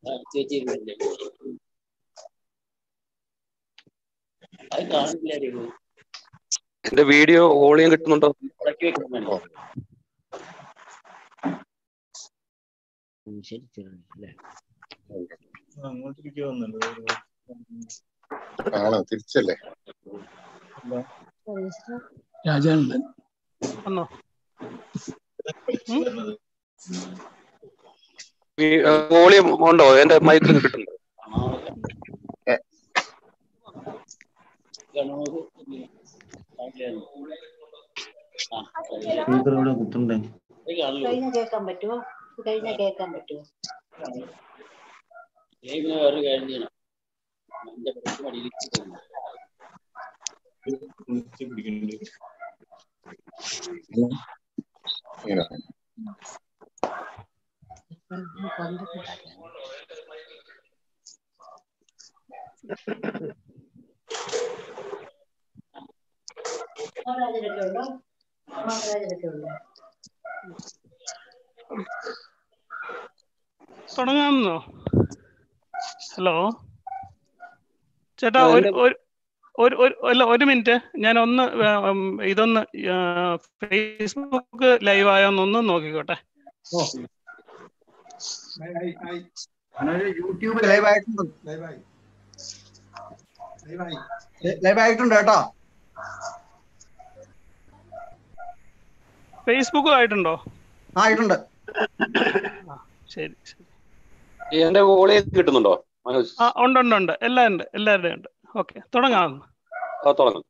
ചേച്ചിരുന്നില്ലേ അത് കാണില്ല രഘു എന്റെ വീഡിയോ വോളിയം കിട്ടുന്നുണ്ടോ ഉടക്കി വെക്കണം വേണം ശരി ശരി അല്ലേ അങ്ങോട്ടേക്ക് വന്നുണ്ട് ആണോ തിരിച്ചല്ലേ രാജാനന്ദൻ വന്നോ വോളിയം ഉണ്ടോ എന്റെ മൈക്കിൽ കിട്ടുന്നുണ്ടോ ഗണോത് ആ സ്പീക്കർ ഇവിടെ കുത്തുണ്ടേ കഴിഞ്ഞ കേൾക്കാൻ പറ്റുമോ കഴിഞ്ഞ കേൾക്കാൻ പറ്റുമോ ലൈവിന് വേറെ കാര്യം ചെയ്യണം എന്റെ പ്രശ്നം അടിയിൽ പിടിക്കുന്നുണ്ട് ഇങ്ങനെ മാമരാജനൊക്കെ ഉണ്ടോ മാമരാജനൊക്കെ ഉണ്ടോ തുടങ്ങാമെന്നോ ഹലോ ചേട്ടാ ആ, ഒരു എന്റെ- ഒരു ഒരു ഒരു അല്ല ഒരു മിനിറ്റ് ഞാൻ ഒന്ന് ആ, ഉം, ഇതൊന്ന് ആ, ഫേസ്ബുക്ക് ലൈവ് ആയോന്നൊന്ന് നോക്കിക്കോട്ടെ യൂട്യൂബ് ലൈവ് ആയിട്ടുണ്ട് ലൈവ് ആയിട്ടുണ്ട് കേട്ടോ ഫേസ്ബുക്ക് ആയിട്ടുണ്ടോ ആ ആയിട്ടുണ്ട് ശരി ശരി എന്റെ വോളിയം കിട്ടുന്നുണ്ടോ മനോജ് ആ ഉണ്ട് ഉണ്ട് ഉണ്ട് എല്ലാം ഉണ്ട് എല്ലാവരുടെയും ഉണ്ട് ഓക്കെ തുടങ്ങാം ആ തുടങ്ങാം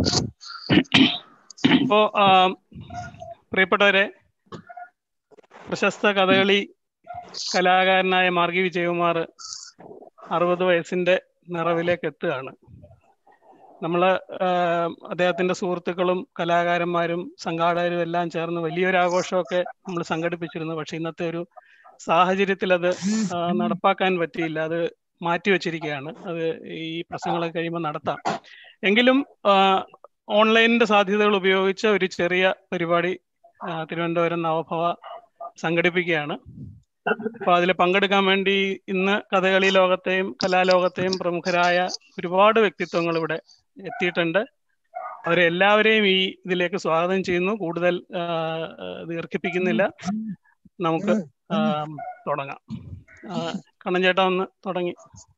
അപ്പോ ആ, പ്രിയപ്പെട്ടവരെ പ്രശസ്ത കഥകളി കലാകാരനായ മാർഗി വിജയകുമാർ അറുപത് വയസ്സിന്റെ നിറവിലേക്ക് എത്തുകയാണ് നമ്മൾ അദ്ദേഹത്തിന്റെ സുഹൃത്തുക്കളും കലാകാരന്മാരും സംഘാടകരും എല്ലാം ചേർന്ന് വലിയൊരു ആഘോഷമൊക്കെ നമ്മൾ സംഘടിപ്പിച്ചിരുന്നു പക്ഷെ ഇന്നത്തെ ഒരു സാഹചര്യത്തിൽ അത് ആ, നടപ്പാക്കാൻ പറ്റിയില്ല അത് മാറ്റിവെച്ചിരിക്കുകയാണ് അത് ഈ പ്രശ്നങ്ങളൊക്കെ കഴിയുമ്പോൾ നടത്താം എങ്കിലും ആ, ഓൺലൈനിന്റെ സാധ്യതകൾ ഉപയോഗിച്ച് ഒരു ചെറിയ പരിപാടി ആ, തിരുവനന്തപുരം നവഭവ സംഘടിപ്പിക്കുകയാണ് അപ്പൊ അതിൽ പങ്കെടുക്കാൻ വേണ്ടി ഇന്ന് കഥകളി ലോകത്തെയും കലാലോകത്തെയും പ്രമുഖരായ ഒരുപാട് വ്യക്തിത്വങ്ങൾ ഇവിടെ എത്തിയിട്ടുണ്ട് അവരെ എല്ലാവരെയും ഈ ഇതിലേക്ക് സ്വാഗതം ചെയ്യുന്നു കൂടുതൽ ആ, ആ, ദീർഘിപ്പിക്കുന്നില്ല നമുക്ക് ആ, തുടങ്ങാം ആ, കണ്ണൻ ചേട്ടാ ഒന്ന് തുടങ്ങി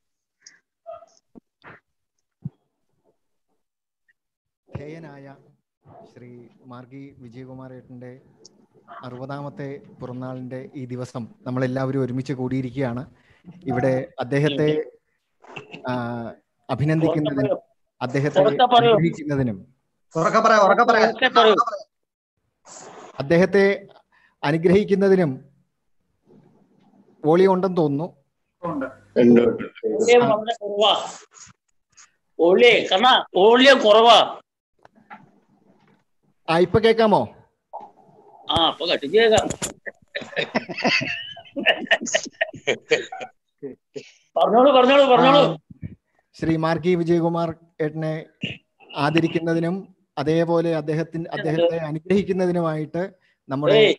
ധേയനായ ശ്രീ മാർഗി വിജയകുമാരേട്ടൻ്റെ അറുപതാമത്തെ പിറന്നാളിൻ്റെ ഈ ദിവസം നമ്മളെല്ലാവരും ഒരുമിച്ച് കൂടിയിരിക്കുകയാണ് ഇവിടെ അദ്ദേഹത്തെ ആ, അഭിനന്ദിക്കുന്നതിനും അദ്ദേഹത്തെ ഉറക്കെ പറയൂ. അനുഗ്രഹിക്കുന്നതിനും ഉറക്കെ പറയാം ഉറക്കെ പറയാം ഉറക്കെ പറയൂ. അദ്ദേഹത്തെ അനുഗ്രഹിക്കുന്നതിനും വോളിയം ഉണ്ടെന്ന് തോന്നുന്നു വോളിയം വളരെ കുറവാ വോളിയം കണ്ണ വോളിയം കുറവാ ആ ഇപ്പൊ കേൾക്കാമോ ആ അപ്പൊ കട്ടിച്ച് കേൾക്കാം പറഞ്ഞോളൂ പറഞ്ഞോളൂ പറഞ്ഞോളൂ ശ്രീ മാർക്കി വിജയകുമാർ ഏട്ടനെ ആദരിക്കുന്നതിനും അതേപോലെ അദ്ദേഹത്തിന് അദ്ദേഹത്തെ അനുഗ്രഹിക്കുന്നതിനുമായിട്ട് നമ്മുടെ ഏയ്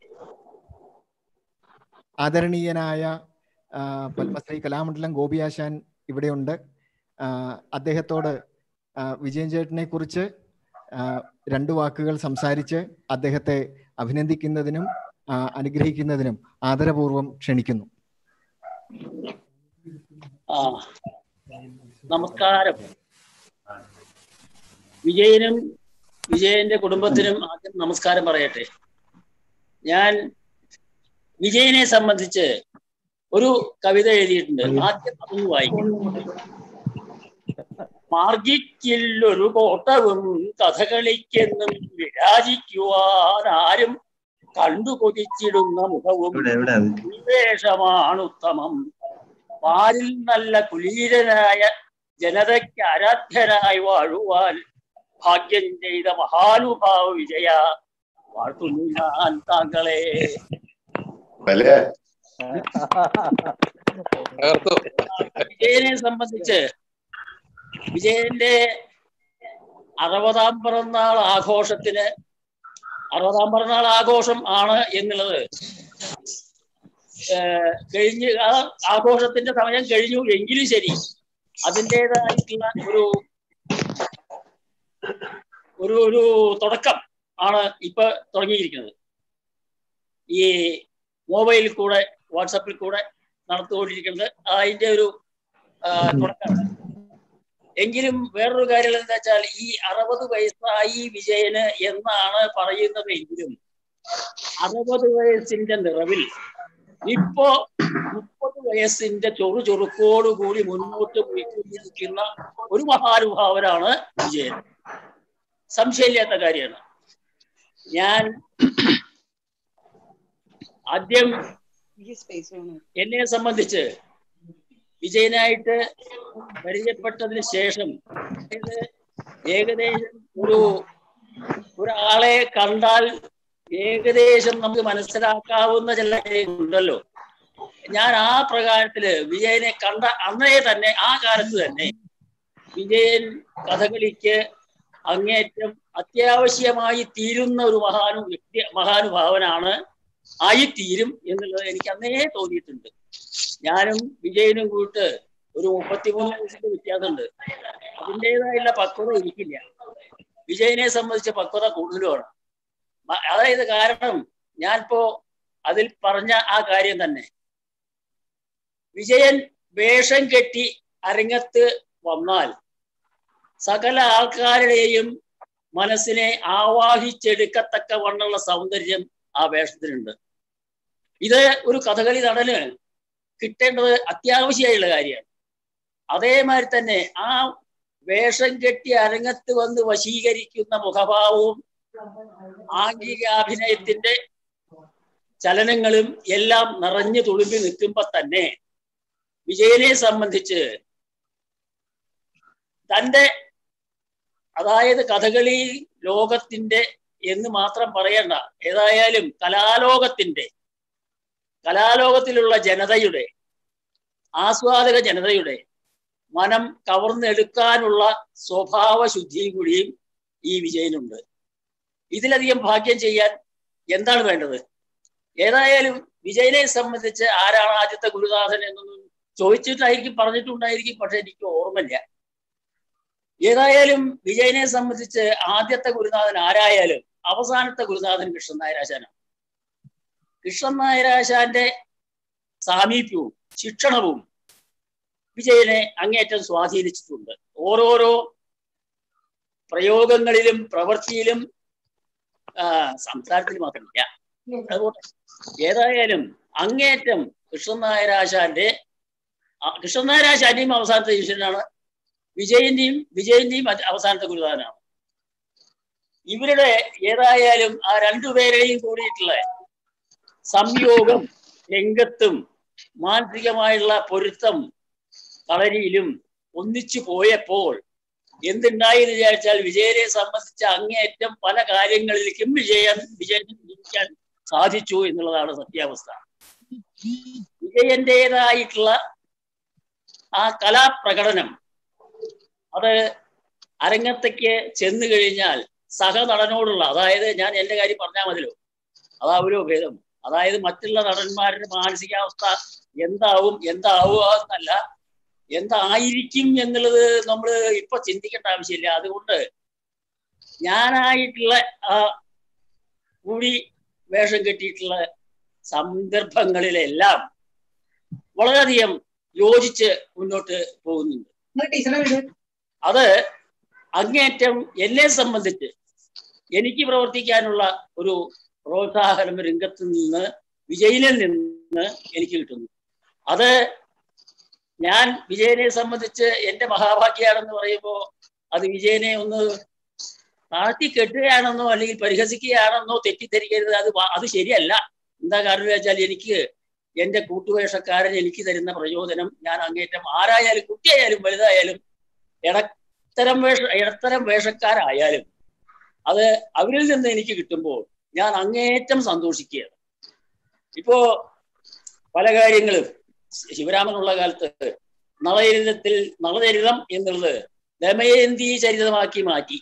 ആദരണീയനായ ആ, പത്മശ്രീ കലാമണ്ഡലം ഗോപിയാശാൻ ഇവിടെയുണ്ട് ആ, അദ്ദേഹത്തോട് ആ, വിജയൻ ചേട്ടനെ കുറിച്ച് ആ, രണ്ട് വാക്കുകൾ സംസാരിച്ച് അദ്ദേഹത്തെ അഭിനന്ദിക്കുന്നതിനും ആ, അനുഗ്രഹിക്കുന്നതിനും ആദരപൂർവ്വം ക്ഷണിക്കുന്നു ആ നമസ്കാരം വിജയനും വിജയന്റെ കുടുംബത്തിനും ആദ്യം നമസ്കാരം പറയട്ടെ ഞാൻ വിജയനെ സംബന്ധിച്ച് ഒരു കവിത എഴുതിയിട്ടുണ്ട് ആദ്യം അതൊന്ന് വായിക്കും മാർഗിക്കില്ലൊരു കോട്ടവും കഥകളിക്കെന്നും വിരാജിക്കുവാൻ ആരും കണ്ടു കൊതിച്ചിടുന്ന മുഖവും ഇവിടെ എവിടെ അത് വിവേഷമാണുത്തമം പാലിൽ നല്ല കുലീരനായ ജനതയ്ക്ക് ആരാധ്യനായി വാഴുവാൻ ഭാഗ്യം ചെയ്ത മഹാനുഭാവ വിജയ വാഴ്ത്തുന്നു ഞാൻ താങ്കളെ അല്ലേ തകർത്തു വിജയനെ സംബന്ധിച്ച് വിജയന്റെ അറുപതാം പിറന്നാൾ ആഘോഷത്തിന് അറുപതാം പിറന്നാൾ ആഘോഷം ആണ് എന്നുള്ളത് ഏഹ്, കഴിഞ്ഞ് ആ ആഘോഷത്തിന്റെ സമയം കഴിഞ്ഞു എങ്കിലും ശരി അതിൻ്റെതായിട്ടുള്ള ഒരു ഒരു ഒരു തുടക്കം ആണ് ഇപ്പൊ തുടങ്ങിയിരിക്കുന്നത് ഈ മൊബൈലിൽ കൂടെ വാട്സപ്പിൽ കൂടെ നടത്തുകൊണ്ടിരിക്കുന്നത് അതിന്റെ ഒരു ആ, തുടക്കമാണ് എങ്കിലും വേറൊരു കാര്യം എന്താ വെച്ചാൽ ഈ അറുപത് വയസ്സായി വിജയന് എന്നാണ് പറയുന്നത് എങ്കിലും അറുപത് വയസ്സിന്റെ നിറവിൽ ഇപ്പോ മുപ്പത് വയസ്സിന്റെ ചൊറു ചൊറുക്കോടുകൂടി മുന്നോട്ട് പോയിക്കൊണ്ടിരിക്കുന്ന ഒരു മഹാനുഭാവനാണ് വിജയൻ സംശയമില്ലാത്ത കാര്യമാണ് ഞാൻ ആദ്യം എന്നെ സംബന്ധിച്ച് വിജയനായിട്ട് പരിചയപ്പെട്ടതിന് ശേഷം ഇത് ഏകദേശം ഒരു ഒരാളെ കണ്ടാൽ ഏകദേശം നമുക്ക് മനസ്സിലാക്കാവുന്ന ചില ഉണ്ടല്ലോ ഞാൻ ആ പ്രകാരത്തില് വിജയനെ കണ്ട അന്നേ തന്നെ ആ കാലത്ത് തന്നെ വിജയൻ കഥകളിക്ക് അങ്ങേറ്റം അത്യാവശ്യമായി തീരുന്ന ഒരു മഹാനു വ്യക്തി മഹാനുഭാവനാണ് ആയിത്തീരും എന്നുള്ളത് എനിക്ക് അന്നേ തോന്നിയിട്ടുണ്ട് ഞാനും വിജയനും കൂട്ട് ഒരു മുപ്പത്തിമൂന്ന് വയസ്സിന്റെ വ്യത്യാസമുണ്ട് അതിൻ്റെതായുള്ള പക്വത എനിക്കില്ല വിജയനെ സംബന്ധിച്ച് പക്വത കൂടുതലുമാണ് മ- അതായത് കാരണം ഞാനിപ്പോ അതിൽ പറഞ്ഞ ആ കാര്യം തന്നെ വിജയൻ വേഷം കെട്ടി അരങ്ങത്ത് വന്നാൽ സകല ആൾക്കാരുടെയും മനസ്സിനെ ആവാഹിച്ചെടുക്കത്തക്ക വണ്ണുള്ള സൗന്ദര്യം ആ വേഷത്തിനുണ്ട് ഇത് ഒരു കഥകളി നടന് കിട്ടേണ്ടത് അത്യാവശ്യമായുള്ള കാര്യമാണ് അതേമാതിരി തന്നെ ആ വേഷം കെട്ടി അരങ്ങത്ത് വന്ന് വശീകരിക്കുന്ന മുഖഭാവവും ആംഗികാഭിനയത്തിന്റെ ചലനങ്ങളും എല്ലാം നിറഞ്ഞു തുളുമ്പി നിൽക്കുമ്പോ തന്നെ വിജയനെ സംബന്ധിച്ച് തന്റെ അതായത് കഥകളി ലോകത്തിന്റെ എന്ന് മാത്രം പറയണ്ട ഏതായാലും കലാലോകത്തിന്റെ കലാലോകത്തിലുള്ള ജനതയുടെ ആസ്വാദക ജനതയുടെ മനം കവർന്നെടുക്കാനുള്ള സ്വഭാവ ശുദ്ധിയും കൂടിയും ഈ വിജയനുണ്ട് ഇതിലധികം ഭാഗ്യം ചെയ്യാൻ എന്താണ് വേണ്ടത് ഏതായാലും വിജയനെ സംബന്ധിച്ച് ആരാണ് ആദ്യത്തെ ഗുരുനാഥൻ എന്നൊന്നും ചോദിച്ചിട്ടായിരിക്കും പറഞ്ഞിട്ടുണ്ടായിരിക്കും പക്ഷെ എനിക്ക് ഓർമ്മയില്ല ഏതായാലും വിജയനെ സംബന്ധിച്ച് ആദ്യത്തെ ഗുരുനാഥൻ ആരായാലും അവസാനത്തെ ഗുരുനാഥൻ കൃഷ്ണൻ നായരാശാനാണ് കൃഷ്ണൻ നായരാശാന്റെ സാമീപ്യവും ശിക്ഷണവും വിജയനെ അങ്ങേറ്റം സ്വാധീനിച്ചിട്ടുണ്ട് ഓരോരോ പ്രയോഗങ്ങളിലും പ്രവൃത്തിയിലും ആ, സംസാരത്തിൽ മാത്രമില്ല അതുപോലെ ഏതായാലും അങ്ങേറ്റം കൃഷ്ണൻ നായരാശാന്റെ ആ, കൃഷ്ണൻ നായരാശാന്റെയും അവസാനത്തെ ശിഷ്യനാണ് വിജയന്റെയും വിജയന്റെയും അത് അവസാനത്തെ ഗുരുനാഥനാണ് ഇവരുടെ ഏതായാലും ആ രണ്ടുപേരെയും കൂടിയിട്ടുള്ള സംയോഗം രംഗത്തും മാനസികമായുള്ള പൊരുത്തം കളരിയിലും ഒന്നിച്ചു പോയപ്പോൾ എന്തുണ്ടായി എന്ന് വിചാരിച്ചാൽ വിജയനെ സംബന്ധിച്ച അങ്ങേയറ്റം പല കാര്യങ്ങളിലേക്കും വിജയൻ വിജയൻ ജീവിക്കാൻ സാധിച്ചു എന്നുള്ളതാണ് സത്യാവസ്ഥ വിജയന്റേതായിട്ടുള്ള ആ കലാപ്രകടനം അത് അരങ്ങത്തേക്ക് ചെന്നു കഴിഞ്ഞാൽ സഹനടനോടുള്ള അതായത് ഞാൻ എന്റെ കാര്യം പറഞ്ഞാൽ മതിലോ അതാ ഒരു ഭേദം അതായത് മറ്റുള്ള നടന്മാരുടെ മാനസികാവസ്ഥ എന്താവും എന്താവുക എന്നല്ല എന്തായിരിക്കും എന്നുള്ളത് നമ്മൾ ഇപ്പൊ ചിന്തിക്കേണ്ട ആവശ്യമില്ല അതുകൊണ്ട് ഞാനായിട്ടുള്ള ആ കൂടി വേഷം കെട്ടിയിട്ടുള്ള സന്ദർഭങ്ങളിലെല്ലാം വളരെയധികം യോജിച്ച് മുന്നോട്ട് പോകുന്നുണ്ട് അത് അങ്ങേറ്റം എന്നെ സംബന്ധിച്ച് എനിക്ക് പ്രവർത്തിക്കാനുള്ള ഒരു പ്രോത്സാഹനം രംഗത്ത് നിന്ന് വിജയനിൽ നിന്ന് എനിക്ക് കിട്ടുന്നു അത് ഞാൻ വിജയനെ സംബന്ധിച്ച് എന്റെ മഹാഭാഗ്യാണെന്ന് പറയുമ്പോൾ അത് വിജയനെ ഒന്ന് താഴ്ത്തി കെട്ടുകയാണെന്നോ അല്ലെങ്കിൽ പരിഹസിക്കുകയാണെന്നോ തെറ്റിദ്ധരിക്കരുത് അത് വ- അത് ശരിയല്ല എന്താ കാരണം എന്ന് വെച്ചാൽ എനിക്ക് എന്റെ കൂട്ടുവേഷക്കാരൻ എനിക്ക് തരുന്ന പ്രചോദനം ഞാൻ അങ്ങേറ്റം ആരായാലും കുട്ടിയായാലും വലുതായാലും ഇടത്തരം വേഷ ഇടത്തരം വേഷക്കാരായാലും അത് അവരിൽ നിന്ന് എനിക്ക് കിട്ടുമ്പോൾ ഞാൻ അങ്ങേറ്റം സന്തോഷിക്കുകയാണ് ഇപ്പോ പല കാര്യങ്ങളും ശിവരാമനുള്ള കാലത്ത് നളചരിതത്തിൽ നളചരിതം എന്നുള്ളത് ദമയന്തി ചരിതമാക്കി മാറ്റി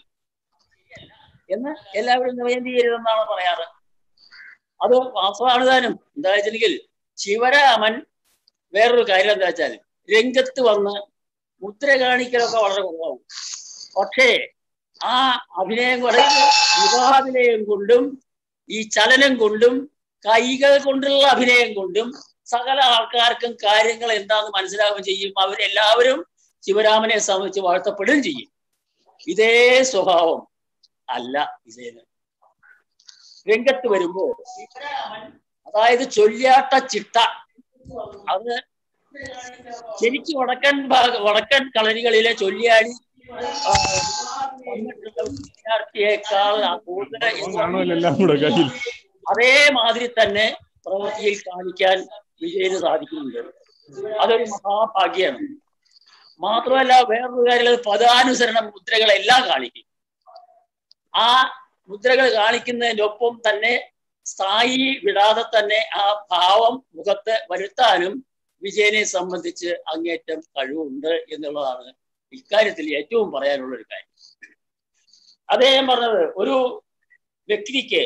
എന്ന് എല്ലാവരും ദമയന്തി ചരിതം എന്നാണ് പറയാറ് അത് വാസ്തവമാണ് താനും എന്താ വെച്ചിട്ടുണ്ടെങ്കിൽ ശിവരാമൻ വേറൊരു കാര്യം എന്താ വെച്ചാൽ രംഗത്ത് വന്ന് മുദ്ര കാണിക്കലൊക്കെ വളരെ കുറവാകും പക്ഷേ ആ അഭിനയം കൊണ്ട് മുഖാഭിനയം കൊണ്ടും ഈ ചലനം കൊണ്ടും കൈകൾ കൊണ്ടുള്ള അഭിനയം കൊണ്ടും സകല ആൾക്കാർക്കും കാര്യങ്ങൾ എന്താണെന്ന് മനസ്സിലാവുകയും ചെയ്യും അവരെല്ലാവരും ശിവരാമനെ സംബന്ധിച്ച് വാഴ്ത്തപ്പെടുകയും ചെയ്യും ഇതേ സ്വഭാവം അല്ല വിജയന് രംഗത്ത് വരുമ്പോ അതായത് ചൊല്ലിയാട്ട ചിട്ട അത് ശരിക്കും വടക്കൻ ഭാഗ വടക്കൻ കളരികളിലെ ചൊല്ലിയാടി ആ, വന്നിട്ടുള്ള വിദ്യാർത്ഥിയേക്കാൾ കൂടുതൽ എല്ലാം കൂടെ കയ്യിൽ അതേമാതിരി തന്നെ പ്രവൃത്തിയിൽ കാണിക്കാൻ വിജയന് സാധിക്കുന്നുണ്ട് അതൊരു മഹാഭാഗ്യമാണ് മാത്രമല്ല വേറൊരു കാര്യം പദാനുസരണ മുദ്രകളെല്ലാം കാണിക്കും ആ മുദ്രകൾ കാണിക്കുന്നതിനൊപ്പം തന്നെ സ്ഥായി വിടാതെ തന്നെ ആ ഭാവം മുഖത്ത് വരുത്താനും വിജയനെ സംബന്ധിച്ച് അങ്ങേറ്റം കഴിവുണ്ട് എന്നുള്ളതാണ് ഇക്കാര്യത്തിൽ ഏറ്റവും പറയാനുള്ള ഒരു കാര്യം അദ്ദേഹം പറഞ്ഞത് ഒരു വ്യക്തിക്ക്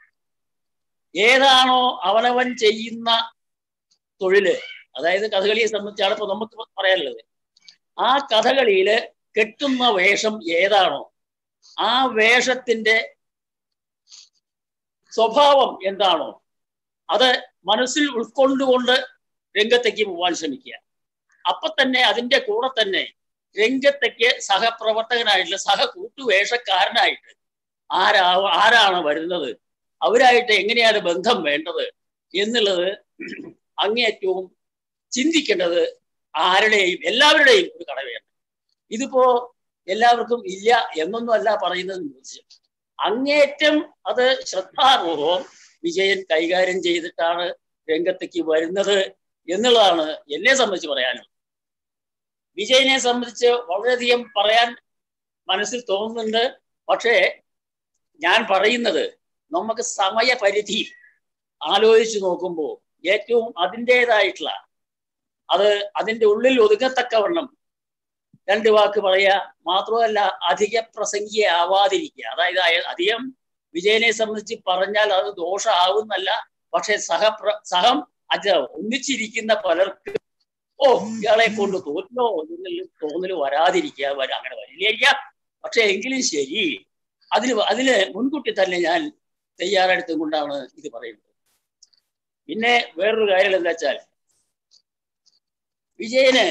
ഏതാണോ അവനവൻ ചെയ്യുന്ന തൊഴില് അതായത് കഥകളിയെ സംബന്ധിച്ചാണ് ഇപ്പൊ നമുക്ക് പറയാനുള്ളത് ആ കഥകളിയില് കെട്ടുന്ന വേഷം ഏതാണോ ആ വേഷത്തിന്റെ സ്വഭാവം എന്താണോ അത് മനസ്സിൽ ഉൾക്കൊണ്ടുകൊണ്ട് രംഗത്തേക്ക് പോവാൻ ശ്രമിക്കുക അപ്പൊ തന്നെ അതിന്റെ കൂടെ തന്നെ രംഗത്തേക്ക് സഹപ്രവർത്തകനായിട്ടുള്ള സഹ കൂട്ടുവേഷക്കാരനായിട്ട് ആരാ ആരാണ് വരുന്നത് അവരായിട്ട് എങ്ങനെയാണ് ബന്ധം വേണ്ടത് എന്നുള്ളത് അങ്ങേറ്റവും ചിന്തിക്കേണ്ടത് ആരുടെയും എല്ലാവരുടെയും ഒരു കടമയാണ് ഇതിപ്പോ എല്ലാവർക്കും ഇല്ല എന്നൊന്നും അല്ല പറയുന്നത് കുറിച്ച് അങ്ങേറ്റം അത് ശ്രദ്ധാപൂർവം വിജയൻ കൈകാര്യം ചെയ്തിട്ടാണ് രംഗത്തേക്ക് വരുന്നത് എന്നുള്ളതാണ് എന്നെ സംബന്ധിച്ച് പറയാനുള്ളത് വിജയനെ സംബന്ധിച്ച് വളരെയധികം പറയാൻ മനസ്സിൽ തോന്നുന്നുണ്ട് പക്ഷേ ഞാൻ പറയുന്നത് നമുക്ക് സമയപരിധി ആലോചിച്ച് നോക്കുമ്പോൾ ഏറ്റവും അതിൻ്റെതായിട്ടുള്ള അത് അതിൻ്റെ ഉള്ളിൽ ഒതുങ്ങത്തക്കവണ്ണം രണ്ട് വാക്ക് പറയുക മാത്രമല്ല അധിക പ്രസംഗിയാവാതിരിക്കുക അതായത് അയ- അധികം വിജയനെ സംബന്ധിച്ച് പറഞ്ഞാൽ അത് ദോഷമാവുന്നല്ല പക്ഷെ സഹപ്ര സഹം അത് ഒന്നിച്ചിരിക്കുന്ന പലർക്ക് ഓ ഇയാളെ കൊണ്ട് തോറ്റോ എന്നുള്ള തോന്നൽ വരാതിരിക്കുക വര അങ്ങനെ വരില്ല പക്ഷെ എങ്കിലും ശരി അതിന് അതിന് മുൻകൂട്ടി തന്നെ ഞാൻ തയ്യാറെടുത്തും കൊണ്ടാണ് ഇത് പറയുന്നത് പിന്നെ വേറൊരു കാര്യം എന്താ വെച്ചാൽ വിജയന്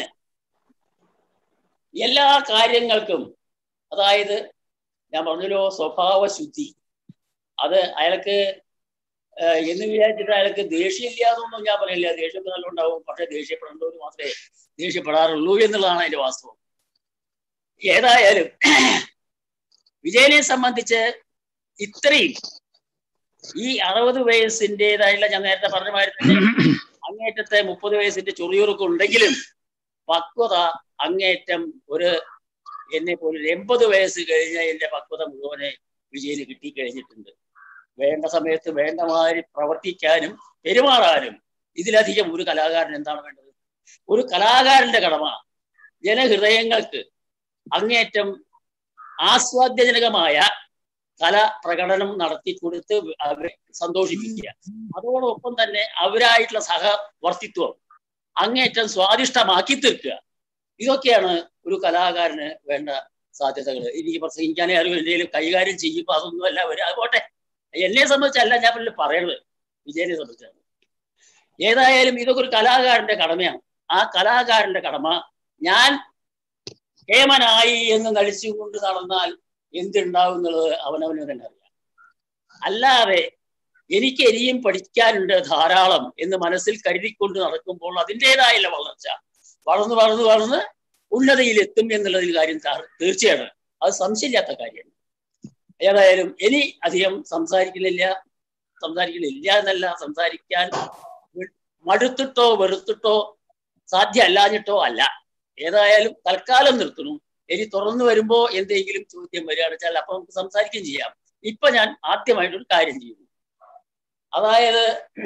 എല്ലാ കാര്യങ്ങൾക്കും അതായത് ഞാൻ പറഞ്ഞല്ലോ സ്വഭാവ ശുദ്ധി അത് അയാൾക്ക് ഏഹ് എന്ന് വിചാരിച്ചിട്ട് അയാൾക്ക് ദേഷ്യമില്ലാതൊന്നും ഞാൻ പറയില്ല ദേഷ്യം നല്ല ഉണ്ടാവും പക്ഷെ ദേഷ്യപ്പെടേണ്ടവർ മാത്രമേ ദേഷ്യപ്പെടാറുള്ളൂ എന്നുള്ളതാണ് അതിന്റെ വാസ്തവം ഏതായാലും വിജയനെ സംബന്ധിച്ച് ഇത്രയും ഈ അറുപത് വയസ്സിൻ്റെതായുള്ള ഞാൻ നേരത്തെ പറഞ്ഞ മാതിരി തന്നെ അങ്ങേറ്റത്തെ മുപ്പത് വയസ്സിന്റെ ചൊറിയുറൊക്കെ ഉണ്ടെങ്കിലും പക്വത അങ്ങേറ്റം ഒരു എന്നെ പോലെ ഒരു എൺപത് വയസ്സ് കഴിഞ്ഞ എന്റെ പക്വത മുഴുവനെ വിജയന് കിട്ടിക്കഴിഞ്ഞിട്ടുണ്ട് വേണ്ട സമയത്ത് വേണ്ട മാതിരി പ്രവർത്തിക്കാനും പെരുമാറാനും ഇതിലധികം ഒരു കലാകാരൻ എന്താണ് വേണ്ടത് ഒരു കലാകാരന്റെ കടമ ജനഹൃദയങ്ങൾക്ക് അങ്ങേറ്റം ആസ്വാദ്യജനകമായ കല പ്രകടനം നടത്തി കൊടുത്ത് അവരെ സന്തോഷിപ്പിക്കുക അതോടൊപ്പം തന്നെ അവരായിട്ടുള്ള സഹവർത്തിത്വം അങ്ങേറ്റം സ്വാദിഷ്ടമാക്കി തീർക്കുക ഇതൊക്കെയാണ് ഒരു കലാകാരന് വേണ്ട സാധ്യതകൾ എനിക്ക് പ്രസംഗിക്കാനേ അറിയും എന്തെങ്കിലും കൈകാര്യം ചെയ്യുമ്പോൾ അതൊന്നുമല്ല അവർ അതുപോട്ടെ എന്നെ സംബന്ധിച്ചല്ല ഞാൻ പിന്നെ പറയണത് വിജയനെ സംബന്ധിച്ചാണ് ഏതായാലും ഇതൊക്കെ ഒരു കലാകാരന്റെ കടമയാണ് ആ കലാകാരന്റെ കടമ ഞാൻ ഹേമനായി എന്ന് നടിച്ചുകൊണ്ട് നടന്നാൽ എന്തുണ്ടാവും എന്നുള്ളത് അവനവന് തന്നെ അറിയാം അല്ലാതെ എനിക്ക് ഇനിയും പഠിക്കാനുണ്ട് ധാരാളം എന്ന് മനസ്സിൽ കരുതിക്കൊണ്ട് നടക്കുമ്പോൾ അതിൻ്റെതായുള്ള വളർച്ച വളർന്ന് വളർന്ന് വളർന്ന് ഉന്നതിയിലെത്തും എന്നുള്ളതിൽ കാര്യം താ- തീർച്ചയാണ് അത് സംശയമില്ലാത്ത കാര്യമാണ് ഏതായാലും ഇനി അധികം സംസാരിക്കുന്നില്ല സംസാരിക്കുന്നില്ല എന്നല്ല സംസാരിക്കാൻ മടുത്തിട്ടോ വെറുത്തിട്ടോ സാധ്യമല്ലാഞ്ഞിട്ടോ അല്ല ഏതായാലും തൽക്കാലം നിർത്തുന്നു ഇനി തുറന്നു വരുമ്പോ എന്തെങ്കിലും ചോദ്യം വരികയാണെന്ന് വെച്ചാൽ അപ്പൊ നമുക്ക് സംസാരിക്കുകയും ചെയ്യാം ഇപ്പൊ ഞാൻ ആദ്യമായിട്ടൊരു കാര്യം ചെയ്യുന്നു അതായത്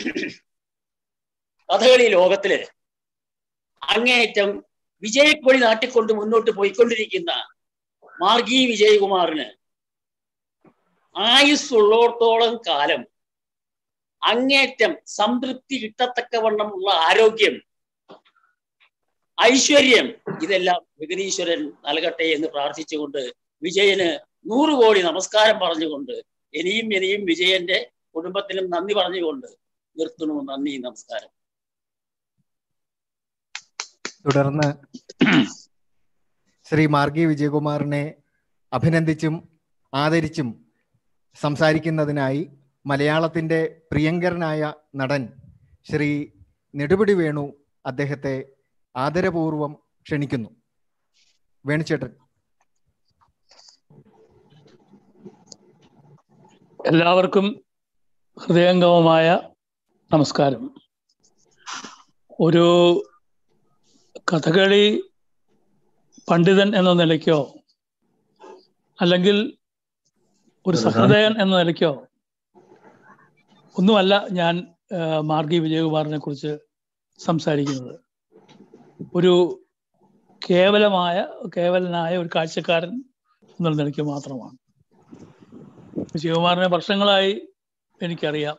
കഥകളി ലോകത്തില് അങ്ങേയറ്റം വിജയക്കൊടി നാട്ടിക്കൊണ്ട് മുന്നോട്ട് പോയിക്കൊണ്ടിരിക്കുന്ന മാർഗി വിജയകുമാറിന് ആയുസ്സുള്ളോടത്തോളം കാലം അങ്ങേറ്റം സംതൃപ്തി കിട്ടത്തക്കവണ്ണമുള്ള ആരോഗ്യം ഐശ്വര്യം ഇതെല്ലാം വിഘ്നീശ്വരൻ നൽകട്ടെ എന്ന് പ്രാർത്ഥിച്ചുകൊണ്ട് വിജയന് നൂറ് കോടി നമസ്കാരം പറഞ്ഞുകൊണ്ട് ഇനിയും ഇനിയും വിജയന്റെ കുടുംബത്തിനും നന്ദി പറഞ്ഞുകൊണ്ട് നിർത്തുന്നു നന്ദി നമസ്കാരം തുടർന്ന് ശ്രീ മാർഗി വിജയകുമാറിനെ അഭിനന്ദിച്ചും ആദരിച്ചും സംസാരിക്കുന്നതിനായി മലയാളത്തിന്റെ പ്രിയങ്കരനായ നടൻ ശ്രീ നെടുപിടി വേണു അദ്ദേഹത്തെ ആദരപൂർവം ക്ഷണിക്കുന്നു വേണുചേട്ടൻ എല്ലാവർക്കും ഹൃദയംഗമമായ നമസ്കാരം ഒരു കഥകളി പണ്ഡിതൻ എന്ന നിലയ്ക്കോ അല്ലെങ്കിൽ ഒരു സഹൃദയൻ എന്ന നിലയ്ക്കോ ഒന്നുമല്ല ഞാൻ ആ, മാർഗി വിജയകുമാറിനെ കുറിച്ച് സംസാരിക്കുന്നത് ഒരു കേവലമായ കേവലനായ ഒരു കാഴ്ചക്കാരൻ എന്നുള്ള നിലയ്ക്ക് മാത്രമാണ് വിജയകുമാറിനെ വർഷങ്ങളായി എനിക്കറിയാം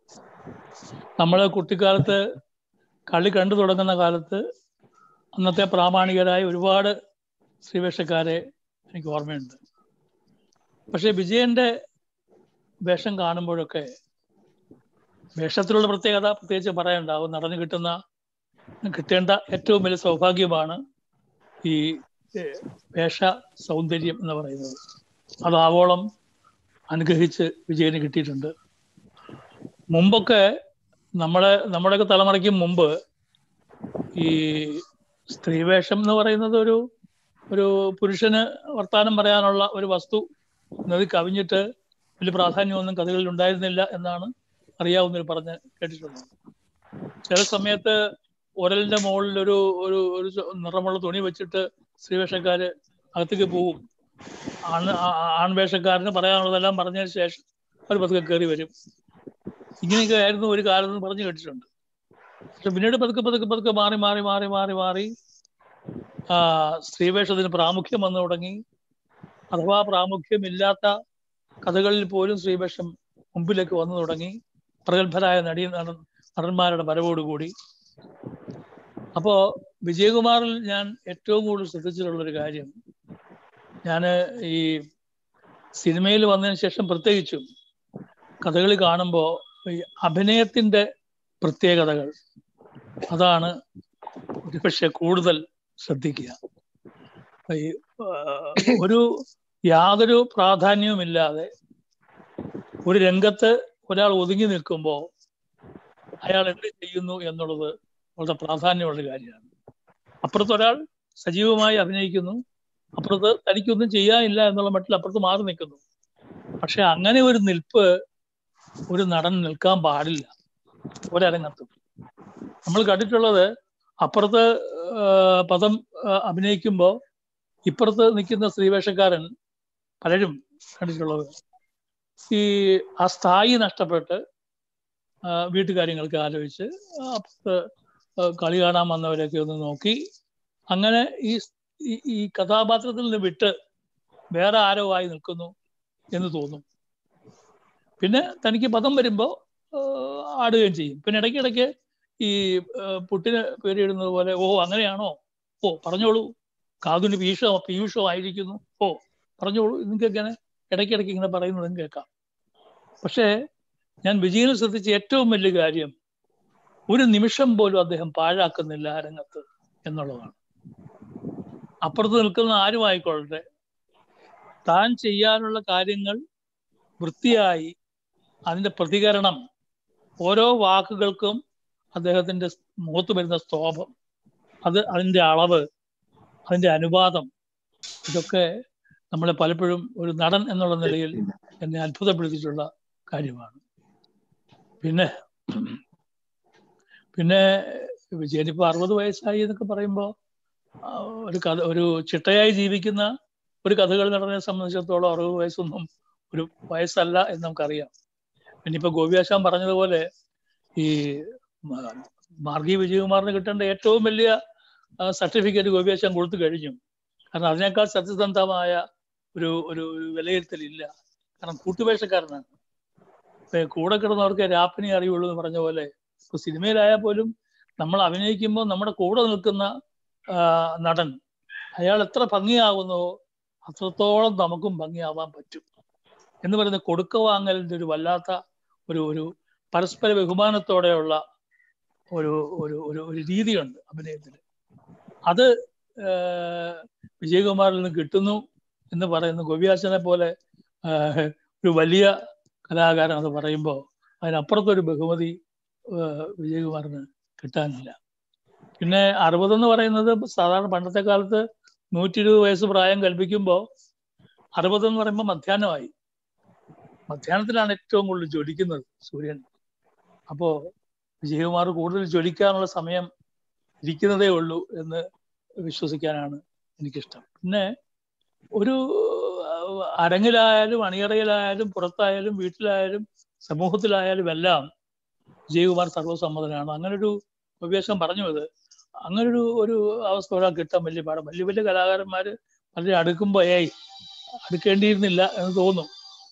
നമ്മൾ കുട്ടിക്കാലത്ത് കളി കണ്ടു തുടങ്ങുന്ന കാലത്ത് അന്നത്തെ പ്രാമാണികരായ ഒരുപാട് സ്ത്രീവേഷക്കാരെ എനിക്ക് ഓർമ്മയുണ്ട് പക്ഷെ വിജയന്റെ വേഷം കാണുമ്പോഴൊക്കെ വേഷത്തിലുള്ള പ്രത്യേകത പ്രത്യേകിച്ച് പറയാനുണ്ടാവും നടന്നു കിട്ടുന്ന കിട്ടേണ്ട ഏറ്റവും വലിയ സൗഭാഗ്യമാണ് ഈ ഏഹ്, വേഷ സൗന്ദര്യം എന്ന് പറയുന്നത് അത് ആവോളം അനുഗ്രഹിച്ച് വിജയന് കിട്ടിയിട്ടുണ്ട് മുമ്പൊക്കെ നമ്മളെ നമ്മുടെയൊക്കെ തലമുറയ്ക്ക് മുമ്പ് ഈ സ്ത്രീവേഷം എന്ന് പറയുന്നത് ഒരു ഒരു പുരുഷന് വർത്താനം പറയാനുള്ള ഒരു വസ്തു എന്നത് കവിഞ്ഞിട്ട് വലിയ പ്രാധാന്യമൊന്നും കഥകളിൽ ഉണ്ടായിരുന്നില്ല എന്നാണ് അറിയാവുന്നവർ പറഞ്ഞ് കേട്ടിട്ടുള്ളത് ചില സമയത്ത് ഉരലിന്റെ മുകളിൽ ഒരു ഒരു ഒരു ചു- നിറമുള്ള തുണി വെച്ചിട്ട് സ്ത്രീവേഷക്കാര് അകത്തേക്ക് പോവും ആണ് ആ- ആ- ആൺവേഷക്കാരന് പറയാനുള്ളതെല്ലാം പറഞ്ഞതിന് ശേഷം അവർ പതുക്കെ കയറി വരും ഇങ്ങനെയൊക്കെ ആയിരുന്നു ഒരു കാലം എന്ന് പറഞ്ഞു കേട്ടിട്ടുണ്ട് പക്ഷെ പിന്നീട് പതുക്കെ പതുക്കെ പതുക്കെ മാറി മാറി മാറി മാറി മാറി ആ സ്ത്രീവേഷത്തിന് പ്രാമുഖ്യം വന്നു തുടങ്ങി അഥവാ പ്രാമുഖ്യമില്ലാത്ത കഥകളിൽ പോലും സ്ത്രീവേഷം മുമ്പിലേക്ക് വന്നു തുടങ്ങി പ്രഗത്ഭരായ നടി നടൻ നടന്മാരുടെ വരവോടുകൂടി അപ്പോ വിജയകുമാറിൽ ഞാൻ ഏറ്റവും കൂടുതൽ ശ്രദ്ധിച്ചിട്ടുള്ള ഒരു കാര്യം ഞാൻ ഈ സിനിമയിൽ വന്നതിന് ശേഷം പ്രത്യേകിച്ചും കഥകളി കാണുമ്പോൾ ഈ അഭിനയത്തിന്റെ പ്രത്യേകതകൾ അതാണ് ഒരുപക്ഷെ കൂടുതൽ ശ്രദ്ധിക്കുക ഈ ആ, ഒരു യാതൊരു പ്രാധാന്യവുമില്ലാതെ ഒരു രംഗത്ത് ഒരാൾ ഒതുങ്ങി നിൽക്കുമ്പോൾ അയാൾ എന്ത് ചെയ്യുന്നു എന്നുള്ളത് വളരെ പ്രാധാന്യമുള്ള കാര്യമാണ് അപ്പുറത്ത് ഒരാൾ സജീവമായി അഭിനയിക്കുന്നു അപ്പുറത്ത് തനിക്കൊന്നും ചെയ്യാനില്ല എന്നുള്ള മട്ടിൽ അപ്പുറത്ത് മാറി നിൽക്കുന്നു പക്ഷെ അങ്ങനെ ഒരു നിൽപ്പ് ഒരു നടൻ നിൽക്കാൻ പാടില്ല ഒരരങ്ങത്തും നമ്മൾ കണ്ടിട്ടുള്ളത് അപ്പുറത്ത് ആ, പദം ആ, അഭിനയിക്കുമ്പോൾ ഇപ്പുറത്ത് നിൽക്കുന്ന സ്ത്രീവേഷക്കാരൻ പലരും കണ്ടിട്ടുള്ളത് ഈ ആ സ്ഥായി നഷ്ടപ്പെട്ട് ആ, വീട്ടുകാര്യങ്ങൾക്ക് ആലോചിച്ച് ആ, അപ്പുറത്ത് ആ, കളി കാണാൻ വന്നവരൊക്കെ ഒന്ന് നോക്കി അങ്ങനെ ഈ ഈ- ഈ കഥാപാത്രത്തിൽ നിന്ന് വിട്ട് വേറെ ആരോ ആയി നിൽക്കുന്നു എന്ന് തോന്നും പിന്നെ തനിക്ക് പദം വരുമ്പോൾ ആടുകയും ചെയ്യും പിന്നെ ഇടയ്ക്കിടയ്ക്ക് ഈ ആ, പുട്ടിന് പേരിടുന്നത് പോലെ ഓ അങ്ങനെയാണോ ഓ പറഞ്ഞോളൂ കാതുന് പീഷോ പീയൂഷോ ആയിരിക്കുന്നു ഓ പറഞ്ഞോളൂ നിങ്ങൾക്ക് ഇങ്ങനെ ഇടയ്ക്കിടയ്ക്ക് ഇങ്ങനെ പറയുന്നതും കേൾക്കാം പക്ഷേ ഞാൻ വിജയനെ ശ്രദ്ധിച്ച ഏറ്റവും വലിയ കാര്യം ഒരു നിമിഷം പോലും അദ്ദേഹം പാഴാക്കുന്നില്ല ആ രംഗത്ത് എന്നുള്ളതാണ് അപ്പുറത്ത് നിൽക്കുന്ന ആരും ആയിക്കൊള്ളട്ടെ താൻ ചെയ്യാനുള്ള കാര്യങ്ങൾ വൃത്തിയായി അതിന്റെ പ്രതികരണം ഓരോ വാക്കുകൾക്കും അദ്ദേഹത്തിന്റെ മുഖത്ത് വരുന്ന സ്തോഭം അത് അതിന്റെ അളവ് അതിന്റെ അനുപാതം ഇതൊക്കെ നമ്മളെ പലപ്പോഴും ഒരു നടൻ എന്നുള്ള നിലയിൽ എന്നെ അത്ഭുതപ്പെടുത്തിയിട്ടുള്ള കാര്യമാണ് പിന്നെ പിന്നെ വിജയനിപ്പോ അറുപത് വയസ്സായി എന്നൊക്കെ പറയുമ്പോൾ ഒരു കഥ ഒരു ചിട്ടയായി ജീവിക്കുന്ന ഒരു കഥകളി നടനെ സംബന്ധിച്ചിടത്തോളം അറുപത് വയസ്സൊന്നും ഒരു വയസ്സല്ല എന്ന് നമുക്കറിയാം പിന്നെ ഇപ്പൊ ഗോപിയാശാൻ പറഞ്ഞതുപോലെ ഈ മ- മാർഗി വിജയകുമാറിന് കിട്ടേണ്ട ഏറ്റവും വലിയ സർട്ടിഫിക്കറ്റ് ഗോപിയാശാൻ കൊടുത്തു കഴിഞ്ഞു കാരണം അതിനേക്കാൾ സത്യസന്ധമായ ഒരു ഒരു ഒരു വിലയിരുത്തലില്ല കാരണം കൂട്ടുവേഷക്കാരനാണ് ഏ, കൂടെ കിടന്നവർക്ക് രാപ്പിനെ അറിയുള്ളൂ എന്ന് പറഞ്ഞ പോലെ ഇപ്പൊ സിനിമയിലായാൽ പോലും നമ്മൾ അഭിനയിക്കുമ്പോൾ നമ്മുടെ കൂടെ നിൽക്കുന്ന ആ, നടൻ അയാൾ എത്ര ഭംഗിയാകുന്നുവോ അത്രത്തോളം നമുക്കും ഭംഗിയാവാൻ പറ്റും എന്ന് പറയുന്ന കൊടുക്ക വാങ്ങലിന്റെ ഒരു വല്ലാത്ത ഒരു ഒരു പരസ്പര ബഹുമാനത്തോടെയുള്ള ഒരു ഒരു ഒരു ഒരു രീതിയുണ്ട് അഭിനയത്തിൽ അത് ഏഹ്, വിജയകുമാറിൽ നിന്ന് കിട്ടുന്നു എന്ന് പറയുന്ന ഗോപിയാച്ചനെ പോലെ ഏഹ്, ഒരു വലിയ കലാകാരൻ അത് പറയുമ്പോൾ അതിനപ്പുറത്തൊരു ബഹുമതി ഏഹ്, വിജയകുമാറിന് കിട്ടാനില്ല പിന്നെ അറുപതെന്ന് പറയുന്നത് സാധാരണ പണ്ടത്തെ കാലത്ത് നൂറ്റി ഇരുപത് വയസ്സ് പ്രായം കൽപ്പിക്കുമ്പോൾ അറുപതെന്ന് പറയുമ്പോൾ മധ്യാഹ്നമായി മധ്യാഹ്നത്തിലാണ് ഏറ്റവും കൂടുതൽ ജ്വലിക്കുന്നത് സൂര്യൻ അപ്പോ വിജയകുമാർ കൂടുതൽ ജ്വലിക്കാനുള്ള സമയം ഇരിക്കുന്നതേ ഉള്ളൂ എന്ന് വിശ്വസിക്കാനാണ് എനിക്കിഷ്ടം പിന്നെ ഒരു ആഹ്, അരങ്ങിലായാലും അണിയറയിലായാലും പുറത്തായാലും വീട്ടിലായാലും സമൂഹത്തിലായാലും എല്ലാം വിജയകുമാർ സർവ്വസമ്മതനാണ് അങ്ങനൊരു ഉപദേശം പറഞ്ഞു ഇത് അങ്ങനൊരു ഒരു അവസ്ഥ ഒരാൾ കിട്ടാൻ വലിയ പാടാണ് വലിയ വലിയ കലാകാരന്മാര് വളരെ അടുക്കുമ്പോൾ ഏയ് അടുക്കേണ്ടിയിരുന്നില്ല എന്ന് തോന്നും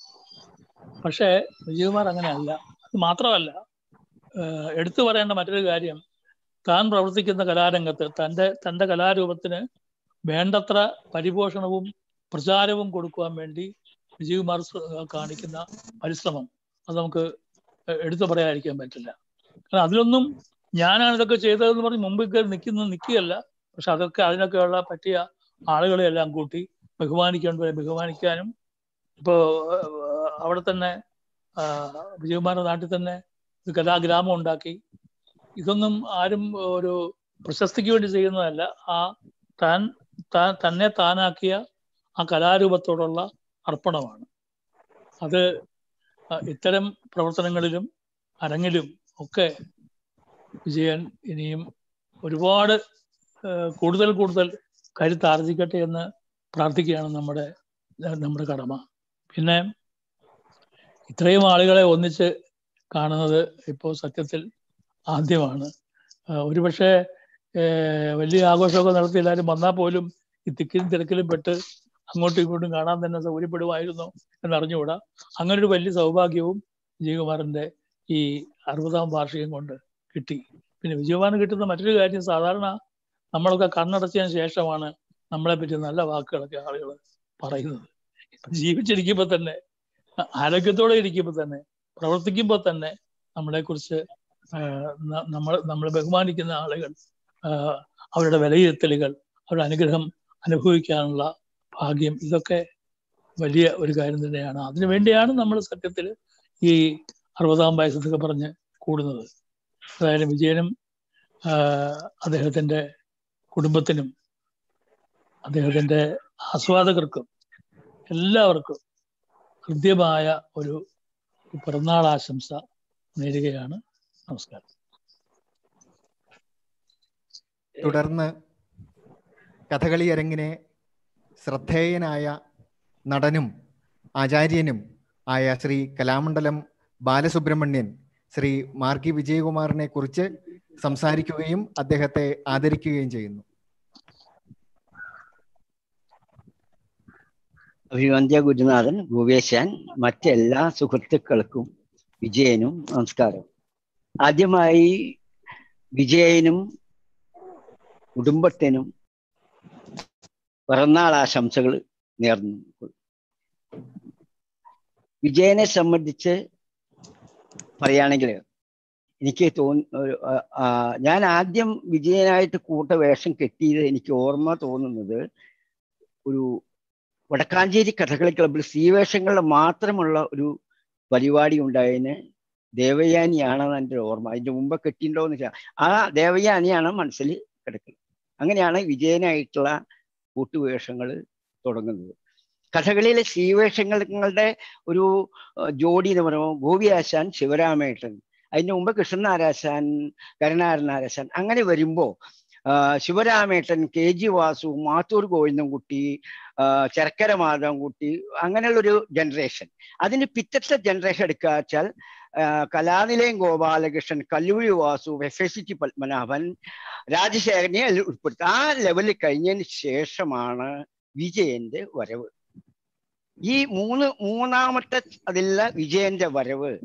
പക്ഷേ വിജയകുമാർ അങ്ങനെയല്ല അത് മാത്രമല്ല ഏഹ് എടുത്തു പറയേണ്ട മറ്റൊരു കാര്യം താൻ പ്രവർത്തിക്കുന്ന കലാരംഗത്ത് തൻ്റെ തൻ്റെ കലാരൂപത്തിന് വേണ്ടത്ര പരിപോഷണവും പ്രചാരവും കൊടുക്കുവാൻ വേണ്ടി വിജയകുമാർ സ- കാണിക്കുന്ന പരിശ്രമം അത് നമുക്ക് എടുത്തു പറയാതിരിക്കാൻ പറ്റില്ല കാരണം അതിലൊന്നും ഞാനാണ് ഇതൊക്കെ ചെയ്തതെന്ന് പറഞ്ഞ് മുമ്പിൽ കയറി നിൽക്കുന്ന നിൽക്കുകയല്ല പക്ഷെ അതൊക്കെ അതിനൊക്കെയുള്ള പറ്റിയ ആളുകളെ എല്ലാം കൂട്ടി ബഹുമാനിക്കേണ്ടവരെ ബഹുമാനിക്കാനും ഇപ്പോ ഏഹ്, അവിടെ തന്നെ ആ, വിജയകുമാറിന്റെ നാട്ടിൽ തന്നെ ഒരു കലാഗ്രാമം ഉണ്ടാക്കി ഇതൊന്നും ആരും ഒരു പ്രശസ്തിക്ക് വേണ്ടി ചെയ്യുന്നതല്ല ആ താൻ താൻ തന്നെ താനാക്കിയ ആ കലാരൂപത്തോടുള്ള അർപ്പണമാണ് അത് ആ, ഇത്തരം പ്രവർത്തനങ്ങളിലും അരങ്ങിലും ഒക്കെ വിജയൻ ഇനിയും ഒരുപാട് ആ, കൂടുതൽ കൂടുതൽ കരുത്താർജിക്കട്ടെ എന്ന് പ്രാർത്ഥിക്കുകയാണ് നമ്മുടെ നമ്മുടെ കടമ പിന്നെ ഇത്രയും ആളുകളെ ഒന്നിച്ച് കാണുന്നത് ഇപ്പോൾ സത്യത്തിൽ ആദ്യമാണ് ആ, ഒരുപക്ഷെ ഏർ, വലിയ ആഘോഷമൊക്കെ നടത്തി എല്ലാവരും വന്നാൽ പോലും ഈ തിക്കിലും തിരക്കിലും പെട്ട് അങ്ങോട്ടും ഇങ്ങോട്ടും കാണാൻ തന്നെ സൗകര്യപ്പെടുമായിരുന്നു എന്നറിഞ്ഞുകൂടാ അങ്ങനെ ഒരു വലിയ സൗഭാഗ്യവും വിജയകുമാറിന്റെ ഈ അറുപതാം വാർഷികം കൊണ്ട് കിട്ടി പിന്നെ വിജയകുമാറിന് കിട്ടുന്ന മറ്റൊരു കാര്യം സാധാരണ നമ്മളൊക്കെ കണ്ണടച്ചതിന് ശേഷമാണ് നമ്മളെ പറ്റി നല്ല വാക്കുകളൊക്കെ ആളുകൾ പറയുന്നത് ഇപ്പൊ ജീവിച്ചിരിക്കുമ്പോൾ തന്നെ ആരോഗ്യത്തോടെ ഇരിക്കുമ്പോൾ തന്നെ പ്രവർത്തിക്കുമ്പോൾ തന്നെ നമ്മളെ കുറിച്ച് നമ്മൾ നമ്മളെ ബഹുമാനിക്കുന്ന ആളുകൾ ആ, അവരുടെ വിലയിരുത്തലുകൾ അവരുടെ അനുഗ്രഹം അനുഭവിക്കാനുള്ള ഭാഗ്യം ഇതൊക്കെ വലിയ ഒരു കാര്യം തന്നെയാണ് അതിനു വേണ്ടിയാണ് നമ്മൾ സത്യത്തിൽ ഈ അറുപതാം വയസ്സത്തൊക്കെ പറഞ്ഞ് കൂടുന്നത് അതായത് വിജയനും ആ, അദ്ദേഹത്തിന്റെ കുടുംബത്തിനും അദ്ദേഹത്തിന്റെ ആസ്വാദകർക്കും എല്ലാവർക്കും ഹൃദ്യമായ ഒരു പിറന്നാൾ ആശംസ നേരുകയാണ് നമസ്കാരം തുടർന്ന് കഥകളി അരങ്ങിനെ ശ്രദ്ധേയനായ നടനും ആചാര്യനും ആയ ശ്രീ കലാമണ്ഡലം ബാലസുബ്രഹ്മണ്യൻ ശ്രീ മാർഗി വിജയകുമാറിനെ കുറിച്ച് സംസാരിക്കുകയും അദ്ദേഹത്തെ ആദരിക്കുകയും ചെയ്യുന്നു അഭിവന്ദ്യ ഗുരുനാഥൻ ഭൂവേശാൻ മറ്റെല്ലാ സുഹൃത്തുക്കൾക്കും വിജയനും നമസ്കാരം ആദ്യമായി വിജയനും കുടുംബത്തിനും പിറന്നാൾ ആശംസകൾ നേർന്നു വിജയനെ സംബന്ധിച്ച് പറയുകയാണെങ്കിൽ എനിക്ക് തോന്നു ഞാൻ ആദ്യം വിജയനായിട്ട് കൂട്ട വേഷം കെട്ടിയത് എനിക്ക് ഓർമ്മ തോന്നുന്നത് ഒരു വടക്കാഞ്ചേരി കഥകളി ക്ലബിൽ സ്ത്രീവേഷങ്ങളിൽ മാത്രമുള്ള ഒരു പരിപാടി ഉണ്ടായതിന് ദേവയാനിയാണെന്ന് എൻ്റെ ഓർമ്മ അതിൻ്റെ മുമ്പ് കെട്ടിയിട്ടുണ്ടോ എന്ന് വെച്ചാൽ ആ ദേവയാനിയാണ് മനസ്സിൽ കിടക്കുന്നത് അങ്ങനെയാണ് വിജയനായിട്ടുള്ള കൂട്ടുവേഷങ്ങൾ തുടങ്ങുന്നത് കഥകളിയിലെ സ്ത്രീവേഷങ്ങളുടെ ഒരു ജോഡി എന്ന് പറയുമ്പോൾ ഗോപിയാശാൻ ശിവരാമേട്ടൻ അതിൻ്റെ മുമ്പ് കൃഷ്ണനാരാശാൻ കരുണാരനാരാശാൻ അങ്ങനെ വരുമ്പോൾ ശിവരാമേട്ടൻ കെ ജി വാസു മാത്തൂർ ഗോവിന്ദൻകുട്ടി ചരക്കര മാധവൻകുട്ടി അങ്ങനെയുള്ളൊരു ജനറേഷൻ അതിന് പിറ്റത്തെ ജനറേഷൻ എടുക്കുക വെച്ചാൽ Kalanilayam Gopalakrishnan Kalluri Vasu F S T Padmanabhan രാജശേഖരനെ ഉൾപ്പെടുത്തി ആ ലെവലിൽ കഴിഞ്ഞതിന് ശേഷമാണ് വിജയന്റെ വരവ് ഈ മൂന്ന് മൂന്നാമത്തെ അതിലുള്ള വിജയന്റെ വരവ്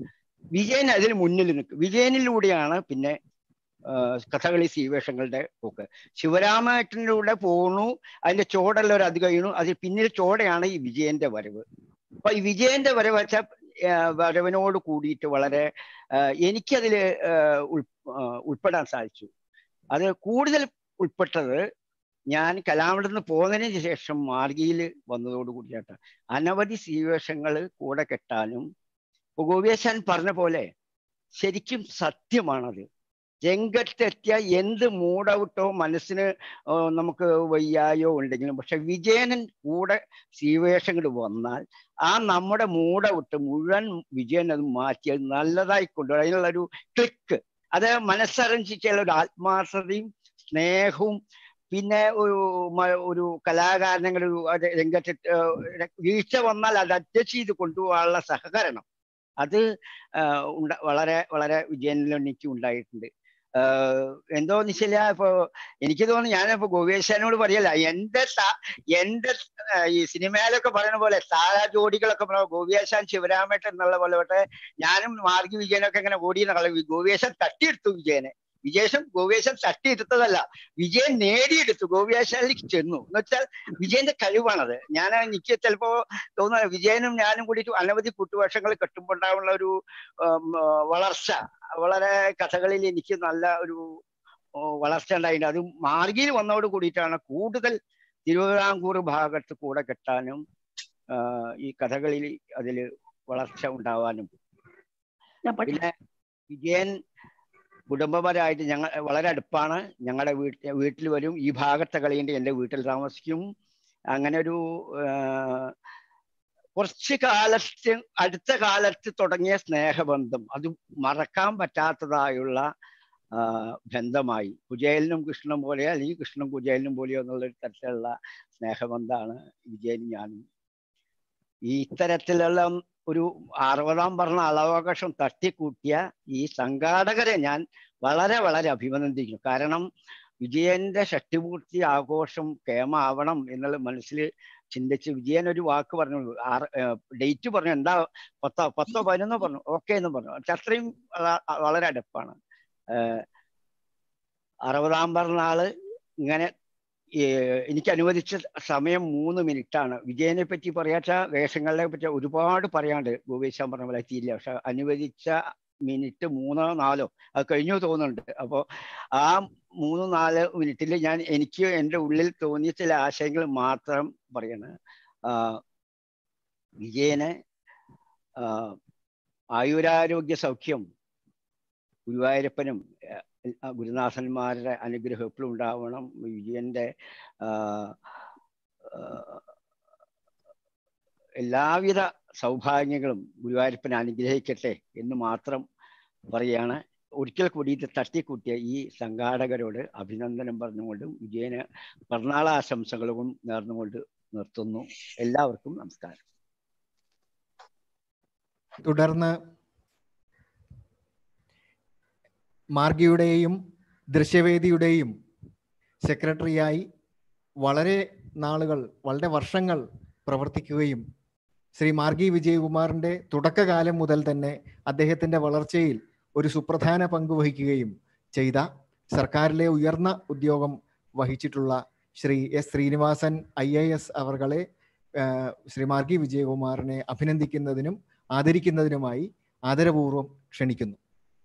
വിജയൻ അതിന് മുന്നിൽ നിൽക്കും വിജയനിലൂടെയാണ് പിന്നെ ആ, കഥകളി സീവേഷങ്ങളുടെ പോക്ക് ശിവരാമേട്ടനിലൂടെ പോണു അതിന്റെ ചോടെല്ലാം ഒരു അത് കഴിയണു അതിൽ പിന്നിൽ ചോടെയാണ് ഈ വിജയന്റെ വരവ് അപ്പൊ ഈ വിജയന്റെ വരവ് വെച്ചാൽ വരവിനോട് കൂടിയിട്ട് വളരെ ആ, എനിക്കതില് ആ, ഉൾ ആ, ഉൾപ്പെടാൻ സാധിച്ചു അത് കൂടുതൽ ഉൾപ്പെട്ടത് ഞാൻ കലാമണ്ഡലത്തിൽ നിന്ന് പോന്നതിന് ശേഷം മാർഗിയിൽ വന്നതോട് കൂടിയാട്ട് അനവധി സീവേഷങ്ങൾ കൂടെ കെട്ടാനും ഇപ്പൊ ഗോപിയാശാൻ പറഞ്ഞ പോലെ ശരിക്കും സത്യമാണത് രംഗത്തെത്തിയ എന്ത് മൂഡൗട്ടോ മനസ്സിന് ആ, നമുക്ക് വയ്യായോ ഉണ്ടെങ്കിലും പക്ഷെ വിജയനൻ കൂടെ സീവേഷങ്ങൾ വന്നാൽ ആ നമ്മുടെ മൂഡൗട്ട് മുഴുവൻ വിജയൻ അത് മാറ്റി അത് നല്ലതായി കൊണ്ടുവരും അതിനുള്ള ഒരു ക്ലിക്ക് അത് മനസ്സറിഞ്ഞിട്ടുള്ള ഒരു ആത്മാർത്ഥതയും സ്നേഹവും പിന്നെ ഒരു മ- ഒരു കലാകാരനങ്ങൾ അത് രംഗത്ത് ഏഹ് വീഴ്ച വന്നാൽ അത് അഡ്ജസ്റ്റ് ചെയ്ത് കൊണ്ടുപോകാനുള്ള സഹകരണം അത് ആഹ് ഉണ്ട വളരെ വളരെ വിജയനിൽ എനിക്ക് ഉണ്ടായിട്ടുണ്ട് ആഹ് എന്തോന്ന് വെച്ചാൽ ഇപ്പൊ എനിക്ക് തോന്നുന്നു ഞാനിപ്പോ ഗോപേശനോട് പറയല്ല എന്റെ ത- എന്റെ ആഹ് ഈ സിനിമയിലൊക്കെ പറയുന്ന പോലെ താര ജോഡികളൊക്കെ പറയുമ്പോൾ ഗോപിയാശാൻ ശിവരാമേട്ടൻ എന്നുള്ള പോലെ പക്ഷേ ഞാനും മാർഗി വിജയനൊക്കെ ഇങ്ങനെ ഓടിയെന്ന കളി ഗോപിയാശാൻ തട്ടിയെടുത്തു വിജയനെ വിജേഷം ഗോപിയാശാൻ തട്ടിയെടുത്തതല്ല വിജയൻ നേടിയെടുത്തു ഗോപിയാശാനിലേക്ക് ചെന്നു എന്ന് വെച്ചാൽ വിജയന്റെ കഴിവാണത് ഞാൻ എനിക്ക് ചിലപ്പോ തോന്നുന്നു വിജയനും ഞാനും കൂടിയിട്ട് അനവധി കുട്ടുവേഷങ്ങൾ കെട്ടുമ്പോൾ ഉണ്ടാവുന്ന ഒരു ഉം, ആ, വളർച്ച വളരെ കഥകളിൽ എനിക്ക് നല്ല ഒരു ഓ, വളർച്ച ഉണ്ടായിട്ടുണ്ട് അത് മാർഗിയിൽ വന്നതോട് കൂടിയിട്ടാണ് കൂടുതൽ തിരുവിതാംകൂർ ഭാഗത്ത് കൂടെ കെട്ടാനും ആ, ഈ കഥകളിൽ അതിൽ വളർച്ച ഉണ്ടാവാനും പിന്നെ വിജയൻ കുടുംബപരമായിട്ട് ഞങ്ങൾ വളരെ അടുപ്പാണ് ഞങ്ങളുടെ വീട്ടിൽ വീട്ടിൽ വരും ഈ ഭാഗത്തെ കളിയുണ്ട് എൻ്റെ വീട്ടിൽ താമസിക്കും അങ്ങനെ ഒരു ആ, കുറച്ച് കാലത്ത് അടുത്ത കാലത്ത് തുടങ്ങിയ സ്നേഹബന്ധം അത് മറക്കാൻ പറ്റാത്തതായുള്ള ആ, ബന്ധമായി കുചേലിനും കൃഷ്ണനും പോലെ അല്ലെങ്കിൽ കൃഷ്ണനും കുചേലിനും പോലെയോ എന്നുള്ള ഒരു തരത്തിലുള്ള സ്നേഹബന്ധമാണ് വിജയനും ഞാനും ഈ ഇത്തരത്തിലുള്ള ഒരു അറുപതാം പറഞ്ഞ അളവകാശം തട്ടിക്കൂട്ടിയ ഈ സംഘാടകരെ ഞാൻ വളരെ വളരെ അഭിനന്ദിക്കുന്നു കാരണം വിജയന്റെ ഷഷ്ടിപൂർത്തി ആഘോഷം കേമാവണം എന്നുള്ള മനസ്സിൽ ചിന്തിച്ച് വിജയൻ ഒരു വാക്ക് പറഞ്ഞു ആറ് ഡേറ്റ് പറഞ്ഞു എന്താ പത്തോ പത്തോ പതിനൊന്നോ പറഞ്ഞു ഓക്കെ എന്ന് പറഞ്ഞു പക്ഷെ അത്രയും വള- വളരെ അടുപ്പാണ് ഏഹ് അറുപതാം പിറന്നാള് ഇങ്ങനെ ഏഹ് എനിക്ക് അനുവദിച്ച സമയം മൂന്ന് മിനിറ്റ് ആണ് വിജയനെ പറ്റി പറയാച്ച വേഷങ്ങളെ പറ്റി ഒരുപാട് പറയാണ്ട് ഗോപേശാൻ പറഞ്ഞ പോലെ എത്തിയില്ല പക്ഷെ അനുവദിച്ച മിനിറ്റ് മൂന്നോ നാലോ അത് കഴിഞ്ഞു തോന്നുന്നുണ്ട് അപ്പോൾ ആ മൂന്ന് നാല് മിനിറ്റിൽ ഞാൻ എനിക്ക് എൻ്റെ ഉള്ളിൽ തോന്നിയ ചില ആശയങ്ങൾ മാത്രം പറയാണ് ആ, വിജയന് ആ, ആയുരാരോഗ്യ സൗഖ്യം ഗുരുവായൂരപ്പനും ഏഹ്, ആ, ഗുരുനാഥന്മാരുടെ അനുഗ്രഹം എപ്പോഴും ഉണ്ടാവണം വിജയന്റെ ആ, ആ, എല്ലാവിധ സൗഭാഗ്യങ്ങളും ഗുരുവായൂരപ്പനെ അനുഗ്രഹിക്കട്ടെ എന്ന് മാത്രം പറയാണ് ഒരിക്കൽ കൂടി ഇത് തട്ടിക്കൂട്ടിയ ഈ സംഘാടകരോട് അഭിനന്ദനം പറഞ്ഞുകൊണ്ടും വിജയന് പിറന്നാൾ ആശംസകളും നേർന്നുകൊണ്ട് നിർത്തുന്നു എല്ലാവർക്കും നമസ്കാരം തുടർന്ന് മാർഗിയുടെയും ദൃശ്യവേദിയുടെയും സെക്രട്ടറിയായി വളരെ നാളുകൾ വളരെ വർഷങ്ങൾ പ്രവർത്തിക്കുകയും ശ്രീ മാർഗി വിജയകുമാറിൻ്റെ തുടക്കകാലം മുതൽ തന്നെ അദ്ദേഹത്തിൻ്റെ വളർച്ചയിൽ ഒരു സുപ്രധാന പങ്ക് വഹിക്കുകയും ചെയ്ത സർക്കാരിലെ ഉയർന്ന ഉദ്യോഗം വഹിച്ചിട്ടുള്ള Shri S Srinivasan I A S അവർകളെ ശ്രീ മാർഗി വിജയകുമാറിനെ അഭിനന്ദിക്കുന്നതിനും ആദരിക്കുന്നതിനുമായി ആദരപൂർവ്വം ക്ഷണിക്കുന്നു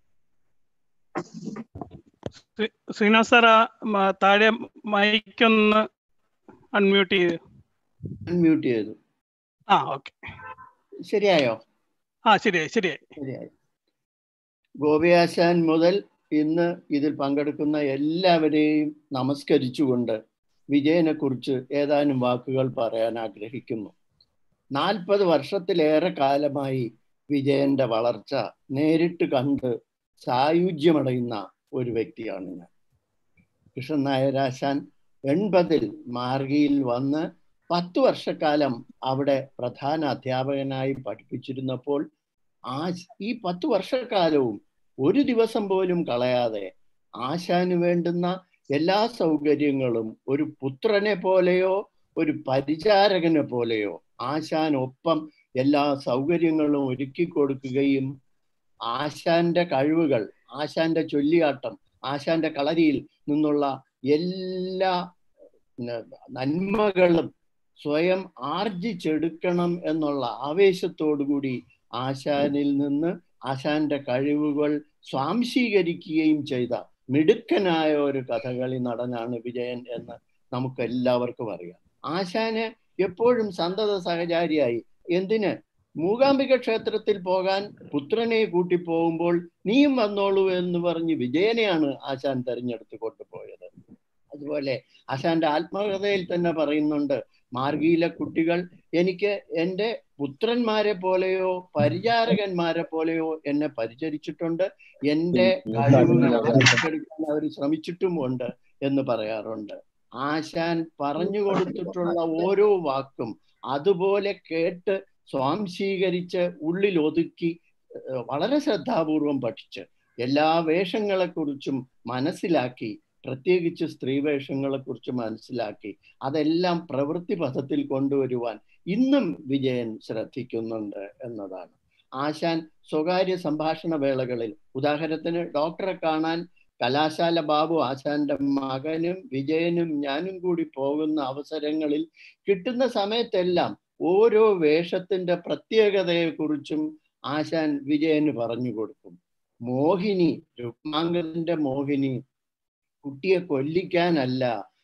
ശ്രീ- ശ്രീനിവാസ് സാർ ആ മ- താഴെ മൈക്കൊന്ന് അൺമ്യൂട്ട് ചെയ്ത് അൺമ്യൂട്ട് ചെയ്തു ആ ഓക്കെ ശരിയായോ ആ ശരിയായി ശരിയായി ശരിയായി ഗോപിയാശാൻ മുതൽ ഇന്ന് ഇതിൽ പങ്കെടുക്കുന്ന എല്ലാവരെയും നമസ്കരിച്ചുകൊണ്ട് വിജയനെ കുറിച്ച് ഏതാനും വാക്കുകൾ പറയാൻ ആഗ്രഹിക്കുന്നു നാൽപ്പത് വർഷത്തിലേറെ കാലമായി വിജയന്റെ വളർച്ച നേരിട്ട് കണ്ട് സായുജ്യമടയുന്ന ഒരു വ്യക്തിയാണ് ഞാൻ കൃഷ്ണൻ നായരാശാൻ എൺപതിൽ മാർഗിയിൽ വന്ന് പത്ത് വർഷക്കാലം അവിടെ പ്രധാന അധ്യാപകനായി പഠിപ്പിച്ചിരുന്നപ്പോൾ ആ ഈ പത്ത് വർഷക്കാലവും ഒരു ദിവസം പോലും കളയാതെ ആശാന് വേണ്ടുന്ന എല്ലാ സൗകര്യങ്ങളും ഒരു പുത്രനെ പോലെയോ ഒരു പരിചാരകനെ പോലെയോ ആശാൻ ഒപ്പം എല്ലാ സൗകര്യങ്ങളും ഒരുക്കി കൊടുക്കുകയും ആശാന്റെ കഴിവുകൾ ആശാന്റെ ചൊല്ലിയാട്ടം ആശാന്റെ കളരിയിൽ നിന്നുള്ള എല്ലാ ന- നന്മകളും സ്വയം ആർജിച്ചെടുക്കണം എന്നുള്ള ആവേശത്തോടുകൂടി ആശാനിൽ നിന്ന് ആശാന്റെ കഴിവുകൾ സ്വാംശീകരിക്കുകയും ചെയ്ത മിടുക്കനായ ഒരു കഥകളി നടനാണ് വിജയൻ എന്ന് നമുക്ക് എല്ലാവർക്കും അറിയാം ആശാന് എപ്പോഴും സന്തത സഹചാരിയായി എന്തിന് മൂകാംബിക ക്ഷേത്രത്തിൽ പോകാൻ പുത്രനെ കൂട്ടി പോകുമ്പോൾ നീയും വന്നോളൂ എന്ന് പറഞ്ഞ് വിജയനെയാണ് ആശാൻ തെരഞ്ഞെടുത്ത് കൊണ്ടുപോയത് അതുപോലെ ആശാന്റെ ആത്മകഥയിൽ തന്നെ പറയുന്നുണ്ട് മാർഗിയിലെ കുട്ടികൾ എനിക്ക് എൻ്റെ പുത്രന്മാരെ പോലെയോ പരിചാരകന്മാരെ പോലെയോ എന്നെ പരിചരിച്ചിട്ടുണ്ട് എൻ്റെ കഴിവുകൾ ആർജിച്ചെടുക്കാൻ അവർ ശ്രമിച്ചിട്ടുമുണ്ട് എന്ന് പറയാറുണ്ട് ആശാൻ പറഞ്ഞു കൊടുത്തിട്ടുള്ള ഓരോ വാക്കും അതുപോലെ കേട്ട് സ്വാംശീകരിച്ച് ഉള്ളിൽ ഒതുക്കി ഏഹ് വളരെ ശ്രദ്ധാപൂർവം പഠിച്ച് എല്ലാ വേഷങ്ങളെക്കുറിച്ചും മനസ്സിലാക്കി പ്രത്യേകിച്ച് സ്ത്രീ വേഷങ്ങളെക്കുറിച്ച് മനസ്സിലാക്കി അതെല്ലാം പ്രവൃത്തി പഥത്തിൽ കൊണ്ടുവരുവാൻ ഇന്നും വിജയൻ ശ്രദ്ധിക്കുന്നുണ്ട് എന്നതാണ് ആശാൻ സ്വകാര്യ സംഭാഷണ വേളകളിൽ ഉദാഹരണത്തിന് ഡോക്ടറെ കാണാൻ കലാശാല ബാബു ആശാന്റെ മകനും വിജയനും ഞാനും കൂടി പോകുന്ന അവസരങ്ങളിൽ കിട്ടുന്ന സമയത്തെല്ലാം ഓരോ വേഷത്തിന്റെ പ്രത്യേകതയെക്കുറിച്ചും ആശാൻ വിജയന് പറഞ്ഞു കൊടുക്കും മോഹിനി രുക്മാംഗത്തിന്റെ മോഹിനി കുട്ടിയെ കൊല്ലിക്കാനല്ല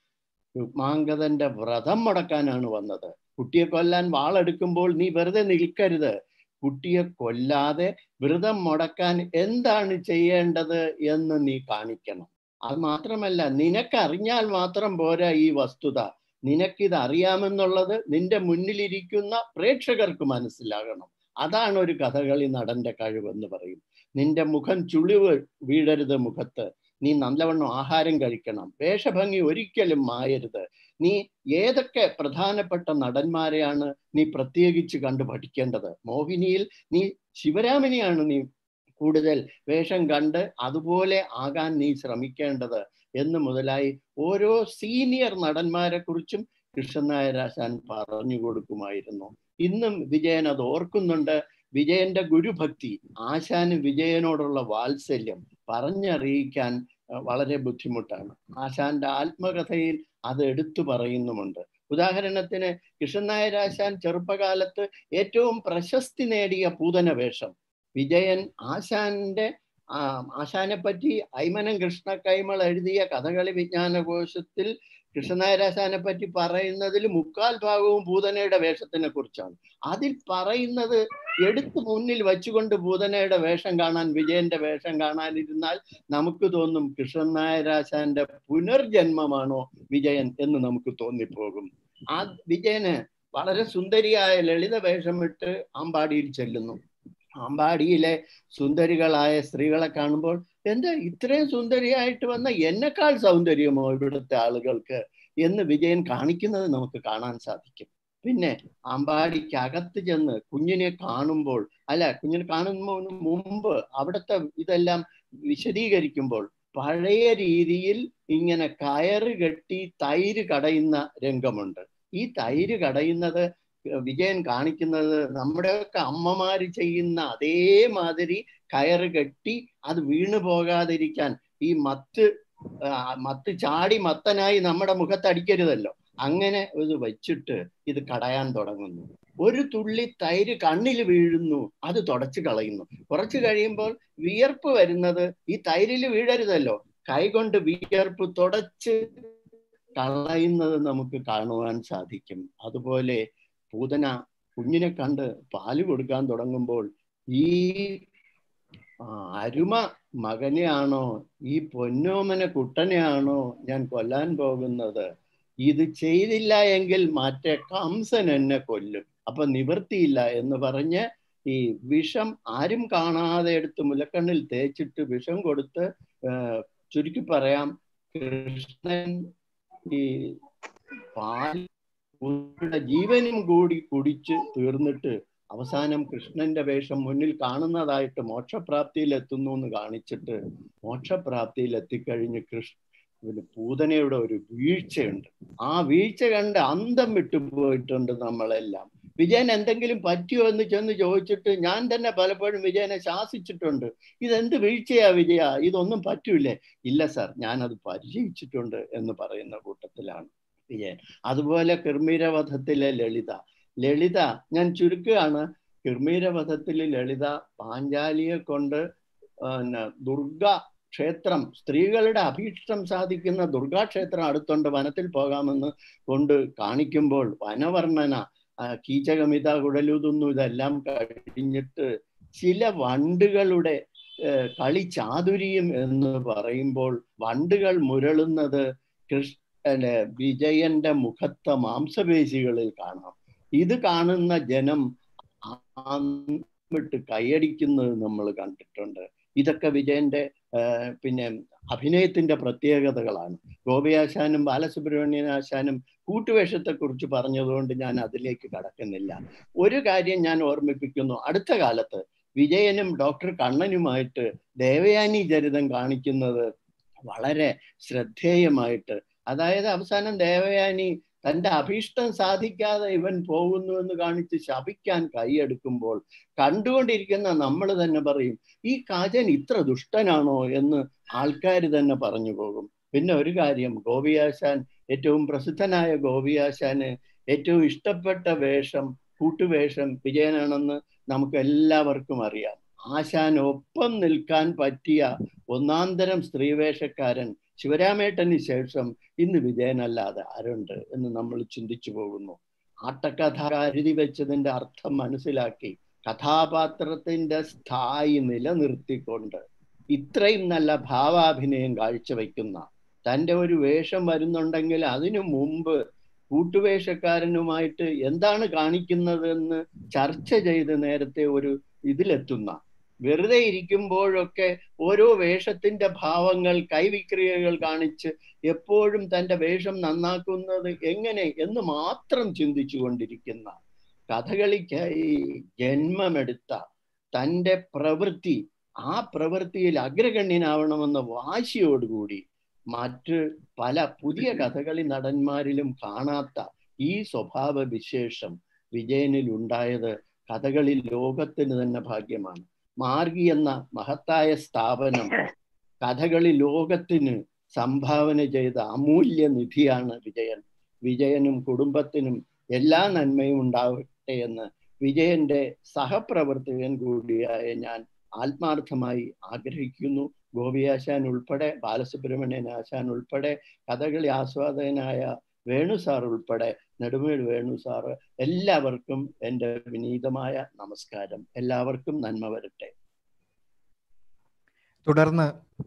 രുക്മാംഗതന്റെ വ്രതം മുടക്കാനാണ് വന്നത് കുട്ടിയെ കൊല്ലാൻ വാളെടുക്കുമ്പോൾ നീ വെറുതെ നിൽക്കരുത് കുട്ടിയെ കൊല്ലാതെ വ്രതം മുടക്കാൻ എന്താണ് ചെയ്യേണ്ടത് എന്ന് നീ കാണിക്കണം അത് മാത്രമല്ല നിനക്കറിഞ്ഞാൽ മാത്രം പോരാ ഈ വസ്തുത നിനക്കിത് അറിയാമെന്നുള്ളത് നിന്റെ മുന്നിലിരിക്കുന്ന പ്രേക്ഷകർക്ക് മനസ്സിലാകണം അതാണ് ഒരു കഥകളി നടന്റെ കഴിവെന്ന് പറയും നിന്റെ മുഖം ചുളിവ് വീഴരുത് മുഖത്ത് നീ നല്ലവണ്ണം ആഹാരം കഴിക്കണം വേഷഭംഗി ഒരിക്കലും മായരുത് നീ ഏതൊക്കെ പ്രധാനപ്പെട്ട നടന്മാരെയാണ് നീ പ്രത്യേകിച്ച് കണ്ടു പഠിക്കേണ്ടത് മോഹിനിയിൽ നീ ശിവരാമനെയാണ് നീ കൂടുതൽ വേഷം കണ്ട് അതുപോലെ ആകാൻ നീ ശ്രമിക്കേണ്ടത് എന്ന് മുതലായി ഓരോ സീനിയർ നടന്മാരെ കുറിച്ചും കൃഷ്ണൻ നായരാശാൻ പറഞ്ഞു കൊടുക്കുമായിരുന്നു ഇന്നും വിജയൻ അത് ഓർക്കുന്നുണ്ട് വിജയന്റെ ഗുരുഭക്തി ആശാന് വിജയനോടുള്ള വാത്സല്യം പറഞ്ഞറിയിക്കാൻ അഹ് വളരെ ബുദ്ധിമുട്ടാണ് ആശാന്റെ ആത്മകഥയിൽ അത് എടുത്തു പറയുന്നുമുണ്ട് ഉദാഹരണത്തിന് കൃഷ്ണൻ നായരാശാൻ ചെറുപ്പകാലത്ത് ഏറ്റവും പ്രശസ്തി നേടിയ പൂതന വേഷം വിജയൻ ആശാന്റെ ആ, ആശാനെ പറ്റി ഐമനം കൃഷ്ണ കൈമൾ എഴുതിയ കഥകളി വിജ്ഞാനകോശത്തിൽ കൃഷ്ണനായരാശാനെ പറ്റി പറയുന്നതിൽ മുക്കാൽ ഭാഗവും പൂതനയുടെ വേഷത്തിനെ കുറിച്ചാണ് അതിൽ പറയുന്നത് എടുത്തു മുന്നിൽ വച്ചുകൊണ്ട് പൂതനയുടെ വേഷം കാണാൻ വിജയന്റെ വേഷം കാണാനിരുന്നാൽ നമുക്ക് തോന്നും കൃഷ്ണൻ നായരാശാന്റെ പുനർജന്മമാണോ വിജയൻ എന്ന് നമുക്ക് തോന്നിപ്പോകും ആ വിജയന് വളരെ സുന്ദരിയായ ലളിത വേഷമിട്ട് അമ്പാടിയിൽ ചെല്ലുന്നു അമ്പാടിയിലെ സുന്ദരികളായ സ്ത്രീകളെ കാണുമ്പോൾ എന്താ ഇത്രയും സുന്ദരിയായിട്ട് വന്ന എന്നെക്കാൾ സൗന്ദര്യമോ ഇവിടുത്തെ ആളുകൾക്ക് എന്ന് വിജയൻ കാണിക്കുന്നത് നമുക്ക് കാണാൻ സാധിക്കും പിന്നെ അമ്പാടിക്ക് അകത്ത് ചെന്ന് കുഞ്ഞിനെ കാണുമ്പോൾ അല്ല കുഞ്ഞിനെ കാണുന്നതിന് മുമ്പ് അവിടുത്തെ ഇതെല്ലാം വിശദീകരിക്കുമ്പോൾ പഴയ രീതിയിൽ ഇങ്ങനെ കയറ് കെട്ടി തൈര് കടയുന്ന രംഗമുണ്ട് ഈ തൈര് കടയുന്നത് വിജയൻ കാണിക്കുന്നത് നമ്മുടെയൊക്കെ അമ്മമാര് ചെയ്യുന്ന അതേമാതിരി കയറ് കെട്ടി അത് വീണു പോകാതിരിക്കാൻ ഈ മത്ത് ആ, മത്ത് ചാടി മത്തനായി നമ്മുടെ മുഖത്ത് അടിക്കരുതല്ലോ അങ്ങനെ ഇത് വെച്ചിട്ട് ഇത് കടയാൻ തുടങ്ങുന്നു ഒരു തുള്ളി തൈര് കണ്ണിൽ വീഴുന്നു അത് തുടച്ചു കളയുന്നു കുറച്ച് കഴിയുമ്പോൾ വിയർപ്പ് വരുന്നത് ഈ തൈരിൽ വീഴരുതല്ലോ കൈകൊണ്ട് വിയർപ്പ് തുടച്ച് കളയുന്നത് നമുക്ക് കാണുവാൻ സാധിക്കും അതുപോലെ പൂതന കുഞ്ഞിനെ കണ്ട് പാല് കൊടുക്കാൻ തുടങ്ങുമ്പോൾ ഈ ആ, അരുമ മകനെയാണോ ഈ പൊന്നോമന കുട്ടനെയാണോ ഞാൻ കൊല്ലാൻ പോകുന്നത് ഇത് ചെയ്തില്ല എങ്കിൽ മറ്റേ കംസൻ എന്നെ കൊല്ലും അപ്പൊ നിവൃത്തിയില്ല എന്ന് പറഞ്ഞ് ഈ വിഷം ആരും കാണാതെ എടുത്ത് മുലക്കണ്ണിൽ തേച്ചിട്ട് വിഷം കൊടുത്ത് ആ, ചുരുക്കി പറയാം കൃഷ്ണൻ ഈ പാൽ ഉള്ള ജീവനും കൂടി കുടിച്ച് തീർന്നിട്ട് അവസാനം കൃഷ്ണന്റെ വേഷം മുന്നിൽ കാണുന്നതായിട്ട് മോക്ഷപ്രാപ്തിയിൽ എത്തുന്നു എന്ന് കാണിച്ചിട്ട് മോക്ഷപ്രാപ്തിയിൽ എത്തിക്കഴിഞ്ഞ് കൃഷ്ണ പിന്നെ പൂതനയുടെ ഒരു വീഴ്ചയുണ്ട് ആ വീഴ്ച കണ്ട് അന്തം വിട്ടുപോയിട്ടുണ്ട് നമ്മളെല്ലാം വിജയൻ എന്തെങ്കിലും പറ്റിയോ എന്ന് ചെന്ന് ചോദിച്ചിട്ട് ഞാൻ തന്നെ പലപ്പോഴും വിജയനെ ശാസിച്ചിട്ടുണ്ട് ഇതെന്ത് വീഴ്ചയാ വിജയ ഇതൊന്നും പറ്റൂലേ ഇല്ല സാർ ഞാനത് പരിചയിച്ചിട്ടുണ്ട് എന്ന് പറയുന്ന കൂട്ടത്തിലാണ് വിജയൻ അതുപോലെ കിർമീരവധത്തിലെ ലളിത ലളിത ഞാൻ ചുരുക്കുകയാണ് കിർമീരവധത്തിൽ ലളിത പാഞ്ചാലിയെ കൊണ്ട് പിന്നെ ദുർഗ ക്ഷേത്രം സ്ത്രീകളുടെ അഭീഷ്ടം സാധിക്കുന്ന ദുർഗാക്ഷേത്രം അടുത്തുണ്ട് വനത്തിൽ പോകാമെന്ന് കൊണ്ട് കാണിക്കുമ്പോൾ വനവർണ്ണന ആ, കീചകമിത കുഴലുതുന്നു ഇതെല്ലാം കഴിഞ്ഞിട്ട് ചില വണ്ടുകളുടെ ഏഹ്, കളി ചാതുര്യം എന്ന് പറയുമ്പോൾ വണ്ടുകൾ മുരളുന്നത് കൃഷ് അല്ലെ വിജയന്റെ മുഖത്തെ മാംസപേശികളിൽ കാണാം ഇത് കാണുന്ന ജനം വിട്ട് കൈയടിക്കുന്നത് നമ്മൾ കണ്ടിട്ടുണ്ട് ഇതൊക്കെ വിജയന്റെ ആഹ് പിന്നെ അഭിനയത്തിന്റെ പ്രത്യേകതകളാണ് ഗോപിയാശാനും ബാലസുബ്രഹ്മണ്യനാശാനും കൂട്ടുവേഷത്തെക്കുറിച്ച് പറഞ്ഞതുകൊണ്ട് ഞാൻ അതിലേക്ക് കടക്കുന്നില്ല ഒരു കാര്യം ഞാൻ ഓർമ്മിപ്പിക്കുന്നു അടുത്ത കാലത്ത് വിജയനും ഡോക്ടർ കണ്ണനുമായിട്ട് ദേവയാനി ചരിതം കാണിക്കുന്നത് വളരെ ശ്രദ്ധേയമായിട്ട് അതായത് അവസാനം ദേവയാനി തന്റെ അഭീഷ്ടം സാധിക്കാതെ ഇവൻ പോകുന്നു എന്ന് കാണിച്ച് ശപിക്കാൻ കൈയെടുക്കുമ്പോൾ കണ്ടുകൊണ്ടിരിക്കുന്ന നമ്മൾ തന്നെ പറയും ഈ കാജൻ ഇത്ര ദുഷ്ടനാണോ എന്ന് ആൾക്കാർ തന്നെ പറഞ്ഞു പോകും പിന്നെ ഒരു കാര്യം ഗോപിയാശാൻ ഏറ്റവും പ്രസിദ്ധനായ ഗോപിയാശാന് ഏറ്റവും ഇഷ്ടപ്പെട്ട വേഷം കൂട്ടുവേഷം വിജയനാണെന്ന് നമുക്ക് എല്ലാവർക്കും അറിയാം ആശാൻ ഒപ്പം നിൽക്കാൻ പറ്റിയ ഒന്നാന്തരം സ്ത്രീവേഷക്കാരൻ ശിവരാമേട്ടന് ശേഷം ഇന്ന് വിജയനല്ലാതെ ആരുണ്ട് എന്ന് നമ്മൾ ചിന്തിച്ചു പോകുന്നു ആട്ടക്കഥ കരുതി വെച്ചതിന്റെ അർത്ഥം മനസ്സിലാക്കി കഥാപാത്രത്തിന്റെ സ്ഥായി നിലനിർത്തിക്കൊണ്ട് ഇത്രയും നല്ല ഭാവാഭിനയം കാഴ്ചവെക്കുന്ന തൻ്റെ ഒരു വേഷം വരുന്നുണ്ടെങ്കിൽ അതിനു മുമ്പ് കൂട്ടുവേഷക്കാരനുമായിട്ട് എന്താണ് കാണിക്കുന്നതെന്ന് ചർച്ച ചെയ്ത് നേരത്തെ ഒരു ഇതിലെത്തുന്ന വെറുതെ ഇരിക്കുമ്പോഴൊക്കെ ഓരോ വേഷത്തിന്റെ ഭാവങ്ങൾ കൈവിക്രിയകൾ കാണിച്ച് എപ്പോഴും തൻ്റെ വേഷം നന്നാക്കുന്നത് എങ്ങനെ എന്ന് മാത്രം ചിന്തിച്ചു കൊണ്ടിരിക്കുന്ന കഥകളിക്കായി ജന്മമെടുത്ത തൻ്റെ പ്രവൃത്തി ആ പ്രവൃത്തിയിൽ അഗ്രഗണ്യനാവണമെന്ന വാശിയോടുകൂടി മറ്റ് പല പുതിയ കഥകളി നടന്മാരിലും കാണാത്ത ഈ സ്വഭാവ വിശേഷം വിജയനിൽ ഉണ്ടായത് കഥകളി ലോകത്തിന് തന്നെ ഭാഗ്യമാണ് മാർഗി എന്ന മഹത്തായ സ്ഥാപനം കഥകളി ലോകത്തിന് സംഭാവന ചെയ്ത അമൂല്യ നിധിയാണ് വിജയൻ വിജയനും കുടുംബത്തിനും എല്ലാ നന്മയും ഉണ്ടാവട്ടെ എന്ന് വിജയന്റെ സഹപ്രവർത്തകൻ കൂടിയായ ഞാൻ ആത്മാർത്ഥമായി ആഗ്രഹിക്കുന്നു ഗോപിയാശാൻ ഉൾപ്പെടെ ബാലസുബ്രഹ്മണ്യൻ ആശാൻ ഉൾപ്പെടെ കഥകളി ആസ്വാദകനായ വേണു സാർ ഉൾപ്പെടെ നെടുമേൽ വേണു സാറ് എല്ലാവർക്കും എൻ്റെ വിനീതമായ നമസ്കാരം എല്ലാവർക്കും നന്മ വരട്ടെ തുടർന്ന്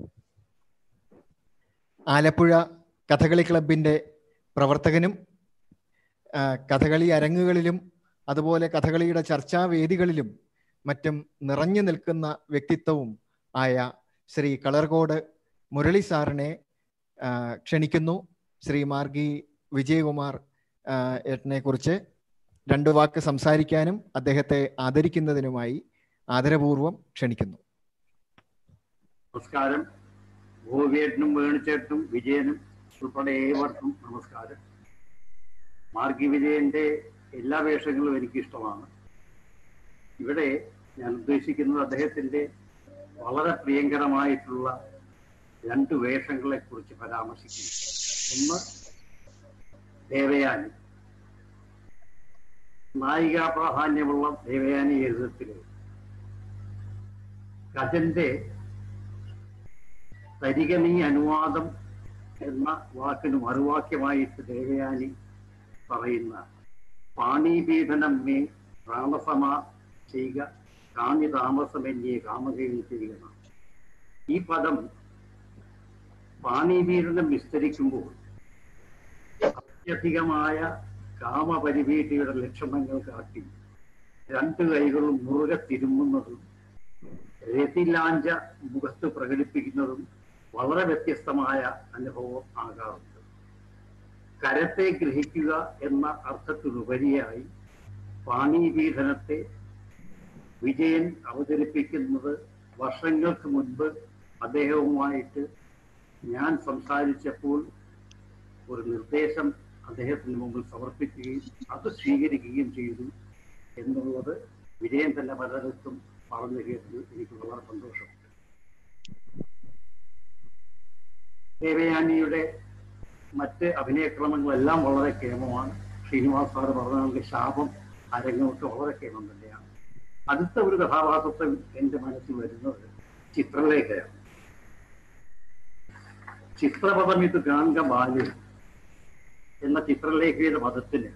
ആലപ്പുഴ കഥകളി ക്ലബിൻ്റെ പ്രവർത്തകനും ആ, കഥകളി അരങ്ങുകളിലും അതുപോലെ കഥകളിയുടെ ചർച്ചാവേദികളിലും മറ്റും നിറഞ്ഞു നിൽക്കുന്ന വ്യക്തിത്വവും ആയ ശ്രീ കളർകോട് മുരളി സാറിനെ ആ, ക്ഷണിക്കുന്നു ശ്രീ മാർഗി വിജയകുമാർ ഏട്ടനെ കുറിച്ച് രണ്ടു വാക്ക് സംസാരിക്കാനും അദ്ദേഹത്തെ ആദരിക്കുന്നതിനുമായി ആദരപൂർവം ക്ഷണിക്കുന്നു നമസ്കാരം ഗോപിയേട്ടനും വേണുചേട്ടനും വിജയനും ഉൾപ്പെടെ ഏവർക്കും നമസ്കാരം മാർഗി വിജയന്റെ എല്ലാ വേഷങ്ങളും എനിക്ക് ഇഷ്ടമാണ് ഇവിടെ ഞാൻ ഉദ്ദേശിക്കുന്നത് അദ്ദേഹത്തിന്റെ വളരെ പ്രിയങ്കരമായിട്ടുള്ള രണ്ട് വേഷങ്ങളെ കുറിച്ച് പരാമർശിക്കുന്നു ഒന്ന് ദേവയാനി നായികാ പ്രാധാന്യമുള്ള ദേവയാനി എഴുതത്തില് ഗജന്റെ തരിക നീ അനുവാദം എന്ന വാക്കിന് മറുവാക്യമായിട്ട് ദേവയാനി പറയുന്ന പാണീപീഠനം മേ താമസമാ ചെയ്യുക കാമി താമസമെന്നിയെ കാമകയിൽ ചെയ്യുക ഈ പദം പാണീപീഠനം വിസ്തരിക്കുമ്പോൾ അത്യധികമായ കാമപരിഭീതിയുടെ ലക്ഷണങ്ങൾ കാട്ടി രണ്ട് കൈകളും മുറുകെ തിരുമുന്നതും രതിലാഞ്ച മുഖത്ത് പ്രകടിപ്പിക്കുന്നതും വളരെ വ്യത്യസ്തമായ അനുഭവം ആകാറുണ്ട് കരത്തെ ഗ്രഹിക്കുക എന്ന അർത്ഥത്തിനുപരിയായി പാണീപീഠനത്തെ വിജയൻ അവതരിപ്പിക്കുന്നത് വർഷങ്ങൾക്ക് മുൻപ് അദ്ദേഹവുമായിട്ട് ഞാൻ സംസാരിച്ചപ്പോൾ ഒരു നിർദ്ദേശം അദ്ദേഹത്തിന് മുമ്പിൽ സമർപ്പിക്കുകയും അത് സ്വീകരിക്കുകയും ചെയ്തു എന്നുള്ളത് വിജയൻ തന്നെ പലയിടത്തും പറഞ്ഞു കേട്ടത് എനിക്ക് വളരെ സന്തോഷമുണ്ട് ദേവയാനിയുടെ മറ്റ് അഭിനയക്രമങ്ങളെല്ലാം വളരെ കേമമാണ് ശ്രീനിവാസ് സാറ് പറഞ്ഞ കണക്ക് ശാപം അരങ്ങൊക്കെ വളരെ കേമം തന്നെയാണ് അടുത്ത ഒരു കഥാപാത്രത്തെ എൻ്റെ മനസ്സിൽ വരുന്നത് ചിത്രലേഖയാണ് ചിത്രപദം ഇത് കാണുക ബാല്യം എന്ന ചിത്രലേഖയുടെ പദത്തിന്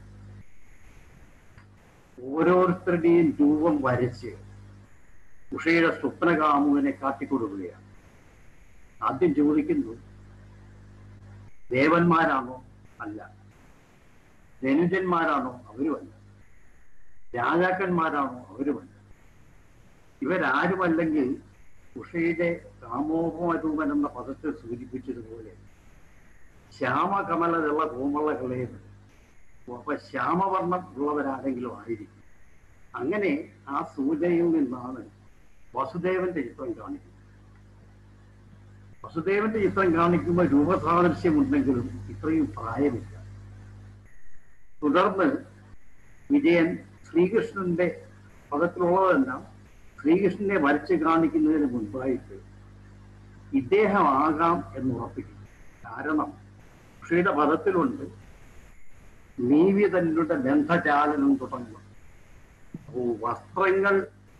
ഓരോരുത്തരുടെയും രൂപം വരച്ച് ഉഷയുടെ സ്വപ്നകാമുവിനെ കാട്ടിക്കൊടുക്കുകയാണ് ആദ്യം ചോദിക്കുന്നു ദേവന്മാരാണോ അല്ല ധനുജന്മാരാണോ അവരുമല്ല രാജാക്കന്മാരാണോ അവരുമല്ല ഇവരാരുമല്ലെങ്കിൽ ഉഷയുടെ കാമോപമരൂപൻ എന്ന പദത്തെ സൂചിപ്പിച്ചതുപോലെ ശ്യാമകമലതുള്ള കോമള കളയത് അപ്പൊ ശ്യാമവർണ്ണം ഉള്ളവരാരെങ്കിലും ആയിരിക്കും അങ്ങനെ ആ സൂചനയിൽ നിന്നാണ് വസുദേവന്റെ ചിത്രം കാണിക്കുന്നത് വസുദേവന്റെ ചിത്രം കാണിക്കുമ്പോൾ രൂപസാദൃശ്യമുണ്ടെങ്കിലും ഇത്രയും പ്രായമില്ല തുടർന്ന് വിജയൻ ശ്രീകൃഷ്ണന്റെ പദത്തിലുള്ളതെല്ലാം ശ്രീകൃഷ്ണനെ വരച്ച് കാണിക്കുന്നതിന് മുൻപായിട്ട് ഇദ്ദേഹമാകാം എന്ന് ഉറപ്പിക്കുന്നു കാരണം കൃഷിയുടെ പദത്തിലുണ്ട് നീവി തന്നുടെ ബന്ധചാലനം തുടങ്ങും അപ്പോ വസ്ത്രങ്ങൾ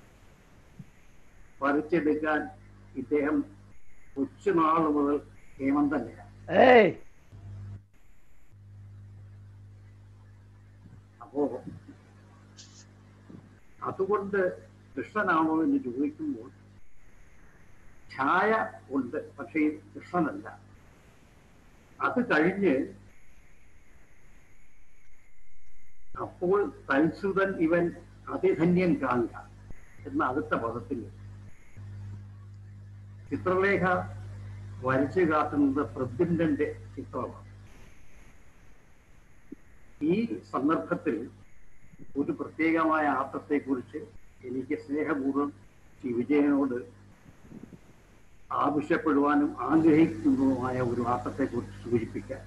വരച്ചെടുക്കാൻ ഇദ്ദേഹം കൊച്ചുനാൾ മുതൽ കേമം തന്നെയാണ് അപ്പോ അതുകൊണ്ട് കൃഷ്ണനാണോ എന്ന് ചോദിക്കുമ്പോൾ ഛായ ഉണ്ട് പക്ഷേ ഇത് കൃഷ്ണനല്ല അത് കഴിഞ്ഞ് അപ്പോൾ തൽസുതൻ ഇവൻ അതിധന്യൻ കാണുക എന്ന അടുത്ത പദത്തിൽ ചിത്രലേഖ വരച്ചു കാട്ടുന്നത് പ്രദ്യുമ്നന്റെ ചിത്രമാണ് ഈ സന്ദർഭത്തിൽ ഒരു പ്രത്യേകമായ ആട്ടത്തെക്കുറിച്ച് എനിക്ക് സ്നേഹപൂർവ്വം ശ്രീ വിജയനോട് ആവശ്യപ്പെടുവാനും ആഗ്രഹിക്കുന്നതുമായ ഒരു ആട്ടത്തെക്കുറിച്ച് സൂചിപ്പിക്കാൻ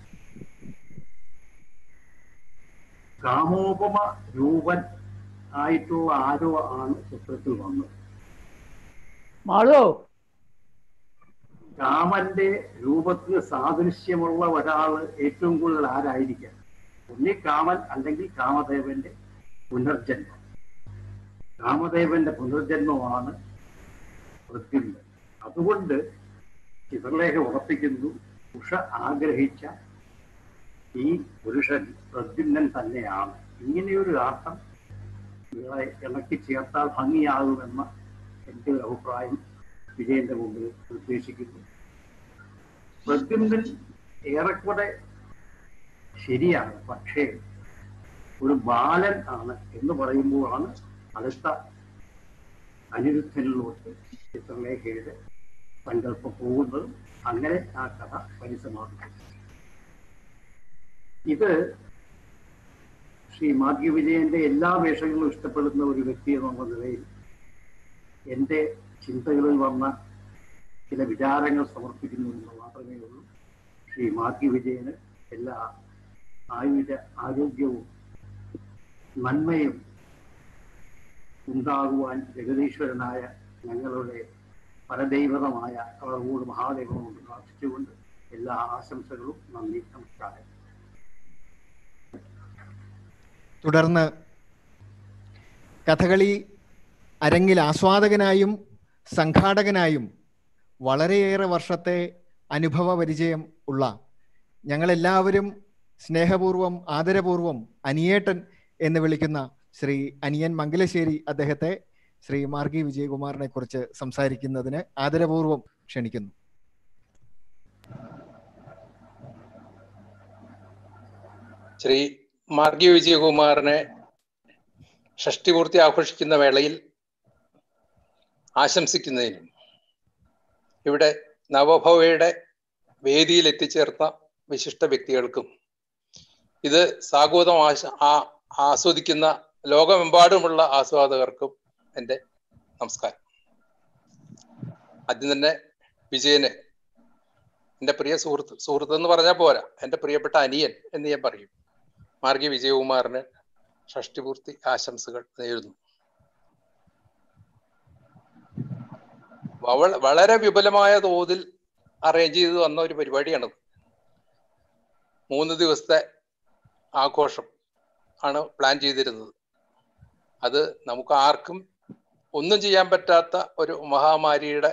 കാമോപമ രൂപൻ ആയിട്ടുള്ള ആരോ ആണ് ചിത്രത്തിൽ വന്നത് മാളോ കാമന്റെ രൂപത്തിന് സാദൃശ്യമുള്ള ഒരാള് ഏറ്റവും കൂടുതൽ ആരായിരിക്കാം ഒന്നി കാമൻ അല്ലെങ്കിൽ കാമദേവന്റെ പുനർജന്മം കാമദേവന്റെ പുനർജന്മമാണ് പ്രത്യുമ്നൻ അതുകൊണ്ട് ചിത്രലേഖ ഉറപ്പിക്കുന്നു ഉഷ ആഗ്രഹിച്ച ഈ പുരുഷൻ പ്രദ്യുമ്നൻ തന്നെയാണ് ഇങ്ങനെയൊരു ആട്ടം ഇവളെ ഇണക്കി ചേർത്താൽ ഭംഗിയാകുമെന്ന എൻ്റെ ഒരു അഭിപ്രായം വിജയന്റെ മുമ്പിൽ നിർദ്ദേശിക്കുന്നു പ്രദ്യുമ്നൻ ഏറെക്കുറെ ശരിയാണ് പക്ഷേ ഒരു ബാലൻ ആണ് എന്ന് പറയുമ്പോഴാണ് അടുത്ത അനിരുദ്ധനിലോട്ട് ചിത്രലേഖയുടെ സങ്കല്പം പോകുന്നതും അങ്ങനെ ആ കഥ പരിസമാപിക്കും ഇത് ശ്രീ മാധ്യ വിജയന്റെ എല്ലാ വേഷങ്ങളും ഇഷ്ടപ്പെടുന്ന ഒരു വ്യക്തി എന്നുള്ള നിലയിൽ എൻ്റെ ചിന്തകളിൽ വന്ന ചില വിചാരങ്ങൾ സമർപ്പിക്കുന്നു എന്ന് മാത്രമേ ഉള്ളൂ ശ്രീ മാധ്യ വിജയന് എല്ലാ ആയുധ ആരോഗ്യവും നന്മയും ഉണ്ടാകുവാൻ ജഗദീശ്വരനായ ഞങ്ങളുടെ പരദൈവതമായ കളർവൂട് മഹാദേവനോട് പ്രാർത്ഥിച്ചുകൊണ്ട് എല്ലാ ആശംസകളും നന്ദി നമസ്കാരം തുടർന്ന് കഥകളി അരങ്ങിൽ ആസ്വാദകനായും സംഘാടകനായും വളരെയേറെ വർഷത്തെ അനുഭവ പരിചയം ഉള്ള ഞങ്ങളെല്ലാവരും സ്നേഹപൂർവം ആദരപൂർവം അനിയേട്ടൻ എന്ന് വിളിക്കുന്ന ശ്രീ അനിയൻ മംഗലശ്ശേരി അദ്ദേഹത്തെ ശ്രീ മാർഗി വിജയകുമാറിനെ കുറിച്ച് സംസാരിക്കുന്നതിന് ആദരപൂർവം ക്ഷണിക്കുന്നു ശ്രീ മാർഗി വിജയകുമാറിനെ ഷഷ്ടിപൂർത്തി ആഘോഷിക്കുന്ന വേളയിൽ ആശംസിക്കുന്നതിനും ഇവിടെ നവഭവയുടെ വേദിയിൽ എത്തിച്ചേർന്ന വിശിഷ്ട വ്യക്തികൾക്കും ഇത് സാഗോതം ആശ ആ- ആസ്വദിക്കുന്ന ലോകമെമ്പാടുമുള്ള ആസ്വാദകർക്കും എൻ്റെ നമസ്കാരം ആദ്യം തന്നെ വിജയന് എൻ്റെ പ്രിയ സുഹൃത്ത് സുഹൃത്ത് എന്ന് പറഞ്ഞാൽ പോരാ എൻ്റെ പ്രിയപ്പെട്ട അനിയൻ എന്ന് ഞാൻ പറയും മാർഗി വിജയകുമാറിന് ഷഷ്ടിപൂർത്തി ആശംസകൾ നേരുന്നു വവ- വളരെ വിപുലമായ തോതിൽ അറേഞ്ച് ചെയ്ത് വന്ന ഒരു പരിപാടിയാണ് മൂന്ന് ദിവസത്തെ ആഘോഷം ആണ് പ്ലാൻ ചെയ്തിരുന്നത് അത് നമുക്ക് ആർക്കും ഒന്നും ചെയ്യാൻ പറ്റാത്ത ഒരു മഹാമാരിയുടെ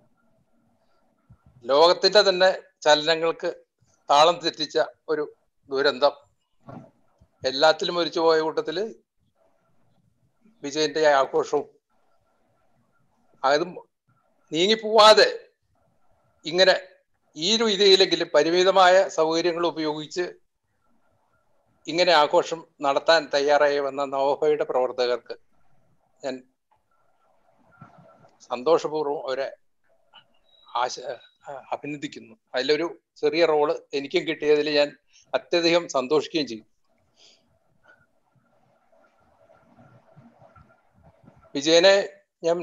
ലോകത്തിന്റെ തന്നെ ചലനങ്ങൾക്ക് താളം തെറ്റിച്ച ഒരു ദുരന്തം എല്ലാത്തിലും ഒരിച്ചു പോയ കൂട്ടത്തില് വിജയന്റെ ആഘോഷവും അതും നീങ്ങിപ്പോവാതെ ഇങ്ങനെ ഈ രീതിയിലെങ്കിലും പരിമിതമായ സൗകര്യങ്ങൾ ഉപയോഗിച്ച് ഇങ്ങനെ ആഘോഷം നടത്താൻ തയ്യാറായി വന്ന നവോഭയുടെ പ്രവർത്തകർക്ക് ഞാൻ സന്തോഷപൂർവ്വം അവരെ ആശ അഭിനന്ദിക്കുന്നു അതിലൊരു ചെറിയ റോള് എനിക്കും കിട്ടിയതിൽ ഞാൻ അത്യധികം സന്തോഷിക്കുകയും ചെയ്യും വിജയനെ ഞാൻ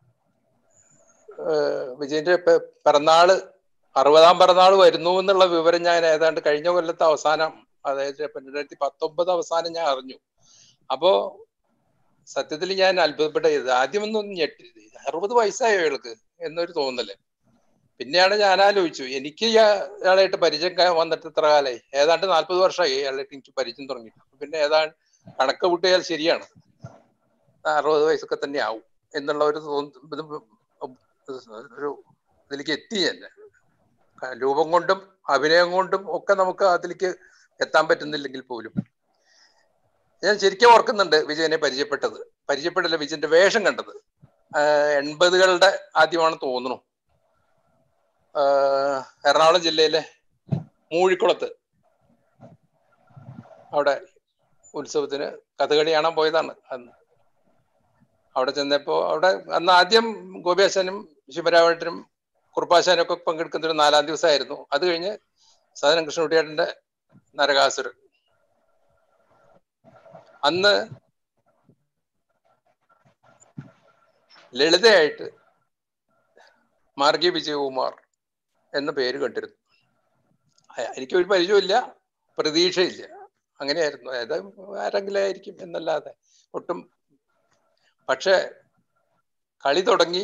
ഏഹ് വിജയന്റെ പെ- പിറന്നാള് അറുപതാം പിറന്നാൾ വരുന്നു എന്നുള്ള വിവരം ഞാൻ ഏതാണ്ട് കഴിഞ്ഞ കൊല്ലത്തെ അവസാനം അതായത് രണ്ടായിരത്തി പത്തൊമ്പത് അവസാനം ഞാൻ അറിഞ്ഞു അപ്പോ സത്യത്തിൽ ഞാൻ അത്ഭുതപ്പെട്ടത് ആദ്യമൊന്നും ഞെട്ടി അറുപത് വയസ്സായോ ഇയാൾക്ക് എന്നൊരു തോന്നല് പിന്നെയാണ് ഞാൻ ആലോചിച്ചു എനിക്ക് ഇയാ- ഇയാളായിട്ട് പരിചയം ക- വന്നിട്ട് ഇത്ര കാലായി ഏതാണ്ട് നാല്പത് വർഷമായി ഇയാളായിട്ട് എനിക്ക് പരിചയം തുടങ്ങി പിന്നെ ഏതാണ്ട് കണക്ക് കൂട്ടിയാൽ ശരിയാണ് അറുപത് വയസ്സൊക്കെ തന്നെ ആവും എന്നുള്ള ഒരു തോന്ന- ഇത് ഒരു ഇതിലേക്ക് എത്തി തന്നെ ക- രൂപം കൊണ്ടും അഭിനയം കൊണ്ടും ഒക്കെ നമുക്ക് അതിലേക്ക് എത്താൻ പറ്റുന്നില്ലെങ്കിൽ പോലും ഞാൻ ശരിക്കും ഓർക്കുന്നുണ്ട് വിജയനെ പരിചയപ്പെട്ടത് പരിചയപ്പെടില്ല വിജയന്റെ വേഷം കണ്ടത് ആഹ് എൺപതുകളുടെ ആദ്യമാണ് തോന്നുന്നു ആഹ് എറണാകുളം ജില്ലയിലെ മൂഴിക്കുളത്ത് അവിടെ ഉത്സവത്തിന് കഥകളി കാണാൻ പോയതാണ് അന്ന് അവിടെ ചെന്നപ്പോ അവിടെ അന്ന് ആദ്യം ഗോപിയാശാനും ശിവരാമേട്ടനും കുറുപ്പാശാനും ഒക്കെ പങ്കെടുക്കുന്ന ഒരു നാലാം ദിവസമായിരുന്നു അത് കഴിഞ്ഞ് സദനം കൃഷ്ണകുട്ടിയേട്ടന്റെ നരകാസുരൻ അന്ന് ലളിതയായിട്ട് മാർഗി വിജയകുമാർ എന്ന പേര് കണ്ടിരുന്നു അ- എനിക്കൊരു പരിചയമില്ല പ്രതീക്ഷയില്ല അങ്ങനെയായിരുന്നു അതായത് ആരെങ്കിലും ആയിരിക്കും എന്നല്ലാതെ ഒട്ടും പക്ഷെ കളി തുടങ്ങി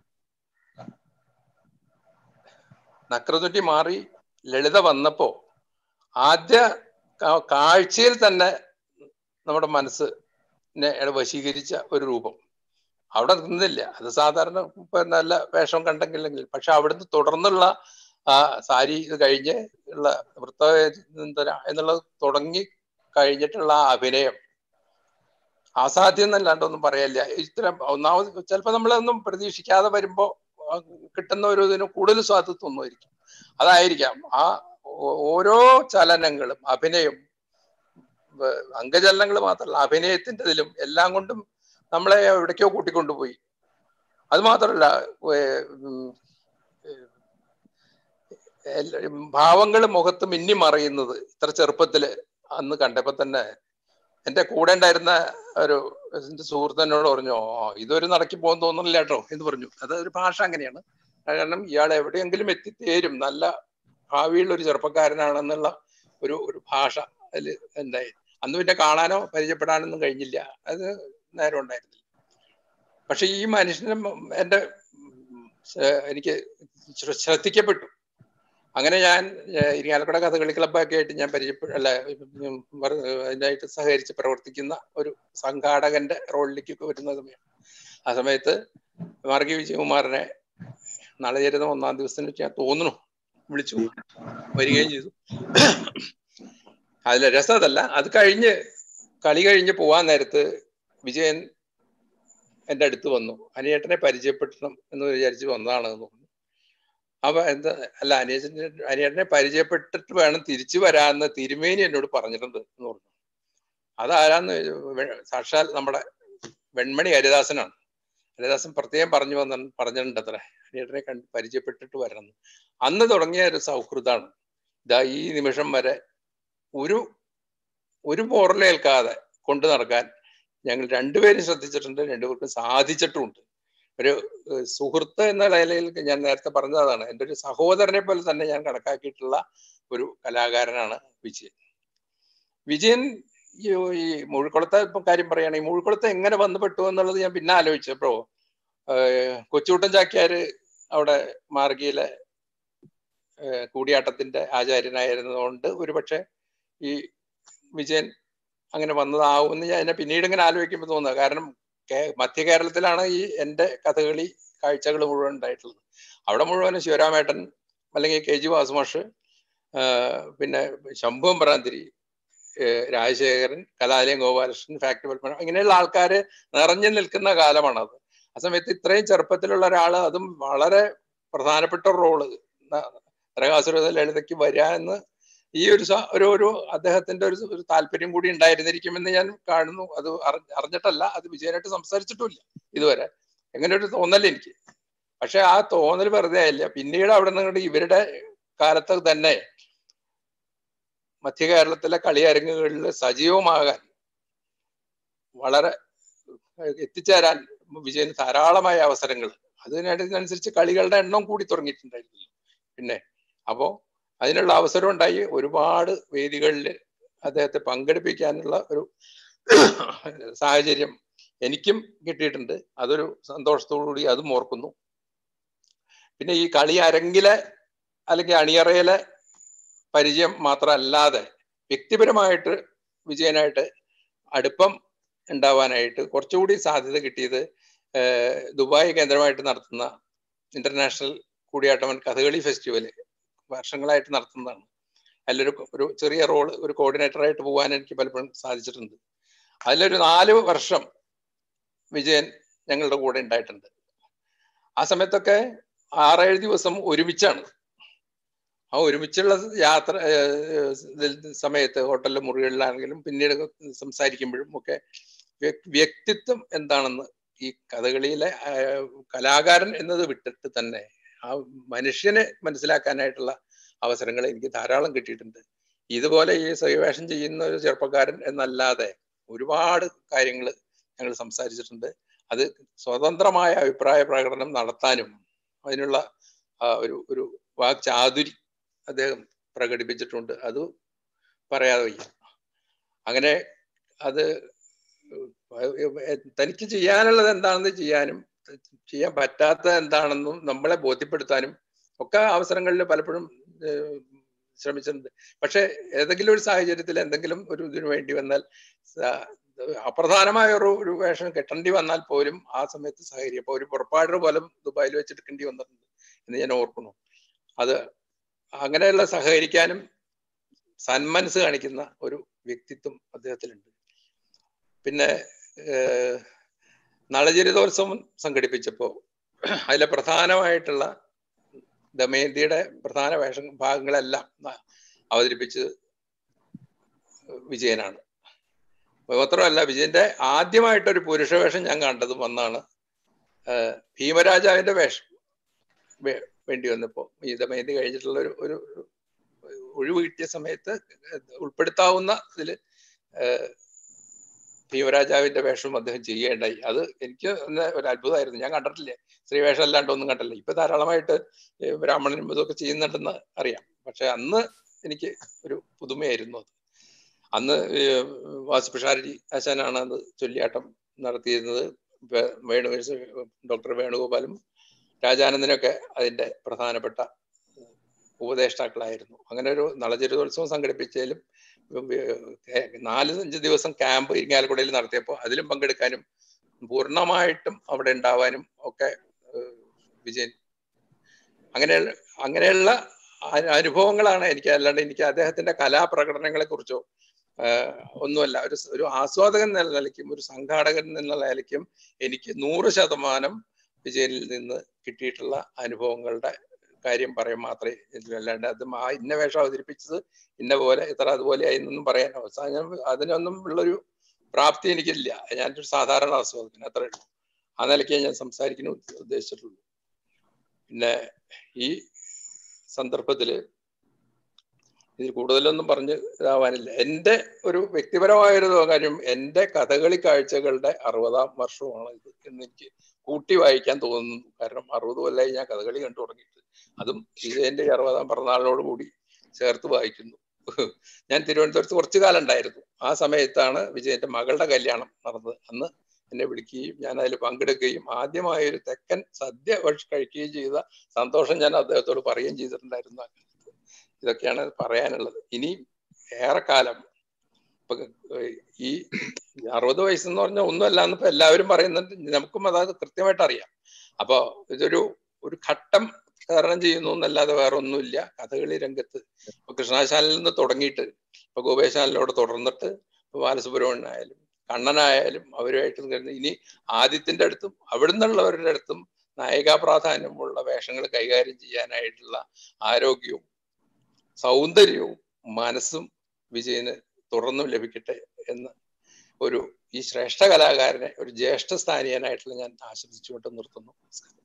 നക്രതുറ്റി മാറി ലളിത വന്നപ്പോ ആദ്യ കാ- കാഴ്ചയിൽ തന്നെ നമ്മുടെ മനസ്സിനെ വശീകരിച്ച ഒരു രൂപം അവിടെ നിന്നില്ല അത് സാധാരണ ഇപ്പൊ നല്ല വേഷം കണ്ടെങ്കിലെങ്കിൽ പക്ഷെ അവിടുന്ന് തുടർന്നുള്ള ആ സാരി ഇത് കഴിഞ്ഞ് ഉള്ള വൃത്തചിന്തന എന്നുള്ളത് തുടങ്ങി കഴിഞ്ഞിട്ടുള്ള ആ അഭിനയം അസാധ്യം എന്നല്ലാണ്ടൊന്നും പറയല്ല ഇത്തരം ഒന്നാമത് ചിലപ്പോൾ നമ്മളൊന്നും പ്രതീക്ഷിക്കാതെ വരുമ്പോ ആ കിട്ടുന്ന ഒരു ഇതിന് കൂടുതൽ സ്വാതന്ത്ര്യം ഒന്നുമായിരിക്കും അതായിരിക്കാം ആ ഓ- ഓരോ ചലനങ്ങളും അഭിനയം വ- അംഗചലനങ്ങൾ മാത്രമല്ല അഭിനയത്തിന്റെ ഇതിലും എല്ലാം കൊണ്ടും നമ്മളെ എവിടേക്കോ കൂട്ടിക്കൊണ്ടുപോയി അത് മാത്രമല്ല ഏർ ഉം, ഭാവങ്ങൾ മുഖത്ത് മിന്നി മറയുന്നത് ഇത്ര ചെറുപ്പത്തില് അന്ന് കണ്ടപ്പോ തന്നെ എന്റെ കൂടെ ഉണ്ടായിരുന്ന ഒരു എന്റെ സുഹൃത്ത് എന്നോട് പറഞ്ഞു "ആ, ഇതൊരു നടക്കി പോകാൻ തോന്നുന്നില്ല കേട്ടോ എന്ന് പറഞ്ഞു അത് ഒരു ഭാഷ അങ്ങനെയാണ് കാരണം ഇയാൾ എവിടെയെങ്കിലും എത്തിത്തേരും നല്ല ഭാവിയുള്ള ഒരു ചെറുപ്പക്കാരനാണെന്നുള്ള ഒരു ഒരു ഭാഷ അതിൽ എന്തായി അന്ന് പിന്നെ കാണാനോ പരിചയപ്പെടാനൊന്നും കഴിഞ്ഞില്ല അത് നേരം ഉണ്ടായിരുന്നില്ല പക്ഷെ ഈ മനുഷ്യനും എന്റെ ഉം, ശ- എനിക്ക് ശ്ര- ശ്രദ്ധിക്കപ്പെട്ടു അങ്ങനെ ഞാൻ ഏഹ്, ഇരിങ്ങാലക്കുട കഥകളി ക്ലബ്ബൊക്കെ ആയിട്ട് ഞാൻ പരിചയപ്പെട്ട അല്ല ഉം, വർ- അതിനായിട്ട് സഹകരിച്ച് പ്രവർത്തിക്കുന്ന ഒരു സംഘാടകന്റെ റോളിലേക്കൊക്കെ വരുന്ന സമയം ആ സമയത്ത് മാർഗി വിജയകുമാറിനെ നാളെ ചേരുന്ന ഒന്നാം ദിവസത്തിന് വെച്ച് ഞാൻ തോന്നുന്നു വിളിച്ചു വരികയും ചെയ്തു അതിലെ രസം അതല്ല അത് കഴിഞ്ഞ് കളി കഴിഞ്ഞ് പോവാൻ നേരത്ത് വിജയൻ എൻ്റെ അടുത്ത് വന്നു അനിയേട്ടനെ പരിചയപ്പെടണം എന്ന് വിചാരിച്ച് വന്നതാണ് എന്ന് പറഞ്ഞു അപ്പൊ എന്താ അല്ല അനിയച്ചനെ അനിയേട്ടനെ പരിചയപ്പെട്ടിട്ട് വേണം തിരിച്ചു വരാമെന്ന് തിരുമേനി എന്നോട് പറഞ്ഞിട്ടുണ്ട് എന്ന് പറഞ്ഞു അതാരാന്ന് വെ- സാക്ഷാൽ നമ്മുടെ വെൺമണി ഹരിദാസനാണ് ഹരിദാസൻ പ്രത്യേകം പറഞ്ഞു വന്ന പറഞ്ഞിട്ടുണ്ട് അത്ര അനിയേട്ടനെ കണ്ട് പരിചയപ്പെട്ടിട്ട് വരണം എന്ന്. അന്ന് തുടങ്ങിയ ഒരു സൗഹൃദമാണ് ഇതാ ഈ നിമിഷം വരെ ഒരു ഒരു പോറലേൽക്കാതെ കൊണ്ടു നടക്കാൻ ഞങ്ങൾ രണ്ടുപേരും ശ്രദ്ധിച്ചിട്ടുണ്ട് രണ്ടുപേർക്കും സാധിച്ചിട്ടുമുണ്ട് ഒരു ഏഹ്, സുഹൃത്ത് എന്ന നിലയിൽ ഞാൻ നേരത്തെ പറഞ്ഞതാണ് എൻ്റെ ഒരു സഹോദരനെ പോലെ തന്നെ ഞാൻ കണക്കാക്കിയിട്ടുള്ള ഒരു കലാകാരനാണ് വിജയൻ വിജയൻ ഈ ഈ മുഴുക്കുളത്തെ ഇപ്പം കാര്യം പറയുകയാണെങ്കിൽ മുഴുക്കുളത്തെ എങ്ങനെ ബന്ധപ്പെട്ടു എന്നുള്ളത് ഞാൻ പിന്നെ ആലോചിച്ചപ്പോ ഏഹ് കൊച്ചുകൂട്ടൻ ചാക്യാര് അവിടെ മാർഗിയിലെ ഏഹ് കൂടിയാട്ടത്തിന്റെ ആചാര്യനായിരുന്നതുകൊണ്ട് ഒരുപക്ഷെ ഈ വിജയൻ അങ്ങനെ വന്നതാവുമെന്ന് ഞാൻ എന്നെ പിന്നീട് ഇങ്ങനെ ആലോചിക്കുമ്പോൾ തോന്നുക കാരണം കേ- മധ്യ കേരളത്തിലാണ് ഈ എൻ്റെ കഥകളി കാഴ്ചകൾ മുഴുവൻ ഉണ്ടായിട്ടുള്ളത് അവിടെ മുഴുവൻ ശിവരാമേട്ടൻ അല്ലെങ്കിൽ കെ ജി വാസുമാഷ് ആഹ് പിന്നെ ശംഭുവം ഭ്രാന്തിരി ഏഹ് രാജശേഖരൻ കലാലയം ഗോപാലകൃഷ്ണൻ ഫാക്ടറി പത്മനാഭൻ ഇങ്ങനെയുള്ള ആൾക്കാര് നിറഞ്ഞു നിൽക്കുന്ന കാലമാണത് ആ സമയത്ത് ഇത്രയും ചെറുപ്പത്തിലുള്ള ഒരാൾ അതും വളരെ പ്രധാനപ്പെട്ട റോള് നരകാസുര ലളിതയ്ക്ക് വരിക എന്ന് ഈ ഒരു സ- ഒരു ഒരു അദ്ദേഹത്തിന്റെ ഒരു ഒരു താല്പര്യം കൂടി ഉണ്ടായിരുന്നിരിക്കുമെന്ന് ഞാൻ കാണുന്നു അത് അറി- അറിഞ്ഞിട്ടല്ല അത് വിജയനായിട്ട് സംസാരിച്ചിട്ടുമില്ല ഇതുവരെ എങ്ങനെ ഒരു തോന്നൽ എനിക്ക് പക്ഷെ ആ തോന്നൽ വെറുതെ ആയില്ല പിന്നീട് അവിടെ നിന്ന് ഇവരുടെ കാലത്ത് തന്നെ മധ്യ കേരളത്തിലെ കളിയരങ്ങുകളിൽ സജീവമാകാൻ വളരെ എത്തിച്ചേരാൻ വിജയന് ധാരാളമായ അവസരങ്ങൾ അതിനനുസരിച്ച് കളികളുടെ എണ്ണം കൂടി തുടങ്ങിയിട്ടുണ്ടായിരുന്നു പിന്നെ അപ്പോ അതിനുള്ള അവസരം ഉണ്ടായി ഒരുപാട് വേദികളിൽ അദ്ദേഹത്തെ പങ്കെടുപ്പിക്കാനുള്ള ഒരു സാഹചര്യം എനിക്കും കിട്ടിയിട്ടുണ്ട് അതൊരു സന്തോഷത്തോടു കൂടി അതും ഓർക്കുന്നു പിന്നെ ഈ കളി അരങ്ങിലെ അല്ലെങ്കിൽ അണിയറയിലെ പരിചയം മാത്രമല്ലാതെ വ്യക്തിപരമായിട്ട് വിജയനായിട്ട് അടുപ്പം ഉണ്ടാവാനായിട്ട് കുറച്ചുകൂടി സാധ്യത കിട്ടിയത് ഏഹ് ദുബായ് കേന്ദ്രമായിട്ട് നടത്തുന്ന ഇന്റർനാഷണൽ കൂടിയാട്ടമൻ കഥകളി ഫെസ്റ്റിവൽ വർഷങ്ങളായിട്ട് നടത്തുന്നതാണ് അതിലൊരു ഒരു ചെറിയ റോൾ ഒരു കോർഡിനേറ്ററായിട്ട് പോകാൻ എനിക്ക് പലപ്പോഴും സാധിച്ചിട്ടുണ്ട് അതിലൊരു നാല് വർഷം വിജയൻ ഞങ്ങളുടെ കൂടെ ഉണ്ടായിട്ടുണ്ട് ആ സമയത്തൊക്കെ ആറേഴ് ദിവസം ഒരുമിച്ചാണ് ആ ഒരുമിച്ചുള്ള യാത്ര ഏഹ്, ഇതിൽ സമയത്ത് ഹോട്ടലിലെ മുറികളിലാണെങ്കിലും പിന്നീട് സംസാരിക്കുമ്പോഴും ഒക്കെ വ്യ- വ്യക്തിത്വം എന്താണെന്ന് ഈ കഥകളിയിലെ ആഹ്, കലാകാരൻ എന്നത് വിട്ടിട്ട് തന്നെ ആ മനുഷ്യനെ മനസ്സിലാക്കാനായിട്ടുള്ള അവസരങ്ങൾ എനിക്ക് ധാരാളം കിട്ടിയിട്ടുണ്ട് ഇതുപോലെ ഈ ശ്രീവേഷം ചെയ്യുന്ന ഒരു ചെറുപ്പക്കാരൻ എന്നല്ലാതെ ഒരുപാട് കാര്യങ്ങൾ ഞങ്ങൾ സംസാരിച്ചിട്ടുണ്ട് അത് സ്വതന്ത്രമായ അഭിപ്രായ പ്രകടനം നടത്താനും അതിനുള്ള ആ, ഒരു ഒരു വാക്ചാതുരി അദ്ദേഹം പ്രകടിപ്പിച്ചിട്ടുണ്ട് അത് പറയാതെ വയ്യ അങ്ങനെ അത് തനിക്ക് ചെയ്യാനുള്ളത് എന്താണെന്ന് ചെയ്യാനും ചെയ്യാൻ പറ്റാത്തത് എന്താണെന്നും നമ്മളെ ബോധ്യപ്പെടുത്താനും ഒക്കെ അവസരങ്ങളിൽ പലപ്പോഴും ഏഹ്, ശ്രമിച്ചിട്ടുണ്ട് പക്ഷെ ഏതെങ്കിലും ഒരു സാഹചര്യത്തിൽ എന്തെങ്കിലും ഒരു ഇതിനു വേണ്ടി വന്നാൽ സ- അപ്രധാനമായ ഒരു ഒരു വേഷം കെട്ടേണ്ടി വന്നാൽ പോലും ആ സമയത്ത് സഹകരിക്കും അപ്പൊ ഒരു പുറപ്പാട് പോലും ദുബായിൽ വെച്ചെടുക്കേണ്ടി വന്നിട്ടുണ്ട് എന്ന് ഞാൻ ഓർക്കുന്നു അത് അങ്ങനെയുള്ള സഹകരിക്കാനും സന്മനസ് കാണിക്കുന്ന ഒരു വ്യക്തിത്വം അദ്ദേഹത്തിലുണ്ട് പിന്നെ ഏഹ്, നളചരിതോത്സവം സംഘടിപ്പിച്ചപ്പോൾ അതിലെ പ്രധാനമായിട്ടുള്ള ദമയന്തിയുടെ പ്രധാന വേഷ ഭാഗങ്ങളെല്ലാം ന- അവതരിപ്പിച്ചത് വിജയനാണ് മാത്രമല്ല വിജയന്റെ ആദ്യമായിട്ടൊരു പുരുഷവേഷം ഞാൻ കണ്ടതും വന്നാണ് ഏഹ്, ഭീമരാജാവിന്റെ വേഷം വേ- വേണ്ടി വന്നപ്പോ ഈ ദമയന്തി കഴിഞ്ഞിട്ടുള്ള ഒരു ഒരു ഒരു ഒഴിവ് കിട്ടിയ സമയത്ത് ഉൾപ്പെടുത്താവുന്ന ഇതില് ഏഹ്, ഭീമരാജാവിന്റെ വേഷം അദ്ദേഹം ചെയ്യേണ്ടായി അത് എനിക്ക് തന്നെ ഒരു അത്ഭുതമായിരുന്നു ഞാൻ കണ്ടിട്ടില്ല സ്ത്രീവേഷം അല്ലാണ്ട് ഒന്നും കണ്ടില്ല ഇപ്പൊ ധാരാളമായിട്ട് ഈ ബ്രാഹ്മണനും ഇതൊക്കെ ചെയ്യുന്നുണ്ടെന്ന് അറിയാം പക്ഷെ അന്ന് എനിക്ക് ഒരു പുതുമയായിരുന്നു അത് അന്ന് ഈ വാസുപിഷാരി ആശാനാണ് അത് ചൊല്ലിയാട്ടം നടത്തിയിരുന്നത് വേ- വേണു ഡോക്ടർ വേണുഗോപാലും രാജാനന്ദനൊക്കെ അതിന്റെ പ്രധാനപ്പെട്ട ഉപദേഷ്ടാക്കളായിരുന്നു അങ്ങനെ ഒരു നളചരിതോത്സവം സംഘടിപ്പിച്ചതിലും ഉം, ഏർ, നാല് അഞ്ച് ദിവസം ക്യാമ്പ് ഇരിങ്ങാലക്കുടയിൽ നടത്തിയപ്പോൾ അതിലും പങ്കെടുക്കാനും പൂർണ്ണമായിട്ടും അവിടെ ഉണ്ടാവാനും ഒക്കെ ഏർ, വിജയൻ അങ്ങനെയുള്ള അങ്ങനെയുള്ള അ- അനുഭവങ്ങളാണ് എനിക്ക് അല്ലാണ്ട് എനിക്ക് അദ്ദേഹത്തിന്റെ കലാപ്രകടനങ്ങളെ കുറിച്ചോ ഒന്നുമല്ല ഒരു സ് ഒരു ആസ്വാദകൻ എന്ന നിലയ്ക്കും ഒരു സംഘാടകൻ എന്ന നിലയ്ക്കും എനിക്ക് നൂറ് ശതമാനം വിജയനിൽ നിന്ന് കിട്ടിയിട്ടുള്ള അനുഭവങ്ങളുടെ കാര്യം പറയും മാത്രമേ ഇതിൽ അല്ലാണ്ട് അത് ആ ഇന്ന വേഷം അവതരിപ്പിച്ചത് ഇന്ന പോലെ ഇത്ര അതുപോലെ ആയി എന്നൊന്നും പറയാൻ അവസാനം അതിനൊന്നും ഉള്ളൊരു പ്രാപ്തി എനിക്കില്ല ഞാനൊരു സാധാരണ ആസ്വാദകൻ അത്രേ ഉള്ളൂ ആ നിലയ്ക്കേ ഞാൻ സംസാരിക്കുന്നു ഉദ്ദേശിച്ചിട്ടുള്ളൂ പിന്നെ ഈ സന്ദർഭത്തില് ഇതിൽ കൂടുതലൊന്നും പറഞ്ഞ് ഇതാവാനില്ല എൻ്റെ ഒരു വ്യക്തിപരമായൊരു കാര്യം എൻ്റെ കഥകളി കാഴ്ചകളുടെ അറുപതാം വർഷമാണ് ഇത് എന്ന് എനിക്ക് കൂട്ടി വായിക്കാൻ തോന്നുന്നു കാരണം അറുപത് കൊല്ലമായി ഞാൻ കഥകളി കണ്ടു തുടങ്ങിയിട്ട് അതും വിജയന്റെ അറുപതാം പിറന്നാളിനോട് കൂടി ചേർത്ത് വായിക്കുന്നു ഞാൻ തിരുവനന്തപുരത്ത് കുറച്ചു കാലം ഉണ്ടായിരുന്നു ആ സമയത്താണ് വിജയന്റെ മകളുടെ കല്യാണം നടന്നത് അന്ന് എന്നെ വിളിക്കുകയും ഞാൻ അതിൽ പങ്കെടുക്കുകയും ആദ്യമായ ഒരു തെക്കൻ സദ്യ ഭക്ഷ- കഴിക്കുകയും ചെയ്ത സന്തോഷം ഞാൻ അദ്ദേഹത്തോട് പറയുകയും ചെയ്തിട്ടുണ്ടായിരുന്നു ആ കാലത്ത്. ഇതൊക്കെയാണ് പറയാനുള്ളത് ഇനി ഏറെക്കാലം ഇപ്പൊ ഈ അറുപത് വയസ്സെന്ന് പറഞ്ഞാൽ ഒന്നുമല്ല എന്ന് ഇപ്പൊ എല്ലാവരും പറയുന്നുണ്ട് നമുക്കും അതായത് കൃത്യമായിട്ട് അറിയാം അപ്പൊ ഇതൊരു ഒരു ഘട്ടം തരണം ചെയ്യുന്നു എന്നല്ലാതെ വേറെ ഒന്നുമില്ല കഥകളി രംഗത്ത് ഇപ്പൊ കൃഷ്ണാശാലിൽ നിന്ന് തുടങ്ങിയിട്ട് ഇപ്പൊ ഗോപേശാലിനോട് തുടർന്നിട്ട് ഇപ്പൊ ബാലസുബ്രഹ്മണ്യനായാലും കണ്ണനായാലും അവരുമായിട്ട് കഴിഞ്ഞ് ഇനി ആദിത്യന്റെ അടുത്തും അവിടുന്നുള്ളവരുടെ അടുത്തും നായികാ പ്രാധാന്യമുള്ള വേഷങ്ങൾ കൈകാര്യം ചെയ്യാനായിട്ടുള്ള ആരോഗ്യവും സൗന്ദര്യവും മനസ്സും വിജയന് തുടർന്നും ലഭിക്കട്ടെ എന്ന് ഒരു ഈ ശ്രേഷ്ഠ കലാകാരനെ ഒരു ജ്യേഷ്ഠ സ്ഥാനീയനായിട്ടുള്ള ഞാൻ ആശംസിച്ചുകൊണ്ട് നിർത്തുന്നു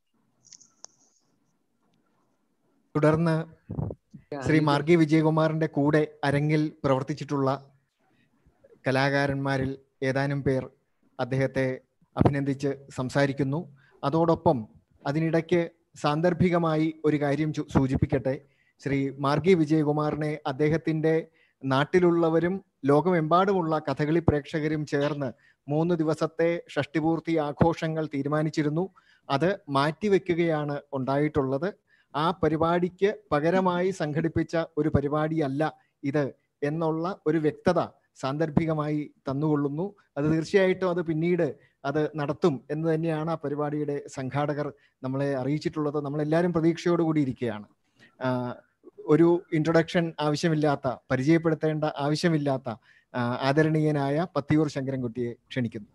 തുടർന്ന് ശ്രീ മാർഗി വിജയകുമാറിന്റെ കൂടെ അരങ്ങിൽ പ്രവർത്തിച്ചിട്ടുള്ള കലാകാരന്മാരിൽ ഏതാനും പേർ അദ്ദേഹത്തെ അഭിനന്ദിച്ച് സംസാരിക്കുന്നു അതോടൊപ്പം അതിനിടയ്ക്ക് സാന്ദർഭികമായി ഒരു കാര്യം ചു- സൂചിപ്പിക്കട്ടെ ശ്രീ മാർഗി വിജയകുമാറിനെ അദ്ദേഹത്തിൻ്റെ നാട്ടിലുള്ളവരും ലോകമെമ്പാടുമുള്ള കഥകളി പ്രേക്ഷകരും ചേർന്ന് മൂന്ന് ദിവസത്തെ ഷഷ്ടിപൂർത്തി ആഘോഷങ്ങൾ തീരുമാനിച്ചിരുന്നു അത് മാറ്റിവെക്കുകയാണ് ഉണ്ടായിട്ടുള്ളത് ആ പരിപാടിക്ക് പകരമായി സംഘടിപ്പിച്ച ഒരു പരിപാടിയല്ല ഇത് എന്നുള്ള ഒരു വ്യക്തത സാന്ദർഭികമായി തന്നുകൊള്ളുന്നു അത് തീർച്ചയായിട്ടും അത് പിന്നീട് അത് നടത്തും എന്ന് തന്നെയാണ് ആ പരിപാടിയുടെ സംഘാടകർ നമ്മളെ അറിയിച്ചിട്ടുള്ളത് നമ്മളെല്ലാവരും പ്രതീക്ഷയോടുകൂടി ഇരിക്കുകയാണ് ആ, ഒരു ഇൻട്രൊഡക്ഷൻ ആവശ്യമില്ലാത്ത പരിചയപ്പെടുത്തേണ്ട ആവശ്യമില്ലാത്ത ആ, ആദരണീയനായ പത്തിയൂർ ശങ്കരൻകുട്ടിയെ ക്ഷണിക്കുന്നു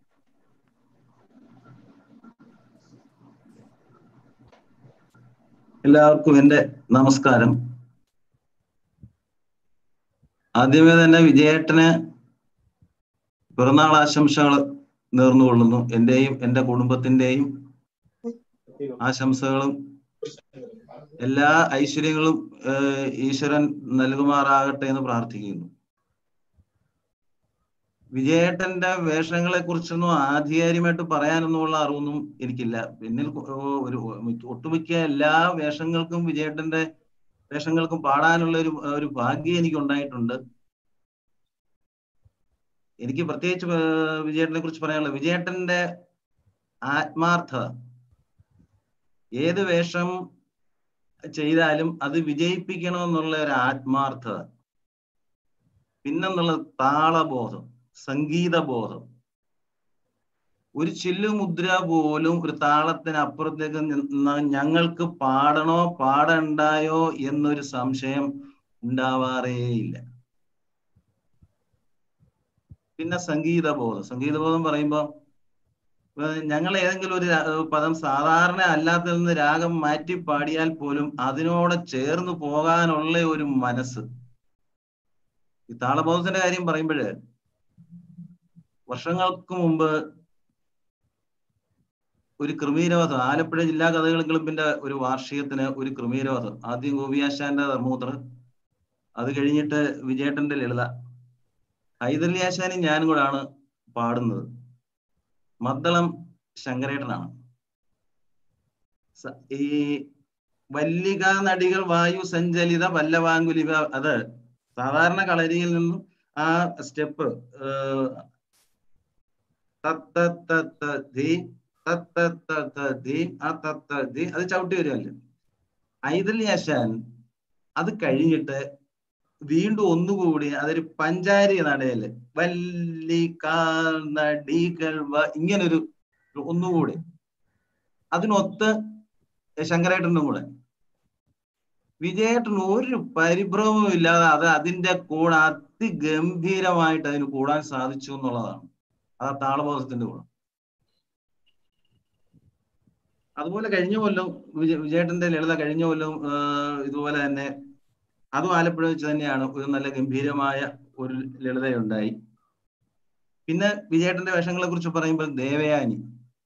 എല്ലാവർക്കും എൻ്റെ നമസ്കാരം ആദ്യമേ തന്നെ വിജയേട്ടന് പിറന്നാൾ ആശംസകൾ നേർന്നുകൊള്ളുന്നു എൻ്റെയും എൻ്റെ കുടുംബത്തിൻ്റെയും ആശംസകളും എല്ലാ ഐശ്വര്യങ്ങളും ഏഹ്, ഈശ്വരൻ നൽകുമാറാകട്ടെ എന്ന് പ്രാർത്ഥിക്കുന്നു വിജയേട്ടന്റെ വേഷങ്ങളെ കുറിച്ചൊന്നും ആധികാരികമായിട്ട് പറയാനൊന്നുമുള്ള അറിവൊന്നും എനിക്കില്ല പിന്നിൽ കു- ഒരു ഒട്ടുമിക്ക എല്ലാ വേഷങ്ങൾക്കും വിജയേട്ടന്റെ വേഷങ്ങൾക്കും പാടാനുള്ള ഒരു ഒരു ഭാഗ്യം എനിക്ക് ഉണ്ടായിട്ടുണ്ട് എനിക്ക് പ്രത്യേകിച്ച് ഏർ വിജയേട്ടനെ കുറിച്ച് പറയാനുള്ളത് വിജയേട്ടന്റെ ആത്മാർത്ഥത ഏത് വേഷം ചെയ്താലും അത് വിജയിപ്പിക്കണമെന്നുള്ള ഒരു ആത്മാർത്ഥത പിന്നെന്നുള്ള താളബോധം സംഗീതബോധം ഒരു ചില്ലുമുദ്ര പോലും ഒരു താളത്തിന് അപ്പുറത്തേക്ക് നിന്ന ഞങ്ങൾക്ക് പാടണോ പാടണ്ടായോ എന്നൊരു സംശയം ഉണ്ടാവാറേയില്ല പിന്നെ സംഗീതബോധം സംഗീതബോധം പറയുമ്പോൾ ഞങ്ങൾ ഏതെങ്കിലും ഒരു രാ- പദം സാധാരണ അല്ലാത്തതിൽ നിന്ന് രാഗം മാറ്റി പാടിയാൽ പോലും അതിനോട് ചേർന്ന് പോകാനുള്ള ഒരു മനസ്സ് ഈ താളബോധത്തിന്റെ കാര്യം പറയുമ്പോഴ് വർഷങ്ങൾക്ക് മുമ്പ് ഒരു കൃമീരവധം ആലപ്പുഴ ജില്ലാ കഥകളി ക്ലബിന്റെ ഒരു വാർഷികത്തിന് ഒരു കൃമീരവധം ആദ്യം ഗോപിയാശാന്റെ ധർമ്മപുത്ര അത് കഴിഞ്ഞിട്ട് വിജയേട്ടന്റെ ലളിത ഹൈദരലി ആശാനും ഞാനും കൂടാണ് പാടുന്നത് മദ്ദളം ശങ്കരേട്ടനാണ് സ- ഈ വല്ലിക നടികൾ വായു സഞ്ചലിത വല്ലവാങ്കുലിക അത് സാധാരണ കളരിയിൽ നിന്നും ആ സ്റ്റെപ്പ് ആ തത്തി അത് ചവിട്ടി വരുമല്ലോ ഐതലി ആശാൻ അത് കഴിഞ്ഞിട്ട് വീണ്ടും ഒന്നുകൂടി അതൊരു പഞ്ചാരി നടയല് വല്ലിക്കാൽ നടികൾ വ- ഇങ്ങനൊരു ഒരു ഒന്നുകൂടി അതിനൊത്ത് ശങ്കരേട്ടനും കൂടെ വിജയേട്ടൻ ഒരു പരിഭ്രമവും ഇല്ലാതെ അത് അതിന്റെ കൂടെ അതിഗംഭീരമായിട്ട് അതിന് കൂടാൻ സാധിച്ചു എന്നുള്ളതാണ് അത് ആ താളബോധത്തിന്റെ കൂടെ അതുപോലെ കഴിഞ്ഞ കൊല്ലം വിജയ വിജയേട്ടന്റെ ലളിത കഴിഞ്ഞ കൊല്ലം ആ, ഇതുപോലെ തന്നെ അതും ആലപ്പുഴ വെച്ച് തന്നെയാണ് ഒരു നല്ല ഗംഭീരമായ ഒരു ലളിതയുണ്ടായി പിന്നെ വിജയേട്ടന്റെ വേഷങ്ങളെ കുറിച്ച് പറയുമ്പോൾ ദേവയാനി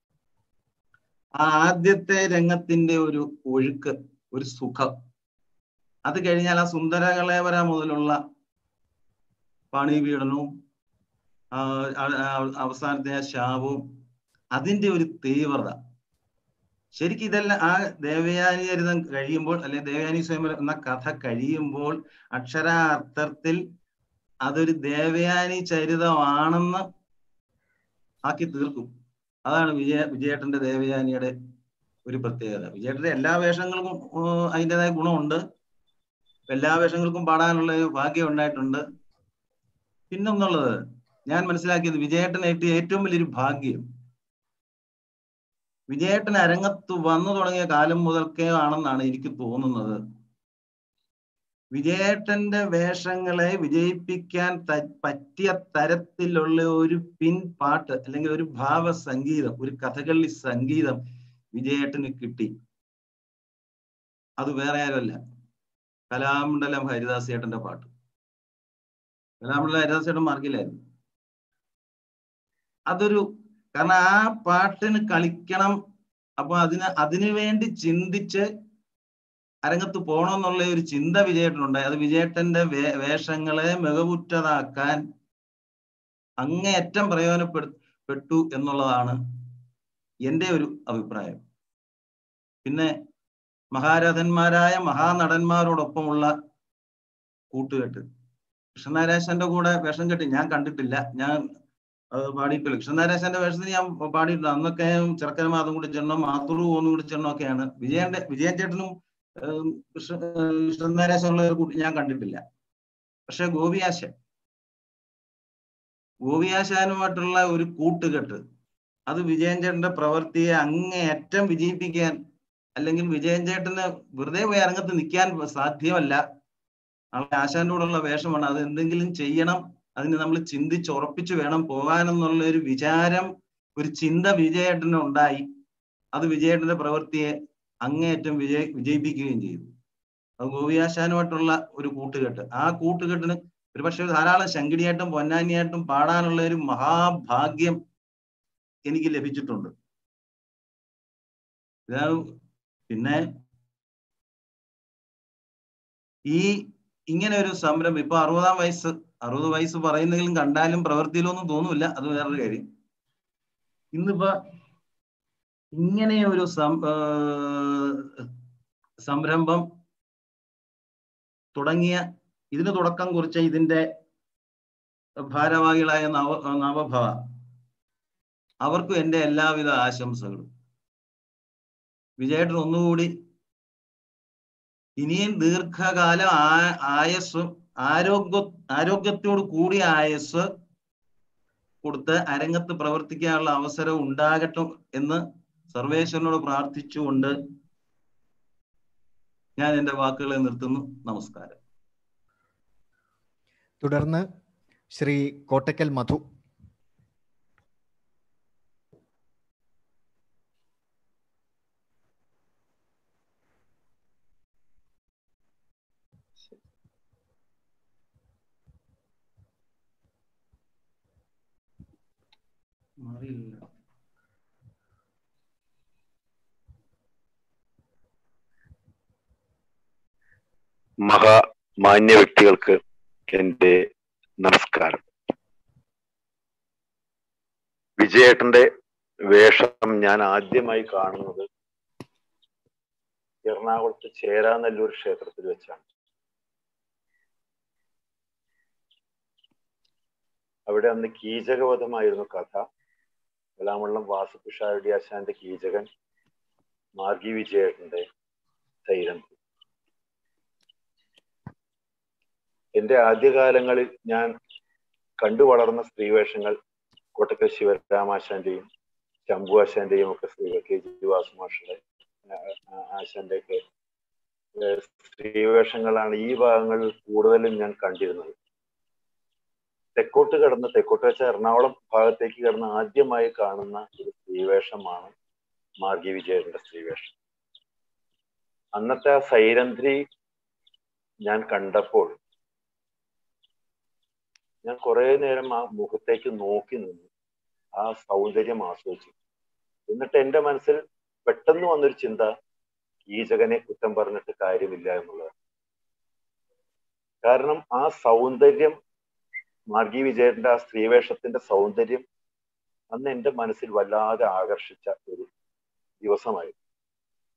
ആ ആദ്യത്തെ രംഗത്തിന്റെ ഒരു ഒഴുക്ക് ഒരു സുഖം അത് കഴിഞ്ഞാൽ ആ സുന്ദര കളേവര മുതലുള്ള പാണിപീഡനവും ആ, ആ, ആ, അവസാനത്തെ ആ ശാപവും അതിന്റെ ഒരു തീവ്രത ശരിക്കും ഇതെല്ലാം ആ ദേവയാനി ചരിതം കഴിയുമ്പോൾ അല്ലെങ്കിൽ ദേവയാനി സ്വയംവരം എന്ന കഥ കഴിയുമ്പോൾ അക്ഷരാർത്ഥത്തിൽ അതൊരു ദേവയാനി ചരിതമാണെന്ന് ആക്കി തീർക്കും അതാണ് വിജയ വിജയേട്ടന്റെ ദേവയാനിയുടെ ഒരു പ്രത്യേകത വിജയേട്ടന്റെ എല്ലാ വേഷങ്ങൾക്കും ഏർ അതിൻ്റെതായ ഗുണമുണ്ട് എല്ലാ വേഷങ്ങൾക്കും പാടാനുള്ള ഒരു ഭാഗ്യം ഉണ്ടായിട്ടുണ്ട് പിന്നൊന്നുള്ളത് ഞാൻ മനസ്സിലാക്കിയത് വിജയേട്ടന് ഏറ്റവും ഏറ്റവും വലിയൊരു ഭാഗ്യം വിജയേട്ടൻ അരങ്ങത്ത് വന്നു തുടങ്ങിയ കാലം മുതൽക്കേ ആണെന്നാണ് എനിക്ക് തോന്നുന്നത് വിജയേട്ടന്റെ വേഷങ്ങളെ വിജയിപ്പിക്കാൻ ത- പറ്റിയ തരത്തിലുള്ള ഒരു പിൻ പാട്ട് അല്ലെങ്കിൽ ഒരു ഭാവ സംഗീതം ഒരു കഥകളി സംഗീതം വിജയേട്ടന് കിട്ടി അത് വേറെ ആരുമല്ല കലാമണ്ഡലം ഹരിദാസ് ചേട്ടന്റെ പാട്ട് കലാമണ്ഡലം ഹരിദാസ് ചേട്ടൻ മാർക്കിലായിരുന്നു അതൊരു കാരണം ആ പാട്ടിന് കളിക്കണം അപ്പൊ അതിന് അതിനു വേണ്ടി ചിന്തിച്ച് അരങ്ങത്ത് പോകണമെന്നുള്ള ഒരു ചിന്ത വിജയേട്ടനുണ്ടായി അത് വിജയേട്ടന്റെ വേ വേഷങ്ങളെ മികവുറ്റതാക്കാൻ അങ്ങേയറ്റം പ്രയോജനപ്പെട്ടു എന്നുള്ളതാണ് എൻ്റെ ഒരു അഭിപ്രായം പിന്നെ മഹാരഥന്മാരായ മഹാനടന്മാരോടൊപ്പമുള്ള കൂട്ടുകെട്ട് കൃഷ്ണനാരാശന്റെ കൂടെ വേഷം കെട്ടി ഞാൻ കണ്ടിട്ടില്ല ഞാൻ അത് പാടിയിട്ടില്ല കൃഷ്ണനാരാശന്റെ വേഷത്തിന് ഞാൻ പാടിയിട്ടുണ്ട് അന്നൊക്കെ ചെറുക്കന മാതം കൂടി ചെണ്ണോ മാത്തൂർ പോന്നു കൂടി ചെണ്ണോ ഒക്കെയാണ് വിജയന്റെ വിജയൻ ചേട്ടനും ഏം, കൃഷ്ണ കൃഷ്ണനാരാശനുള്ള ഒരു കൂട്ടി ഞാൻ കണ്ടിട്ടില്ല പക്ഷെ ഗോപിയാശൻ ഗോപിയാശാനുമായിട്ടുള്ള ഒരു കൂട്ടുകെട്ട് അത് വിജയൻ ചേട്ടന്റെ പ്രവൃത്തിയെ അങ്ങേയറ്റം വിജയിപ്പിക്കാൻ അല്ലെങ്കിൽ വിജയൻ ചേട്ടന് വെറുതെ പോയി അരങ്ങത്ത് നിൽക്കാൻ സാധ്യമല്ല നാളെ ആശാന്റെ കൂടെയുള്ള വേഷമാണ് അത് എന്തെങ്കിലും ചെയ്യണം അതിന് നമ്മൾ ചിന്തിച്ച് ഉറപ്പിച്ചു വേണം പോകാനെന്നുള്ള ഒരു വിചാരം ഒരു ചിന്ത വിജയേട്ടന് ഉണ്ടായി അത് വിജയേട്ടന്റെ പ്രവൃത്തിയെ അങ്ങേയറ്റം വിജയ വിജയിപ്പിക്കുകയും ചെയ്തു അത് ഗോപിയാശാനുമായിട്ടുള്ള ഒരു കൂട്ടുകെട്ട് ആ കൂട്ടുകെട്ടിന് ഒരു പക്ഷേ ധാരാളം ശങ്കിടിയായിട്ടും പൊന്നാനിയായിട്ടും പാടാനുള്ള ഒരു മഹാഭാഗ്യം എനിക്ക് ലഭിച്ചിട്ടുണ്ട് ഇതാണ് പിന്നെ ഈ ഇങ്ങനെ ഒരു സംരംഭം ഇപ്പൊ അറുപതാം വയസ്സ് അറുപത് വയസ്സ് പറയുന്നെങ്കിലും കണ്ടാലും പ്രവൃത്തിയിലൊന്നും തോന്നൂല അത് വേറൊരു കാര്യം ഇന്നിപ്പോ ഇങ്ങനെ ഒരു സം ഏർ സംരംഭം തുടങ്ങിയ ഇതിന് തുടക്കം കുറിച്ച ഇതിന്റെ ഭാരവാഹികളായ നവ നവഭവ അവർക്കും എൻ്റെ എല്ലാവിധ ആശംസകളും വിജയേട്ടൻ ഒന്നുകൂടി ഇനിയും ദീർഘകാലം ആ- ആയസ്സും ആരോഗ്യ ആരോഗ്യത്തോട് കൂടിയ ആയസ് കൊടുത്ത് അരങ്ങത്ത് പ്രവർത്തിക്കാനുള്ള അവസരം ഉണ്ടാകട്ടെ എന്ന് സർവേശ്വരനോട് പ്രാർത്ഥിച്ചുകൊണ്ട് ഞാൻ എൻ്റെ വാക്കുകളെ നിർത്തുന്നു നമസ്കാരം തുടർന്ന് ശ്രീ കോട്ടക്കൽ മധു മാറിയില്ല മഹാമാന്യ വ്യക്തികൾക്ക് എൻ്റെ നമസ്കാരം വിജയേട്ടന്റെ വേഷം ഞാൻ ആദ്യമായി കാണുന്നത് എറണാകുളത്ത് ചേരാനല്ലൂർ ക്ഷേത്രത്തിൽ വെച്ചാണ് അവിടെ അന്ന് കീചകവധമായിരുന്നു കഥ വെളാമള്ളം വാസുപിഷാരുടെ ആശാന്റെ കീചകൻ മാർഗി വിജയേട്ടന്റെ സൈരന്തി എന്റെ ആദ്യകാലങ്ങളിൽ ഞാൻ കണ്ടു വളർന്ന സ്ത്രീവേഷങ്ങൾ കോട്ടക്കൽ ശിവരാമാശാന്റെയും ശംഭു ആശാന്റെയും ഒക്കെ സ്ത്രീകൾ കെ ജി വാസുമാഷയുടെ ആശാന്റെ ഒക്കെ ഏഹ് സ്ത്രീവേഷങ്ങളാണ് ഈ ഭാഗങ്ങളിൽ കൂടുതലും ഞാൻ കണ്ടിരുന്നത് തെക്കോട്ട് കിടന്ന് തെക്കോട്ട് വെച്ച എറണാകുളം ഭാഗത്തേക്ക് കിടന്ന് ആദ്യമായി കാണുന്ന ഒരു സ്ത്രീവേഷമാണ് മാർഗി വിജയന്റെ സ്ത്രീവേഷം അന്നത്തെ ആ സൈരന്ധ്രി ഞാൻ കണ്ടപ്പോൾ ഞാൻ കുറെ നേരം ആ മുഖത്തേക്ക് നോക്കി നിന്നു ആ സൗന്ദര്യം ആസ്വദിച്ചു എന്നിട്ട് എന്റെ മനസ്സിൽ പെട്ടെന്ന് വന്നൊരു ചിന്ത കീചകനെ കുറ്റം പറഞ്ഞിട്ട് കാര്യമില്ല എന്നുള്ളത് കാരണം ആ സൗന്ദര്യം മാർഗി വിജയന്റെ ആ സ്ത്രീവേഷത്തിന്റെ സൗന്ദര്യം അന്ന് എന്റെ മനസ്സിൽ വല്ലാതെ ആകർഷിച്ച ഒരു ദിവസമായിരുന്നു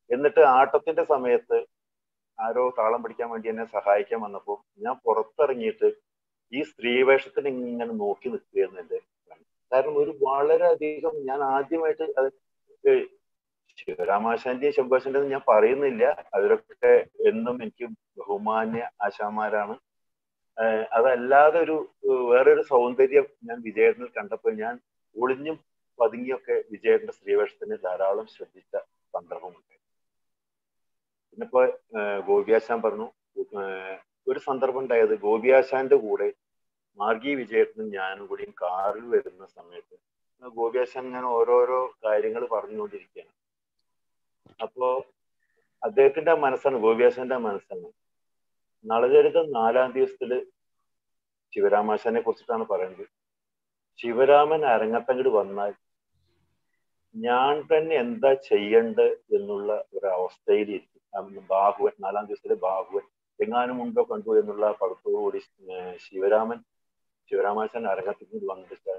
എന്നിട്ട് ആട്ടത്തിന്റെ സമയത്ത് ആരോ താളം പിടിക്കാൻ വേണ്ടി എന്നെ സഹായിക്കാൻ വന്നപ്പോൾ ഞാൻ പുറത്തിറങ്ങിയിട്ട് ഈ സ്ത്രീവേഷത്തിന് ഇങ്ങനെ നോക്കി നിൽക്കുകയായിരുന്നു എൻ്റെ കണ്ണ്. കാരണം ഒരു വളരെയധികം ഞാൻ ആദ്യമായിട്ട് അത് ഏഹ് ശിവരാമാശാന്റെയും ശംഭാശാന്റെയും ഞാൻ പറയുന്നില്ല അവരൊക്കെ എന്നും എനിക്ക് ബഹുമാന്യ ആശാന്മാരാണ് ഏഹ് അതല്ലാതെ ഒരു ഏഹ് വേറൊരു സൗന്ദര്യം ഞാൻ വിജയേട്ടനിൽ കണ്ടപ്പോൾ ഞാൻ ഒളിഞ്ഞും പതുങ്ങിയൊക്കെ വിജയേട്ടന്റെ സ്ത്രീവേഷത്തിന് ധാരാളം ശ്രദ്ധിച്ച സന്ദർഭമുണ്ട് പിന്നെ ഇപ്പൊ ഏഹ് ഗോപിയാശാൻ പറഞ്ഞു ഏഹ് ഒരു സന്ദർഭം ഉണ്ടായത് ഗോപിയാശാന്റെ കൂടെ മാർഗി വിജയേട്ടനും ഞാനും കൂടിയും കാറിൽ വരുന്ന സമയത്ത് ഗോപിയാശാൻ ഞാൻ ഓരോരോ കാര്യങ്ങൾ പറഞ്ഞുകൊണ്ടിരിക്കുകയാണ് അപ്പോ അദ്ദേഹത്തിന്റെ ആ മനസ്സാണ് ഗോപിയാശാന്റെ ആ മനസ്സാണ് നളചരിതം നാലാം ദിവസത്തില് ശിവരാമാശാനെ കുറിച്ചിട്ടാണ് പറയുന്നത് ശിവരാമൻ അരങ്ങത്തങ്ങട് വന്നാൽ ഞാൻ തന്നെ എന്താ ചെയ്യണ്ട് എന്നുള്ള ഒരു അവസ്ഥയിലിരിക്കും അന്ന് ബാഹുവൻ നാലാം ദിവസത്തിലെ ബാഹുവൻ എങ്ങാനും ഉണ്ടോ കണ്ടു എന്നുള്ള പടത്തോടുകൂടി ഏഹ് ശിവരാമൻ ശിവരാമാശാൻ അരങ്ങത്തേക്ക് വന്നിട്ട്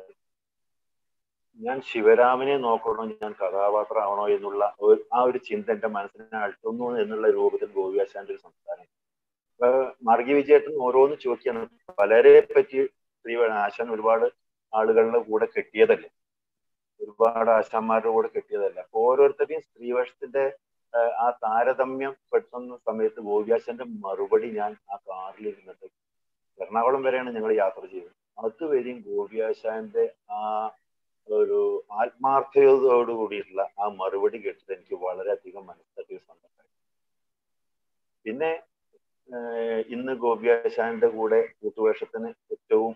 ഞാൻ ശിവരാമനെ നോക്കണോ ഞാൻ കഥാപാത്രമാവണോ എന്നുള്ള ഒരു- ആ ഒരു ചിന്ത എന്റെ മനസ്സിനെ അഴ്ത്തുന്നു എന്നുള്ള രൂപത്തിൽ ഗോപിയാശാന്റെ ഒരു സംസാരം അപ്പൊ മാർഗി വിജയേട്ടൻ ഓരോന്ന് ചോദിക്കാണ് പലരെ പറ്റി ശ്രീ ആശാൻ ഒരുപാട് ആളുകളുടെ കൂടെ കെട്ടിയതല്ലേ ഒരുപാട് ആശാന്മാരുടെ കൂടെ കെട്ടിയതല്ല അപ്പൊ ഓരോരുത്തരുടെയും സ്ത്രീവേഷത്തിന്റെ ആഹ് ആ താരതമ്യം പെടുത്തുന്ന സമയത്ത് ഗോപിയാശന്റെ മറുപടി ഞാൻ ആ കാറിൽ ഇരുന്നിട്ട് എറണാകുളം വരെയാണ് ഞങ്ങൾ യാത്ര ചെയ്തത് അതുവരെയും ഗോപിയാശാന്റെ ആ ഒരു ആത്മാർത്ഥതയോട് കൂടിയിട്ടുള്ള ആ മറുപടി കേട്ടിട്ട് എനിക്ക് വളരെയധികം മനസ്സിലാക്കിയ സന്ദർഭമായി പിന്നെ ഏഹ് ഇന്ന് ഗോപിയാശാന്റെ കൂടെ കൂട്ടുവേഷത്തിന് ഏറ്റവും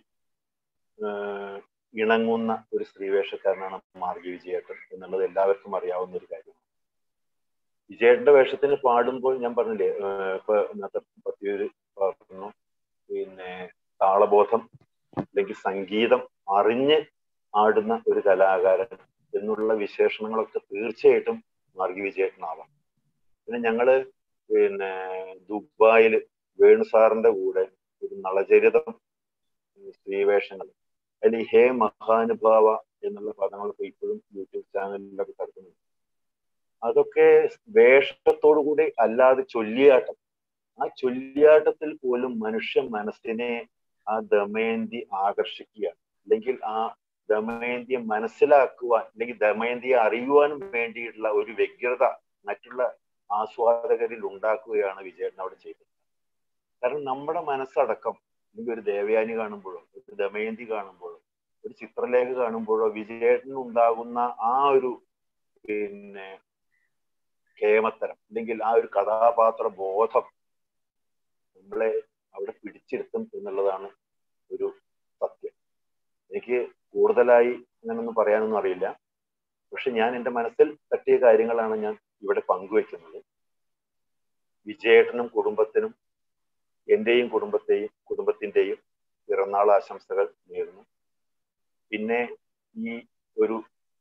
ഏഹ് ഇണങ്ങുന്ന ഒരു സ്ത്രീവേഷക്കാരനാണ് മാർഗി വിജയേട്ടൻ എന്നുള്ളത് എല്ലാവർക്കും അറിയാവുന്ന ഒരു കാര്യമാണ് വിജയേട്ടന്റെ വേഷത്തിന് പാടുമ്പോൾ ഞാൻ പറഞ്ഞില്ലേ ഏഹ് ഇപ്പൊ ഇന്നത്തെ പത്തിയൂര് പറഞ്ഞു പിന്നെ താളബോധം അല്ലെങ്കിൽ സംഗീതം അറിഞ്ഞ് ആടുന്ന ഒരു കലാകാരൻ എന്നുള്ള വിശേഷണങ്ങളൊക്കെ തീർച്ചയായിട്ടും മാർഗി വിജയേട്ടനാവാം പിന്നെ ഞങ്ങള് പിന്നെ ദുബായില് വേണു സാറിന്റെ കൂടെ ഒരു നളചരിതം സ്ത്രീവേഷങ്ങൾ അതിൽ ഈ ഹേ മഹാനുഭാവ എന്നുള്ള പദങ്ങളൊക്കെ ഇപ്പോഴും യൂട്യൂബ് ചാനലിലൊക്കെ കിടക്കുന്നുണ്ട് അതൊക്കെ വേഷത്തോടു കൂടി അല്ലാതെ ചൊല്ലിയാട്ടം ആ ചൊല്ലിയാട്ടത്തിൽ പോലും മനുഷ്യ മനസ്സിനെ ആ ദമയന്തി ആകർഷിക്കുകയാണ് അല്ലെങ്കിൽ ആ ദമയന്തിയെ മനസ്സിലാക്കുവാൻ അല്ലെങ്കിൽ ദമയന്തിയെ അറിയുവാനും വേണ്ടിയിട്ടുള്ള ഒരു വ്യഗ്രത മറ്റുള്ള ആസ്വാദകരിൽ ഉണ്ടാക്കുകയാണ് വിജയൻ അവിടെ ചെയ്തത് കാരണം നമ്മുടെ മനസ്സടക്കം അല്ലെങ്കിൽ ഒരു ദേവയാനി കാണുമ്പോഴോ ഒരു ദമയന്തി കാണുമ്പോഴോ ഒരു ചിത്രലേഖ കാണുമ്പോഴോ വിജയേട്ടന് ഉണ്ടാകുന്ന ആ ഒരു പിന്നെ കേമത്തരം അല്ലെങ്കിൽ ആ ഒരു കഥാപാത്ര ബോധം നമ്മളെ അവിടെ പിടിച്ചിരുത്തും എന്നുള്ളതാണ് ഒരു സത്യം എനിക്ക് കൂടുതലായി അങ്ങനൊന്നും പറയാനൊന്നും അറിയില്ല പക്ഷെ ഞാൻ എൻ്റെ മനസ്സിൽ തട്ടിയ കാര്യങ്ങളാണ് ഞാൻ ഇവിടെ പങ്കുവെക്കുന്നത് വിജയേട്ടനും കുടുംബത്തിനും എന്റെയും കുടുംബത്തെയും കുടുംബത്തിന്റെയും പിറന്നാൾ ആശംസകൾ നേരുന്നു പിന്നെ ഈ ഒരു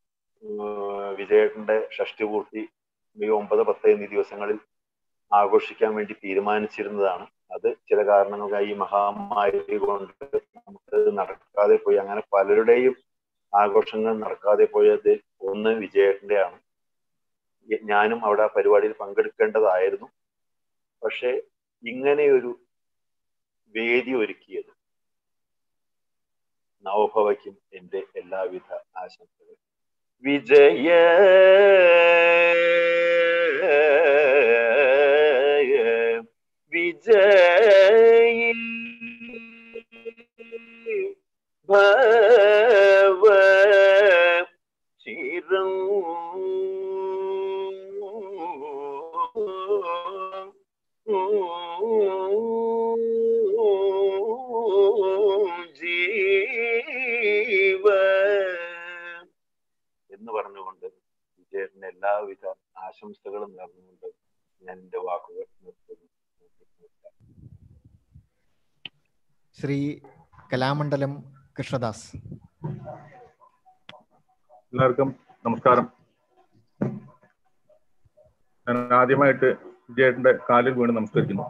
ഏർ വിജയേട്ടന്റെ ഷഷ്ടിപൂർത്തി ഈ ഒമ്പത് പത്ത് എന്നീ ദിവസങ്ങളിൽ ആഘോഷിക്കാൻ വേണ്ടി തീരുമാനിച്ചിരുന്നതാണ് അത് ചില കാരണങ്ങൾക്കായി ഈ മഹാമാരി കൊണ്ട് നമുക്ക് നടക്കാതെ പോയി അങ്ങനെ പലരുടെയും ആഘോഷങ്ങൾ നടക്കാതെ പോയത് ഒന്ന് വിജയേട്ടന്റെയാണ് ഞാനും അവിടെ ആ പരിപാടിയിൽ പങ്കെടുക്കേണ്ടതായിരുന്നു പക്ഷെ ഇങ്ങനെയൊരു വേദി ഒരുക്കിയത് നവഭവയ്ക്കും എൻ്റെ എല്ലാവിധ ആശംസകളും വിജയ വിജയ ഭവ ചിരം ജീവ എന്ന് പറഞ്ഞുകൊണ്ട് വിജയത്തിന് എല്ലാവിധ ആശംസകളും നേർന്നുകൊണ്ട് ഞാൻ എൻ്റെ വാക്കുകൾ നിർത്തുന്നു ശ്രീ കലാമണ്ഡലം കൃഷ്ണദാസ് എല്ലാവർക്കും നമസ്കാരം ഞാൻ ആദ്യമായിട്ട് വിജയേട്ടന്റെ കാലിൽ വീണ് നമസ്കരിക്കുന്നു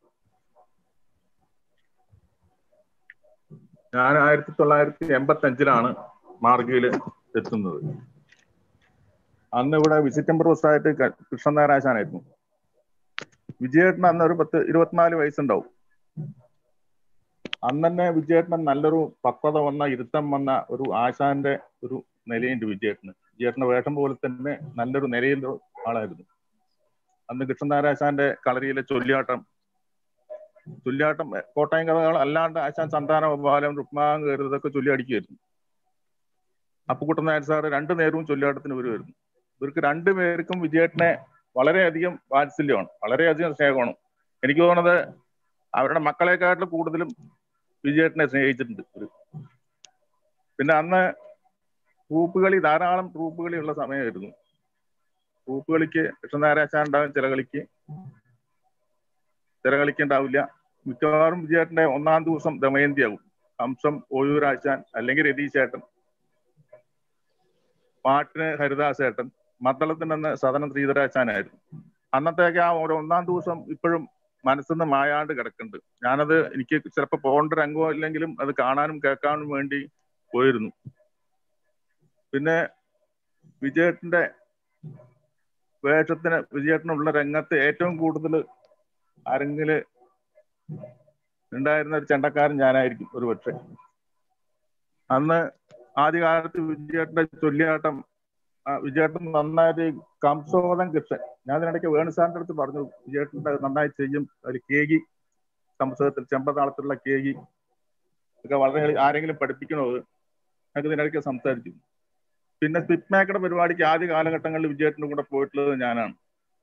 ഞാൻ ആയിരത്തി തൊള്ളായിരത്തി എൺപത്തി അഞ്ചിലാണ് മാർഗിയിൽ എത്തുന്നത് അന്ന് ഇവിടെ വിസിറ്റ് പ്രൊഫസറായിട്ട് കൃഷ്ണനാരാശാനായിരുന്നു വിജയേട്ടന് അന്ന് ഒരു പത്ത് ഇരുപത്തിനാല് വയസ്സുണ്ടാവും അന്ന് തന്നെ വിജയേട്ടൻ നല്ലൊരു പക്വത വന്ന ഇരുത്തം വന്ന ഒരു ആശാന്റെ ഒരു നിലയുണ്ട് വിജയേട്ടന് വിജയേട്ടന്റെ വേഷം പോലെ തന്നെ നല്ലൊരു നിലയിലുള്ള ആളായിരുന്നു അന്ന് കൃഷ്ണനാരാശാന്റെ കളരിയിലെ ചൊല്ലിയാട്ടം ചൊല്ലിയാട്ടം കോട്ടയം കഥകൾ അല്ലാണ്ട് ആശാൻ സന്താന ബാലം രുക്മാൻ കയറുന്നതൊക്കെ ചൊല്ലി അടിക്കുമായിരുന്നു അപ്പുക്കുട്ടൻ നായർ സാറ് രണ്ടു നേരവും ചൊല്ലിയാട്ടത്തിന് വരുമായിരുന്നു ഇവർക്ക് രണ്ടുപേർക്കും വിജയേട്ടനെ വളരെയധികം വാത്സല്യമാണ് വളരെയധികം സ്നേഹമാണ് എനിക്ക് തോന്നുന്നത് അവരുടെ മക്കളെക്കാട്ടിലും കൂടുതലും വിജയേട്ടനെ സ്നേഹിച്ചിട്ടുണ്ട് ഇവര്. പിന്നെ അന്ന് ട്രൂപ്പ് കളി ധാരാളം ട്രൂപ്പ് കളി ഉള്ള സമയമായിരുന്നു ട്രൂപ്പ് കളിക്ക് കൃഷ്ണനാരാശാൻ ഉണ്ടാകും ചില കളിക്ക് ചില കളിക്ക് ഉണ്ടാവില്ല മിക്കവാറും വിജയേട്ടന്റെ ഒന്നാം ദിവസം ദമയന്തിയാകും ഹംസം ഓയൂരാശാൻ അല്ലെങ്കിൽ രതീശേട്ടൻ പാട്ടിന് ഹരിദാസേട്ടൻ മദ്ദളത്തിന് അന്ന് സദനം ശ്രീധരാശാനായിരുന്നു അന്നത്തേക്ക് ആ ഒരു ഒന്നാം ദിവസം ഇപ്പോഴും മനസ്സിന്ന് മായാണ്ട് കിടക്കുന്നുണ്ട് ഞാനത് എനിക്ക് ചിലപ്പോൾ പോകേണ്ട രംഗം ഇല്ലെങ്കിലും അത് കാണാനും കേൾക്കാനും വേണ്ടി പോയിരുന്നു പിന്നെ വിജയേട്ടന്റെ വേഷത്തിന് വിജയേട്ടനുള്ള രംഗത്ത് ഏറ്റവും കൂടുതൽ അരങ്ങില് ഉണ്ടായിരുന്ന ഒരു ചെണ്ടക്കാരൻ ഞാനായിരിക്കും ഒരു പക്ഷേ അന്ന് ആദ്യകാലത്ത് വിജയേട്ടന്റെ ചൊല്ലിയാട്ടം ആ, വിജയേട്ടൻ നന്നായിട്ട് കംസോദം കൃഷ്ണൻ ഞാൻ ഇതിനിടയ്ക്ക് വേണുസാറിന്റെ അടുത്ത് പറഞ്ഞു വിജയേട്ടൻ്റെ നന്നായി ചെയ്യും ഒരു കേകി സംസ്കൃതത്തിൽ ചെമ്പതാളത്തിലുള്ള കേകി ഒക്കെ വളരെ ആരെങ്കിലും പഠിപ്പിക്കണോ അത് ഞങ്ങൾക്ക് ഇതിനിടയ്ക്ക് സംസാരിച്ചു പിന്നെ സ്പിറ്റ് മേക്കയുടെ പരിപാടിക്ക് ആദ്യ കാലഘട്ടങ്ങളിൽ വിജയേട്ടൻ്റെ കൂടെ പോയിട്ടുള്ളത് ഞാനാണ്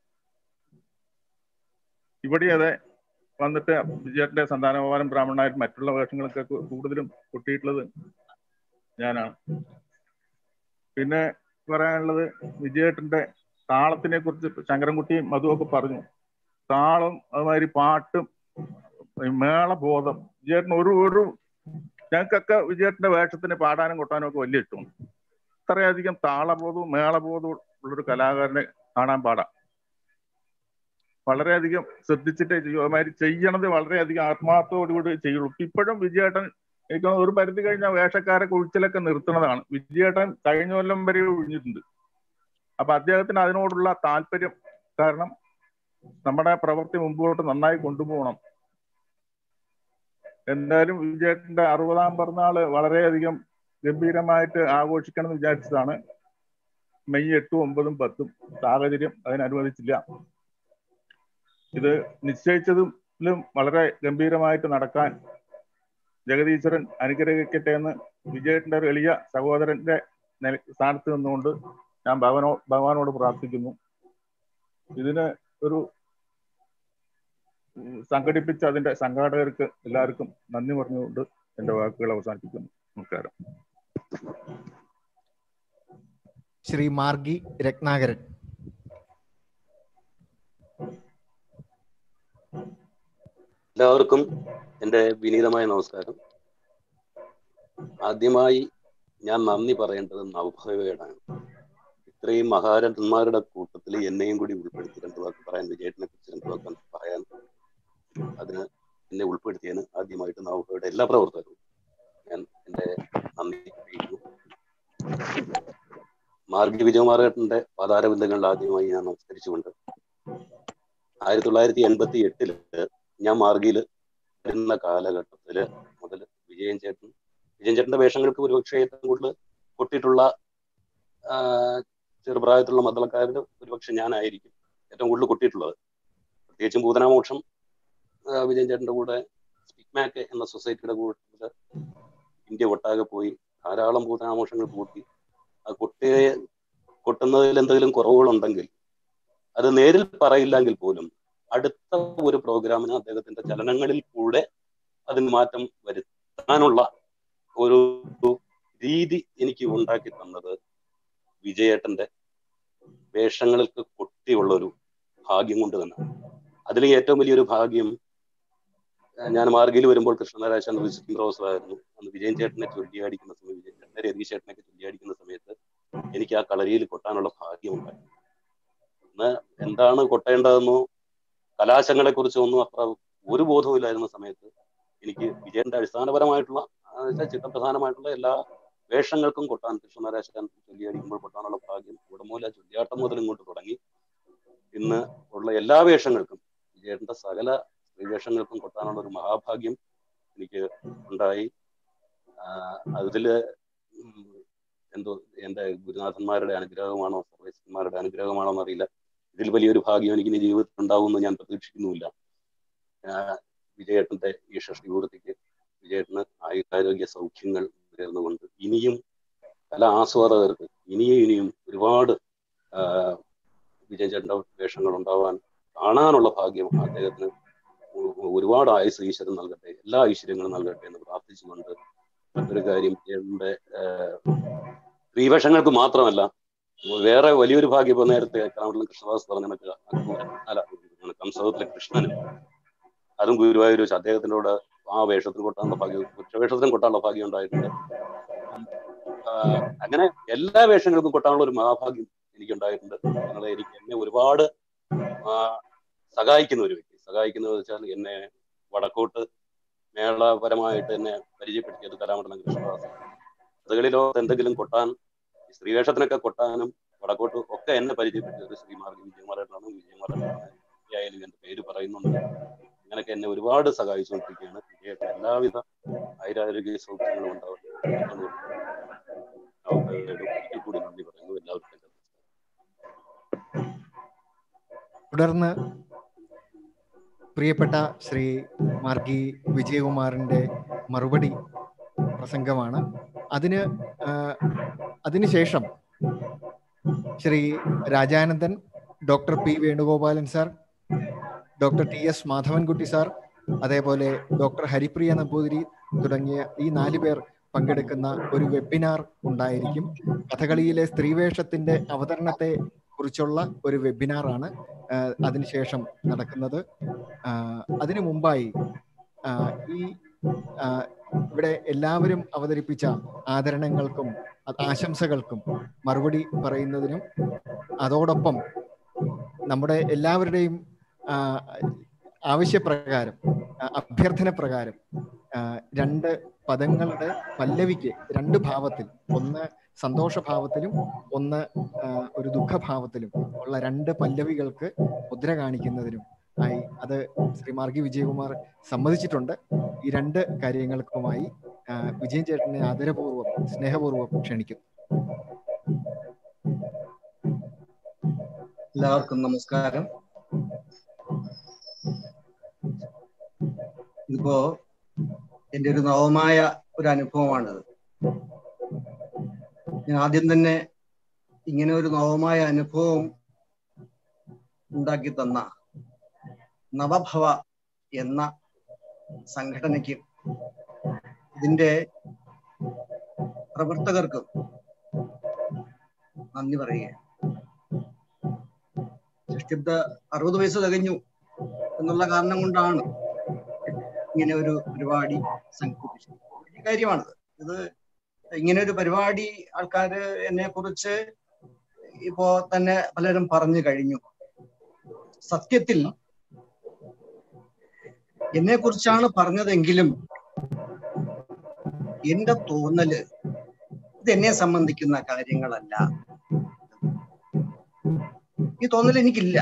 ഇവിടെ അതെ വന്നിട്ട് വിജയേട്ടന്റെ സന്താനഭവനം ബ്രാഹ്മണനായിട്ട് മറ്റുള്ള വേഷങ്ങളൊക്കെ കൂ- കൂടുതലും കൊട്ടിയിട്ടുള്ളത് ഞാനാണ് പിന്നെ പറയാനുള്ളത് വിജയേട്ടന്റെ താളത്തിനെ കുറിച്ച് ശങ്കരൻകുട്ടിയും മധുവൊക്കെ പറഞ്ഞു താളം അതുമാതിരി പാട്ടും ഈ മേളബോധം വിജയേട്ടൻ ഒരു ഒരു ഞങ്ങൾക്കൊക്കെ വിജയേട്ടന്റെ വേഷത്തിന് പാടാനും കൊട്ടാനും ഒക്കെ വലിയ ഇഷ്ടമാണ് ഇത്രയധികം താളബോധവും മേളബോധവും ഉള്ളൊരു കലാകാരനെ കാണാൻ പാടാം വളരെയധികം ശ്രദ്ധിച്ചിട്ടേ ചെയ്യൂ അതുമാതിരി ചെയ്യണത് വളരെയധികം ആത്മാർത്ഥത്തോടുകൂടി ചെയ്യുള്ളൂ ഇപ്പോഴും വിജയേട്ടൻ എനിക്ക് തോന്നുന്നു ഒരു പരിധി കഴിഞ്ഞാൽ വേഷക്കാരെ കുഴിച്ചിലൊക്കെ നിർത്തുന്നതാണ് വിജയേട്ടൻ കഴിഞ്ഞ കൊല്ലം വരെ ഒഴിഞ്ഞിട്ടുണ്ട് അപ്പൊ അദ്ദേഹത്തിന് അതിനോടുള്ള താല്പര്യം കാരണം നമ്മുടെ പ്രവൃത്തി മുമ്പോട്ട് നന്നായി കൊണ്ടുപോകണം എന്തായാലും വിജയേട്ടന്റെ അറുപതാം പിറന്നാള് വളരെയധികം ഗംഭീരമായിട്ട് ആഘോഷിക്കണം എന്ന് വിചാരിച്ചതാണ് മെയ് എട്ടും ഒമ്പതും പത്തും സാഹചര്യം അതിനനുവദിച്ചില്ല ഇത് നിശ്ചയിച്ചതിലും വളരെ ഗംഭീരമായിട്ട് നടക്കാൻ ജഗദീശ്വരൻ അനുഗ്രഹിക്കട്ടെ എന്ന് വിജയേട്ടന്റെ ഒരു എളിയ സഹോദരന്റെ നില- സ്ഥാനത്ത് നിന്നുകൊണ്ട് ഞാൻ ഭഗവാനോ ഭഗവാനോട് പ്രാർത്ഥിക്കുന്നു ഇതിന് ഒരു ഉം, സംഘടിപ്പിച്ച അതിന്റെ സംഘാടകർക്ക് എല്ലാവർക്കും നന്ദി പറഞ്ഞുകൊണ്ട് എന്റെ വാക്കുകൾ അവസാനിപ്പിക്കുന്നു നമസ്കാരം ശ്രീ മാർഗി രത്നാകരൻ എല്ലാവർക്കും എൻ്റെ വിനീതമായ നമസ്കാരം ആദ്യമായി ഞാൻ നന്ദി പറയേണ്ടത് നവഭവയോടാണ് ഇത്രയും മഹാരഥന്മാരുടെ കൂട്ടത്തിൽ എന്നെയും കൂടി ഉൾപ്പെടുത്തി രണ്ട് വാക്ക് പറയാൻ വിജയേട്ടനെ കുറിച്ച് രണ്ട് വാക്ക് പറയാൻ അതിന് എന്നെ ഉൾപ്പെടുത്തിയതിന് ആദ്യമായിട്ട് നവഭവയുടെ എല്ലാ പ്രവർത്തകരും ഞാൻ എൻ്റെ നന്ദി അറിയിക്കുന്നു മാർഗി വിജയകുമാറേട്ടന്റെ പാതാരബന്ധങ്ങളിൽ ആദ്യമായി ഞാൻ നമസ്കരിച്ചുകൊണ്ട് ആയിരത്തി തൊള്ളായിരത്തി എൺപത്തി എട്ടില് ഞാൻ മാർഗിയിൽ വരുന്ന കാലഘട്ടത്തില് മുതൽ വിജയൻ ചേട്ടൻ വിജയൻ ചേട്ടന്റെ വേഷങ്ങൾക്ക് ഒരുപക്ഷെ ഏറ്റവും കൂടുതൽ പൊട്ടിയിട്ടുള്ള ആ, ചെറുപ്രായത്തിലുള്ള മദ്ദളക്കാരിൽ ഒരുപക്ഷെ ഞാനായിരിക്കും ഏറ്റവും കൂടുതൽ കൊട്ടിയിട്ടുള്ളത് പ്രത്യേകിച്ചും പൂതനാമോക്ഷം ആ, വിജയൻ ചേട്ടന്റെ കൂടെ സ്പിക്മാക്ക് എന്ന സൊസൈറ്റിയുടെ കൂട്ടത്തില് ഇന്ത്യ ഒട്ടാകെ പോയി ധാരാളം പൂതനാമോഷങ്ങൾ കൂട്ടി ആ കൊട്ടിയെ കൊട്ടുന്നതിൽ എന്തെങ്കിലും കുറവുകളുണ്ടെങ്കിൽ അത് നേരിൽ പറയില്ലെങ്കിൽ പോലും അടുത്ത ഒരു പ്രോഗ്രാമിന് അദ്ദേഹത്തിന്റെ ചലനങ്ങളിൽ കൂടെ അതിന് മാറ്റം വരുത്താനുള്ള ഒരു രീതി എനിക്ക് ഉണ്ടാക്കി തന്നത് വിജയേട്ടന്റെ വേഷങ്ങൾക്ക് കൊട്ടിയുള്ള ഒരു ഭാഗ്യം കൊണ്ട് തന്നെ അതിൽ ഏറ്റവും വലിയൊരു ഭാഗ്യം ഏഹ് ഞാൻ മാർഗിയിൽ വരുമ്പോൾ കൃഷ്ണനാരാശൻ വിസിറ്റിംഗ് പ്രൊഫസർ ആയിരുന്നു അന്ന് വിജയൻ ചേട്ടനെ ചൊല്ലിയാടിക്കുന്ന സമയത്ത് വിജയൻ ചേട്ടനെ രതീഷ് ചേട്ടനൊക്കെ ചൊല്ലിയാടിക്കുന്ന സമയത്ത് എനിക്ക് ആ കളരിയിൽ കൊട്ടാനുള്ള ഭാഗ്യം ഉണ്ടായി ഇന്ന് എന്താണ് കൊട്ടേണ്ടതെന്നോ കലാശങ്ങളെ കുറിച്ചോ ഒന്നും അത്ര ഒരു ബോധവുമില്ലായിരുന്ന സമയത്ത് എനിക്ക് വിജയന്റെ അടിസ്ഥാനപരമായിട്ടുള്ള ആ, വെച്ചാൽ ചിത്രപ്രധാനമായിട്ടുള്ള എല്ലാ വേഷങ്ങൾക്കും കൊട്ടാൻ കൃഷ്ണനാരാശൻ ചൊല്ലിയടിക്കുമ്പോൾ കൊട്ടാനുള്ള ഭാഗ്യം ഉടമൂല ചൊല്ലിയാട്ടം മുതൽ ഇങ്ങോട്ട് തുടങ്ങി ഇന്ന് ഉള്ള എല്ലാ വേഷങ്ങൾക്കും വിജയേട്ടന്റെ സകല സ്ത്രീവേഷങ്ങൾക്കും കൊട്ടാനുള്ള ഒരു മഹാഭാഗ്യം എനിക്ക് ഉണ്ടായി ആഹ് അതില് ഉം എന്തോ എന്റെ ഗുരുനാഥന്മാരുടെ അനുഗ്രഹമാണോ സർവേശ്വരന്മാരുടെ അനുഗ്രഹമാണോ എന്നറിയില്ല ഇതിൽ വലിയൊരു ഭാഗ്യം എനിക്ക് ഇനി ജീവിതത്തിൽ ഉണ്ടാവുമെന്ന് ഞാൻ പ്രതീക്ഷിക്കുന്നുമില്ല ആഹ് വിജയേട്ടന്റെ ഈ ഷഷ്ടിപൂർത്തിക്ക് വിജയേട്ടന് ആയുരാരോഗ്യ സൗഖ്യങ്ങൾ നേർന്നുകൊണ്ട് ഇനിയും പല ആസ്വാദകർക്ക് ഇനിയും ഇനിയും ഒരുപാട് ആഹ് വിജയചേട്ടന്റെ വേഷങ്ങൾ ഉണ്ടാവാൻ കാണാനുള്ള ഭാഗ്യം അദ്ദേഹത്തിന് ഒ- ഒരുപാട് ആയുസ് ഈശ്വരൻ നൽകട്ടെ എല്ലാ ഐശ്വര്യങ്ങളും നൽകട്ടെ എന്ന് പ്രാർത്ഥിച്ചുകൊണ്ട് മറ്റൊരു കാര്യം വിജയേട്ടന്റെ ആഹ് സ്ത്രീവേഷങ്ങൾക്ക് മാത്രമല്ല വേറെ വലിയൊരു ഭാഗ്യം ഇപ്പൊ നേരത്തെ കാമണ്ഡലം കൃഷ്ണദാസ് പറഞ്ഞ കണക്ക് അക്രൂരൻ അല്ല കംസവത്തിലെ കൃഷ്ണനും അതും ഗുരുവായൂർ വെച്ച് അദ്ദേഹത്തിന്റെ കൂടെ ആ വേഷത്തിന് കൊട്ടാനുള്ള ഭാഗ്യം പുരുഷവേഷത്തിനും കൊട്ടാനുള്ള ഭാഗ്യം ഉണ്ടായിട്ടുണ്ട് ആ, അങ്ങനെ എല്ലാ വേഷങ്ങൾക്കും കൊട്ടാനുള്ള ഒരു മഹാഭാഗ്യം എനിക്കുണ്ടായിട്ടുണ്ട് നിങ്ങൾ എനിക്ക് എന്നെ ഒരുപാട് ആ, സഹായിക്കുന്ന ഒരു വ്യക്തി സഹായിക്കുന്നത് വെച്ചാൽ എന്നെ വടക്കോട്ട് മേളപരമായിട്ട് എന്നെ പരിചയപ്പെടുത്തിയത് കലാമണ്ഡലം കൃഷ്ണദാസ് കഥകളിലോ എന്തെങ്കിലും കൊട്ടാൻ സ്ത്രീവേഷത്തിനൊക്കെ കൊട്ടാനും വടക്കോട്ട് ഒക്കെ എന്നെ പരിചയപ്പെടുത്തിയത് ശ്രീമാർഗി വിജയകുമാരായിട്ടാണ് വിജയകുമാരായിട്ടാണ് ആയാലും എന്റെ പേര് പറയുന്നുണ്ട് അങ്ങനെയൊക്കെ എന്നെ ഒരുപാട് സഹായിച്ചുകൊണ്ടിരിക്കുകയാണ് വിജയേട്ടൻ എല്ലാവിധ ആയുരാരോഗ്യ സൗഖ്യങ്ങളും ഉണ്ടാവട്ടെ എന്ന് അവരോട് ഒരിക്കൽ കൂടി നന്ദി പറയുന്നു എല്ലാവർക്കും എൻ്റെ തുടർന്ന് പ്രിയപ്പെട്ട ശ്രീ മാർഗി വിജയകുമാറിൻ്റെ മറുപടി പ്രസംഗമാണ് അതിന് ആ, അതിനുശേഷം Shri Rajanandan doctor P Venugopalan sir doctor T S Madhavankutty sir അതേപോലെ ഡോക്ടർ ഹരിപ്രിയ നമ്പൂതിരി തുടങ്ങിയ ഈ നാല് പേർ പങ്കെടുക്കുന്ന ഒരു വെബിനാർ ഉണ്ടായിരിക്കും കഥകളിയിലെ സ്ത്രീവേഷത്തിന്റെ അവതരണത്തെ കുറിച്ചുള്ള ഒരു വെബിനാറാണ് ആ, അതിനുശേഷം നടക്കുന്നത് ആ, അതിനു മുമ്പായി ആ, ഈ ആ, ഇവിടെ എല്ലാവരും അവതരിപ്പിച്ച ആദരണങ്ങൾക്കും അ- ആശംസകൾക്കും മറുപടി പറയുന്നതിനും അതോടൊപ്പം നമ്മുടെ എല്ലാവരുടെയും ആ, ആവശ്യപ്രകാരം ആ, അഭ്യർത്ഥന പ്രകാരം ആ, രണ്ട് പദങ്ങളുടെ പല്ലവിക്ക് രണ്ട് ഭാവത്തിൽ ഒന്ന് സന്തോഷഭാവത്തിലും ഒന്ന് ആ, ഒരു ദുഃഖഭാവത്തിലും ഉള്ള രണ്ട് പല്ലവികൾക്ക് മുദ്ര കാണിക്കുന്നതിനും ആയി അത് ശ്രീ മാർഗി വിജയകുമാർ സമ്മതിച്ചിട്ടുണ്ട് ഈ രണ്ട് കാര്യങ്ങൾക്കുമായി ആ, വിജയൻ ചേട്ടനെ ആദരപൂർവ്വം സ്നേഹപൂർവ്വം ക്ഷണിക്കുന്നു എല്ലാവർക്കും നമസ്കാരം ഇതിപ്പോ എൻ്റെ ഒരു നവമായ ഒരു അനുഭവമാണിത് ഞാൻ ആദ്യം തന്നെ ഇങ്ങനെ ഒരു നവമായ അനുഭവം ഉണ്ടാക്കി തന്ന നവഭവ എന്ന സംഘടനയ്ക്ക് ഇതിന്റെ പ്രവർത്തകർക്കും നന്ദി പറയുക സൃഷ്ടിബ്ദ അറുപത് വയസ്സ് തികഞ്ഞു എന്നുള്ള കാരണം കൊണ്ടാണ് ഇങ്ങനെ ഒരു പരിപാടി സംഘടിപ്പിച്ചത് വലിയ കാര്യമാണിത് ഇത് ഇങ്ങനെ ഒരു പരിപാടി ആൾക്കാര് എന്നെ കുറിച്ച് ഇപ്പോ തന്നെ പലരും പറഞ്ഞു കഴിഞ്ഞു സത്യത്തിൽ എന്നെ കുറിച്ചാണ് പറഞ്ഞതെങ്കിലും എന്റെ തോന്നല് ഇത് എന്നെ സംബന്ധിക്കുന്ന കാര്യങ്ങളല്ല ഈ തോന്നൽ എനിക്കില്ല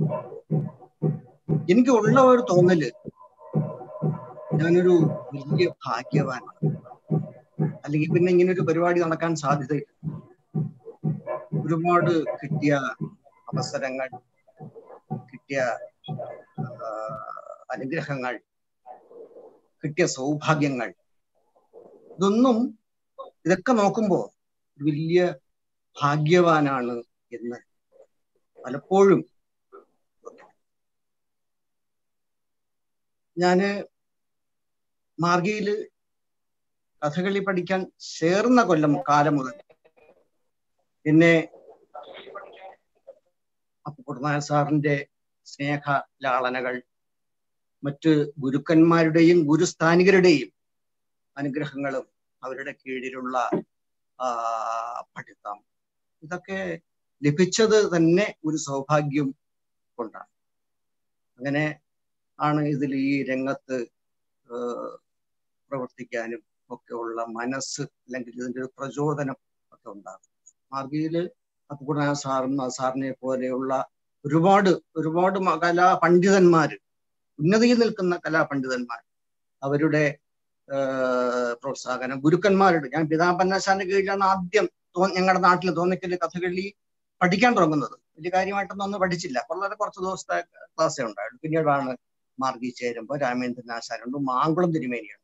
എനിക്ക് ഉള്ള ഒരു തോന്നല് ഞാനൊരു വലിയ ഭാഗ്യവാനാണ് അല്ലെങ്കിൽ പിന്നെ ഇങ്ങനെ ഒരു പരിപാടി നടക്കാൻ സാധ്യതയില്ല ഒരുപാട് കിട്ടിയ അവസരങ്ങൾ കിട്ടിയ ആ, അനുഗ്രഹങ്ങൾ കിട്ടിയ സൗഭാഗ്യങ്ങൾ ഇതൊന്നും ഇതൊക്കെ നോക്കുമ്പോ ഒരു വലിയ ഭാഗ്യവാനാണ് എന്ന് പലപ്പോഴും ഞാന് മാർഗയില് കഥകളി പഠിക്കാൻ ചേർന്ന കൊല്ലം കാലം മുതൽ എന്നെ അപ്പുകുട്ടനായ സാറിന്റെ സ്നേഹ ലാളനകൾ മറ്റ് ഗുരുക്കന്മാരുടെയും ഗുരുസ്ഥാനികരുടെയും അനുഗ്രഹങ്ങളും അവരുടെ കീഴിലുള്ള ആ, പഠിത്തം ഇതൊക്കെ ലഭിച്ചത് തന്നെ ഒരു സൗഭാഗ്യം കൊണ്ടാണ് അങ്ങനെ ആണ് ഇതിൽ ഈ രംഗത്ത് ഏഹ് പ്രവർത്തിക്കാനും ഒക്കെ ഉള്ള മനസ്സ് അല്ലെങ്കിൽ ഇതിന്റെ ഒരു പ്രചോദനം ഒക്കെ ഉണ്ടാകും മാർഗിയില് അപ്പുകുണ സാറും സാറിനെ പോലെയുള്ള ഒരുപാട് ഒരുപാട് മ- കലാ പണ്ഡിതന്മാര് ഉന്നതിയിൽ നിൽക്കുന്ന കലാപണ്ഡിതന്മാർ അവരുടെ ആഹ് പ്രോത്സാഹനം ഗുരുക്കന്മാരുടെ ഞാൻ പിതാപന്നാശാന്റെ കീഴിലാണ് ആദ്യം തോ- ഞങ്ങളുടെ നാട്ടിൽ തോന്നിക്കല് കഥകളി പഠിക്കാൻ തുടങ്ങുന്നത് വലിയ കാര്യമായിട്ടൊന്നും അന്ന് പഠിച്ചില്ല വളരെ കുറച്ച് ദിവസത്തെ ക്ലാസ്സേ ഉണ്ടായുള്ളൂ പിന്നീടാണ് മാർഗി ചേരുമ്പോൾ രാമേന്ദ്രൻ ആശാനുണ്ട് മാങ്കുളം തിരുമേനിയാണ്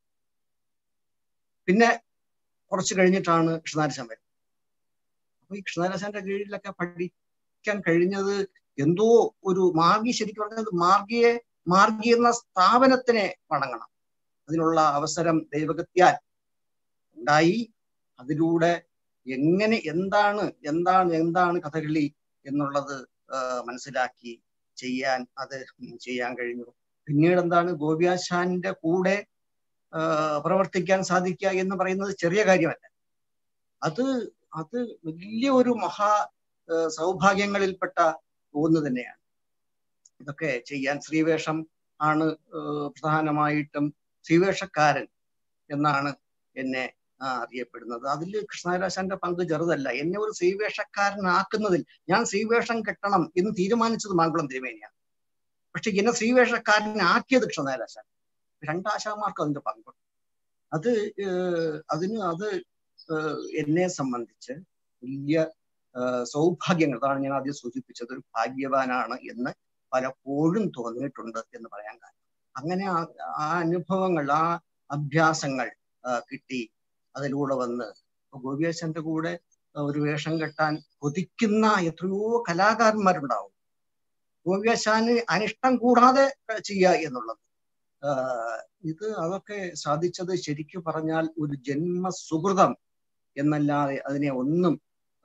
പിന്നെ കുറച്ച് കഴിഞ്ഞിട്ടാണ് കൃഷ്ണാരശൻ വരുന്നത് അപ്പൊ ഈ കൃഷ്ണാരശന്റെ കീഴിലൊക്കെ പഠിക്കാൻ കഴിഞ്ഞത് എന്തോ ഒരു മാർഗി ശരിക്കും പറഞ്ഞത് മാർഗിയെ മാർഗി എന്ന സ്ഥാപനത്തിനെ വണങ്ങണം അതിനുള്ള അവസരം ദൈവകത്യാൽ ഉണ്ടായി അതിലൂടെ എങ്ങനെ എന്താണ് എന്താണ് എന്താണ് കഥകളി എന്നുള്ളത് ആ, മനസ്സിലാക്കി ചെയ്യാൻ അത് ചെയ്യാൻ കഴിഞ്ഞു പിന്നീട് എന്താണ് ഗോപിയാശാന്റെ കൂടെ ആ, പ്രവർത്തിക്കാൻ സാധിക്കുക എന്ന് പറയുന്നത് ചെറിയ കാര്യമല്ല അത് അത് വലിയ ഒരു മഹാ ആ, സൗഭാഗ്യങ്ങളിൽപ്പെട്ട ഒന്ന് തന്നെയാണ് ഇതൊക്കെ ചെയ്യാൻ ശ്രീവേഷം ആണ് ആ, പ്രധാനമായിട്ടും ശ്രീവേഷക്കാരൻ എന്നാണ് എന്നെ ആ, അറിയപ്പെടുന്നത് അതിൽ കൃഷ്ണരാശാന്റെ പങ്ക് ചെറുതല്ല എന്നെ ഒരു ശ്രീവേഷക്കാരനാക്കുന്നതിൽ ഞാൻ ശ്രീവേഷം കെട്ടണം എന്ന് തീരുമാനിച്ചത് മാങ്കുളം തിരുമേനിയാണ് പക്ഷെ എന്നെ ശ്രീവേഷക്കാരനാക്കിയത് കൃഷ്ണനാരാശാൻ രണ്ടാശാമാർക്ക് അതിന്റെ പങ്കുണ്ട് അത് ഏഹ്, അതിന് അത് ഏഹ്, എന്നെ സംബന്ധിച്ച് വലിയ ഏഹ്, സൗഭാഗ്യങ്ങൾ അതാണ് ഞാൻ ആദ്യം സൂചിപ്പിച്ചത് ഒരു ഭാഗ്യവാനാണ് എന്ന് പലപ്പോഴും തോന്നിയിട്ടുണ്ട് എന്ന് പറയാൻ കാരണം അങ്ങനെ ആ ആ അനുഭവങ്ങൾ ആ അഭ്യാസങ്ങൾ ആ, കിട്ടി അതിലൂടെ വന്ന് ഇപ്പൊ ഗോപിയാശന്റെ കൂടെ ഒരു വേഷം കെട്ടാൻ കൊതിക്കുന്ന എത്രയോ കലാകാരന്മാരുണ്ടാവും ഗോപിയാശാന് അനിഷ്ടം കൂടാതെ ചെയ്യുക എന്നുള്ളത് ആഹ് ഇത് അതൊക്കെ സാധിച്ചത് ശരിക്കു പറഞ്ഞാൽ ഒരു ജന്മ സുഹൃതം എന്നല്ലാതെ അതിനെ ഒന്നും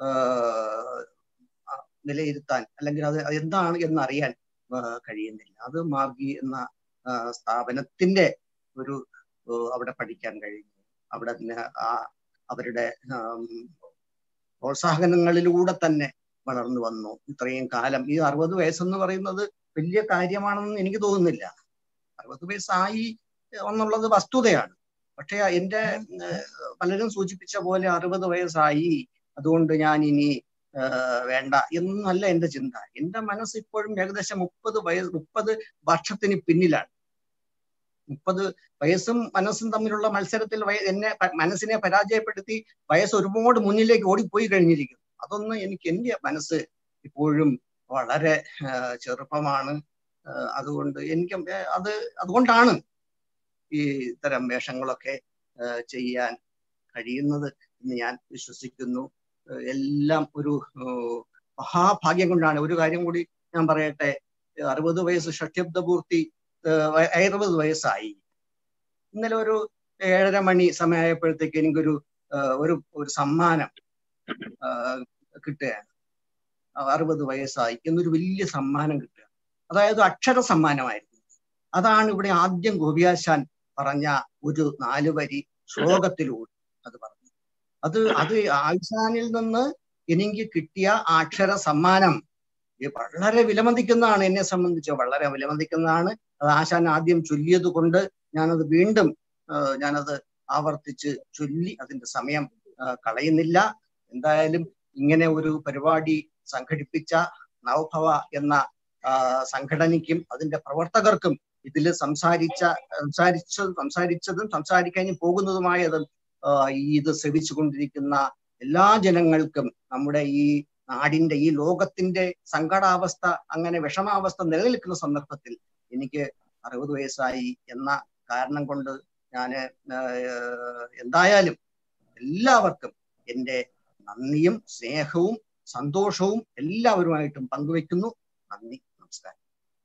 ആഹ് വിലയിരുത്താൻ അല്ലെങ്കിൽ അത് എന്താണ് എന്നറിയാൻ ആഹ് കഴിയുന്നില്ല അത് മാർഗി എന്ന ആഹ് സ്ഥാപനത്തിന്റെ ഒരു ഏഹ് അവിടെ പഠിക്കാൻ കഴിഞ്ഞു അവിടെ നിന്ന് ആ അവരുടെ ആം, പ്രോത്സാഹനങ്ങളിലൂടെ തന്നെ വളർന്നു വന്നു ഇത്രയും കാലം ഈ അറുപത് വയസ്സെന്ന് പറയുന്നത് വലിയ കാര്യമാണെന്ന് എനിക്ക് തോന്നുന്നില്ല അറുപത് വയസ്സായി എന്നുള്ളത് വസ്തുതയാണ് പക്ഷേ എന്റെ ഏഹ്, പലരും സൂചിപ്പിച്ച പോലെ അറുപത് വയസ്സായി അതുകൊണ്ട് ഞാൻ ഇനി ഏഹ്, വേണ്ട എന്നല്ല എന്റെ ചിന്ത എന്റെ മനസ്സ് ഇപ്പോഴും ഏകദേശം മുപ്പത് വയസ്സ് മുപ്പത് വർഷത്തിന് പിന്നിലാണ് മുപ്പത് വയസ്സും മനസ്സും തമ്മിലുള്ള മത്സരത്തിൽ വയ- എന്നെ പ- മനസ്സിനെ പരാജയപ്പെടുത്തി വയസ്സ് ഒരുപാട് മുന്നിലേക്ക് ഓടിപ്പോയി കഴിഞ്ഞിരിക്കുന്നു അതൊന്നും എനിക്ക് എന്റെ മനസ്സ് ഇപ്പോഴും വളരെ ആഹ്, ചെറുപ്പമാണ് ആഹ്, അതുകൊണ്ട് എനിക്ക് ഏഹ് അത് അതുകൊണ്ടാണ് ഈ ഇത്തരം വേഷങ്ങളൊക്കെ ആഹ്, ചെയ്യാൻ കഴിയുന്നത് എന്ന് ഞാൻ വിശ്വസിക്കുന്നു ഏഹ് എല്ലാം ഒരു ഏഹ്, മഹാഭാഗ്യം കൊണ്ടാണ് ഒരു കാര്യം കൂടി ഞാൻ പറയട്ടെ അറുപത് വയസ്സ് ഷഷ്ട്യബ്ദ പൂർത്തി ഏഹ് വയ- അറുപത് വയസ്സായി ഇന്നലെ ഒരു ഏഴര മണി സമയമായപ്പോഴത്തേക്ക് എനിക്കൊരു ഏഹ് ഒരു ഒരു സമ്മാനം ഏഹ് കിട്ടുകയാണ് അറുപത് വയസ്സായി എന്നൊരു വലിയ സമ്മാനം കിട്ടുക അതായത് അക്ഷര സമ്മാനമായിരുന്നു അതാണ് ഇവിടെ ആദ്യം ഗോപിയാശാൻ പറഞ്ഞ ഒരു നാല് വരി ശ്ലോകത്തിലൂടെ അത് പറഞ്ഞു അത് അത് ആശാനിൽ നിന്ന് എനിക്ക് കിട്ടിയ ആ അക്ഷര സമ്മാനം ഇത് വളരെ വിലമതിക്കുന്നതാണ് എന്നെ സംബന്ധിച്ച് വളരെ വിലമതിക്കുന്നതാണ് അത് ആശാൻ ആദ്യം ചൊല്ലിയത് കൊണ്ട് ഞാനത് വീണ്ടും ആ, ഞാനത് ആവർത്തിച്ച് ചൊല്ലി അതിന്റെ സമയം ആ, കളയുന്നില്ല എന്തായാലും ഇങ്ങനെ ഒരു പരിപാടി സംഘടിപ്പിച്ച നവഭവ എന്ന ആ, സംഘടനയ്ക്കും അതിന്റെ പ്രവർത്തകർക്കും ഇതിൽ സംസാരിച്ച സംസാരിച്ചതും സംസാരിച്ചതും സംസാരിക്കാൻ പോകുന്നതുമായതും ആ, ഈ ഇത് ശ്രവിച്ചു കൊണ്ടിരിക്കുന്ന എല്ലാ ജനങ്ങൾക്കും നമ്മുടെ ഈ നാടിന്റെ ഈ ലോകത്തിന്റെ സങ്കടാവസ്ഥ അങ്ങനെ വിഷമാവസ്ഥ നിലനിൽക്കുന്ന സന്ദർഭത്തിൽ എനിക്ക് അറുപത് വയസ്സായി എന്ന കാരണം കൊണ്ട് ഞാൻ എന്തായാലും എല്ലാവർക്കും എൻ്റെ നന്ദിയും സ്നേഹവും സന്തോഷവും എല്ലാവരുമായിട്ടും പങ്കുവെക്കുന്നു നന്ദി നമസ്കാരം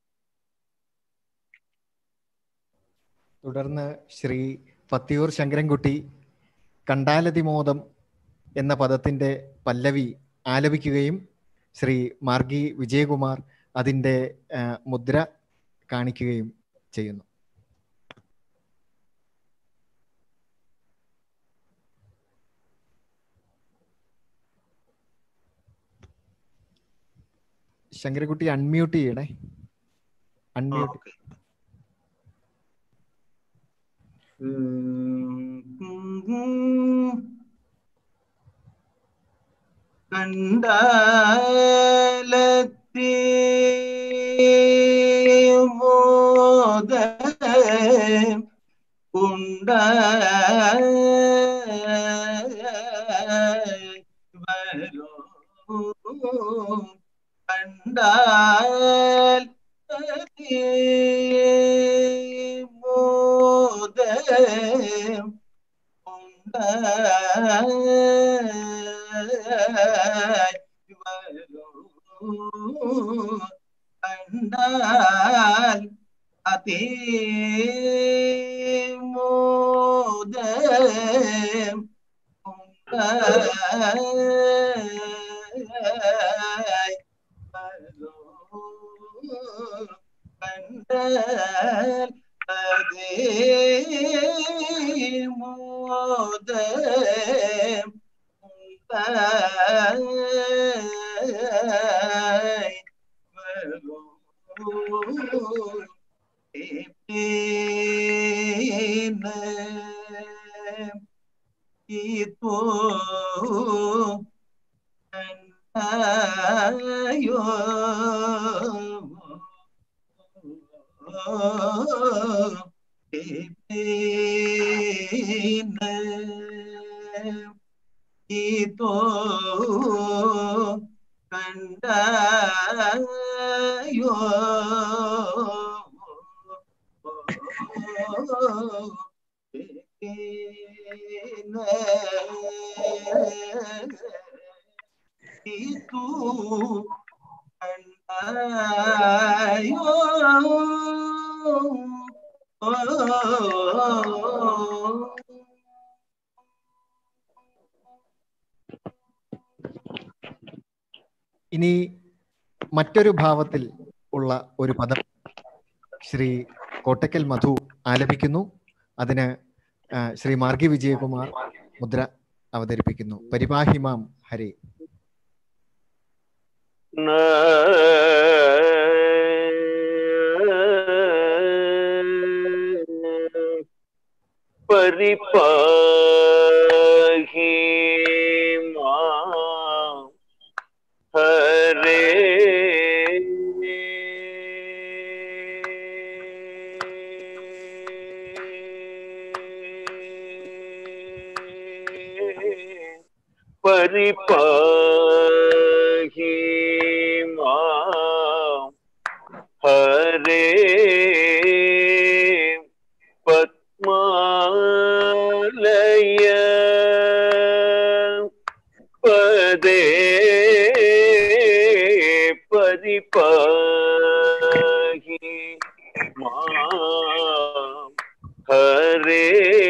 തുടർന്ന് ശ്രീ പത്തിയൂർ ശങ്കരൻകുട്ടി കണ്ടാലതിമോദം എന്ന പദത്തിൻ്റെ പല്ലവി ആലപിക്കുകയും ശ്രീ മാർഗി വിജയകുമാർ അതിൻ്റെ ആ, മുദ്ര കാണിക്കുകയും ചെയ്യുന്നു ശങ്കരൻകുട്ടി അൺമ്യൂട്ട് ചെയ്യണേ അൺമ്യൂട്ട് ഉം, കണ്ടാലത്തി മോദ ഉണ്ട കണ്ടാൽ മോദം കണ്ടാൽ അതേ മോദം കണ്ടാൽ അതേ മോദം itu ayo itu kandayo itu kandayo ഇനി മറ്റൊരു ഭാവത്തിൽ ഉള്ള ഒരു പദം ശ്രീ കോട്ടക്കൽ മധു ആലപിക്കുന്നു അതിന് ആ, ശ്രീ മാർഗി വിജയകുമാർ മുദ്ര അവതരിപ്പിക്കുന്നു പരിപാഹിമാം ഹരേ പരിപാഹി മാം ഹരേ പരിപാഹി മാം ഹരേ പത്മാലയ പദേ പരിപാഹി മാം ഹരേ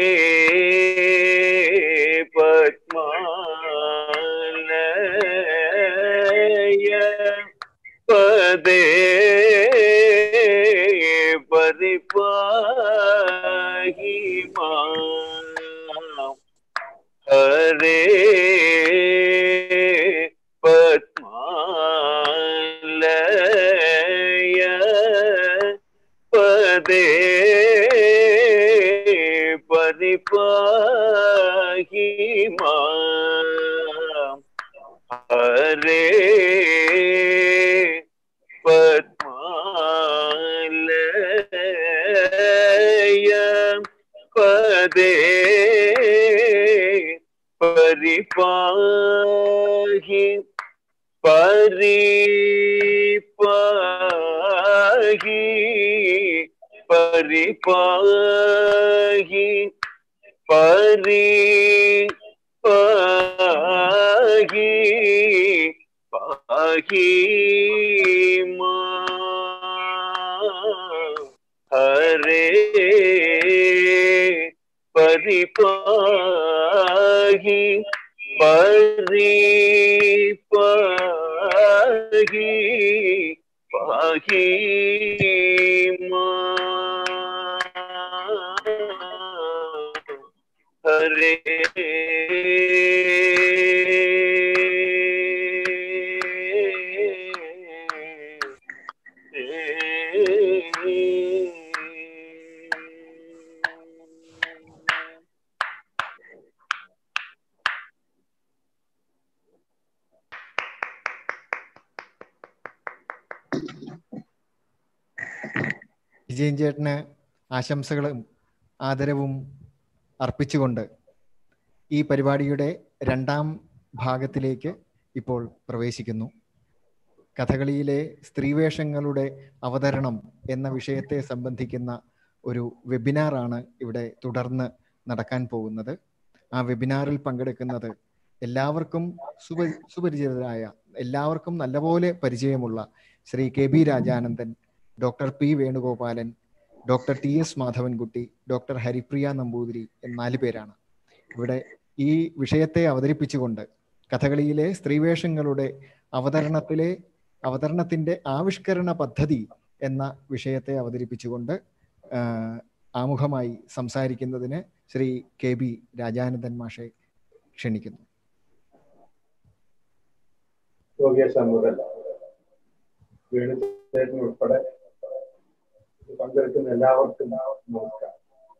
പത്മാലയ പദേ പരിപാഹി മാം ഹരേ പത്മാലയ പദേ പരിപാഹി മാം ഹരേ പത്മാലയ പദേ പരിപാഹി പരിപാഹി പരിപാഹി പരിപാഹി പാഹി മാം ഹരേ പരിപാഹി പരിപാഹി പാഹി മാം ഹരേ വിജയൻ ചേട്ടന് ആശംസകളും ആദരവും അർപ്പിച്ചുകൊണ്ട് ഈ പരിപാടിയുടെ രണ്ടാം ഭാഗത്തിലേക്ക് ഇപ്പോൾ പ്രവേശിക്കുന്നു കഥകളിയിലെ സ്ത്രീവേഷങ്ങളുടെ അവതരണം എന്ന വിഷയത്തെ സംബന്ധിക്കുന്ന ഒരു വെബിനാറാണ് ഇവിടെ തുടർന്ന് നടക്കാൻ പോകുന്നത് ആ വെബിനാറിൽ പങ്കെടുക്കുന്നത് എല്ലാവർക്കും സുപ സുപരിചിതരായ എല്ലാവർക്കും നല്ലപോലെ പരിചയമുള്ള Shri K B Rajanandan doctor P Venugopalan doctor T S Madhavankutty doctor Haripriya Namboothiri എന്ന നാല് പേരാണ് ഇവിടെ ഈ വിഷയത്തെ അവതരിപ്പിച്ചുകൊണ്ട് കഥകളിയിലെ സ്ത്രീവേഷങ്ങളുടെ അവതരണത്തിലെ അവതരണത്തിന്റെ ആവിഷ്കരണ പദ്ധതി എന്ന വിഷയത്തെ അവതരിപ്പിച്ചുകൊണ്ട് ആ, ആമുഖമായി സംസാരിക്കുന്നതിന് ശ്രീ കെ ബി രാജാനന്ദൻ മാഷെ ക്ഷണിക്കുന്നു യോഗേശ് മുതൽ വേണുചേട്ടൻ ഉൾപ്പെടെ പങ്കെടുക്കുന്ന എല്ലാവർക്കും നമസ്കാരം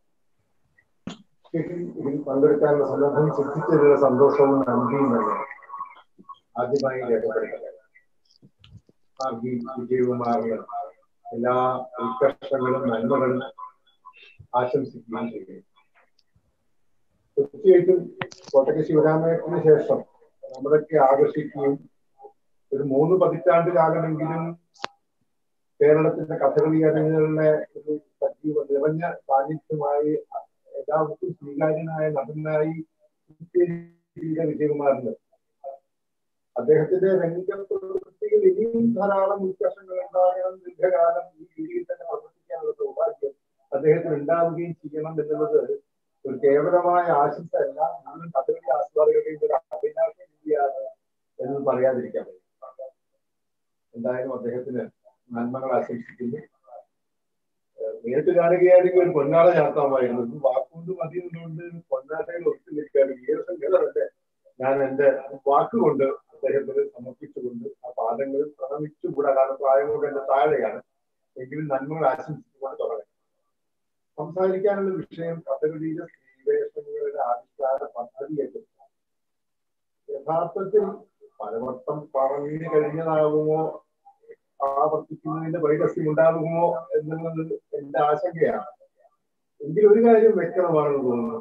ഇതിൽ ഇതിൽ പങ്കെടുക്കാനുള്ള സന്ദർഭം സൃഷ്ടിച്ചതിലുള്ള സന്തോഷവും നന്ദിയും തന്നെ ആദ്യമായി രേഖപ്പെടുത്തട്ടെ ഭാഗ്യ വിജയകുമാറിന് എല്ലാ ഉത്കർഷങ്ങളും നന്മകളും ആശംസിക്കുകയും ചെയ്യുന്നു തീർച്ചയായിട്ടും കോട്ടയ്ക്ക് ശിവരാമേട്ടന് ശേഷം നമ്മളൊക്കെ ആകർഷിക്കുകയും ഒരു മൂന്ന് പതിറ്റാണ്ട് കാലമെങ്കിലും കേരളത്തിന്റെ കഥകളി അരങ്ങുകളിലെ ഒരു സജീവ നിറഞ്ഞ സാന്നിധ്യമായി എല്ലാവർക്കും സ്വീകാര്യനായ നടനായി ചെയ്ത വിജയകുമാറിന് അദ്ദേഹത്തിന്റെ രംഗപ്രവൃത്തിയിൽ ഇനിയും ധാരാളം ഉത്കർഷങ്ങൾ ഉണ്ടാകണം ദീർഘകാലം ഈ രീതിയിൽ തന്നെ പ്രവർത്തിക്കാനുള്ള സൗഭാഗ്യം അദ്ദേഹത്തിന് ഉണ്ടാവുകയും ചെയ്യണം എന്നുള്ളത് ഒരു കേവലമായ ആശംസ അല്ല മുഴുവൻ കഥകളി ആസ്വാദകരുടെയും ഒരു അഭിലാഷ രീതിയാണ് എന്ന് പറയാതിരിക്കാൻ വയ്യ. എന്തായാലും അദ്ദേഹത്തിന് നന്മകൾ ആശംസിക്കുന്നു ഏഹ് നേരിട്ട് കാണുകയാണെങ്കിൽ ഒരു പൊന്നാട ചാർത്താമായിരുന്നു ഇത് വാക്കുകൊണ്ട് മതി എന്നുകൊണ്ട് പൊന്നാടയിൽ ഒത്തു നിൽക്കുകയാണ് വീരസംഘടനല്ലേ ഞാൻ എന്റെ വാക്കുകൊണ്ട് അദ്ദേഹത്തിന് സമർപ്പിച്ചുകൊണ്ട് ആ പാദങ്ങളിൽ പ്രണമിച്ചുകൂടാ കാരണം പ്രായം കൊണ്ട് എന്റെ താഴെയാണ് എങ്കിലും നന്മകൾ ആശംസിച്ചുകൊണ്ട് തുടങ്ങി സംസാരിക്കാനുള്ള വിഷയം കഥകളിയിലെ സ്ത്രീവേഷങ്ങളുടെ ആവിഷ്കാര പദ്ധതിയെ കുറിച്ചാണ് യഥാർത്ഥത്തിൽ പലവട്ടം പറഞ്ഞു കഴിഞ്ഞതാകുമോ ആവർത്തിക്കുന്നതിന്റെ വൈരസ്യം ഉണ്ടാകുമോ എന്നുള്ളത് എന്റെ ആശങ്കയാണ് എങ്കിൽ ഒരു കാര്യം വ്യക്തമാണെന്ന് തോന്നുന്നു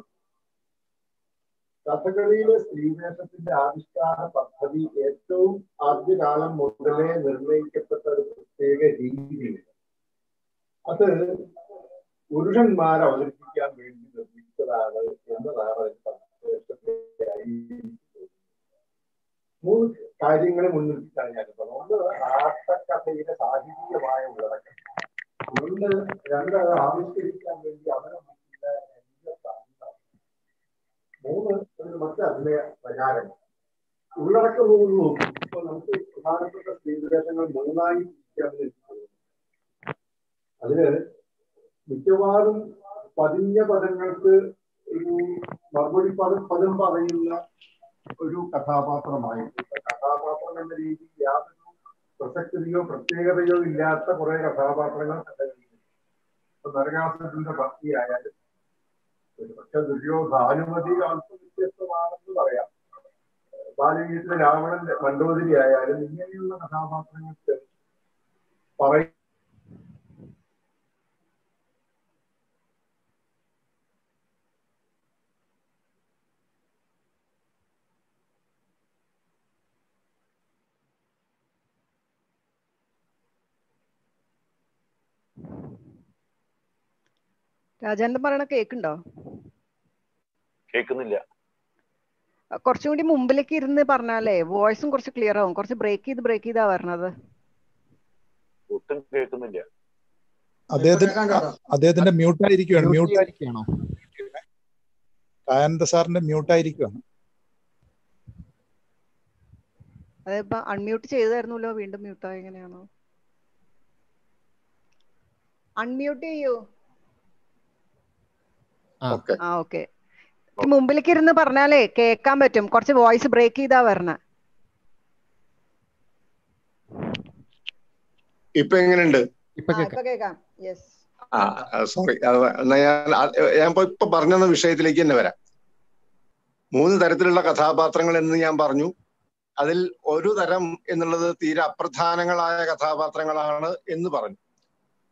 കഥകളിയിലെ സ്ത്രീവേഷത്തിന്റെ ആവിഷ്കാര പദ്ധതി ഏറ്റവും ആദ്യകാലം മുതലേ നിർണയിക്കപ്പെട്ട ഒരു പ്രത്യേക രീതിയില്ല അത് പുരുഷന്മാർ അവതരിപ്പിക്കാൻ വേണ്ടി നിർമ്മിച്ചതാണ് എന്നതാണ് അതിന്റെ സവിശേഷതയായി മൂന്ന് കാര്യങ്ങളെ മുൻനിർത്തിയിട്ടാണ് ഞാൻ പറഞ്ഞത് ഒന്ന് ആട്ടക്കഥയിലെ സാഹിത്യമായ ഉള്ളടക്കം ഒന്ന് രണ്ട് അത് ആവിഷ്കരിക്കാൻ വേണ്ടി അവലംബിക്കുന്ന രംഗസാധ്യത മൂന്ന് ഒരു മറ്റ് അഭിനയ പ്രകാരങ്ങൾ ഉള്ളടക്കം മൂന്ന് നോക്കും ഇപ്പൊ നമുക്ക് പ്രധാനപ്പെട്ട സ്ത്രീവിശേഷങ്ങൾ മൂന്നായി തിരിക്കാമെന്ന് എനിക്ക് തോന്നുന്നു അതില് മിക്കവാറും പതിഞ്ഞ പദങ്ങൾക്ക് ഒരു മറുപടി പദം പദം പറയുന്ന ഒരു കഥാപാത്രമായിട്ടുണ്ട് കഥാപാത്രം എന്ന രീതിയിൽ യാതൊരു പ്രസക്തിയോ പ്രത്യേകതയോ ഇല്ലാത്ത കുറെ കഥാപാത്രങ്ങൾ ഇപ്പൊ നരകാസുരന്റെ ഭക്തിയായാലും ഒരു പക്ഷെ ദുര്യോധാനുമതി അല്പം വ്യത്യസ്തമാണെന്ന് പറയാം ബാലഗീതത്തിലെ രാവണൻ മണ്ഡോദരി ആയാലും ഇങ്ങനെയുള്ള കഥാപാത്രങ്ങൾക്ക് പറയ രാജാനന്ദൻ പറയണ കേക്കുണ്ടോ കേൾക്കുന്നില്ല കുറച്ചും കൂടി മുമ്പിലേക്ക് ഇരുന്ന് പറഞ്ഞാലേ വോയിസും കുറച്ച് ക്ലിയർ ആവും കുറച്ച് ബ്രേക്ക് ചെയ്ത് ബ്രേക്ക് ചെയ്താ പറഞ്ഞത് ഒട്ടും കേൾക്കുന്നില്ല അദ്ദേഹത്തിന് അദ്ദേഹത്തിന്റെ മ്യൂട്ട് ആയിരിക്കുകയാണ് Mute മ്യൂട്ട് ചെയ്തിരിക്കുകയാണോ? ദയാനന്ദ സാറിന്റെ മ്യൂട്ട് ആയിരിക്കുകയാണ് അതിപ്പോ അൺമ്യൂട്ട് ചെയ്തായിരുന്നല്ലോ വീണ്ടും മ്യൂട്ട് ആയ എങ്ങനെയാണോ അൺമ്യൂട്ട് ചെയ്യൂ ആ ഓക്കെ മുമ്പിലേക്ക് ഇരുന്ന് പറഞ്ഞാലേ കേൾക്കാൻ പറ്റും കുറച്ച് വോയിസ് ബ്രേക്ക് ചെയ്താ വരണ ഇപ്പൊ എങ്ങനെയുണ്ട് ഇപ്പൊ കേൾക്കാം യെസ് ആ സോറി എന്നാ ഞാൻ ആ- ഞാൻ ഇപ്പൊ ഇപ്പൊ പറഞ്ഞ വിഷയത്തിലേക്ക് തന്നെ വരാം മൂന്ന് തരത്തിലുള്ള കഥാപാത്രങ്ങൾ എന്ന് ഞാൻ പറഞ്ഞു അതിൽ ഒരു തരം എന്നുള്ളത് തീരെ അപ്രധാനങ്ങളായ കഥാപാത്രങ്ങളാണ് എന്ന് പറഞ്ഞു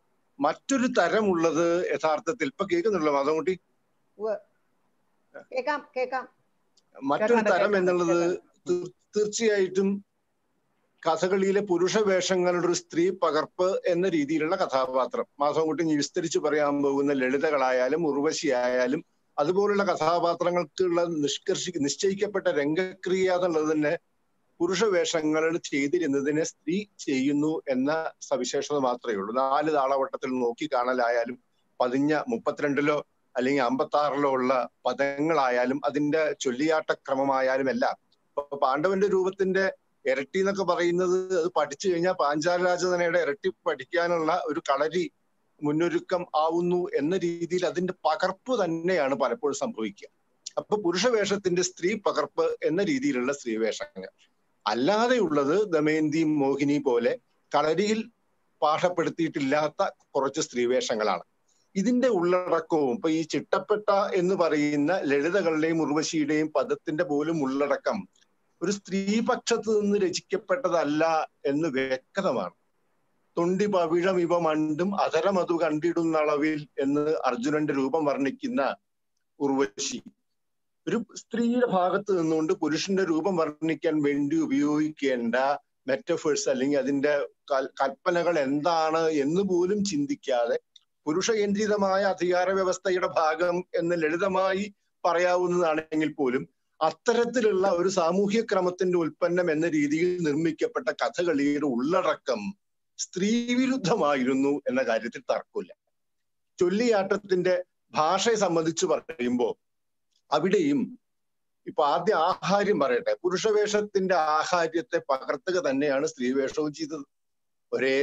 മറ്റൊരു തരമുള്ളത് യഥാർത്ഥത്തിൽ ഇപ്പൊ കേൾക്കുന്നുണ്ടല്ലോ മാധവൻകുട്ടി ഉവ്വ്. കേക്കാം കേക്കാം മറ്റൊരു കേൾക്കാണ്ട് തരം കേൾക്കാണ്ട് എന്നുള്ളത് കേൾക്കാണ്ട് തീർ- തീർച്ചയായിട്ടും കഥകളിയിലെ പുരുഷ വേഷങ്ങളുടെ ഒരു സ്ത്രീ പകർപ്പ് എന്ന രീതിയിലുള്ള കഥാപാത്രം മാധവൻകുട്ടി ഇനി വിസ്തരിച്ച് പറയാൻ പോകുന്ന ലളിതകളായാലും ഉർവശിയായാലും അതുപോലുള്ള കഥാപാത്രങ്ങൾക്കുള്ള നിഷ്കർഷി നിശ്ചയിക്കപ്പെട്ട രംഗക്രിയ എന്നുള്ളത് തന്നെ പുരുഷ വേഷങ്ങൾ ചെയ്തിരുന്നതിനെ സ്ത്രീ ചെയ്യുന്നു എന്ന സവിശേഷത മാത്രമേ ഉള്ളൂ നാല് താളവട്ടത്തിൽ നോക്കി കാണലായാലും പതിഞ്ഞ മുപ്പത്തിരണ്ടിലോ അല്ലെങ്കിൽ അമ്പത്തി ആറിലോ ഉള്ള പദങ്ങളായാലും അതിന്റെ ചൊല്ലിയാട്ട ക്രമമായാലും എല്ലാം ഇപ്പൊ പാണ്ഡവന്റെ രൂപത്തിന്റെ ഇരട്ടി എന്നൊക്കെ പറയുന്നത് അത് പഠിച്ചു കഴിഞ്ഞാൽ പാഞ്ചാലരാജനയുടെ ഇരട്ടി പഠിക്കാനുള്ള ഒരു കളരി മുന്നൊരുക്കം ആവുന്നു എന്ന രീതിയിൽ അതിന്റെ പകർപ്പ് തന്നെയാണ് പലപ്പോഴും സംഭവിക്കുക അപ്പൊ പുരുഷവേഷത്തിന്റെ സ്ത്രീ പകർപ്പ് എന്ന രീതിയിലുള്ള സ്ത്രീവേഷങ്ങൾ അല്ലാതെയുള്ളത് ദമയന്തി മോഹിനി പോലെ കളരിയിൽ പാഠപ്പെടുത്തിയിട്ടില്ലാത്ത കുറച്ച് സ്ത്രീവേഷങ്ങളാണ് ഇതിന്റെ ഉള്ളടക്കവും ഇപ്പൊ ഈ ചിട്ടപ്പെട്ട എന്ന് പറയുന്ന ലളിതകളുടെയും ഉർവശിയുടെയും പദത്തിന്റെ പോലും ഉള്ളടക്കം ഒരു സ്ത്രീപക്ഷത്ത് നിന്ന് രചിക്കപ്പെട്ടതല്ല എന്ന് വ്യക്തമാണ് തൊണ്ടി പവിഴം ഇവ മണ്ടും അധരമതു കണ്ടിടുന്ന അളവിൽ എന്ന് അർജുനന്റെ രൂപം വർണ്ണിക്കുന്ന ഉർവശി ഒരു സ്ത്രീയുടെ ഭാഗത്ത് നിന്നുകൊണ്ട് പുരുഷന്റെ രൂപം വർണ്ണിക്കാൻ വേണ്ടി ഉപയോഗിക്കേണ്ട മെറ്റഫേഴ്സ് അല്ലെങ്കിൽ അതിന്റെ കൽ- കൽപ്പനകൾ എന്താണ് എന്ന് പോലും ചിന്തിക്കാതെ പുരുഷ കേന്ദ്രിതമായ അധികാര വ്യവസ്ഥയുടെ ഭാഗം എന്ന് ലളിതമായി പറയാവുന്നതാണെങ്കിൽ പോലും അത്തരത്തിലുള്ള ഒരു സാമൂഹ്യ ക്രമത്തിന്റെ ഉൽപ്പന്നം എന്ന രീതിയിൽ നിർമ്മിക്കപ്പെട്ട കഥകളിയുടെ ഉള്ളടക്കം സ്ത്രീവിരുദ്ധമായിരുന്നു എന്ന കാര്യത്തിൽ തർക്കമില്ല ചൊല്ലിയാട്ടത്തിന്റെ ഭാഷയെ സംബന്ധിച്ച് പറയുമ്പോൾ അവിടെയും ഇപ്പൊ ആദ്യം ആഹാര്യം പറയട്ടെ പുരുഷവേഷത്തിന്റെ ആഹാര്യത്തെ പകർത്തുക തന്നെയാണ് സ്ത്രീവേഷവും ചെയ്തത് ഒരേ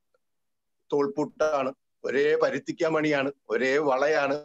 തോൾപുട്ടാണ് ഒരേ പരുത്തിക്കാമണിയാണ് ഒരേ വളയാണ്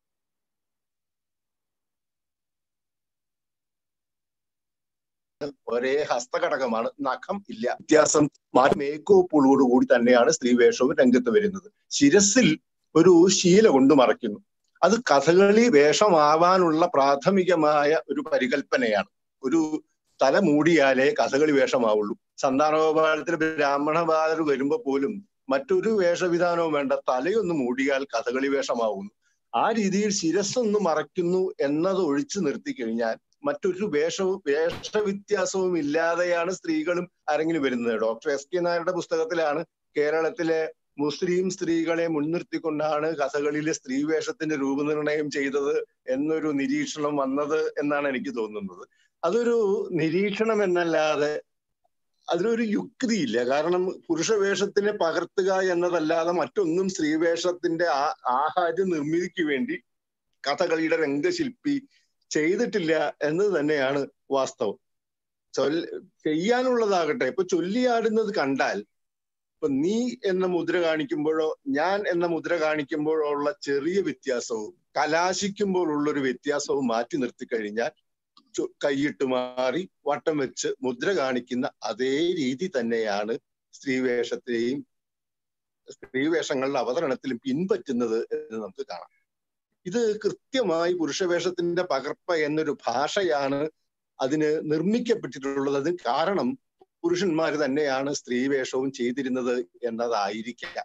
ഒരേ ഹസ്തഘടകമാണ് നഖം ഇല്ല വ്യത്യാസം മാറ്റി മേക്കോപ്പുകളോട് കൂടി തന്നെയാണ് സ്ത്രീവേഷവും രംഗത്ത് വരുന്നത് ശിരസിൽ ഒരു ശീല കൊണ്ട് മറയ്ക്കുന്നു അത് കഥകളി വേഷമാവാനുള്ള പ്രാഥമികമായ ഒരു പരികൽപ്പനയാണ് ഒരു തല മൂടിയാലേ കഥകളി വേഷമാവുള്ളൂ സന്താനോപായത്തിൽ ബ്രാഹ്മണ ബാലർ വരുമ്പോ പോലും മറ്റൊരു വേഷവിധാനവും വേണ്ട തലയൊന്ന് മൂടിയാൽ കഥകളി വേഷമാവുന്നു ആ രീതിയിൽ ശിരസ്സൊന്ന് മറയ്ക്കുന്നു എന്നത് ഒഴിച്ചു നിർത്തി കഴിഞ്ഞാൽ മറ്റൊരു വേഷവും വേഷവ്യത്യാസവും ഇല്ലാതെയാണ് സ്ത്രീകളും അരങ്ങിൽ വരുന്നത് ഡോക്ടർ എസ് കെ നായരുടെ പുസ്തകത്തിലാണ് കേരളത്തിലെ മുസ്ലിം സ്ത്രീകളെ മുൻനിർത്തിക്കൊണ്ടാണ് കഥകളിലെ സ്ത്രീവേഷത്തിന്റെ രൂപനിർണയം ചെയ്തത് എന്നൊരു നിരീക്ഷണം വന്നത് എന്നാണ് എനിക്ക് തോന്നുന്നത് അതൊരു നിരീക്ഷണം എന്നല്ലാതെ അതിനൊരു യുക്തിയില്ല കാരണം പുരുഷവേഷത്തിനെ പകർത്തുക എന്നതല്ലാതെ മറ്റൊന്നും സ്ത്രീവേഷത്തിന്റെ ആ ആഹാര നിർമ്മിതിക്ക് വേണ്ടി കഥകളിയുടെ രംഗശില്പി ചെയ്തിട്ടില്ല എന്ന് തന്നെയാണ് വാസ്തവം ചൊല്ല ചെയ്യാനുള്ളതാകട്ടെ ഇപ്പൊ ചൊല്ലിയാടുന്നത് കണ്ടാൽ ഇപ്പൊ നീ എന്ന മുദ്ര കാണിക്കുമ്പോഴോ ഞാൻ എന്ന മുദ്ര കാണിക്കുമ്പോഴോ ഉള്ള ചെറിയ വ്യത്യാസവും കലാശിക്കുമ്പോഴുള്ള ഒരു വ്യത്യാസവും മാറ്റി നിർത്തി കഴിഞ്ഞാൽ ചു- കൈയിട്ട് മാറി വട്ടം വെച്ച് മുദ്ര കാണിക്കുന്ന അതേ രീതി തന്നെയാണ് സ്ത്രീവേഷത്തെയും സ്ത്രീവേഷങ്ങളുടെ അവതരണത്തിലും പിൻപറ്റുന്നത് എന്ന് നമുക്ക് കാണാം ഇത് കൃത്യമായി പുരുഷവേഷത്തിന്റെ പകർപ്പ് എന്നൊരു ഭാഷയാണ് അതിന് നിർമ്മിക്കപ്പെട്ടിട്ടുള്ളത് അതിന് കാരണം പുരുഷന്മാർ തന്നെയാണ് സ്ത്രീവേഷവും ചെയ്തിരുന്നത് എന്നതായിരിക്കാം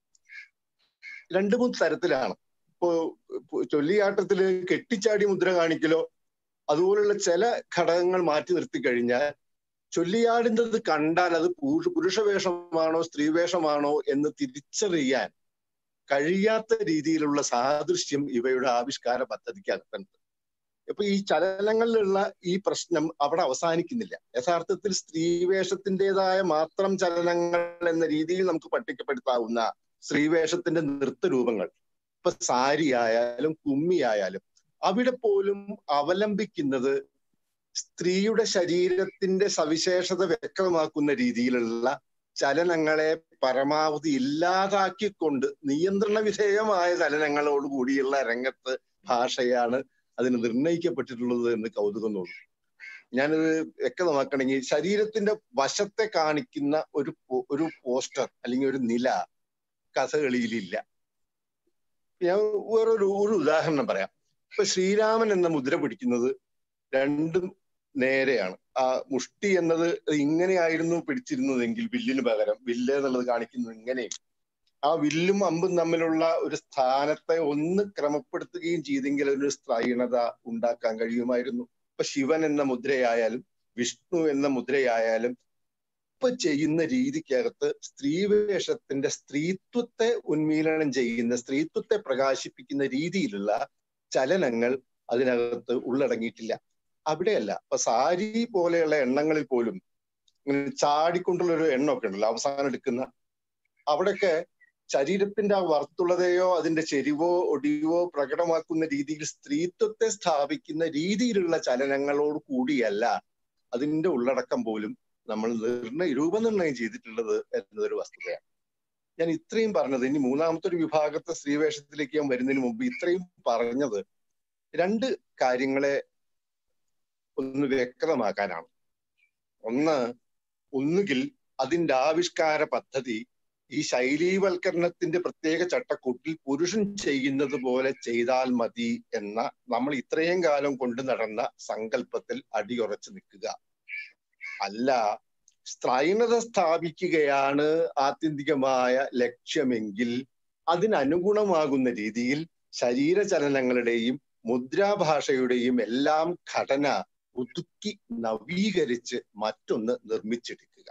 രണ്ടു മൂന്ന് തരത്തിലാണ് ഇപ്പോ ഇപ്പോ ചൊല്ലിയാട്ടത്തില് കെട്ടിച്ചാടി മുദ്ര കാണിക്കലോ അതുപോലുള്ള ചില ഘടകങ്ങൾ മാറ്റി നിർത്തി കഴിഞ്ഞാൽ ചൊല്ലിയാടുന്നത് കണ്ടാൽ അത് പുരുഷ പുരുഷവേഷമാണോ സ്ത്രീവേഷമാണോ എന്ന് തിരിച്ചറിയാൻ കഴിയാത്ത രീതിയിലുള്ള സാദൃശ്യം ഇവയുടെ ആവിഷ്കാര പദ്ധതിക്കകത്തുണ്ട് ഇപ്പൊ ഈ ചലനങ്ങളിലുള്ള ഈ പ്രശ്നം അവിടെ അവസാനിക്കുന്നില്ല യഥാർത്ഥത്തിൽ സ്ത്രീവേഷത്തിൻ്റെതായ മാത്രം ചലനങ്ങൾ എന്ന രീതിയിൽ നമുക്ക് പട്ടികപ്പെടുത്താവുന്ന സ്ത്രീവേഷത്തിന്റെ നൃത്തരൂപങ്ങൾ ഇപ്പൊ സാരി ആയാലും കുമ്മി ആയാലും അവിടെ പോലും അവലംബിക്കുന്നത് സ്ത്രീയുടെ ശരീരത്തിന്റെ സവിശേഷത വ്യക്തമാക്കുന്ന രീതിയിലുള്ള ചലനങ്ങളെ പരമാവധി ഇല്ലാതാക്കിക്കൊണ്ട് നിയന്ത്രണ വിധേയമായ ചലനങ്ങളോട് കൂടിയുള്ള രംഗത്ത് ഭാഷയാണ് അതിന് നിർണയിക്കപ്പെട്ടിട്ടുള്ളത് എന്ന് കൗതുകം തോന്നുന്നു ഞാനത് വ്യക്തമാക്കണമെങ്കിൽ ശരീരത്തിന്റെ വശത്തെ കാണിക്കുന്ന ഒരു പോ- ഒരു പോസ്റ്റർ അല്ലെങ്കിൽ ഒരു നില കഥകളിയിലില്ല ഞാൻ വേറൊരു ഒരു ഉദാഹരണം പറയാം ഇപ്പൊ ശ്രീരാമൻ എന്ന മുദ്ര പിടിക്കുന്നത് രണ്ടും നേരെയാണ് ആ മുഷ്ടി എന്നത് ഇങ്ങനെയായിരുന്നു പിടിച്ചിരുന്നതെങ്കിൽ വില്ലിന് പകരം വില്ല് എന്നുള്ളത് കാണിക്കുന്നത് ഇങ്ങനെയും ആ വില്ലും അമ്പും തമ്മിലുള്ള ഒരു സ്ഥാനത്തെ ഒന്ന് ക്രമപ്പെടുത്തുകയും ചെയ്തെങ്കിൽ ഒരു സ്ത്രൈണത ഉണ്ടാക്കാൻ കഴിയുമായിരുന്നു ഇപ്പൊ ശിവൻ എന്ന മുദ്രയായാലും വിഷ്ണു എന്ന മുദ്രയായാലും ഇപ്പൊ ചെയ്യുന്ന രീതിക്കകത്ത് സ്ത്രീവേഷത്തിന്റെ സ്ത്രീത്വത്തെ ഉന്മീലനം ചെയ്യുന്ന സ്ത്രീത്വത്തെ പ്രകാശിപ്പിക്കുന്ന രീതിയിലുള്ള ചലനങ്ങൾ അതിനകത്ത് ഉള്ളടങ്ങിയിട്ടില്ല അവിടെയല്ല ഇപ്പൊ സാരി പോലെയുള്ള എണ്ണങ്ങളിൽ പോലും ഇങ്ങനെ ചാടിക്കൊണ്ടുള്ള ഒരു എണ്ണമൊക്കെ ഉണ്ടല്ലോ അവസാനം എടുക്കുന്ന അവിടെയൊക്കെ ശരീരത്തിന്റെ ആ വർത്തുള്ളതയോ അതിന്റെ ചെരിവോ ഒടിവോ പ്രകടമാക്കുന്ന രീതിയിൽ സ്ത്രീത്വത്തെ സ്ഥാപിക്കുന്ന രീതിയിലുള്ള ചലനങ്ങളോട് കൂടിയല്ല അതിന്റെ ഉള്ളടക്കം പോലും നമ്മൾ നിർണയ രൂപനിർണയം ചെയ്തിട്ടുള്ളത് എന്നതൊരു വസ്തുതയാണ് ഞാൻ ഇത്രയും പറഞ്ഞത് ഇനി മൂന്നാമത്തെ ഒരു വിഭാഗത്തെ സ്ത്രീവേഷത്തിലേക്ക് ഞാൻ വരുന്നതിന് മുമ്പ് ഇത്രയും പറഞ്ഞത് രണ്ട് കാര്യങ്ങളെ ഒന്ന് വ്യക്തമാക്കാനാണ് ഒന്ന് ഒന്നുകിൽ അതിന്റെ ആവിഷ്കാര പദ്ധതി ഈ ശൈലീവൽക്കരണത്തിന്റെ പ്രത്യേക ചട്ടക്കൂട്ടിൽ പുരുഷൻ ചെയ്യുന്നത് പോലെ ചെയ്താൽ മതി എന്ന നമ്മൾ ഇത്രയും കാലം കൊണ്ടു നടന്ന സങ്കല്പത്തിൽ അടിയുറച്ചു നിൽക്കുക അല്ല സ്ത്രൈണത സ്ഥാപിക്കുകയാണ് ആത്യന്തികമായ ലക്ഷ്യമെങ്കിൽ അതിനനുഗുണമാകുന്ന രീതിയിൽ ശരീരചലനങ്ങളുടെയും മുദ്രാഭാഷയുടെയും എല്ലാം ഘടന ഒതുക്കി നവീകരിച്ച് മറ്റൊന്ന് നിർമ്മിച്ചെടുക്കുക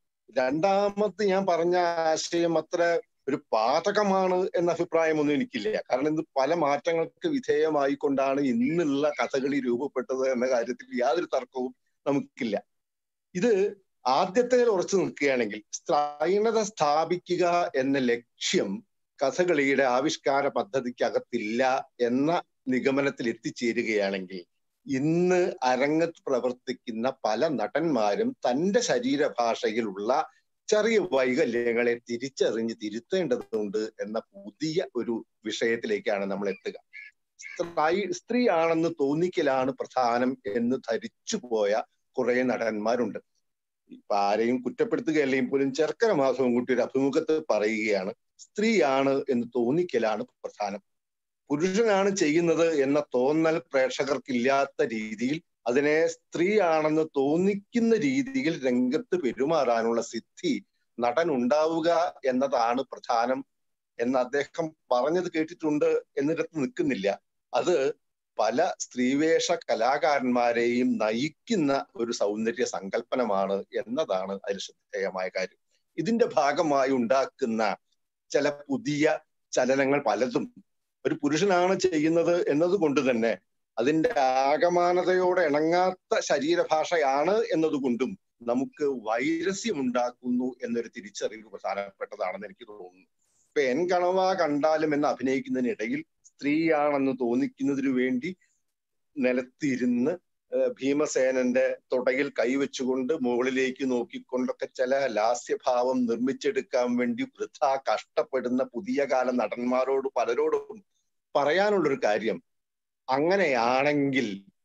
രണ്ടാമത് ഞാൻ പറഞ്ഞ ആശയം അത്ര ഒരു പാതകമാണ് എന്ന അഭിപ്രായമൊന്നും എനിക്കില്ല കാരണം ഇത് പല മാറ്റങ്ങൾക്ക് വിധേയമായിക്കൊണ്ടാണ് ഇന്നുള്ള കഥകളി രൂപപ്പെട്ടത് എന്ന കാര്യത്തിൽ യാതൊരു തർക്കവും നമുക്കില്ല ഇത് ആദ്യത്തെ ഉറച്ചു നിൽക്കുകയാണെങ്കിൽ സ്ത്രൈണത സ്ഥാപിക്കുക എന്ന ലക്ഷ്യം കഥകളിയുടെ ആവിഷ്കാര പദ്ധതിക്കകത്തില്ല എന്ന നിഗമനത്തിൽ എത്തിച്ചേരുകയാണെങ്കിൽ ഇന്ന് അരങ്ങത്ത് പ്രവർത്തിക്കുന്ന പല നടന്മാരും തന്റെ ശരീരഭാഷയിലുള്ള ചെറിയ വൈകല്യങ്ങളെ തിരിച്ചറിഞ്ഞ് തിരുത്തേണ്ടതുണ്ട് എന്ന പുതിയ ഒരു വിഷയത്തിലേക്കാണ് നമ്മൾ എത്തുക സ്ത്രീ സ്ത്രീയാണെന്ന് തോന്നിക്കലാണ് പ്രധാനം എന്ന് ധരിച്ചു പോയ കുറെ നടന്മാരുണ്ട് ഇപ്പൊ ആരെയും കുറ്റപ്പെടുത്തുകയല്ലെങ്കിൽ പോലും ചെറുക്കര മാധവൻകുട്ടി ഒരു അഭിമുഖത്ത് പറയുകയാണ് സ്ത്രീയാണ് എന്ന് തോന്നിക്കലാണ് പ്രധാനം പുരുഷനാണ് ചെയ്യുന്നത് എന്ന തോന്നൽ പ്രേക്ഷകർക്കില്ലാത്ത രീതിയിൽ അതിനെ സ്ത്രീയാണെന്ന് തോന്നിക്കുന്ന രീതിയിൽ രംഗത്ത് പെരുമാറാനുള്ള സിദ്ധി നടൻ ഉണ്ടാവുക എന്നതാണ് പ്രധാനം എന്ന് അദ്ദേഹം പറഞ്ഞത് കേട്ടിട്ടുണ്ട് എന്നിടത്ത് നിൽക്കുന്നില്ല അത് പല സ്ത്രീവേഷ കലാകാരന്മാരെയും നയിക്കുന്ന ഒരു സൗന്ദര്യ സങ്കല്പനമാണ് എന്നതാണ് അതിൽ ശ്രദ്ധേയമായ കാര്യം ഇതിന്റെ ഭാഗമായി ഉണ്ടാക്കുന്ന ചില പുതിയ ചലനങ്ങൾ പലതും ഒരു പുരുഷനാണ് ചെയ്യുന്നത് എന്നതുകൊണ്ട് തന്നെ അതിന്റെ ആകമാനതയോടെ ഇണങ്ങാത്ത ശരീരഭാഷയാണ് എന്നതുകൊണ്ടും നമുക്ക് വൈരസ്യം ഉണ്ടാക്കുന്നു എന്നൊരു തിരിച്ചറിവ് പ്രധാനപ്പെട്ടതാണെന്ന് എനിക്ക് തോന്നുന്നു ഇപ്പൊ എൻ കണവ കണ്ടാലും എന്ന് അഭിനയിക്കുന്നതിനിടയിൽ സ്ത്രീയാണെന്ന് തോന്നിക്കുന്നതിനു വേണ്ടി നിലത്തിരുന്ന് ഭീമസേനന്റെ തുടയിൽ കൈവച്ചുകൊണ്ട് മുകളിലേക്ക് നോക്കിക്കൊണ്ടൊക്കെ ചില ലാസ്യഭാവം നിർമ്മിച്ചെടുക്കാൻ വേണ്ടി വൃഥ കഷ്ടപ്പെടുന്ന പുതിയ കാല നടന്മാരോട് പലരോടും പറയാനുള്ളൊരു കാര്യം അങ്ങനെയാണെങ്കിൽ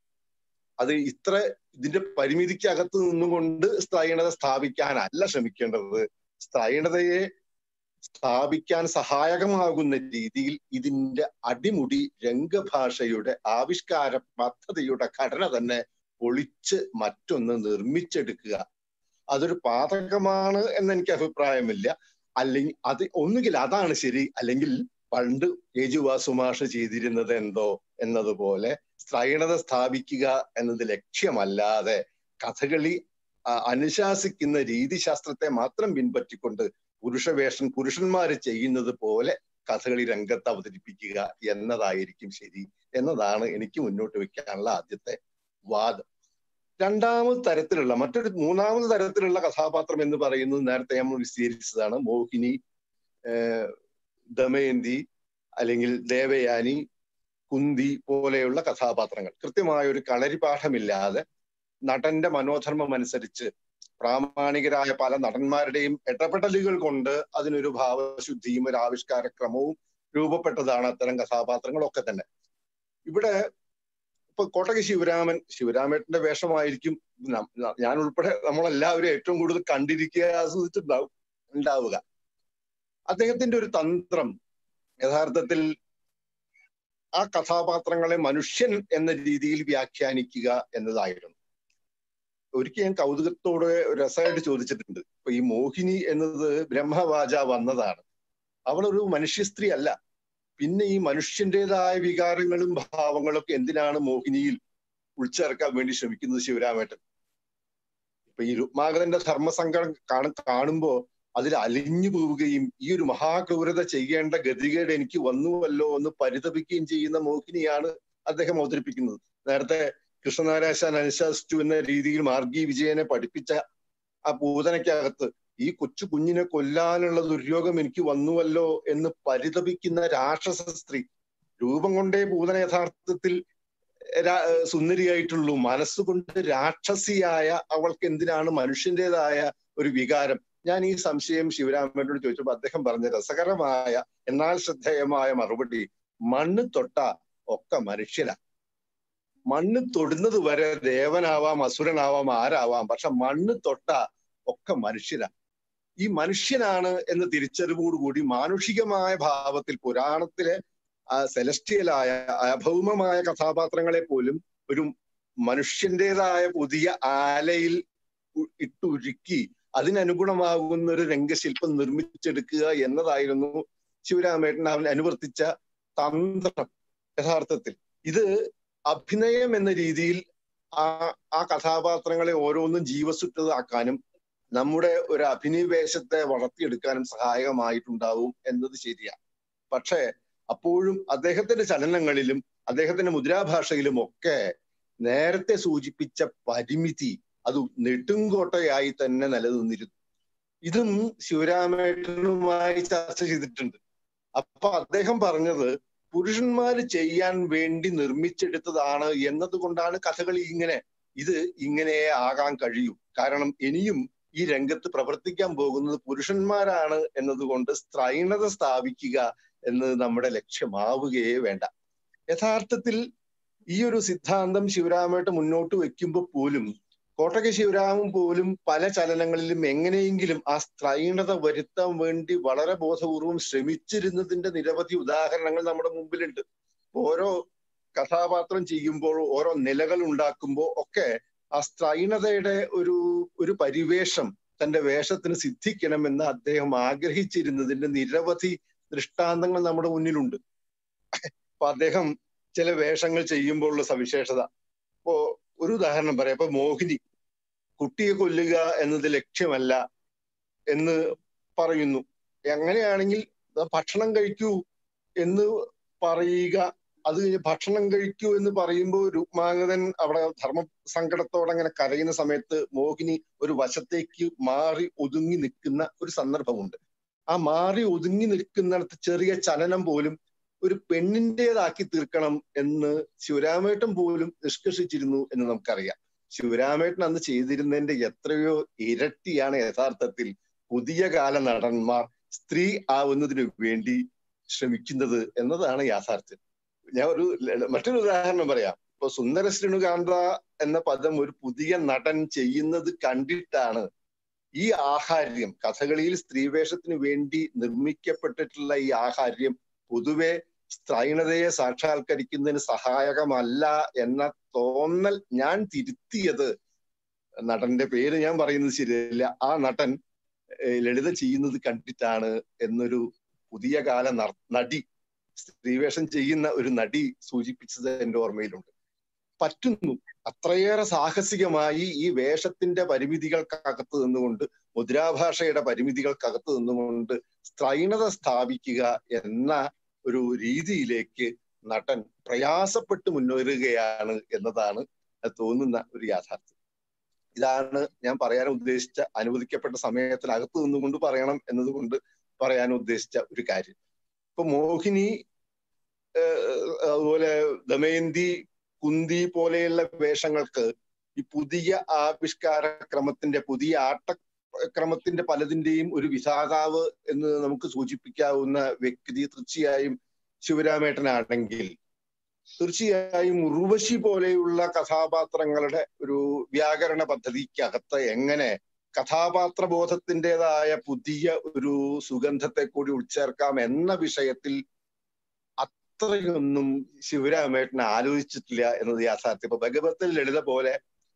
അത് ഇത്ര ഇതിന്റെ പരിമിതിക്കകത്ത് നിന്നുകൊണ്ട് സ്ത്രൈണത സ്ഥാപിക്കാനല്ല ശ്രമിക്കേണ്ടത് സ്ത്രൈണതയെ സ്ഥാപിക്കാൻ സഹായകമാകുന്ന രീതിയിൽ ഇതിന്റെ അടിമുടി രംഗഭാഷയുടെ ആവിഷ്കാര പദ്ധതിയുടെ ഘടന തന്നെ പൊളിച്ച് മറ്റൊന്ന് നിർമ്മിച്ചെടുക്കുക അതൊരു പാതകമാണ് എന്ന് എനിക്ക് അഭിപ്രായമില്ല അല്ലെങ്കിൽ അത് ഒന്നുകിൽ അതാണ് ശരി അല്ലെങ്കിൽ പണ്ട് എ ജി വാസുമാഷ് ചെയ്തിരുന്നത് എന്തോ എന്നതുപോലെ സ്ത്രൈണത സ്ഥാപിക്കുക എന്നത് ലക്ഷ്യമല്ലാതെ കഥകളി അനുശാസിക്കുന്ന രീതിശാസ്ത്രത്തെ മാത്രം പിൻപറ്റിക്കൊണ്ട് പുരുഷവേഷം പുരുഷന്മാര് ചെയ്യുന്നത് പോലെ കഥകളി രംഗത്ത് അവതരിപ്പിക്കുക എന്നതായിരിക്കും ശരി എന്നതാണ് എനിക്ക് മുന്നോട്ട് വെക്കാനുള്ള ആദ്യത്തെ വാദം രണ്ടാമത് തരത്തിലുള്ള മറ്റൊരു മൂന്നാമത് തരത്തിലുള്ള കഥാപാത്രം എന്ന് പറയുന്നത് നേരത്തെ നമ്മൾ വിശദീകരിച്ചതാണ് മോഹിനി ദമയന്തി അല്ലെങ്കിൽ ദേവയാനി കുന്തി പോലെയുള്ള കഥാപാത്രങ്ങൾ കൃത്യമായ ഒരു കളരിപാഠമില്ലാതെ നടന്റെ മനോധർമ്മം അനുസരിച്ച് പ്രാമാണികരായ പല നടന്മാരുടെയും ഇടപെടലുകൾ കൊണ്ട് അതിനൊരു ഭാവശുദ്ധിയും ഒരു ആവിഷ്കാര ക്രമവും രൂപപ്പെട്ടതാണ് അത്തരം കഥാപാത്രങ്ങളൊക്കെ തന്നെ ഇവിടെ ഇപ്പൊ കോട്ടക ശിവരാമൻ ശിവരാമേട്ടന്റെ വേഷമായിരിക്കും ഞാൻ ഉൾപ്പെടെ നമ്മളെല്ലാവരും ഏറ്റവും കൂടുതൽ കണ്ടിരിക്കുക ആസ്വദിച്ചിട്ടുണ്ടാവും ഉണ്ടാവുക അദ്ദേഹത്തിന്റെ ഒരു തന്ത്രം യഥാർത്ഥത്തിൽ ആ കഥാപാത്രങ്ങളെ മനുഷ്യൻ എന്ന രീതിയിൽ വ്യാഖ്യാനിക്കുക എന്നതായിരുന്നു ഒരിക്കൽ ഞാൻ കൗതുകത്തോടെ രസമായിട്ട് ചോദിച്ചിട്ടുണ്ട് ഇപ്പൊ ഈ മോഹിനി എന്നത് ബ്രഹ്മവാച വന്നതാണ് അവളൊരു മനുഷ്യ സ്ത്രീ അല്ല പിന്നെ ഈ മനുഷ്യന്റേതായ വികാരങ്ങളും ഭാവങ്ങളും ഒക്കെ എന്തിനാണ് മോഹിനിയിൽ ഉൾച്ചേർക്കാൻ വേണ്ടി ശ്രമിക്കുന്നത് ശിവരാമേട്ടൻ ഇപ്പൊ ഈ രുക്മാകരന്റെ ധർമ്മസങ്കടം കാണ കാണുമ്പോ അതിൽ അലിഞ്ഞു പോവുകയും ഈ ഒരു മഹാക്രൂരത ചെയ്യേണ്ട ഗതികേട് എനിക്ക് വന്നുവല്ലോ എന്ന് പരിതപിക്കുകയും ചെയ്യുന്ന മോഹിനിയാണ് അദ്ദേഹം അവതരിപ്പിക്കുന്നത് നേരത്തെ കൃഷ്ണനാരാശാൻ അനുശാസിച്ചു എന്ന രീതിയിൽ മാർഗി വിജയനെ പഠിപ്പിച്ച ആ പൂതനയ്ക്കകത്ത് ഈ കൊച്ചു കുഞ്ഞിനെ കൊല്ലാനുള്ള ദുര്യോഗം എനിക്ക് വന്നുവല്ലോ എന്ന് പരിതപിക്കുന്ന രാക്ഷസ സ്ത്രീ രൂപം കൊണ്ടേ പൂതന യഥാർത്ഥത്തിൽ രാ- സുന്ദരിയായിട്ടുള്ളൂ മനസ്സുകൊണ്ട് രാക്ഷസിയായ അവൾക്ക് എന്തിനാണ് മനുഷ്യന്റേതായ ഒരു വികാരം ഞാൻ ഈ സംശയം ശിവരാമനോട് ചോദിച്ചപ്പോൾ അദ്ദേഹം പറഞ്ഞ രസകരമായ എന്നാൽ ശ്രദ്ധേയമായ മറുപടി മണ്ണ് തൊട്ട ഒക്കെ മനുഷ്യനാ മണ്ണ് തൊടുന്നത് വരെ ദേവനാവാം അസുരനാവാം ആരാവാം പക്ഷെ മണ്ണ് തൊട്ട ഒക്കെ മനുഷ്യനാ ഈ മനുഷ്യനാണ് എന്ന തിരിച്ചറിവോടുകൂടി മാനുഷികമായ ഭാവത്തിൽ പുരാണത്തിലെ ആ സെലസ്റ്റിയലായ അഭൗമമായ കഥാപാത്രങ്ങളെ പോലും ഒരു മനുഷ്യന്റേതായ പുതിയ ആലയിൽ ഉ- ഇട്ടുരുക്കി അതിനനുഗുണമാകുന്ന ഒരു രംഗശില്പം നിർമ്മിച്ചെടുക്കുക എന്നതായിരുന്നു ശിവരാമേട്ടൻ അവൻ അനുവർത്തിച്ച തന്ത്രം യഥാർത്ഥത്തിൽ ഇത് അഭിനയം എന്ന രീതിയിൽ ആ ആ കഥാപാത്രങ്ങളെ ഓരോന്നും ജീവസുറ്റതാക്കാനും നമ്മുടെ ഒരു അഭിനിവേശത്തെ വളർത്തിയെടുക്കാനും സഹായകമായിട്ടുണ്ടാവും എന്നത് ശരിയാണ് പക്ഷേ അപ്പോഴും അദ്ദേഹത്തിന്റെ ചലനങ്ങളിലും അദ്ദേഹത്തിന്റെ മുദ്രാഭാഷയിലും ഒക്കെ നേരത്തെ സൂചിപ്പിച്ച പരിമിതി അത് നെടുങ്കോട്ടയായി തന്നെ നിലനിന്നിരുന്നു ഇതും ശിവരാമേട്ടനുമായി ചർച്ച ചെയ്തിട്ടുണ്ട് അപ്പൊ അദ്ദേഹം പറഞ്ഞത് പുരുഷന്മാര് ചെയ്യാൻ വേണ്ടി നിർമ്മിച്ചെടുത്തതാണ് എന്നതുകൊണ്ടാണ് കഥകളി ഇങ്ങനെ ഇത് ഇങ്ങനെ ആകാൻ കഴിയൂ കാരണം ഇനിയും ഈ രംഗത്ത് പ്രവർത്തിക്കാൻ പോകുന്നത് പുരുഷന്മാരാണ് എന്നതുകൊണ്ട് സ്ത്രൈണത സ്ഥാപിക്കുക എന്നത് നമ്മുടെ ലക്ഷ്യമാവുകയേ വേണ്ട യഥാർത്ഥത്തിൽ ഈ ഒരു സിദ്ധാന്തം ശിവരാമേട്ട് മുന്നോട്ട് വെക്കുമ്പോൾ പോലും കോട്ടക ശിവരാമൻ പോലും പല ചലനങ്ങളിലും എങ്ങനെയെങ്കിലും ആ സ്ത്രൈണത വരുത്താൻ വേണ്ടി വളരെ ബോധപൂർവം ശ്രമിച്ചിരുന്നതിന്റെ നിരവധി ഉദാഹരണങ്ങൾ നമ്മുടെ മുമ്പിലുണ്ട് ഓരോ കഥാപാത്രം ചെയ്യുമ്പോൾ ഓരോ നിലകൾ ഉണ്ടാക്കുമ്പോൾ ഒക്കെ ആ സ്ത്രൈണതയുടെ ഒരു ഒരു പരിവേഷം തന്റെ വേഷത്തിന് സിദ്ധിക്കണമെന്ന് അദ്ദേഹം ആഗ്രഹിച്ചിരുന്നതിന്റെ നിരവധി ദൃഷ്ടാന്തങ്ങൾ നമ്മുടെ മുന്നിലുണ്ട് അപ്പൊ അദ്ദേഹം ചില വേഷങ്ങൾ ചെയ്യുമ്പോഴുള്ള സവിശേഷത ഇപ്പോ ഒരു ഉദാഹരണം പറയാം ഇപ്പൊ മോഹിനി കുട്ടിയെ കൊല്ലുക എന്നത് ലക്ഷ്യമല്ല എന്ന് പറയുന്നു അങ്ങനെയാണെങ്കിൽ ദാ ഭക്ഷണം കഴിക്കൂ എന്ന് പറയുക അത് കഴിഞ്ഞ് ഭക്ഷണം കഴിക്കൂ എന്ന് പറയുമ്പോൾ രുക്മാംഗതൻ അവിടെ ധർമ്മ സങ്കടത്തോടെ അങ്ങനെ കരയുന്ന സമയത്ത് മോഹിനി ഒരു വശത്തേക്ക് മാറി ഒതുങ്ങി നിൽക്കുന്ന ഒരു സന്ദർഭമുണ്ട് ആ മാറി ഒതുങ്ങി നിൽക്കുന്നിടത്ത് ചെറിയ ചലനം പോലും ഒരു പെണ്ണിന്റേതാക്കി തീർക്കണം എന്ന് ശിവരാമേട്ടൻ പോലും നിഷ്കർഷിച്ചിരുന്നു എന്ന് നമുക്കറിയാം ശിവരാമേട്ടൻ അന്ന് ചെയ്തിരുന്നതിന്റെ എത്രയോ ഇരട്ടിയാണ് യഥാർത്ഥത്തിൽ പുതിയ കാല നടന്മാർ സ്ത്രീ ആവുന്നതിന് വേണ്ടി ശ്രമിക്കുന്നത് എന്നതാണ് യാഥാർത്ഥ്യം ഞാൻ ഒരു ല- മറ്റൊരു ഉദാഹരണം പറയാം ഇപ്പൊ സുന്ദര ശ്രീണുകാന്ത എന്ന പദം ഒരു പുതിയ നടൻ ചെയ്യുന്നത് കണ്ടിട്ടാണ് ഈ ആഹാര്യം കഥകളിയിൽ സ്ത്രീവേഷത്തിന് വേണ്ടി നിർമ്മിക്കപ്പെട്ടിട്ടുള്ള ഈ ആഹാര്യം പൊതുവെ സ്ത്രൈണതയെ സാക്ഷാത്കരിക്കുന്നതിന് സഹായകമല്ല എന്ന തോന്നൽ ഞാൻ തിരുത്തിയത് നടന്റെ പേര് ഞാൻ പറയുന്നത് ശരിയല്ല ആ നടൻ ഏഹ് ലളിത ചെയ്യുന്നത് കണ്ടിട്ടാണ് എന്നൊരു പുതിയ കാല നർ- നടി സ്ത്രീവേഷം ചെയ്യുന്ന ഒരു നടി സൂചിപ്പിച്ചത് എന്റെ ഓർമ്മയിലുണ്ട് പറ്റുന്നു അത്രയേറെ സാഹസികമായി ഈ വേഷത്തിന്റെ പരിമിതികൾക്കകത്ത് നിന്നുകൊണ്ട് മുദ്രാഭാഷയുടെ പരിമിതികൾക്കകത്ത് നിന്നുകൊണ്ട് സ്ത്രൈണത സ്ഥാപിക്കുക എന്ന ഒരു രീതിയിലേക്ക് നടൻ പ്രയാസപ്പെട്ട് മുന്നേറുകയാണ് എന്നതാണ് തോന്നുന്ന ഒരു യാഥാർത്ഥ്യം ഇതാണ് ഞാൻ പറയാൻ ഉദ്ദേശിച്ച അനുവദിക്കപ്പെട്ട സമയത്തിനകത്ത് നിന്നുകൊണ്ട് പറയണം എന്നതുകൊണ്ട് പറയാൻ ഉദ്ദേശിച്ച ഒരു കാര്യം ഇപ്പൊ മോഹിനി ഏഹ് അതുപോലെ ദമയന്തി കുന്തി പോലെയുള്ള വേഷങ്ങൾക്ക് ഈ പുതിയ ആവിഷ്കാര ക്രമത്തിന്റെ പുതിയ ആട്ട ക്രമത്തിന്റെ പലതിന്റെയും ഒരു വിധാതാവ് എന്ന് നമുക്ക് സൂചിപ്പിക്കാവുന്ന വ്യക്തി തീർച്ചയായും ശിവരാമേട്ടനാണെങ്കിൽ തീർച്ചയായും ഉർവശി പോലെയുള്ള കഥാപാത്രങ്ങളുടെ ഒരു വ്യാകരണ പദ്ധതിക്കകത്ത് എങ്ങനെ കഥാപാത്ര ബോധത്തിൻ്റെതായ പുതിയ ഒരു സുഗന്ധത്തെ കൂടി ഉൾച്ചേർക്കാം എന്ന വിഷയത്തിൽ അത്രയൊന്നും ശിവരാമേട്ടൻ ആലോചിച്ചിട്ടില്ല എന്നത് യാഥാർത്ഥ്യം ഇപ്പൊ ഭഗവത്തിൽ ലളിത പോലെ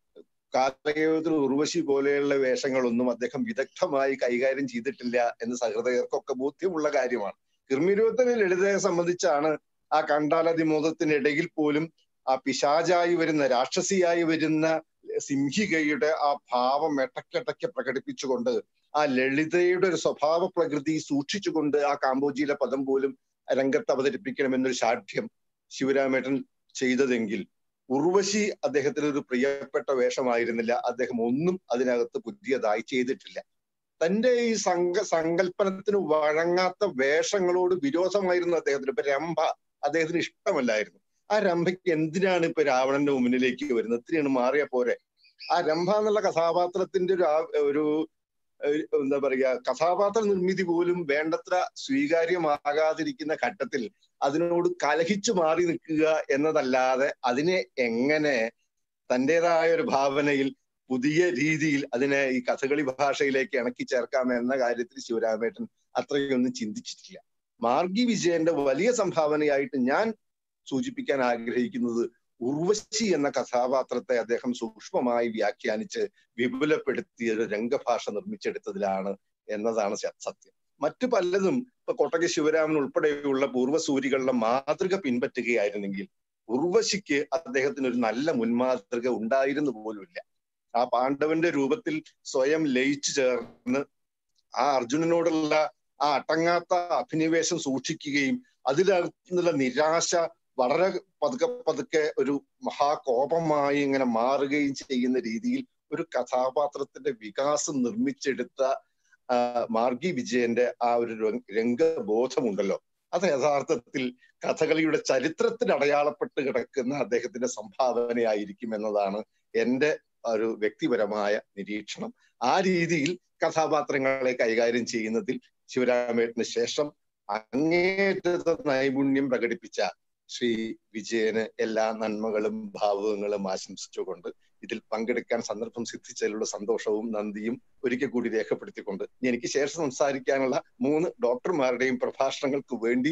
കാലയോഗത്തിൽ ഉർവശി പോലെയുള്ള വേഷങ്ങളൊന്നും അദ്ദേഹം വിദഗ്ധമായി കൈകാര്യം ചെയ്തിട്ടില്ല എന്ന് സഹൃദയർക്കൊക്കെ ബോധ്യമുള്ള കാര്യമാണ് കിർമിരൂപത്തിന് ലളിതയെ സംബന്ധിച്ചാണ് ആ കണ്ടാലതിമോദത്തിനിടയിൽ പോലും ആ പിശാചായി വരുന്ന രാക്ഷസിയായി വരുന്ന സിംഹികയുടെ ആ ഭാവം എട്ടക്കെട്ടയ്ക്ക് പ്രകടിപ്പിച്ചുകൊണ്ട് ആ ലളിതയുടെ ഒരു സ്വഭാവ പ്രകൃതി സൂക്ഷിച്ചുകൊണ്ട് ആ കാമ്പോജിയിലെ പദം പോലും രംഗത്ത് അവതരിപ്പിക്കണമെന്നൊരു ശാഠ്യം ശിവരാമേട്ടൻ ചെയ്തതെങ്കിൽ ഉർവശി അദ്ദേഹത്തിന് ഒരു പ്രിയപ്പെട്ട വേഷമായിരുന്നില്ല അദ്ദേഹം ഒന്നും അതിനകത്ത് പുതിയതായി ചെയ്തിട്ടില്ല തന്റെ ഈ സങ്ക സങ്കല്പനത്തിന് വഴങ്ങാത്ത വേഷങ്ങളോട് വിരോധമായിരുന്നു അദ്ദേഹത്തിന് ഇപ്പൊ രംഭ അദ്ദേഹത്തിന് ഇഷ്ടമല്ലായിരുന്നു ആ രംഭയ്ക്ക് എന്തിനാണ് ഇപ്പൊ രാവണന്റെ മുന്നിലേക്ക് വരുന്നത് ഇത്രയാണ് മാറിയ പോരെ ആ രംഭ എന്നുള്ള കഥാപാത്രത്തിന്റെ ഒരു ആ- ഒരു ഒരു എന്താ പറയാ കഥാപാത്ര നിർമ്മിതി പോലും വേണ്ടത്ര സ്വീകാര്യമാകാതിരിക്കുന്ന ഘട്ടത്തിൽ അതിനോട് കലഹിച്ചു മാറി നിൽക്കുക എന്നതല്ലാതെ അതിനെ എങ്ങനെ തൻ്റെതായ ഒരു ഭാവനയിൽ പുതിയ രീതിയിൽ അതിനെ ഈ കഥകളി ഭാഷയിലേക്ക് ഇണക്കി ചേർക്കാം എന്ന കാര്യത്തിൽ ശിവരാമേട്ടൻ അത്രയൊന്നും ചിന്തിച്ചിട്ടില്ല മാർഗി വിജയന്റെ വലിയ സംഭാവനയായിട്ട് ഞാൻ സൂചിപ്പിക്കാൻ ആഗ്രഹിക്കുന്നത് ഉർവശി എന്ന കഥാപാത്രത്തെ അദ്ദേഹം സൂക്ഷ്മമായി വ്യാഖ്യാനിച്ച് വിപുലപ്പെടുത്തിയ ഒരു രംഗഭാഷ നിർമ്മിച്ചെടുത്തതിലാണ് എന്നതാണ് സ- സത്യം മറ്റു പലതും ഇപ്പൊ കൊട്ടക ശിവരാമൻ ഉൾപ്പെടെയുള്ള പൂർവ്വസൂരികളുടെ മാതൃക പിൻപറ്റുകയായിരുന്നെങ്കിൽ ഉർവശിക്ക് അദ്ദേഹത്തിന് ഒരു നല്ല മുൻമാതൃക ഉണ്ടായിരുന്നു പോലുമില്ല ആ പാണ്ഡവന്റെ രൂപത്തിൽ സ്വയം ലയിച്ചു ചേർന്ന് ആ അർജുനനോടുള്ള ആ അടങ്ങാത്ത അഭിനിവേശം സൂക്ഷിക്കുകയും അതിനകത്തുനിന്നുള്ള നിരാശ വളരെ പതുക്കെ പതുക്കെ ഒരു മഹാകോപമായി ഇങ്ങനെ മാറുകയും ചെയ്യുന്ന രീതിയിൽ ഒരു കഥാപാത്രത്തിന്റെ വികാസം നിർമ്മിച്ചെടുത്ത ആ, മാർഗി വിജയന്റെ ആ ഒരു രംഗ- രംഗബോധമുണ്ടല്ലോ അത് യഥാർത്ഥത്തിൽ കഥകളിയുടെ ചരിത്രത്തിൽ അടയാളപ്പെട്ട് കിടക്കുന്ന അദ്ദേഹത്തിന്റെ സംഭാവനയായിരിക്കും എന്നതാണ് എന്റെ ഒരു വ്യക്തിപരമായ നിരീക്ഷണം ആ രീതിയിൽ കഥാപാത്രങ്ങളെ കൈകാര്യം ചെയ്യുന്നതിൽ ശിവരാമേട്ടന് ശേഷം അങ്ങേറ്റത്തെ നൈപുണ്യം പ്രകടിപ്പിച്ച ശ്രീ വിജയന് എല്ലാ നന്മകളും ഭാവുകങ്ങളും ആശംസിച്ചുകൊണ്ട് ഇതിൽ പങ്കെടുക്കാൻ സന്ദർഭം സിദ്ധിച്ചതിലുള്ള സന്തോഷവും നന്ദിയും ഒരിക്കൽ കൂടി രേഖപ്പെടുത്തിക്കൊണ്ട് എനിക്ക് ശേഷം സംസാരിക്കാനുള്ള മൂന്ന് ഡോക്ടർമാരുടെയും പ്രഭാഷണങ്ങൾക്ക് വേണ്ടി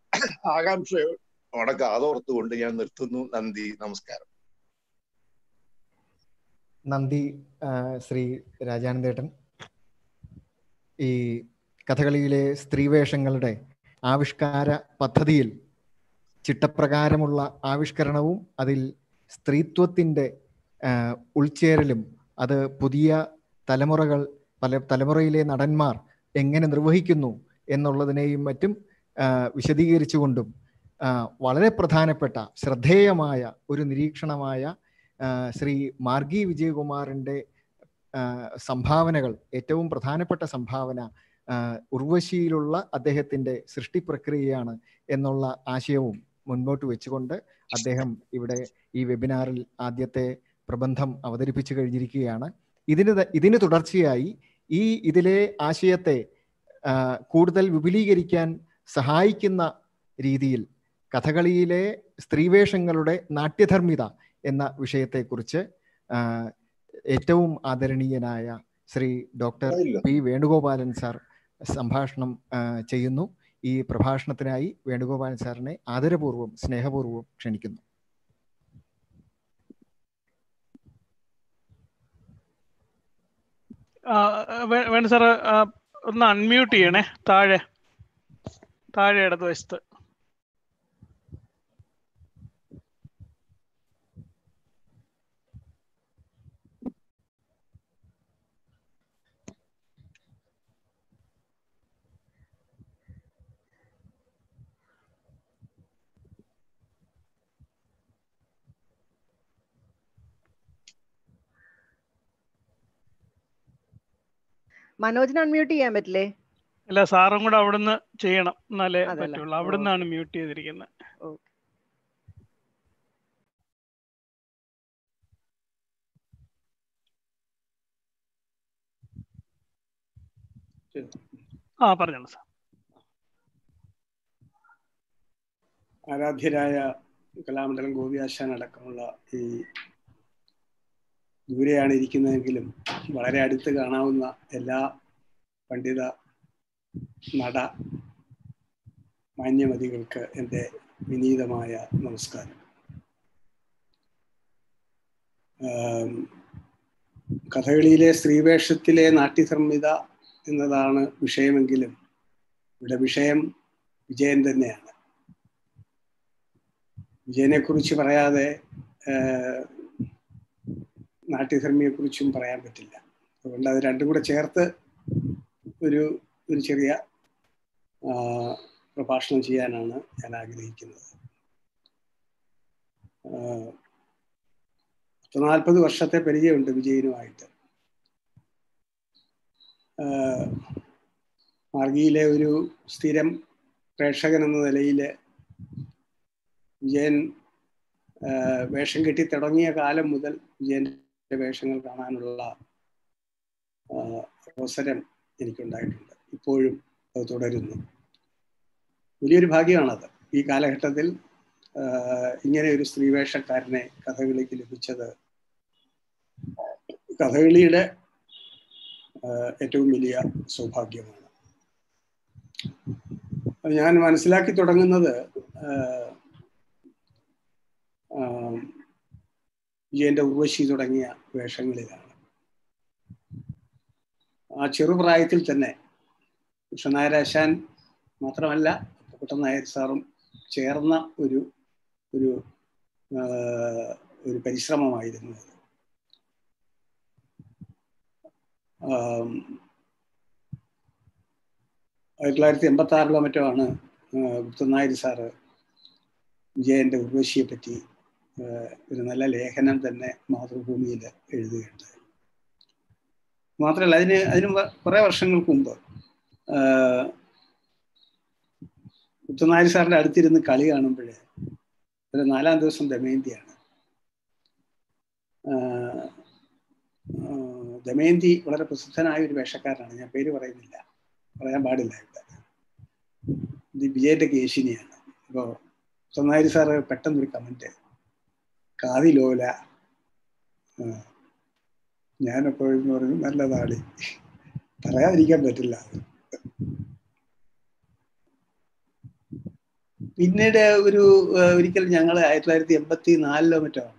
ആകാംക്ഷയോടെ കാതോർത്തുകൊണ്ട് ഞാൻ നിർത്തുന്നു നന്ദി നമസ്കാരം നന്ദി ആ, ശ്രീ രാജാനന്ദേട്ടൻ ഈ കഥകളിയിലെ സ്ത്രീവേഷങ്ങളുടെ ആവിഷ്കാര പദ്ധതിയിൽ ചിട്ടപ്രകാരമുള്ള ആവിഷ്കരണവും അതിൽ സ്ത്രീത്വത്തിൻ്റെ ആ, ഉൾച്ചേരലും അത് പുതിയ തലമുറകൾ പല തലമുറയിലെ നടന്മാർ എങ്ങനെ നിർവഹിക്കുന്നു എന്നുള്ളതിനെയും മറ്റും ആ, വിശദീകരിച്ചുകൊണ്ടും ആ, വളരെ പ്രധാനപ്പെട്ട ശ്രദ്ധേയമായ ഒരു നിരീക്ഷണമായ ആ, ശ്രീ മാർഗി വിജയകുമാറിൻ്റെ ആ, സംഭാവനകൾ ഏറ്റവും പ്രധാനപ്പെട്ട സംഭാവന ആ, ഉർവശിയിലുള്ള അദ്ദേഹത്തിൻ്റെ സൃഷ്ടി പ്രക്രിയയാണ് എന്നുള്ള ആശയവും മുൻപോട്ട് വെച്ചുകൊണ്ട് അദ്ദേഹം ഇവിടെ ഈ വെബിനാറിൽ ആദ്യത്തെ പ്രബന്ധം അവതരിപ്പിച്ചു കഴിഞ്ഞിരിക്കുകയാണ് ഇതിന് ത- ഇതിന് തുടർച്ചയായി ഈ ഇതിലെ ആശയത്തെ ആ, കൂടുതൽ വിപുലീകരിക്കാൻ സഹായിക്കുന്ന രീതിയിൽ കഥകളിയിലെ സ്ത്രീവേഷങ്ങളുടെ നാട്യധർമ്മിത എന്ന വിഷയത്തെക്കുറിച്ച് ആ, ഏറ്റവും ആദരണീയനായ Shri doctor P Venugopalan sir സംഭാഷണം ആ, ചെയ്യുന്നു ഈ പ്രഭാഷണത്തിനായി വേണുഗോപാലൻ സാറിനെ ആദരപൂർവ്വം സ്നേഹപൂർവ്വം ക്ഷണിക്കുന്നു ആ, വേ- വേണ്ട സാറ് ആ, ഒന്ന് അൺമ്യൂട്ട് ചെയ്യണേ താഴെ താഴെ ഇടതുവശത്ത് മനോജിന് അൺമ്യൂട്ട് ചെയ്യാൻ പറ്റില്ലേ അല്ല സാറും കൂടെ അവിടുന്ന് ചെയ്യണം എന്നാലേ അതല്ലേ? പറ്റുള്ളൂ അവിടുന്നാണ് മ്യൂട്ട് ചെയ്തിരിക്കുന്നത് ഓക്കെ ആ പറഞ്ഞോളൂ സാർ ആരാധ്യരായ കലാമണ്ഡലം ഗോപിയാശാൻ അടക്കമുള്ള ഈ ദൂരെയാണ് ഇരിക്കുന്നതെങ്കിലും വളരെ അടുത്ത് കാണാവുന്ന എല്ലാ പണ്ഡിത നട മാന്യമതികൾക്ക് എൻ്റെ വിനീതമായ നമസ്കാരം ആം, കഥകളിയിലെ സ്ത്രീവേഷത്തിലെ നാട്യസംഹിത എന്നതാണ് വിഷയമെങ്കിലും ഇവിടെ വിഷയം വിജയൻ തന്നെയാണ് വിജയനെ കുറിച്ച് പറയാതെ നാട്യധർമ്മിയെ കുറിച്ചും പറയാൻ പറ്റില്ല അതുകൊണ്ട് അത് രണ്ടും കൂടെ ചേർത്ത് ഒരു ഒരു ചെറിയ പ്രഭാഷണം ചെയ്യാനാണ് ഞാൻ ആഗ്രഹിക്കുന്നത് പത്ത് നാൽപ്പത് വർഷത്തെ പരിചയമുണ്ട് വിജയനുമായിട്ട് മാർഗിയിലെ ഒരു സ്ഥിരം പ്രേക്ഷകൻ എന്ന നിലയിൽ വിജയൻ വേഷം കെട്ടി തുടങ്ങിയ കാലം മുതൽ വിജയന്റെ വേഷങ്ങൾ കാണാനുള്ള അവസരം എനിക്കുണ്ടായിട്ടുണ്ട് ഇപ്പോഴും അത് തുടരുന്നു വലിയൊരു ഭാഗ്യമാണത് ഈ കാലഘട്ടത്തിൽ ഇങ്ങനെ ഒരു സ്ത്രീവേഷക്കാരനെ കഥകളിക്ക് ലഭിച്ചത് കഥകളിയുടെ ഏറ്റവും വലിയ സൗഭാഗ്യമാണ് ഞാൻ മനസ്സിലാക്കി തുടങ്ങുന്നത് വിജയന്റെ ഉർവശി തുടങ്ങിയ വേഷങ്ങളിലാണ് ആ ചെറുപ്രായത്തിൽ തന്നെ കൃഷ്ണനായരാശാൻ മാത്രമല്ല കുട്ടൻ നായർ സാറും ചേർന്ന ഒരു ഒരു ഒരു പരിശ്രമമായിരുന്നു അത് ആയിരത്തി തൊള്ളായിരത്തി എൺപത്തി ആറിലോ മറ്റോ ആണ് ഗുപ്തനായർ സാറ് വിജയന്റെ ഉർവശിയെ പറ്റി ഒരു നല്ല ലേഖനം തന്നെ മാതൃഭൂമിയിൽ എഴുതുകയുണ്ടായി മാത്രമല്ല അതിന് അതിന് കുറെ വർഷങ്ങൾക്ക് മുമ്പ് മുത്തുനായർ സാറിന്റെ അടുത്തിരുന്ന് കളി കാണുമ്പോഴേ ഒരു നാലാം ദിവസം ദമയന്തിയാണ് ദമയന്തി വളരെ പ്രസിദ്ധനായ ഒരു വേഷക്കാരനാണ് ഞാൻ പേര് പറയുന്നില്ല പറയാൻ പാടില്ല ഇവിടെ ഇത് വിജയന്റെ കേശിനിയാണ് അപ്പോൾ മുത്തുനായർ സാറ് പെട്ടെന്നൊരു കമന്റ് കാതിലോല ഞാനെപ്പോഴും പറഞ്ഞു നല്ലതാളി പറയാതിരിക്കാൻ പറ്റില്ല പിന്നീട് ഒരു ഒരിക്കൽ ഞങ്ങൾ ആയിരത്തി തൊള്ളായിരത്തി എൺപത്തി നാലിലോ മറ്റോ ആണ്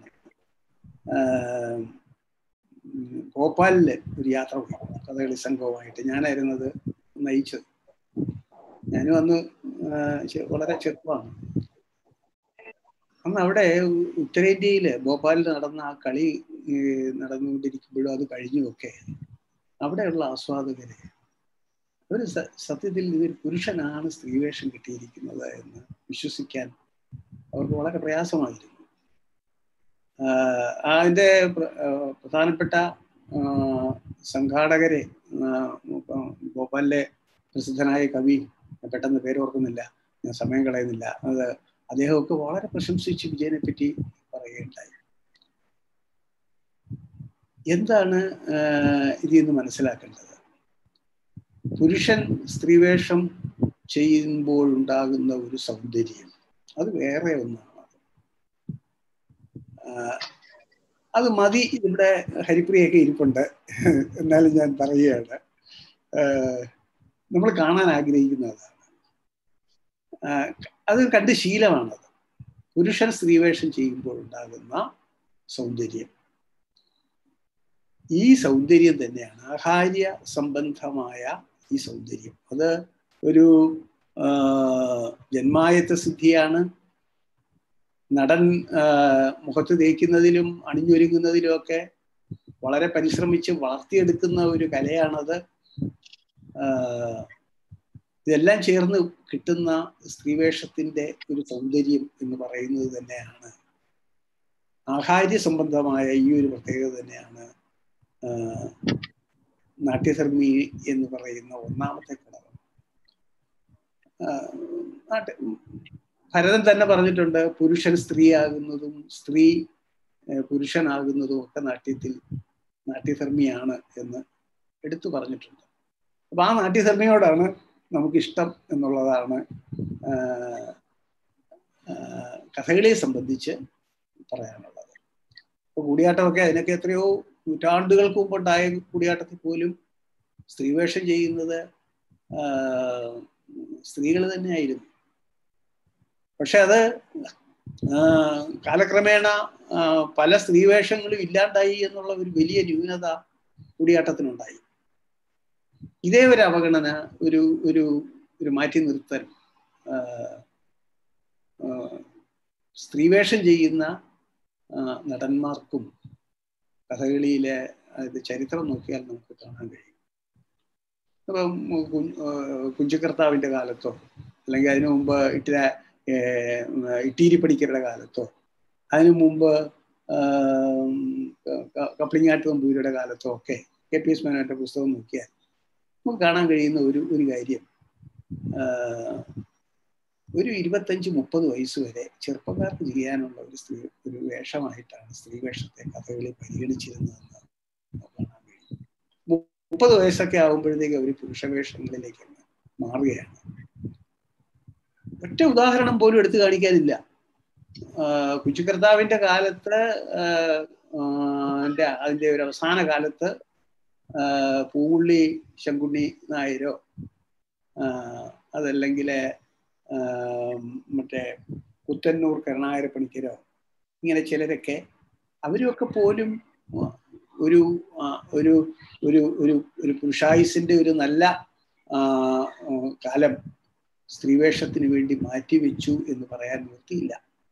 ഭോപ്പാലില് ഒരു യാത്ര പോയി കഥകളി സംഘവുമായിട്ട് ഞാനായിരുന്നത് നയിച്ചത് ഞാനും അന്ന് വളരെ ചെറുപ്പമാണ് അന്ന് അവിടെ ഉത്തരേന്ത്യയില് ഭോപ്പാലിൽ നടന്ന ആ കളി നടന്നുകൊണ്ടിരിക്കുമ്പോഴും അത് കഴിഞ്ഞുമൊക്കെ അവിടെയുള്ള ആസ്വാദകര് ഒരു സത്യത്തിൽ ഇതൊരു പുരുഷനാണ് സ്ത്രീവേഷം കിട്ടിയിരിക്കുന്നത് എന്ന് വിശ്വസിക്കാൻ അവർക്ക് വളരെ പ്രയാസമായിരുന്നു അതിൻ്റെ പ്രധാനപ്പെട്ട സംഘാടകരെ ഭോപ്പാലിലെ പ്രസിദ്ധനായ കവി പെട്ടെന്ന് പേര് ഓർക്കുന്നില്ല ഞാൻ സമയം കളയുന്നില്ല അത് അദ്ദേഹമൊക്കെ വളരെ പ്രശംസിച്ച് വിജയനെ പറ്റി പറയുകയുണ്ടായി എന്താണ് ഇതിൽ നിന്ന് മനസ്സിലാക്കേണ്ടത് പുരുഷൻ സ്ത്രീവേഷം ചെയ്യുമ്പോൾ ഉണ്ടാകുന്ന ഒരു സൗന്ദര്യം അത് വേറെ ഒന്നാണ് അത് മതി ഇവിടെ ഹരിപ്രിയൊക്കെ ഇരിപ്പുണ്ട് എന്നാലും ഞാൻ പറയുകയാണ് നമ്മൾ കാണാൻ ആഗ്രഹിക്കുന്നതാണ് അത് കണ്ട് ശീലമാണത് പുരുഷൻ സ്ത്രീവേഷം ചെയ്യുമ്പോൾ ഉണ്ടാകുന്ന സൗന്ദര്യം ഈ സൗന്ദര്യം തന്നെയാണ് ആഹാര്യ സംബന്ധമായ ഈ സൗന്ദര്യം അത് ഒരു ജന്മായത്ത സിദ്ധിയാണ് നടൻ മുഖത്ത് തേക്കുന്നതിലും അണിഞ്ഞൊരുങ്ങുന്നതിലും ഒക്കെ വളരെ പരിശ്രമിച്ച് വളർത്തിയെടുക്കുന്ന ഒരു കലയാണത് ഇതെല്ലാം ചേർന്ന് കിട്ടുന്ന സ്ത്രീവേഷത്തിന്റെ ഒരു സൗന്ദര്യം എന്ന് പറയുന്നത് തന്നെയാണ് ആഹാര്യ സംബന്ധമായ ഈ ഒരു പ്രത്യേകത തന്നെയാണ് നാട്യധർമ്മി എന്ന് പറയുന്ന ഒന്നാമത്തെ ഘടകം ഭരതൻ തന്നെ പറഞ്ഞിട്ടുണ്ട് പുരുഷൻ സ്ത്രീയാകുന്നതും സ്ത്രീ പുരുഷനാകുന്നതും ഒക്കെ നാട്യത്തിൽ നാട്യധർമ്മിയാണ് എന്ന് എടുത്തു പറഞ്ഞിട്ടുണ്ട് അപ്പൊ ആ നാട്യധർമ്മിയോടാണ് നമുക്കിഷ്ടം എന്നുള്ളതാണ് കഥകളിയെ സംബന്ധിച്ച് പറയാനുള്ളത് ഇപ്പൊ കൂടിയാട്ടമൊക്കെ അതിനൊക്കെ എത്രയോ നൂറ്റാണ്ടുകൾക്ക് മുമ്പുണ്ടായ കൂടിയാട്ടത്തിൽ പോലും സ്ത്രീവേഷം ചെയ്യുന്നത് സ്ത്രീകൾ തന്നെയായിരുന്നു പക്ഷെ അത് ആ, കാലക്രമേണ ആ, പല സ്ത്രീവേഷങ്ങളും ഇല്ലാണ്ടായി എന്നുള്ള ഒരു വലിയ ന്യൂനത കൂടിയാട്ടത്തിനുണ്ടായി ഇതേ ഒരു അവഗണന ഒരു ഒരു ഒരു മാറ്റി നിർത്തൽ ആ, ആ, സ്ത്രീവേഷം ചെയ്യുന്ന ആ, നടന്മാർക്കും കഥകളിയിലെ അത് ചരിത്രം നോക്കിയാൽ നമുക്ക് കാണാൻ കഴിയും ഇപ്പം കു- ആ, കുഞ്ചിക്കർത്താവിന്റെ കാലത്തോ അല്ലെങ്കിൽ അതിനു മുമ്പ് ഇട്ടിര ഏർ, ഇട്ടീരി പണിക്കരുടെ കാലത്തോ അതിനു മുമ്പ് ആം, ക- ക- കപ്ലിങ്ങാട്ട് തമ്പൂരിയുടെ കാലത്തോ ഒക്കെ കെ പി എസ് മേനോന്റെ പുസ്തകം നോക്കിയാൽ നമുക്ക് കാണാൻ കഴിയുന്ന ഒരു ഒരു കാര്യം ആ, ഒരു ഇരുപത്തഞ്ച് മുപ്പത് വയസ്സ് വരെ ചെറുപ്പക്കാർക്ക് ചെയ്യാനുള്ള ഒരു സ്ത്രീ ഒരു വേഷമായിട്ടാണ് സ്ത്രീ വേഷത്തെ കഥകളി പരിഗണിച്ചിരുന്നതെന്ന് കാണാൻ കഴിയും മു- മുപ്പത് വയസ്സൊക്കെ ആകുമ്പോഴത്തേക്ക് അവർ പുരുഷവേഷങ്ങളിലേക്ക് അങ്ങ് മാറുകയാണ് ഒറ്റ ഉദാഹരണം പോലും എടുത്തു കാണിക്കാനില്ല ആഹ് കുച്ചിക്കർത്താവിന്റെ കാലത്ത് ആഹ് ആഹ് അതിന്റെ അതിന്റെ ഒരു അവസാന കാലത്ത് ആഹ് പൂവുള്ളി ശങ്കുണ്ണി നായരോ ആഹ് അതല്ലെങ്കിൽ മറ്റേ പുത്തന്നൂർ കരുണാകര പണിക്കരോ ഇങ്ങനെ ചിലരൊക്കെ അവരുമൊക്കെ പോലും ഒരു ആ, ഒരു ഒരു ഒരു ഒരു പുരുഷായുസിന്റെ ഒരു നല്ല ആ, ഉം, കാലം സ്ത്രീവേഷത്തിന് വേണ്ടി മാറ്റിവെച്ചു എന്ന് പറയാൻ നിർത്തിയില്ല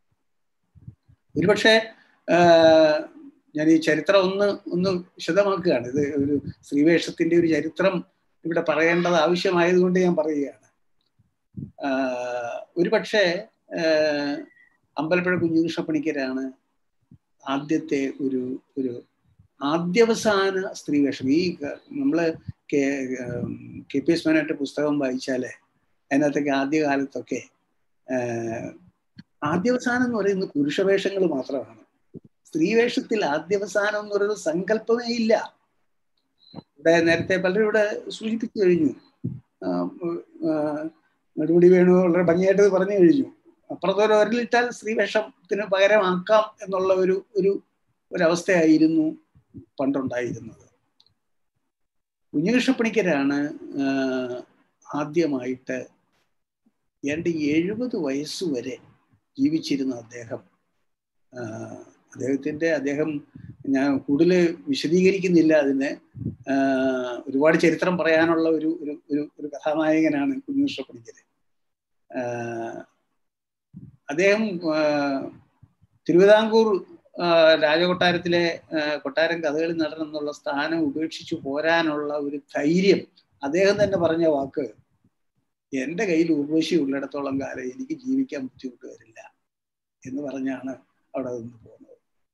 ഒരുപക്ഷെ ആ, ഞാൻ ഈ ചരിത്രം ഒന്ന് ഒന്ന് വിശദമാക്കുകയാണ് ഇത് ഒരു സ്ത്രീവേഷത്തിന്റെ ഒരു ചരിത്രം ഇവിടെ പറയേണ്ടത് ആവശ്യമായതുകൊണ്ട് ഞാൻ പറയുകയാണ് ആ, ഒരുപക്ഷെ ആ, അമ്പലപ്പുഴ കുഞ്ഞുകൃഷ്ണ പണിക്കരാണ് ആദ്യത്തെ ഒരു ഒരു ആദ്യവസാന സ്ത്രീവേഷം ഈ ക- നമ്മള് കെ ഉം, കെ പി എസ് മേനോന്റെ പുസ്തകം വായിച്ചാല് അതിനകത്തൊക്കെ ആദ്യകാലത്തൊക്കെ ആഹ്, ആദ്യവസാനം എന്ന് പറയുന്നത് പുരുഷവേഷങ്ങൾ മാത്രമാണ് സ്ത്രീവേഷത്തിൽ ആദ്യവസാനം എന്ന് പറയുന്നത് സങ്കല്പമേ ഇല്ല ഇവിടെ നേരത്തെ പലരും ഇവിടെ സൂചിപ്പിച്ചു കഴിഞ്ഞു ആഹ്, ഉം, ആഹ്, നെടുമുടി വേണു വളരെ ഭംഗിയായിട്ട് ഇത് പറഞ്ഞു കഴിഞ്ഞു അപ്പുറത്തൊരു ഒരലിട്ടാൽ സ്ത്രീവേഷത്തിന് പകരമാക്കാം എന്നുള്ള ഒരു ഒരു ഒരവസ്ഥയായിരുന്നു പണ്ടുണ്ടായിരുന്നത് കുഞ്ഞുകൃഷ്ണപ്പണിക്കരാണ് ആഹ്, ആദ്യമായിട്ട് ഏതാണ്ട് എഴുപത് വയസ്സ് വരെ ജീവിച്ചിരുന്ന അദ്ദേഹം ആഹ്, അദ്ദേഹത്തിന്റെ അദ്ദേഹം ഞാൻ കൂടുതൽ വിശദീകരിക്കുന്നില്ല അതിന് ആഹ്, ഒരുപാട് ചരിത്രം പറയാനുള്ള ഒരു ഒരു ഒരു ഒരു കഥാനായകനാണ് കുഞ്ഞുകൃഷ്ണപ്പണിക്കര് ആഹ്, അദ്ദേഹം ആഹ്, തിരുവിതാംകൂർ ആഹ്, രാജകൊട്ടാരത്തിലെ ആഹ്, കൊട്ടാരം കഥകളി നടൻ എന്നുള്ള സ്ഥാനം ഉപേക്ഷിച്ചു പോരാനുള്ള ഒരു ധൈര്യം അദ്ദേഹം തന്നെ പറഞ്ഞ വാക്ക് എന്റെ കയ്യിൽ ഉർവശി ഉള്ളിടത്തോളം കാലം എനിക്ക് ജീവിക്കാൻ ബുദ്ധിമുട്ട് വരില്ല എന്ന് പറഞ്ഞാണ് അവിടെ നിന്ന് പോകുന്നത്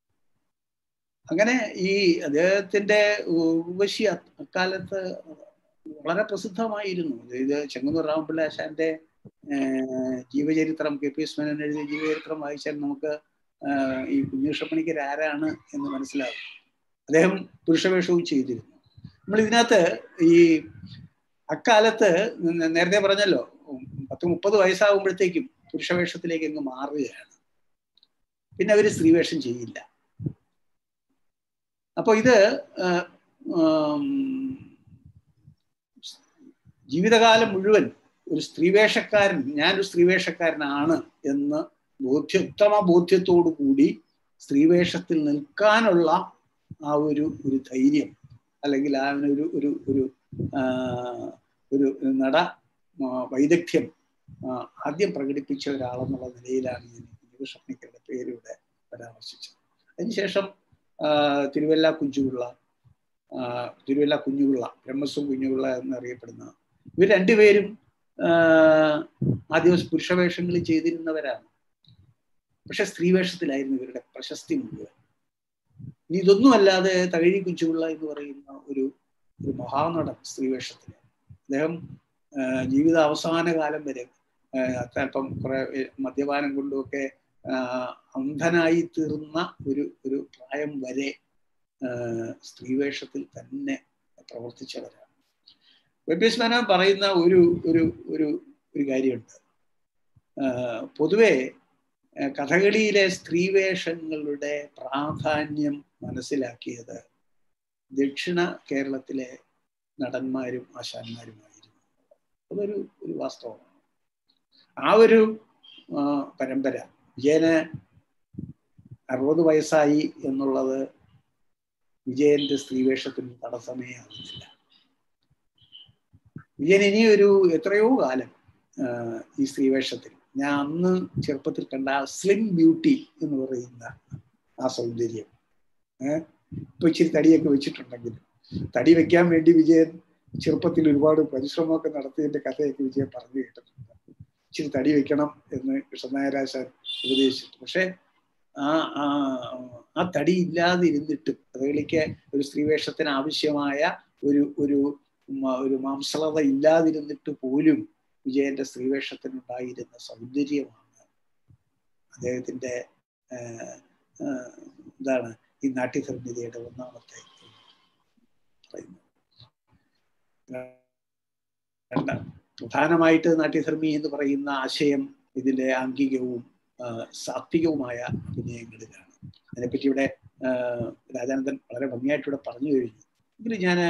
അങ്ങനെ ഈ അദ്ദേഹത്തിന്റെ ഉർവശി അ- അക്കാലത്ത് വളരെ പ്രസിദ്ധമായിരുന്നു ഇത് ചെങ്ങന്നൂർ രാമപിള്ള ആശാന്റെ ഏഹ്, ജീവചരിത്രം കെ പി എസ് മേനോൻ എഴുതിയ ജീവചരിത്രം വായിച്ചാൽ നമുക്ക് ആഹ്, ഈ കുഞ്ഞുഷപ്പണിക്കർ ആരാണ് എന്ന് മനസ്സിലാവും അദ്ദേഹം പുരുഷവേഷവും ചെയ്തിരുന്നു നമ്മൾ ഇതിനകത്ത് ഈ അക്കാലത്ത് ന- നേരത്തെ പറഞ്ഞല്ലോ ഉം, പത്ത് മുപ്പത് വയസ്സാകുമ്പോഴത്തേക്കും പുരുഷവേഷത്തിലേക്ക് അങ്ങ് മാറുകയാണ് പിന്നെ അവര് സ്ത്രീവേഷം ചെയ്യില്ല അപ്പൊ ഇത് ആഹ്, ആം, ജീവിതകാലം മുഴുവൻ ഒരു സ്ത്രീവേഷക്കാരൻ ഞാനൊരു സ്ത്രീവേഷക്കാരനാണ് എന്ന് ബോധ്യ ഉത്തമ ബോധ്യത്തോടു കൂടി സ്ത്രീവേഷത്തിൽ നിൽക്കാനുള്ള ആ ഒരു ഒരു ധൈര്യം അല്ലെങ്കിൽ ആ ഒരു ഒരു ഒരു ആ, ഒരു നട ആ, വൈദഗ്ധ്യം ആ, ആദ്യം പ്രകടിപ്പിച്ച ഒരാളെന്നുള്ള നിലയിലാണ് ഞാൻ കുഞ്ഞുകൃഷ്ണപ്പണിക്കരുടെ പേര് ഇവിടെ പരാമർശിച്ചത് അതിനുശേഷം ആ, തിരുവല്ല കുഞ്ചുപിള്ള ആ, തിരുവല്ല കുഞ്ഞുപിള്ള ബ്രഹ്മസ്വം കുഞ്ഞുപിള്ള എന്നറിയപ്പെടുന്ന ഇവർ രണ്ടുപേരും ആ, ആദ്യം പുരുഷവേഷങ്ങളിൽ ചെയ്തിരുന്നവരാണ് പക്ഷെ സ്ത്രീവേഷത്തിലായിരുന്നു ഇവരുടെ പ്രശസ്തി മുഴുവൻ ഇനി ഇതൊന്നുമല്ലാതെ തകഴി കുഞ്ചുപിള്ള എന്ന് പറയുന്ന ഒരു ഒരു മഹാനടൻ സ്ത്രീവേഷത്തിൽ അദ്ദേഹം ആ, ജീവിത അവസാന കാലം വരെ ആ, അല്പം കുറെ മദ്യപാനം കൊണ്ടുമൊക്കെ ആ, അന്ധനായി തീർന്ന ഒരു ഒരു പ്രായം വരെ ആ, സ്ത്രീവേഷത്തിൽ തന്നെ പ്രവർത്തിച്ചവരാണ് വെബീസ് മേനോൻ പറയുന്ന ഒരു ഒരു ഒരു ഒരു കാര്യമുണ്ട് ആ, പൊതുവെ ആ, കഥകളിയിലെ സ്ത്രീവേഷങ്ങളുടെ പ്രാധാന്യം മനസ്സിലാക്കിയത് ദക്ഷിണ കേരളത്തിലെ നടന്മാരും ആശാന്മാരുമായിരുന്നു അതൊരു ഒരു വാസ്തവമാണ് ആ ഒരു ആ, പരമ്പര വിജയന് അറുപത് വയസ്സായി എന്നുള്ളത് വിജയന്റെ സ്ത്രീവേഷത്തിന് തടസ്സമേ ആവുന്നില്ല വിജയൻ ഇനിയൊരു എത്രയോ കാലം ആഹ് ഈ സ്ത്രീവേഷത്തിൽ ഞാൻ അന്ന് ചെറുപ്പത്തിൽ കണ്ട ആ സ്ലിം ബ്യൂട്ടി എന്ന് പറയുന്ന ആ സൗന്ദര്യം ഏഹ് ഇപ്പൊ ഇച്ചിരി തടിയൊക്കെ വെച്ചിട്ടുണ്ടെങ്കിലും തടി വെക്കാൻ വേണ്ടി വിജയൻ ചെറുപ്പത്തിൽ ഒരുപാട് പരിശ്രമമൊക്കെ നടത്തിയതിന്റെ കഥയൊക്കെ വിജയൻ പറഞ്ഞു കേട്ടിട്ടുണ്ട് ഇച്ചിരി തടി വെക്കണം എന്ന് കൃഷ്ണനായരാശാൻ ഉപദേശിച്ചു പക്ഷെ ആ ആ ആ തടി ഇല്ലാതെ ഇരുന്നിട്ടും കഥകളിക്ക് ഒരു സ്ത്രീവേഷത്തിന് ആവശ്യമായ ഒരു ഒരു മ- ഒരു മാംസളത ഇല്ലാതിരുന്നിട്ട് പോലും വിജയന്റെ സ്ത്രീവേഷത്തിനുണ്ടായിരുന്ന സൗന്ദര്യമാണ് അദ്ദേഹത്തിന്റെ ആഹ്, ആഹ്, എന്താണ് ഈ നാട്യധർമ്മിതയുടെ ഒന്നാമത്തെ പറയുന്നത് രണ്ട പ്രധാനമായിട്ട് നാട്യധർമ്മി എന്ന് പറയുന്ന ആശയം ഇതിന്റെ ആംഗികവും ആഹ്, സാത്വികവുമായ അഭിനയങ്ങളിലാണ് അതിനെപ്പറ്റി ഇവിടെ ആഹ്, രാജാനന്ദൻ വളരെ ഭംഗിയായിട്ട് ഇവിടെ പറഞ്ഞു കഴിഞ്ഞു എങ്കിലും ഞാൻ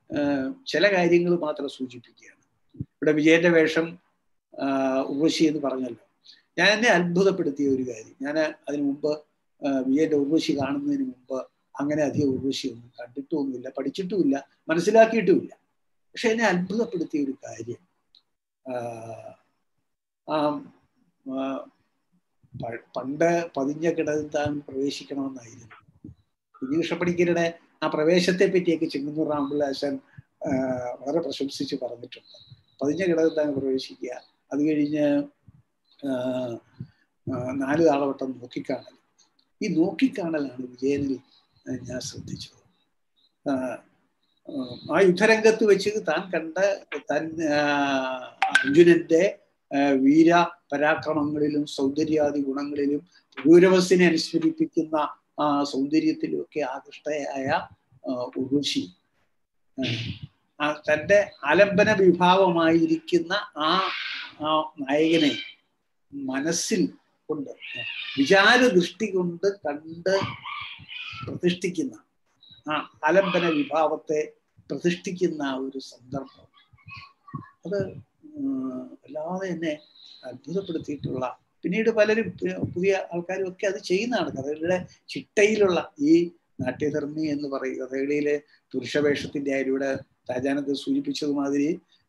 ചില കാര്യങ്ങൾ മാത്രം സൂചിപ്പിക്കുകയാണ് ഇവിടെ വിജയന്റെ വേഷം ആഹ്, ഉർവശി എന്ന് പറഞ്ഞല്ലോ ഞാൻ എന്നെ അത്ഭുതപ്പെടുത്തിയ ഒരു കാര്യം ഞാൻ അതിനു മുമ്പ് ആഹ്, വിജയന്റെ ഉർവശി കാണുന്നതിന് മുമ്പ് അങ്ങനെ അധികം ഉർവശി ഒന്നും കണ്ടിട്ടുമൊന്നുമില്ല പഠിച്ചിട്ടുമില്ല മനസ്സിലാക്കിയിട്ടുമില്ല പക്ഷെ എന്നെ അത്ഭുതപ്പെടുത്തിയ ഒരു കാര്യം ആഹ്, ആ ആ, പ- പണ്ട് പതിഞ്ഞ കിടന്ന് താൻ പ്രവേശിക്കണമെന്നായിരുന്നു കുഞ്ഞുകൃഷ്ണപ്പണിക്കരുടെ ആ പ്രവേശത്തെ പറ്റിയൊക്കെ ചെങ്ങന്നൂർ രാമപിള്ളാശൻ വളരെ പ്രശംസിച്ച് പറഞ്ഞിട്ടുണ്ട് പതിഞ്ഞ കിടന്ന് താൻ പ്രവേശിക്കുക അത് കഴിഞ്ഞ് ആ, ആ, നാല് താളവട്ടം നോക്കിക്കാണൽ ഈ നോക്കിക്കാണലാണ് വിജയനിൽ ആ, ഞാൻ ശ്രദ്ധിച്ചത് ആ, ആ, ആ യുദ്ധരംഗത്ത് വെച്ച് താൻ കണ്ട താൻ ആ, അർജുനന്റെ ആ, വീര പരാക്രമങ്ങളിലും സൗന്ദര്യാദി ഗുണങ്ങളിലും ഗൗരവസിനെ അനുസ്മരിപ്പിക്കുന്ന ആ സൗന്ദര്യത്തിലും ഒക്കെ ആകൃഷ്ടയായ ആ, ഉർവശി ആ, ആ തന്റെ ആലംബന വിഭാവമായിരിക്കുന്ന ആ ആ നായകനെ മനസ്സിൽ കൊണ്ട് വിചാര ദൃഷ്ടി കൊണ്ട് കണ്ട് പ്രതിഷ്ഠിക്കുന്ന ആ ആലംബന വിഭാവത്തെ പ്രതിഷ്ഠിക്കുന്ന ആ ഒരു സന്ദർഭം അത് ഉം, വല്ലാതെ എന്നെ അത്ഭുതപ്പെടുത്തിയിട്ടുള്ള പിന്നീട് പലരും പു- പുതിയ ആൾക്കാരും ഒക്കെ അത് ചെയ്യുന്നതാണ് കഥകളിയുടെ ചിട്ടയിലുള്ള ഈ നാട്യധർമ്മി എന്ന് പറയും കഥകളിയിലെ പുരുഷവേഷത്തിന്റെ ആയാലും ഇവിടെ രാജാനന്ദ സൂചിപ്പിച്ചതുമാതിരി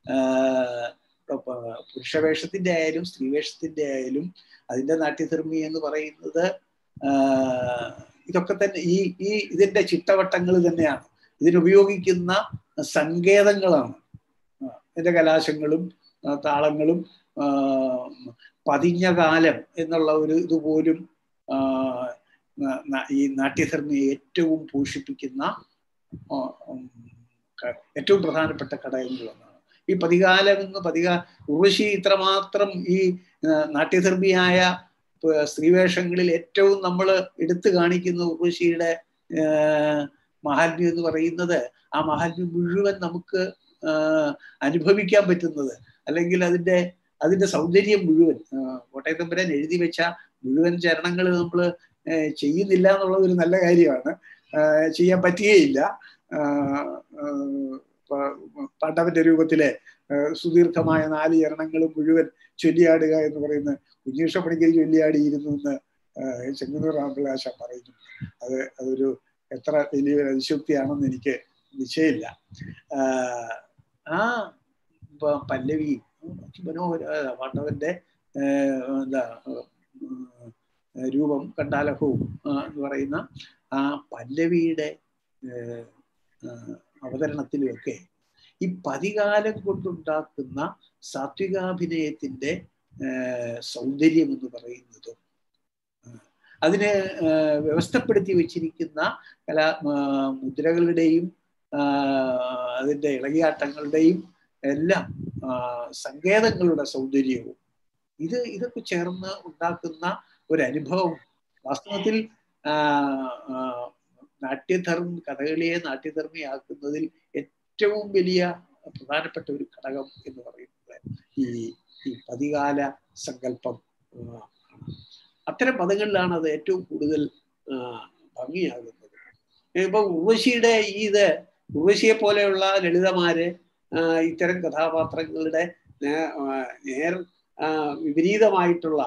ആഹ് ഇപ്പൊ പുരുഷവേഷത്തിന്റെ ആയാലും സ്ത്രീവേഷത്തിന്റെ ആയാലും അതിന്റെ നാട്യധർമ്മി എന്ന് പറയുന്നത് ആഹ് ഇതൊക്കെ തന്നെ ഈ ഈ ഇതിന്റെ ചിട്ടവട്ടങ്ങൾ തന്നെയാണ് ഇതിനുപയോഗിക്കുന്ന സങ്കേതങ്ങളാണ് ആ, ഇതിന്റെ കലാശങ്ങളും ആ, താളങ്ങളും ആ, പതിഞ്ഞ കാലം എന്നുള്ള ഒരു ഇതുപോലും ആ, ന- ന- ഈ നാട്യധർമ്മിയെ ഏറ്റവും പോഷിപ്പിക്കുന്ന ആ, ഉം, ക- ഏറ്റവും പ്രധാനപ്പെട്ട ഘടകങ്ങളൊന്നാണ് ഈ പതികാലം എന്ന് പതികാ ഉർവശി ഇത്രമാത്രം ഈ ആ, നാട്യധർമ്മിയായ പ- സ്ത്രീവേഷങ്ങളിൽ ഏറ്റവും നമ്മൾ എടുത്തു കാണിക്കുന്ന ഉർവശിയുടെ ആ, മഹാത്മ്യം എന്ന് പറയുന്നത് ആ മഹാത്മ്യം മുഴുവൻ നമുക്ക് ആ, അനുഭവിക്കാൻ പറ്റുന്നത് അല്ലെങ്കിൽ അതിന്റെ അതിന്റെ സൗന്ദര്യം മുഴുവൻ ആ, കോട്ടയം തമ്പുരാൻ എഴുതി വെച്ച മുഴുവൻ ചരണങ്ങൾ നമ്മൾ ചെയ്യുന്നില്ല എന്നുള്ളത് ഒരു നല്ല കാര്യമാണ് ആ, ചെയ്യാൻ പറ്റുകയില്ല ആ, ആ, പ- പാണ്ഡവന്റെ രൂപത്തിലെ ആ, സുദീർഘമായ നാല് ചരണങ്ങളും മുഴുവൻ ചൊല്ലിയാടുക എന്ന് പറയുന്ന കുഞ്ഞീഷപ്പണിക്കരി ചൊല്ലിയാടിയിരുന്നു എന്ന് ആ, ചെങ്ങന്നൂർ രാമപിള്ളാശ പറയുന്നു അത് അതൊരു എത്ര വലിയൊരു അതിശോക്തിയാണെന്ന് എനിക്ക് നിശ്ചയമില്ല ആ, ആ പ- പല്ലവി മനോഹര പാണ്ഡവന്റെ ആ, എന്താ ഉം, രൂപം കണ്ടാലഹവും ആ, എന്ന് പറയുന്ന ആ പല്ലവിയുടെ ഏർ, ആ, അവതരണത്തിലുമൊക്കെ ഈ പതികാലം കൊണ്ടുണ്ടാക്കുന്ന സാത്വികാഭിനയത്തിന്റെ ഏർ, സൗന്ദര്യം എന്ന് പറയുന്നതും ആ, അതിന് ഏർ, വ്യവസ്ഥപ്പെടുത്തി വെച്ചിരിക്കുന്ന കലാ ആ, മുദ്രകളുടെയും ആ, അതിന്റെ ഇളകിയാട്ടങ്ങളുടെയും എല്ലാം ആ, സങ്കേതങ്ങളുടെ സൗന്ദര്യവും ഇത് ഇതൊക്കെ ചേർന്ന് ഉണ്ടാക്കുന്ന ഒരു അനുഭവം വാസ്തവത്തിൽ ആ, ആ, നാട്യധർമ്മ കഥകളിയെ നാട്യധർമ്മിയാക്കുന്നതിൽ ഏറ്റവും വലിയ പ്രധാനപ്പെട്ട ഒരു ഘടകം എന്ന് പറയുന്നത് ഈ ഈ പതികാല സങ്കല്പം ആ, അത്തരം പദങ്ങളിലാണ് അത് ഏറ്റവും കൂടുതൽ ആ, ഭംഗിയാകുന്നത് ഇപ്പൊ ഉർവശിയുടെ ഈ ഇത് ഉർവശിയെ പോലെയുള്ള ലളിതമാര് ആ, ഇത്തരം കഥാപാത്രങ്ങളുടെ നേ- ആ, നേർ ആ, വിപരീതമായിട്ടുള്ള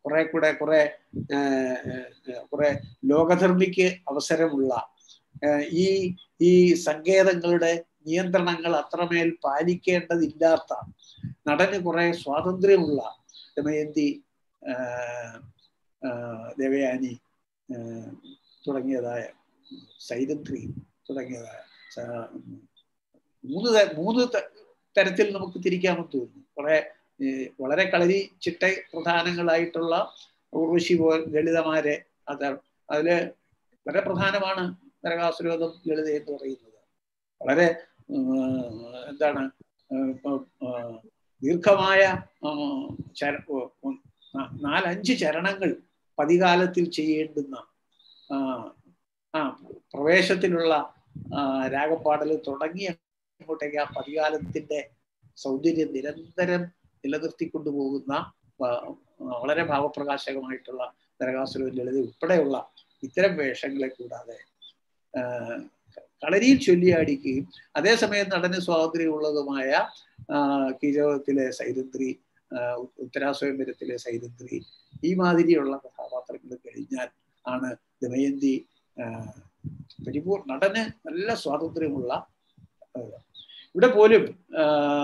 കുറെ കൂടെ കുറെ കുറെ ലോകധർമ്മിക്ക് അവസരമുള്ള ഏഹ് ഈ ഈ സങ്കേതങ്ങളുടെ നിയന്ത്രണങ്ങൾ അത്രമേൽ പാലിക്കേണ്ടതില്ലാത്ത നടന് കുറെ സ്വാതന്ത്ര്യമുള്ള ദമയന്തി ആഹ് ആഹ് ദേവയാനി ആഹ് തുടങ്ങിയതായ സൈരന്ത്രി തുടങ്ങിയതായ സ- മൂന്ന് ത- മൂന്ന് ത- തരത്തിൽ നമുക്ക് തിരിക്കാമെന്ന് തോന്നുന്നു കുറെ ഏഹ് വളരെ കളരി ചിട്ട പ്രധാനങ്ങളായിട്ടുള്ള ഉർവശി പോ ലളിതമാരെ അത് അതില് വളരെ പ്രധാനമാണ് നരകാസുരവധം ലളിത എന്ന് പറയുന്നത് വളരെ ഉം, എന്താണ് ഉം, ഇപ്പം, ആ, ദീർഘമായ ആ, ചര ഓ- ഒ- ന- നാലഞ്ച് ചരണങ്ങൾ പതികാലത്തിൽ ചെയ്യേണ്ടുന്ന ആ, ആ പ്രവേശത്തിലുള്ള ആ, രാഗപ്പാടൽ തുടങ്ങിയ അങ്ങോട്ടേക്ക് ആ പതികാലത്തിന്റെ സൗന്ദര്യം നിരന്തരം നിലനിർത്തിക്കൊണ്ടുപോകുന്ന ആ, വളരെ ഭാവപ്രകാശകമായിട്ടുള്ള നരകാസുര ലളിത ഉൾപ്പെടെയുള്ള ഇത്തരം വേഷങ്ങളെ കൂടാതെ ആ, കളരിയിൽ ചൊല്ലിയാടിക്കുകയും അതേസമയം നടന് സ്വാതന്ത്ര്യമുള്ളതുമായ ആ, കീചകത്തിലെ സൈരന്ത്രി ആ, ഉത്തരാസ്വയംവരത്തിലെ സൈരന്ത്രി ഈ മാതിരിയുള്ള കഥാപാത്രങ്ങൾ കഴിഞ്ഞാൽ ആണ് ദമയന്തി ആ, പരിപൂർ നടന് നല്ല സ്വാതന്ത്ര്യമുള്ള ആ, ഇവിടെ പോലും ആ,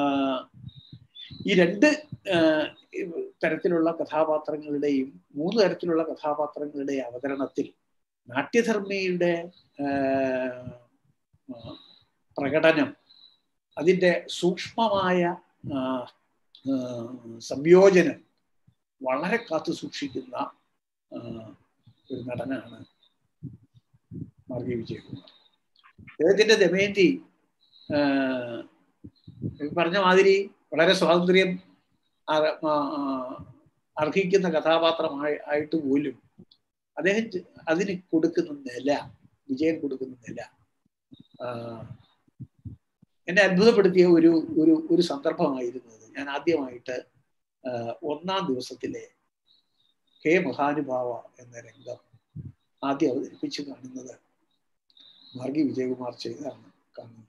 ഈ രണ്ട് ആ, തരത്തിലുള്ള കഥാപാത്രങ്ങളുടെയും മൂന്ന് തരത്തിലുള്ള കഥാപാത്രങ്ങളുടെ അവതരണത്തിൽ നാട്യധർമ്മിയുടെ ആ, ആ, പ്രകടനം അതിൻ്റെ സൂക്ഷ്മമായ ആ, ആ, സംയോജനം വളരെ കാത്തു സൂക്ഷിക്കുന്ന ആ, ഒരു നടനാണ് മാർഗി വിജയകുമാർ അദ്ദേഹത്തിന്റെ ദമയന്തി ആ, ഈ പറഞ്ഞ മാതിരി വളരെ സ്വാതന്ത്ര്യം അർ- ആ, ആ, അർഹിക്കുന്ന കഥാപാത്രമായി ആയിട്ട് പോലും അദ്ദേഹം ചെ- അതിന് കൊടുക്കുന്ന നില വിജയം കൊടുക്കുന്ന നില ആ, എന്നെ അത്ഭുതപ്പെടുത്തിയ ഒരു ഒരു ഒരു സന്ദർഭമായിരുന്നു അത് ഞാൻ ആദ്യമായിട്ട് ആ, ഒന്നാം ദിവസത്തിലെ കെ മഹാനുഭാവ എന്ന രംഗം ആദ്യം അവതരിപ്പിച്ച് കാണുന്നത് മാർഗി വിജയകുമാർ ചെയ്താണ് കാണുന്നത്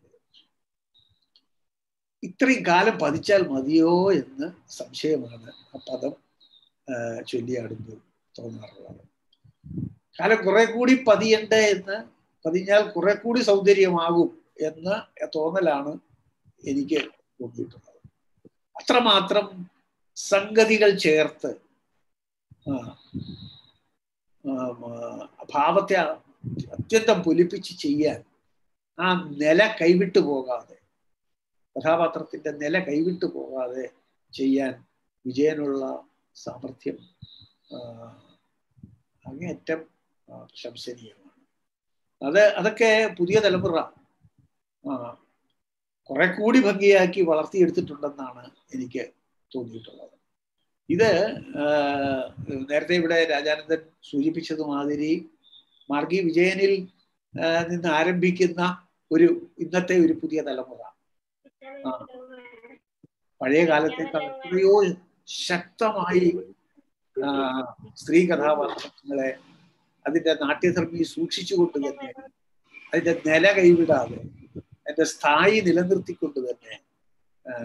ഇത്രയും കാലം പതിച്ചാൽ മതിയോ എന്ന് സംശയമാണ് ആ പദം ആ, ചൊല്ലിയാടുമ്പോൾ തോന്നാറുള്ളത് കാലം കുറെ കൂടി പതിയണ്ടേ എന്ന് പതിഞ്ഞാൽ കുറെ കൂടി സൗന്ദര്യമാകും എന്ന തോന്നലാണ് എനിക്ക് തോന്നിയിട്ടുള്ളത് അത്രമാത്രം സംഗതികൾ ചേർത്ത് ആ, ആ, ആ, ഭാവത്തെ അത്യന്തം പൊലിപ്പിച്ച് ചെയ്യാൻ ആ നില കൈവിട്ടു പോകാതെ കഥാപാത്രത്തിന്റെ നില കൈവിട്ടു പോകാതെ ചെയ്യാൻ വിജയനുള്ള സാമർഥ്യം ആ, അങ്ങേയറ്റം ആ, പ്രശംസനീയമാണ് അത് അതൊക്കെ പുതിയ തലമുറ ആ, കുറെ കൂടി ഭംഗിയാക്കി വളർത്തിയെടുത്തിട്ടുണ്ടെന്നാണ് എനിക്ക് തോന്നിയിട്ടുള്ളത് ഇത് ആ, നേരത്തെ ഇവിടെ രാജാനന്ദൻ സൂചിപ്പിച്ചത് മാതിരി മാർഗി വിജയനിൽ ആ, നിന്ന് ആരംഭിക്കുന്ന ഒരു ഇന്നത്തെ ഒരു പുതിയ തലമുറ ആ, പഴയ കാലത്തേക്കാൾ എത്രയോ ശക്തമായി ആ, സ്ത്രീ കഥാപാത്രങ്ങളെ അതിന്റെ നാട്യധർമ്മി സൂക്ഷിച്ചുകൊണ്ട് തന്നെ അതിന്റെ നില കൈവിടാതെ അതിന്റെ സ്ഥായി നിലനിർത്തിക്കൊണ്ട് തന്നെ ആ,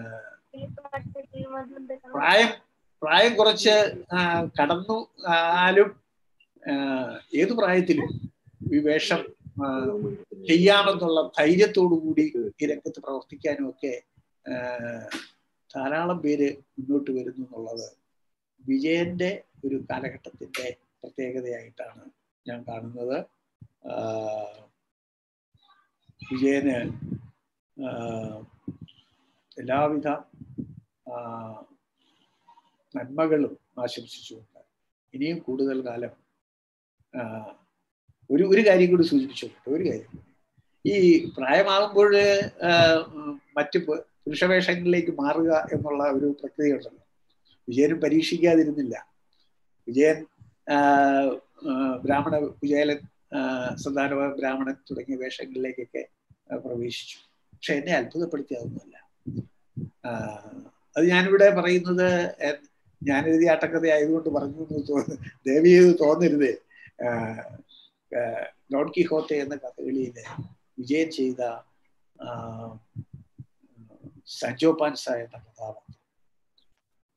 പ്രായം പ്രായം കുറച്ച് ആ, കടന്നു ആലും ആ, ഏത് പ്രായത്തിലും ഈ വേഷം ആ, ചെയ്യാമെന്നുള്ള ധൈര്യത്തോടു കൂടി ഈ രംഗത്ത് പ്രവർത്തിക്കാനും ഒക്കെ ആ, ധാരാളം പേര് മുന്നോട്ട് വരുന്നു എന്നുള്ളത് വിജയന്റെ ഒരു കാലഘട്ടത്തിന്റെ പ്രത്യേകതയായിട്ടാണ് ഞാൻ കാണുന്നത് ആ, വിജയന് ആ, എല്ലാവിധ ആ, നന്മകളും ആശംസിച്ചുകൊണ്ട് ഇനിയും കൂടുതൽ കാലം ആ, ഒരു ഒരു കാര്യം കൂടി സൂചിപ്പിച്ചോട്ടെ ഒരു കാര്യം കൂടി. ഈ പ്രായമാകുമ്പോൾ മറ്റ് പു- പുരുഷവേഷങ്ങളിലേക്ക് മാറുക എന്നുള്ള ഒരു പ്രക്രിയ ഉണ്ടല്ലോ വിജയനും പരീക്ഷിക്കാതിരുന്നില്ല വിജയൻ ആ, ആ, ബ്രാഹ്മണ വിജയലൻ ആ, സന്താനവ ബ്രാഹ്മണൻ തുടങ്ങിയ വേഷങ്ങളിലേക്കൊക്കെ ആ, പ്രവേശിച്ചു പക്ഷെ എന്നെ അത്ഭുതപ്പെടുത്തി അതൊന്നുമല്ല ആ, അത് ഞാനിവിടെ പറയുന്നത് എ- ഞാൻ എഴുതിയ ആട്ടക്കഥ ആയതുകൊണ്ട് പറഞ്ഞു എന്ന് തോന്നുന്നു ദേവി ഇത് തോന്നരുതേ ആ, ആ, ഡോൺ കിഹോത്തെ എന്ന കഥകളിയില് വിജയൻ ചെയ്ത ആ, സഞ്ജോ പാൻസ എന്ന കഥാപാത്രം ഒരു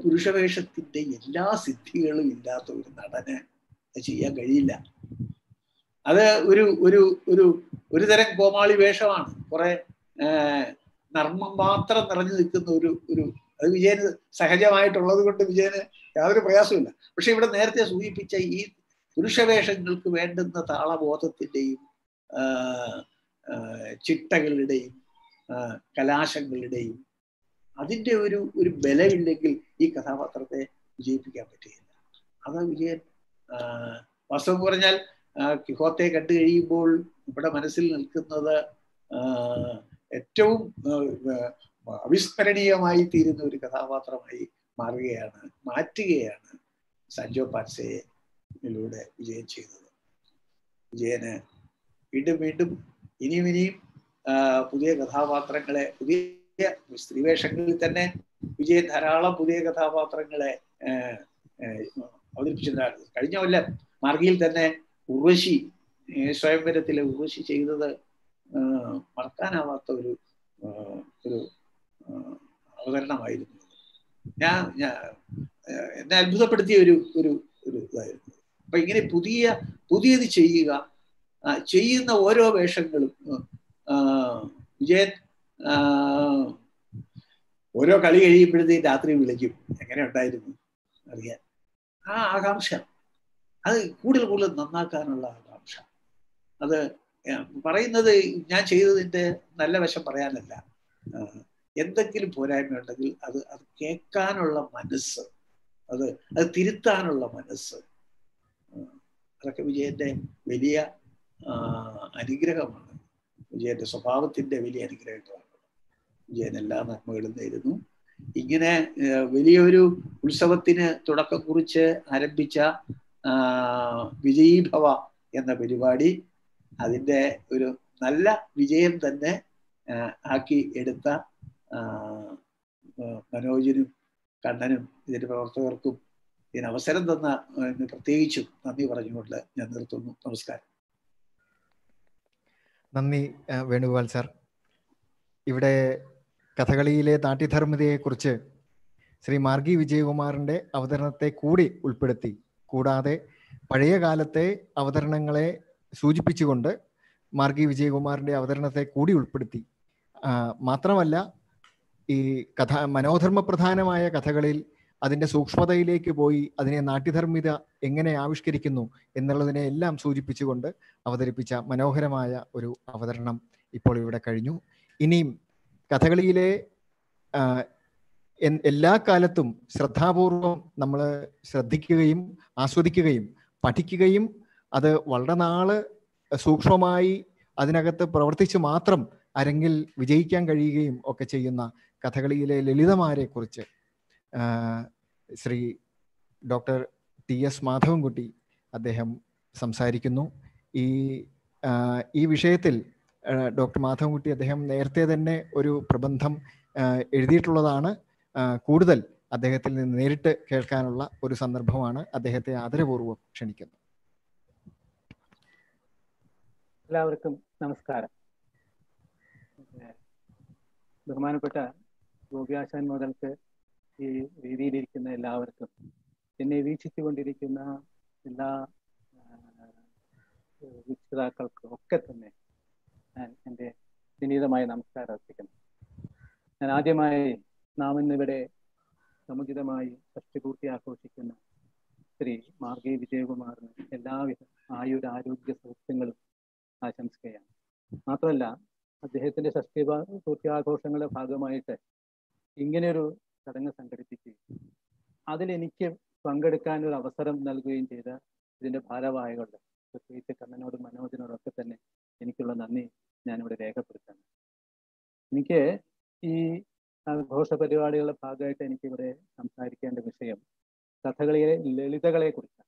പുരുഷവേഷത്തിന്റെ എല്ലാ സിദ്ധികളും ഇല്ലാത്ത ഒരു നടന് അത് ചെയ്യാൻ കഴിയില്ല അത് ഒരു ഒരു ഒരു ഒരു തരം കോമാളി വേഷമാണ് കുറെ നർമ്മം മാത്രം നിറഞ്ഞു നിൽക്കുന്ന ഒരു ഒരു അത് വിജയന് സഹജമായിട്ടുള്ളത് കൊണ്ട് വിജയന് യാതൊരു പ്രയാസമില്ല പക്ഷെ ഇവിടെ നേരത്തെ സൂചിപ്പിച്ച ഈ പുരുഷവേഷങ്ങൾക്ക് വേണ്ടുന്ന താളബോധത്തിന്റെയും ആ, ആ, ചിട്ടകളുടെയും ആ, കലാശങ്ങളുടെയും അതിന്റെ ഒരു ഒരു ബലമില്ലെങ്കിൽ ഈ കഥാപാത്രത്തെ വിജയിപ്പിക്കാൻ പറ്റുകയില്ല അത് വിജയൻ ആ, വാസ്തവം പറഞ്ഞാൽ ആ, കിഹോത്തെ കണ്ടു കഴിയുമ്പോൾ നമ്മുടെ മനസ്സിൽ നിൽക്കുന്നത് ആ, ഏറ്റവും ആ, ആ, അവിസ്മരണീയമായി തീരുന്ന ഒരു കഥാപാത്രമായി മാറുകയാണ് മാറ്റുകയാണ് സഞ്ജോ പാറ്റ്സയിലൂടെ വിജയൻ ചെയ്തത് വിജയന് വീണ്ടും വീണ്ടും ഇനിയും ഇനിയും ആ, പുതിയ കഥാപാത്രങ്ങളെ പുതിയ സ്ത്രീവേഷങ്ങളിൽ തന്നെ വിജയൻ ധാരാളം പുതിയ കഥാപാത്രങ്ങളെ ആ, ആ, അവതരിപ്പിച്ചിട്ടുണ്ട് കഴിഞ്ഞ കൊല്ലം മാർഗിയിൽ തന്നെ ഉർവശി ഏ, സ്വയംവരത്തിലെ ഉർവശി ചെയ്തത് ആ, മറക്കാനാവാത്ത ഒരു ആ, ഒരു ആ, അവതരണമായിരുന്നു ഞാൻ ഞാൻ ആ, എന്നെ അത്ഭുതപ്പെടുത്തിയ ഒരു ഒരു ഒരു ഇതായിരുന്നു അപ്പൊ ഇങ്ങനെ പുതിയ പുതിയത് ചെയ്യുക ആ, ചെയ്യുന്ന ഓരോ വേഷങ്ങളും ആ, വിജയൻ ആ, ഓരോ കളി കഴിയുമ്പോഴത്തേക്കും രാത്രി വിളിക്കും എങ്ങനെ ഉണ്ടായിരുന്നു അറിയാൻ ആ ആകാംക്ഷ അത് കൂടുതൽ കൂടുതൽ നന്നാക്കാനുള്ള ആകാംക്ഷ അത് ഏർ പറയുന്നത് ഞാൻ ചെയ്തതിന്റെ നല്ല വശം പറയാനല്ല ആ, എന്തെങ്കിലും പോരായ്മ ഉണ്ടെങ്കിൽ അത് അത് കേൾക്കാനുള്ള മനസ്സ് അത് അത് തിരുത്താനുള്ള മനസ്സ് ആ, അതൊക്കെ വിജയന്റെ വലിയ ആ, അനുഗ്രഹമാണ് വിജയന്റെ സ്വഭാവത്തിന്റെ വലിയ അനുഗ്രഹങ്ങളാണ് വിജയൻ എല്ലാ നന്മകളും നേരുന്നു ഇങ്ങനെ ആ, വലിയൊരു ഉത്സവത്തിന് തുടക്കം കുറിച്ച് ആരംഭിച്ച ആ, വിജയീഭവ എന്ന പരിപാടി അതിൻ്റെ ഒരു നല്ല വിജയം തന്നെ ആ, ആക്കി എടുത്ത ആ, ആ, മനോജിനും കണ്ണനും ഇതിന്റെ പ്രവർത്തകർക്കും ഇതിന് അവസരം തന്ന ആ, ഇന്ന് പ്രത്യേകിച്ചും നന്ദി പറഞ്ഞുകൊണ്ട് ഞാൻ നിർത്തുന്നു നമസ്കാരം നന്ദി ആ, വേണുഗോപാൽ സാർ ഇവിടെ കഥകളിയിലെ നാട്യധർമ്മിതയെക്കുറിച്ച് ശ്രീ മാർഗി വിജയകുമാറിൻ്റെ അവതരണത്തെ കൂടി ഉൾപ്പെടുത്തി കൂടാതെ പഴയ കാലത്തെ അവതരണങ്ങളെ സൂചിപ്പിച്ചുകൊണ്ട് മാർഗി വിജയകുമാറിൻ്റെ അവതരണത്തെ കൂടി ഉൾപ്പെടുത്തി ആ, മാത്രമല്ല ഈ കഥ മനോധർമ്മ പ്രധാനമായ കഥകളിൽ അതിൻ്റെ സൂക്ഷ്മതയിലേക്ക് പോയി അതിനെ നാട്യധർമ്മിത എങ്ങനെ ആവിഷ്കരിക്കുന്നു എന്നുള്ളതിനെ എല്ലാം സൂചിപ്പിച്ചുകൊണ്ട് അവതരിപ്പിച്ച മനോഹരമായ ഒരു അവതരണം ഇപ്പോൾ ഇവിടെ കഴിഞ്ഞു ഇനിയും കഥകളിയിലെ ആ, എൻ- എല്ലാ കാലത്തും ശ്രദ്ധാപൂർവം നമ്മൾ ശ്രദ്ധിക്കുകയും ആസ്വദിക്കുകയും പഠിക്കുകയും അത് വളരെ നാള് സൂക്ഷ്മമായി അതിനകത്ത് പ്രവർത്തിച്ച് മാത്രം അരങ്ങിൽ വിജയിക്കാൻ കഴിയുകയും ഒക്കെ ചെയ്യുന്ന കഥകളിയിലെ ലളിതമാരെ കുറിച്ച് Shri doctor T S Madhavankutty അദ്ദേഹം സംസാരിക്കുന്നു ഈ ആ, ഈ വിഷയത്തിൽ ആ, ഡോക്ടർ മാധവൻകുട്ടി അദ്ദേഹം നേരത്തെ തന്നെ ഒരു പ്രബന്ധം ആ, എഴുതിയിട്ടുള്ളതാണ് ആ, കൂടുതൽ അദ്ദേഹത്തിൽ നിന്ന് നേരിട്ട് കേൾക്കാനുള്ള ഒരു സന്ദർഭമാണ് അദ്ദേഹത്തെ ആദരപൂർവ്വം ക്ഷണിക്കുന്നു എല്ലാവർക്കും നമസ്കാരം പിന്നെ ബഹുമാനപ്പെട്ട ഗോപിയാശാൻ മുതൽക്ക് ഈ വേദിയിലിരിക്കുന്ന എല്ലാവർക്കും എന്നെ വീക്ഷിച്ചുകൊണ്ടിരിക്കുന്ന എല്ലാ ആ, വീക്ഷിതാക്കൾക്കും ഒക്കെ തന്നെ ഞാൻ എൻ്റെ വിനീതമായ നമസ്കാരം അർപ്പിക്കുന്നു ഞാൻ ആദ്യമായി നാം ഇന്നിവിടെ സമുചിതമായി ഷഷ്ടിപൂർത്തി ആഘോഷിക്കുന്ന ശ്രീ മാർഗി വിജയകുമാറിന് എല്ലാവിധ ആയുരാരോഗ്യ സൗഖ്യങ്ങളും ആശംസിക്കുകയാണ് മാത്രമല്ല അദ്ദേഹത്തിന്റെ ഷഷ്ടി പൂർത്തിയാഘോഷങ്ങളുടെ ഭാഗമായിട്ട് ഇങ്ങനെയൊരു ചടങ്ങ് സംഘടിപ്പിക്കുകയും അതിലെനിക്ക് പങ്കെടുക്കാൻ ഒരു അവസരം നൽകുകയും ചെയ്ത ഇതിന്റെ ഭാരവാഹികളുടെ പ്രത്യേകിച്ച് കണ്ണനോടും മനോജിനോടും ഒക്കെ തന്നെ എനിക്കുള്ള നന്ദി ഞാനിവിടെ രേഖപ്പെടുത്താണ് എനിക്ക് ഈ ആഘോഷ പരിപാടികളുടെ ഭാഗമായിട്ട് എനിക്കിവിടെ സംസാരിക്കേണ്ട വിഷയം കഥകളിയിലെ ലളിതകളെ കുറിച്ചാണ്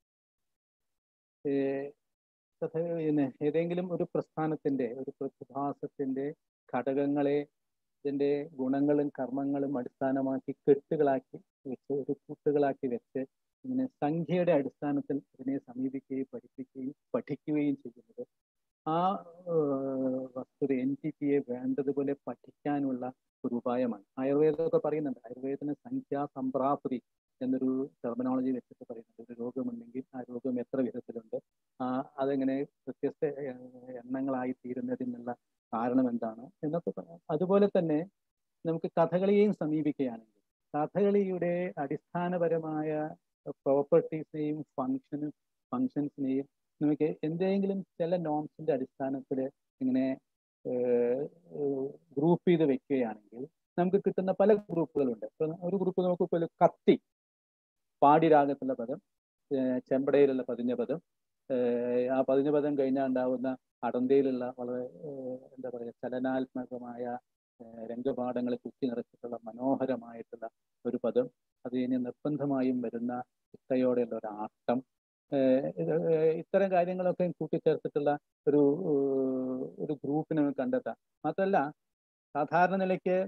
കഥ പിന്നെ ഏതെങ്കിലും ഒരു പ്രസ്ഥാനത്തിന്റെ ഒരു പ്രതിഭാസത്തിന്റെ ഘടകങ്ങളെ ഇതിന്റെ ഗുണങ്ങളും കർമ്മങ്ങളും അടിസ്ഥാനമാക്കി കെട്ടുകളാക്കി വെച്ച് ഒരു കൂട്ടുകളാക്കി വെച്ച് ഇങ്ങനെ സംഖ്യയുടെ അടിസ്ഥാനത്തിൽ ഇതിനെ സമീപിക്കുകയും പഠിപ്പിക്കുകയും പഠിക്കുകയും ചെയ്യുന്നത് ആ ഏർ, വസ്തുത എൻറ്റിറ്റിയെ വേണ്ടതുപോലെ പഠിക്കാനുള്ള ഒരു ഉപായമാണ് ആയുർവേദമൊക്കെ പറയുന്നുണ്ട് ആയുർവേദത്തിന് സംഖ്യാ സംപ്രാപ്തി എന്നൊരു ടെർമിനോളജി വെച്ചിട്ട് പറയുന്നത് ഒരു രോഗമുണ്ടെങ്കിൽ ആ രോഗം എത്ര വിധത്തിലുണ്ട് ആ അതെങ്ങനെ വ്യത്യസ്ത ഏഹ്, എണ്ണങ്ങളായി തീരുന്നതിനുള്ള കാരണം എന്താണ് എന്നൊക്കെ പറയാം അതുപോലെ തന്നെ നമുക്ക് കഥകളിയെയും സമീപിക്കുകയാണെങ്കിൽ കഥകളിയുടെ അടിസ്ഥാനപരമായ പ്രോപ്പർട്ടീസിനെയും ഫങ്ഷനും ഫങ്ഷൻസിനെയും നമുക്ക് എന്തെങ്കിലും ചില നോംസിന്റെ അടിസ്ഥാനത്തിൽ ഇങ്ങനെ ഗ്രൂപ്പ് ചെയ്ത് വെക്കുകയാണെങ്കിൽ നമുക്ക് കിട്ടുന്ന പല ഗ്രൂപ്പുകളുണ്ട് ഇപ്പൊ ഒരു ഗ്രൂപ്പ് നമുക്ക് ഇപ്പോൾ കത്തി പാടിരാഗത്തുള്ള പദം ഏഹ് ചെമ്പടയിലുള്ള പതിഞ്ഞ പദം ഏഹ് ആ പതിഞ്ഞ പദം കഴിഞ്ഞാൽ ഉണ്ടാവുന്ന അടന്തയിലുള്ള വളരെ ഏഹ് എന്താ പറയുക ചലനാത്മകമായ ഏഹ് രംഗപാഠങ്ങളെ കുത്തി നിറച്ചിട്ടുള്ള മനോഹരമായിട്ടുള്ള ഒരു പദം അത് കഴിഞ്ഞ് നിർബന്ധമായും വരുന്ന ചിട്ടയോടെയുള്ള ഒരു ആട്ടം ഏഹ് ഇത് ഏഹ് ഇത്തരം കാര്യങ്ങളൊക്കെ കൂട്ടിച്ചേർത്തിട്ടുള്ള ഒരു ഏഹ് ഒരു ഗ്രൂപ്പിനെ നമുക്ക് കണ്ടെത്താം മാത്രമല്ല സാധാരണ നിലയ്ക്ക്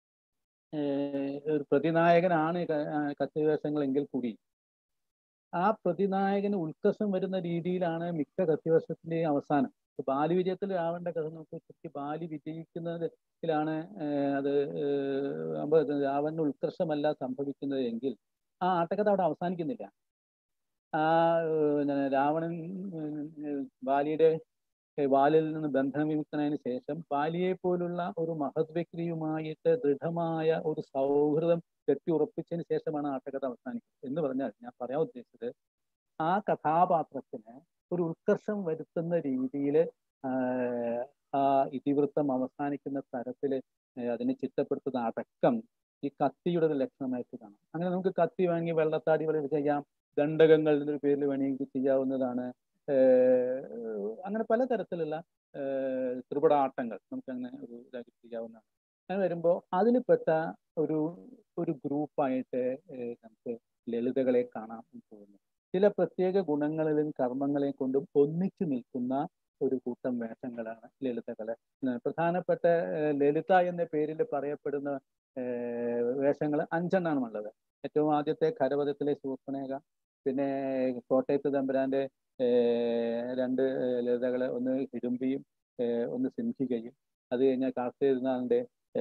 ഏഹ് ഒരു പ്രതിനായകനാണ് ഈ ക- ആ കത്തിവേഷങ്ങളെങ്കിൽ കൂടി ആ പ്രതിനായകന് ഉത്കർഷം വരുന്ന രീതിയിലാണ് മിക്ക കത്തിവേഷത്തിന്റെയും അവസാനം ഇപ്പൊ ബാലി വിജയത്തിൽ രാവണന്റെ കഥ നോക്കി ശരിക്കും ബാലി വിജയിക്കുന്നതിലാണ് ഏഹ് അത് ഏഹ് അപ്പൊ ഇത് രാവണന് ഉത്കർഷമല്ല സംഭവിക്കുന്നത് എങ്കിൽ ആ ആട്ടക്കഥ അവിടെ അവസാനിക്കുന്നില്ല ആ ഏഹ് എന്താണ് രാവണൻ ഏഹ് ബാലിയുടെ ഏഹ് വാലിൽ നിന്ന് ബന്ധനവിമുക്തനായതിനു ശേഷം ബാലിയെ പോലുള്ള ഒരു മഹത് വ്യക്തിയുമായിട്ട് ദൃഢമായ ഒരു സൗഹൃദം കെട്ടിയുറപ്പിച്ചതിന് ശേഷമാണ് ആട്ടക്കഥ അവസാനിക്കുന്നത് എന്ന് പറഞ്ഞാൽ ഞാൻ പറയാൻ ഉദ്ദേശിച്ചത് ആ കഥാപാത്രത്തിന് ഒരു ഉത്കർഷം വരുത്തുന്ന രീതിയിൽ ആ ഇതിവൃത്തം അവസാനിക്കുന്ന തരത്തിൽ അതിനെ ചിട്ടപ്പെടുത്തുന്ന അടക്കം ഈ കത്തിയുടെ ഒരു ലക്ഷണമായിട്ട് കാണാം അങ്ങനെ നമുക്ക് കത്തി വാങ്ങി വെള്ളത്താടി വഴി ചെയ്യാം ദണ്ഡകങ്ങൾ എന്നൊരു പേരിൽ വേണമെങ്കിൽ ചെയ്യാവുന്നതാണ് ഏഹ് അങ്ങനെ പലതരത്തിലുള്ള ഏഹ് ത്രിപുടാട്ടങ്ങൾ നമുക്ക് അങ്ങനെ ഒരു ഇതാക്കി ചെയ്യാവുന്നതാണ് അങ്ങനെ വരുമ്പോൾ അതിൽപ്പെട്ട ഒരു ഒരു ഗ്രൂപ്പായിട്ട് നമുക്ക് ലളിതകളെ കാണാൻ തോന്നുന്നു ചില പ്രത്യേക ഗുണങ്ങളിലും കർമ്മങ്ങളെയും കൊണ്ടും ഒന്നിച്ചു നിൽക്കുന്ന ഒരു കൂട്ടം വേഷങ്ങളാണ് ലളിതകള് ഏഹ് പ്രധാനപ്പെട്ട ഏഹ് ലളിത എന്ന പേരിൽ പറയപ്പെടുന്ന വേഷങ്ങൾ അഞ്ചെണ്ണാണ് ഉള്ളത് ഏറ്റവും ആദ്യത്തെ ഖരവധത്തിലെ ശൂർപ്പണേക പിന്നെ കോട്ടയത്ത് തമ്പുരാന്റെ ഏഹ് രണ്ട് ലളിതകള് ഒന്ന് ഹിഡുംബിയും ഏഹ് ഒന്ന് സിംഹികയും അത് കഴിഞ്ഞാൽ കാർത്തിക തിരുനാളിന്റെ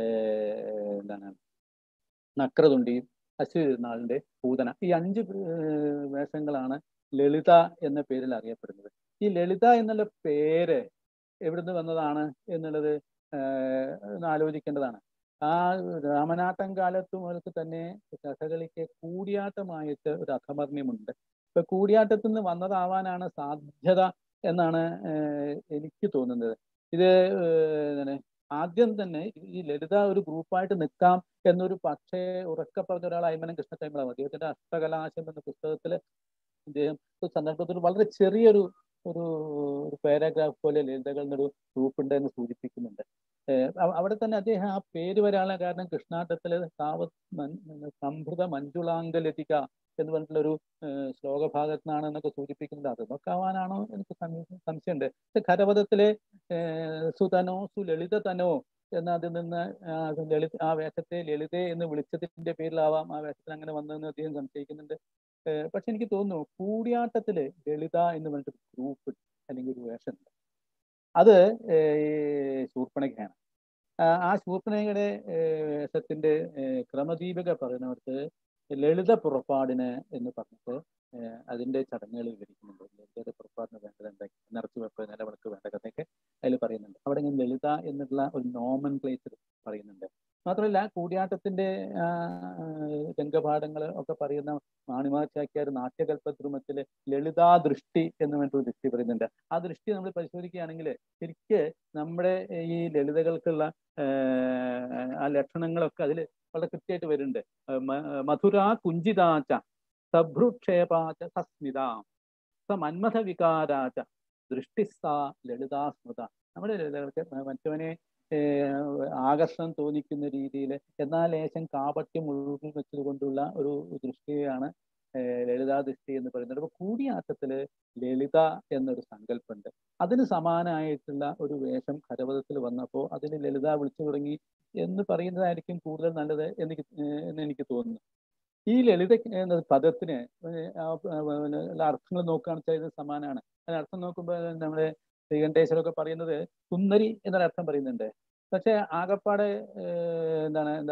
ഏഹ് എന്താണ് നക്രതുണ്ടിയും അശ്വതി തിരുനാളിന്റെ പൂതന ഈ അഞ്ച് ഏഹ് വേഷങ്ങളാണ് ലളിത എന്ന പേരിൽ അറിയപ്പെടുന്നത് ഈ ലളിത എന്നുള്ള പേര് എവിടുന്ന് വന്നതാണ് എന്നുള്ളത് ഏഹ് ഒന്ന് ആലോചിക്കേണ്ടതാണ് ആ രാമനാട്ടം കാലത്ത് മുതൽക്ക് തന്നെ കഥകളിക്ക് കൂടിയാട്ടമായിട്ട് ഒരു അധമർണ്യമുണ്ട് ഇപ്പൊ കൂടിയാട്ടത്തിൽ നിന്ന് വന്നതാവാനാണ് സാധ്യത എന്നാണ് ഏഹ് എനിക്ക് തോന്നുന്നത് ഇത് ഏഹ് എന്താണ് ആദ്യം തന്നെ ഈ ലളിത ഒരു ഗ്രൂപ്പായിട്ട് നിൽക്കാം എന്നൊരു പക്ഷേ ഉറക്കെ പറഞ്ഞ ഒരാൾ അയ്മനം കൃഷ്ണകൈമളാണ് അദ്ദേഹത്തിന്റെ അഷ്ടകലാശം എന്ന പുസ്തകത്തിൽ അദ്ദേഹം ഒരു സന്ദർഭത്തിൽ വളരെ ചെറിയൊരു ഒരു ഒരു പാരാഗ്രാഫ് പോലെ ലളിതകൾ എന്നൊരു ഗ്രൂപ്പ് ഉണ്ട് എന്ന് സൂചിപ്പിക്കുന്നുണ്ട് ഏഹ് അവ- അവിടെ തന്നെ അദ്ദേഹം ആ പേര് വരാനുള്ള കാരണം കൃഷ്ണാട്ടത്തിലെ താവത് മൻ- സംഭൃത മഞ്ജുളാംഗലതിക എന്ന് പറഞ്ഞിട്ടുള്ള ഒരു ഏഹ് ശ്ലോകഭാഗത്ത് നിന്നാണ് എന്നൊക്കെ സൂചിപ്പിക്കുന്നത് അതൊക്കെ ആവാനാണോ എനിക്ക് സംശയം- സംശയമുണ്ട് പക്ഷെ ഖരപദത്തിലെ ഏഹ് സുതനോ സുലളിതതനോ എന്ന അതിൽ നിന്ന് ആ ലളിത ആ വേഷത്തെ ലളിതേ എന്ന് വിളിച്ചതിന്റെ പേരിലാവാം ആ വേഷത്തിൽ അങ്ങനെ വന്നതെന്ന് അദ്ദേഹം സംശയിക്കുന്നുണ്ട് ഏഹ് പക്ഷെ എനിക്ക് തോന്നുന്നു കൂടിയാട്ടത്തില് ലളിത എന്ന് പറഞ്ഞിട്ട് ഗ്രൂപ്പ് അല്ലെങ്കിൽ ഒരു വേഷമുണ്ട് അത് ഏഹ് ശൂർപ്പണഖയാണ് ആ ആ ശൂർപ്പണഖയുടെ ഏഹ് വേഷത്തിന്റെ ഏഹ് ക്രമദീപിക പറയുന്നിടത്ത് ലളിത പുറപ്പാടിന് എന്ന് പറഞ്ഞിട്ട് ഏഹ് അതിന്റെ ചടങ്ങുകൾ വിവരിക്കുന്നുണ്ട് ലളിതയുടെ പുറപ്പാടിന് വേണ്ടത് എന്തൊക്കെ നിറച്ചു വെപ്പ് നിലവിളക്ക് വേണ്ട കഥയൊക്കെ അതിൽ പറയുന്നുണ്ട് അവിടെ ഇങ്ങനെ ലളിത എന്നുള്ള ഒരു നോമൻ ക്ലേച്ചർ പറയുന്നുണ്ട് മാത്രമല്ല കൂടിയാട്ടത്തിന്റെ ആ, രംഗപാഠങ്ങൾ ഒക്കെ പറയുന്ന മാണിമാചാക്യാർ നാട്യകൽപ്പദ്രുമത്തില് ലളിതാ ദൃഷ്ടി എന്ന് പറഞ്ഞിട്ടൊരു ദൃഷ്ടി പറയുന്നുണ്ട് ആ ദൃഷ്ടി നമ്മൾ പരിശോധിക്കുകയാണെങ്കിൽ ശരിക്ക് നമ്മുടെ ഈ ലളിതകൾക്കുള്ള ഏഹ്, ആ ലക്ഷണങ്ങളൊക്കെ അതിൽ വളരെ കൃത്യമായിട്ട് വരുന്നുണ്ട് ഏഹ് മ- മധുര കുഞ്ചിതാച്ച സഭ്രുക്ഷേപാച്ച സസ്മിത സ മന്മഥ വികാരാച്ച ദൃഷ്ടിസ്ത ലളിതാ സ്മൃത നമ്മുടെ ലളിതകൾക്ക് മറ്റവനെ ഏഹ് ആകർഷണം തോന്നിക്കുന്ന രീതിയിൽ എന്നാൽ ലേശം കാപട്യം ഉള്ളിൽ വെച്ചത് കൊണ്ടുള്ള ഒരു ദൃഷ്ടിയാണ് ഏഹ് ലളിതാ ദൃഷ്ടി എന്ന് പറയുന്നത് അപ്പൊ കൂടിയാട്ടത്തില് ലളിത എന്നൊരു സങ്കല്പമുണ്ട് അതിന് സമാനമായിട്ടുള്ള ഒരു വേഷം ഖരവധത്തിൽ വന്നപ്പോൾ അതിന് ലളിത വിളിച്ചു തുടങ്ങി എന്ന് പറയുന്നതായിരിക്കും കൂടുതൽ നല്ലത് എനിക്ക് ഏഹ് എന്ന് എനിക്ക് തോന്നുന്നു ഈ ലളിത എന്ന പദത്തിന് ഏഹ് ആ പ- പിന്നെ ഉള്ള അർത്ഥങ്ങൾ നോക്കുകയാണെന്ന് വെച്ചാൽ ഇത് സമാനമാണ് അതിന് അർത്ഥം നോക്കുമ്പോൾ നമ്മുടെ ശ്രീകണ്ഠേശ്വരൊക്കെ പറയുന്നത് സുന്ദരി എന്നൊരു അർത്ഥം പറയുന്നുണ്ട് പക്ഷെ ആകപ്പാടെ ഏഹ് എന്താണ് എന്താ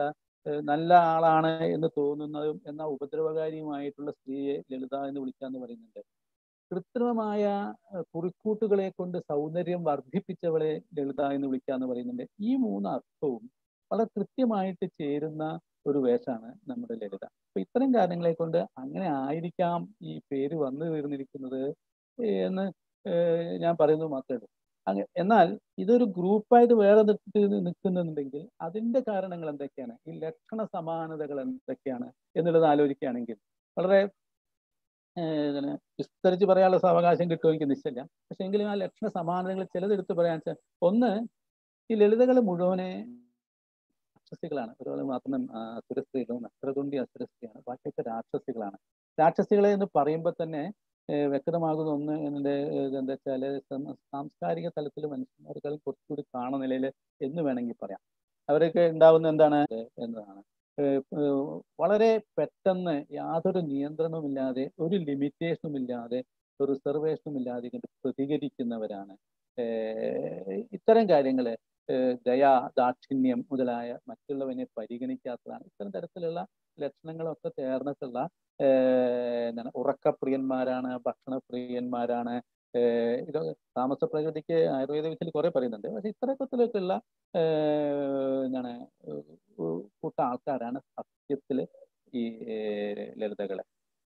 ഏഹ് നല്ല ആളാണ് എന്ന് തോന്നുന്നതും എന്നാൽ ഉപദ്രവകാരിയുമായിട്ടുള്ള സ്ത്രീയെ ലളിത എന്ന് വിളിക്കാന്ന് പറയുന്നുണ്ട് കൃത്രിമമായ ഏഹ് കുറിക്കൂട്ടുകളെ കൊണ്ട് സൗന്ദര്യം വർദ്ധിപ്പിച്ചവളെ ലളിത എന്ന് വിളിക്കാന്ന് പറയുന്നുണ്ട് ഈ മൂന്ന് അർത്ഥവും വളരെ കൃത്യമായിട്ട് ചേരുന്ന ഒരു വേഷമാണ് നമ്മുടെ ലളിത അപ്പൊ ഇത്തരം കാര്യങ്ങളെ കൊണ്ട് അങ്ങനെ ആയിരിക്കാം ഈ പേര് വന്നു തീർന്നിരിക്കുന്നത് എന്ന് ഏഹ് ഞാൻ പറയുന്നത് മാത്രമേ ഉള്ളൂ അങ്ങ എന്നാൽ ഇതൊരു ഗ്രൂപ്പായിട്ട് വേറെ നിർത്തി നിൽക്കുന്നുണ്ടെങ്കിൽ അതിന്റെ കാരണങ്ങൾ എന്തൊക്കെയാണ് ഈ ലക്ഷണ സമാനതകൾ എന്തൊക്കെയാണ് എന്നുള്ളത് ആലോചിക്കുകയാണെങ്കിൽ വളരെ ഏഹ് ഇങ്ങനെ വിസ്തരിച്ച് പറയാനുള്ള സാവകാശം കിട്ടുമോ എനിക്ക് നിശ്ചയില്ല പക്ഷെ എങ്കിലും ആ ലക്ഷണ സമാനതകൾ ചിലതെടുത്ത് പറയാൻ വെച്ചാൽ ഒന്ന് ഈ ലളിതകൾ മുഴുവനെ രാക്ഷസികളാണ് ഒരാൾ മാത്രം അസുരസ്ത്രീകളും അസുരതുണ്ടി അസുരസ്ത്രീയാണ് ബാക്കിയൊക്കെ രാക്ഷസികളാണ് രാക്ഷസികളെ എന്ന് പറയുമ്പോൾ തന്നെ ഏഹ് വ്യക്തമാകുന്ന ഒന്ന് എൻ്റെ എന്താ വെച്ചാൽ സാംസ്കാരിക തലത്തിൽ മനുഷ്യന്മാരെക്കാളും കുറച്ചുകൂടി കാണുന്ന നിലയിൽ എന്ന് വേണമെങ്കിൽ പറയാം അവരൊക്കെ ഉണ്ടാവുന്ന എന്താണ് എന്നതാണ് ഏഹ് ഏഹ് വളരെ പെട്ടെന്ന് യാതൊരു നിയന്ത്രണവും ഇല്ലാതെ ഒരു ലിമിറ്റേഷനും ഇല്ലാതെ ഒരു റിസർവേഷനും ഇല്ലാതെ ഇങ്ങോട്ട് പ്രതികരിക്കുന്നവരാണ് ഏഹ് ഇത്തരം കാര്യങ്ങൾ ദയ ദാക്ഷിണ്യം മുതലായ മറ്റുള്ളവനെ പരിഗണിക്കാത്തതാണ് ഇത്തരം തരത്തിലുള്ള ലക്ഷണങ്ങളൊക്കെ ചേർന്നിട്ടുള്ള ഏഹ് എന്താണ് ഉറക്കപ്രിയന്മാരാണ് ഭക്ഷണപ്രിയന്മാരാണ് ഏഹ് ഇത് താമസ പ്രകൃതിക്ക് ആയുർവേദ വിദ്യയിൽ കുറെ പറയുന്നുണ്ട് പക്ഷെ ഇത്തരത്തിലൊക്കെയുള്ള ഏഹ് എന്താണ് കൂട്ട ആൾക്കാരാണ് സത്യത്തിൽ ഈ ഏഹ് ലളിതകള്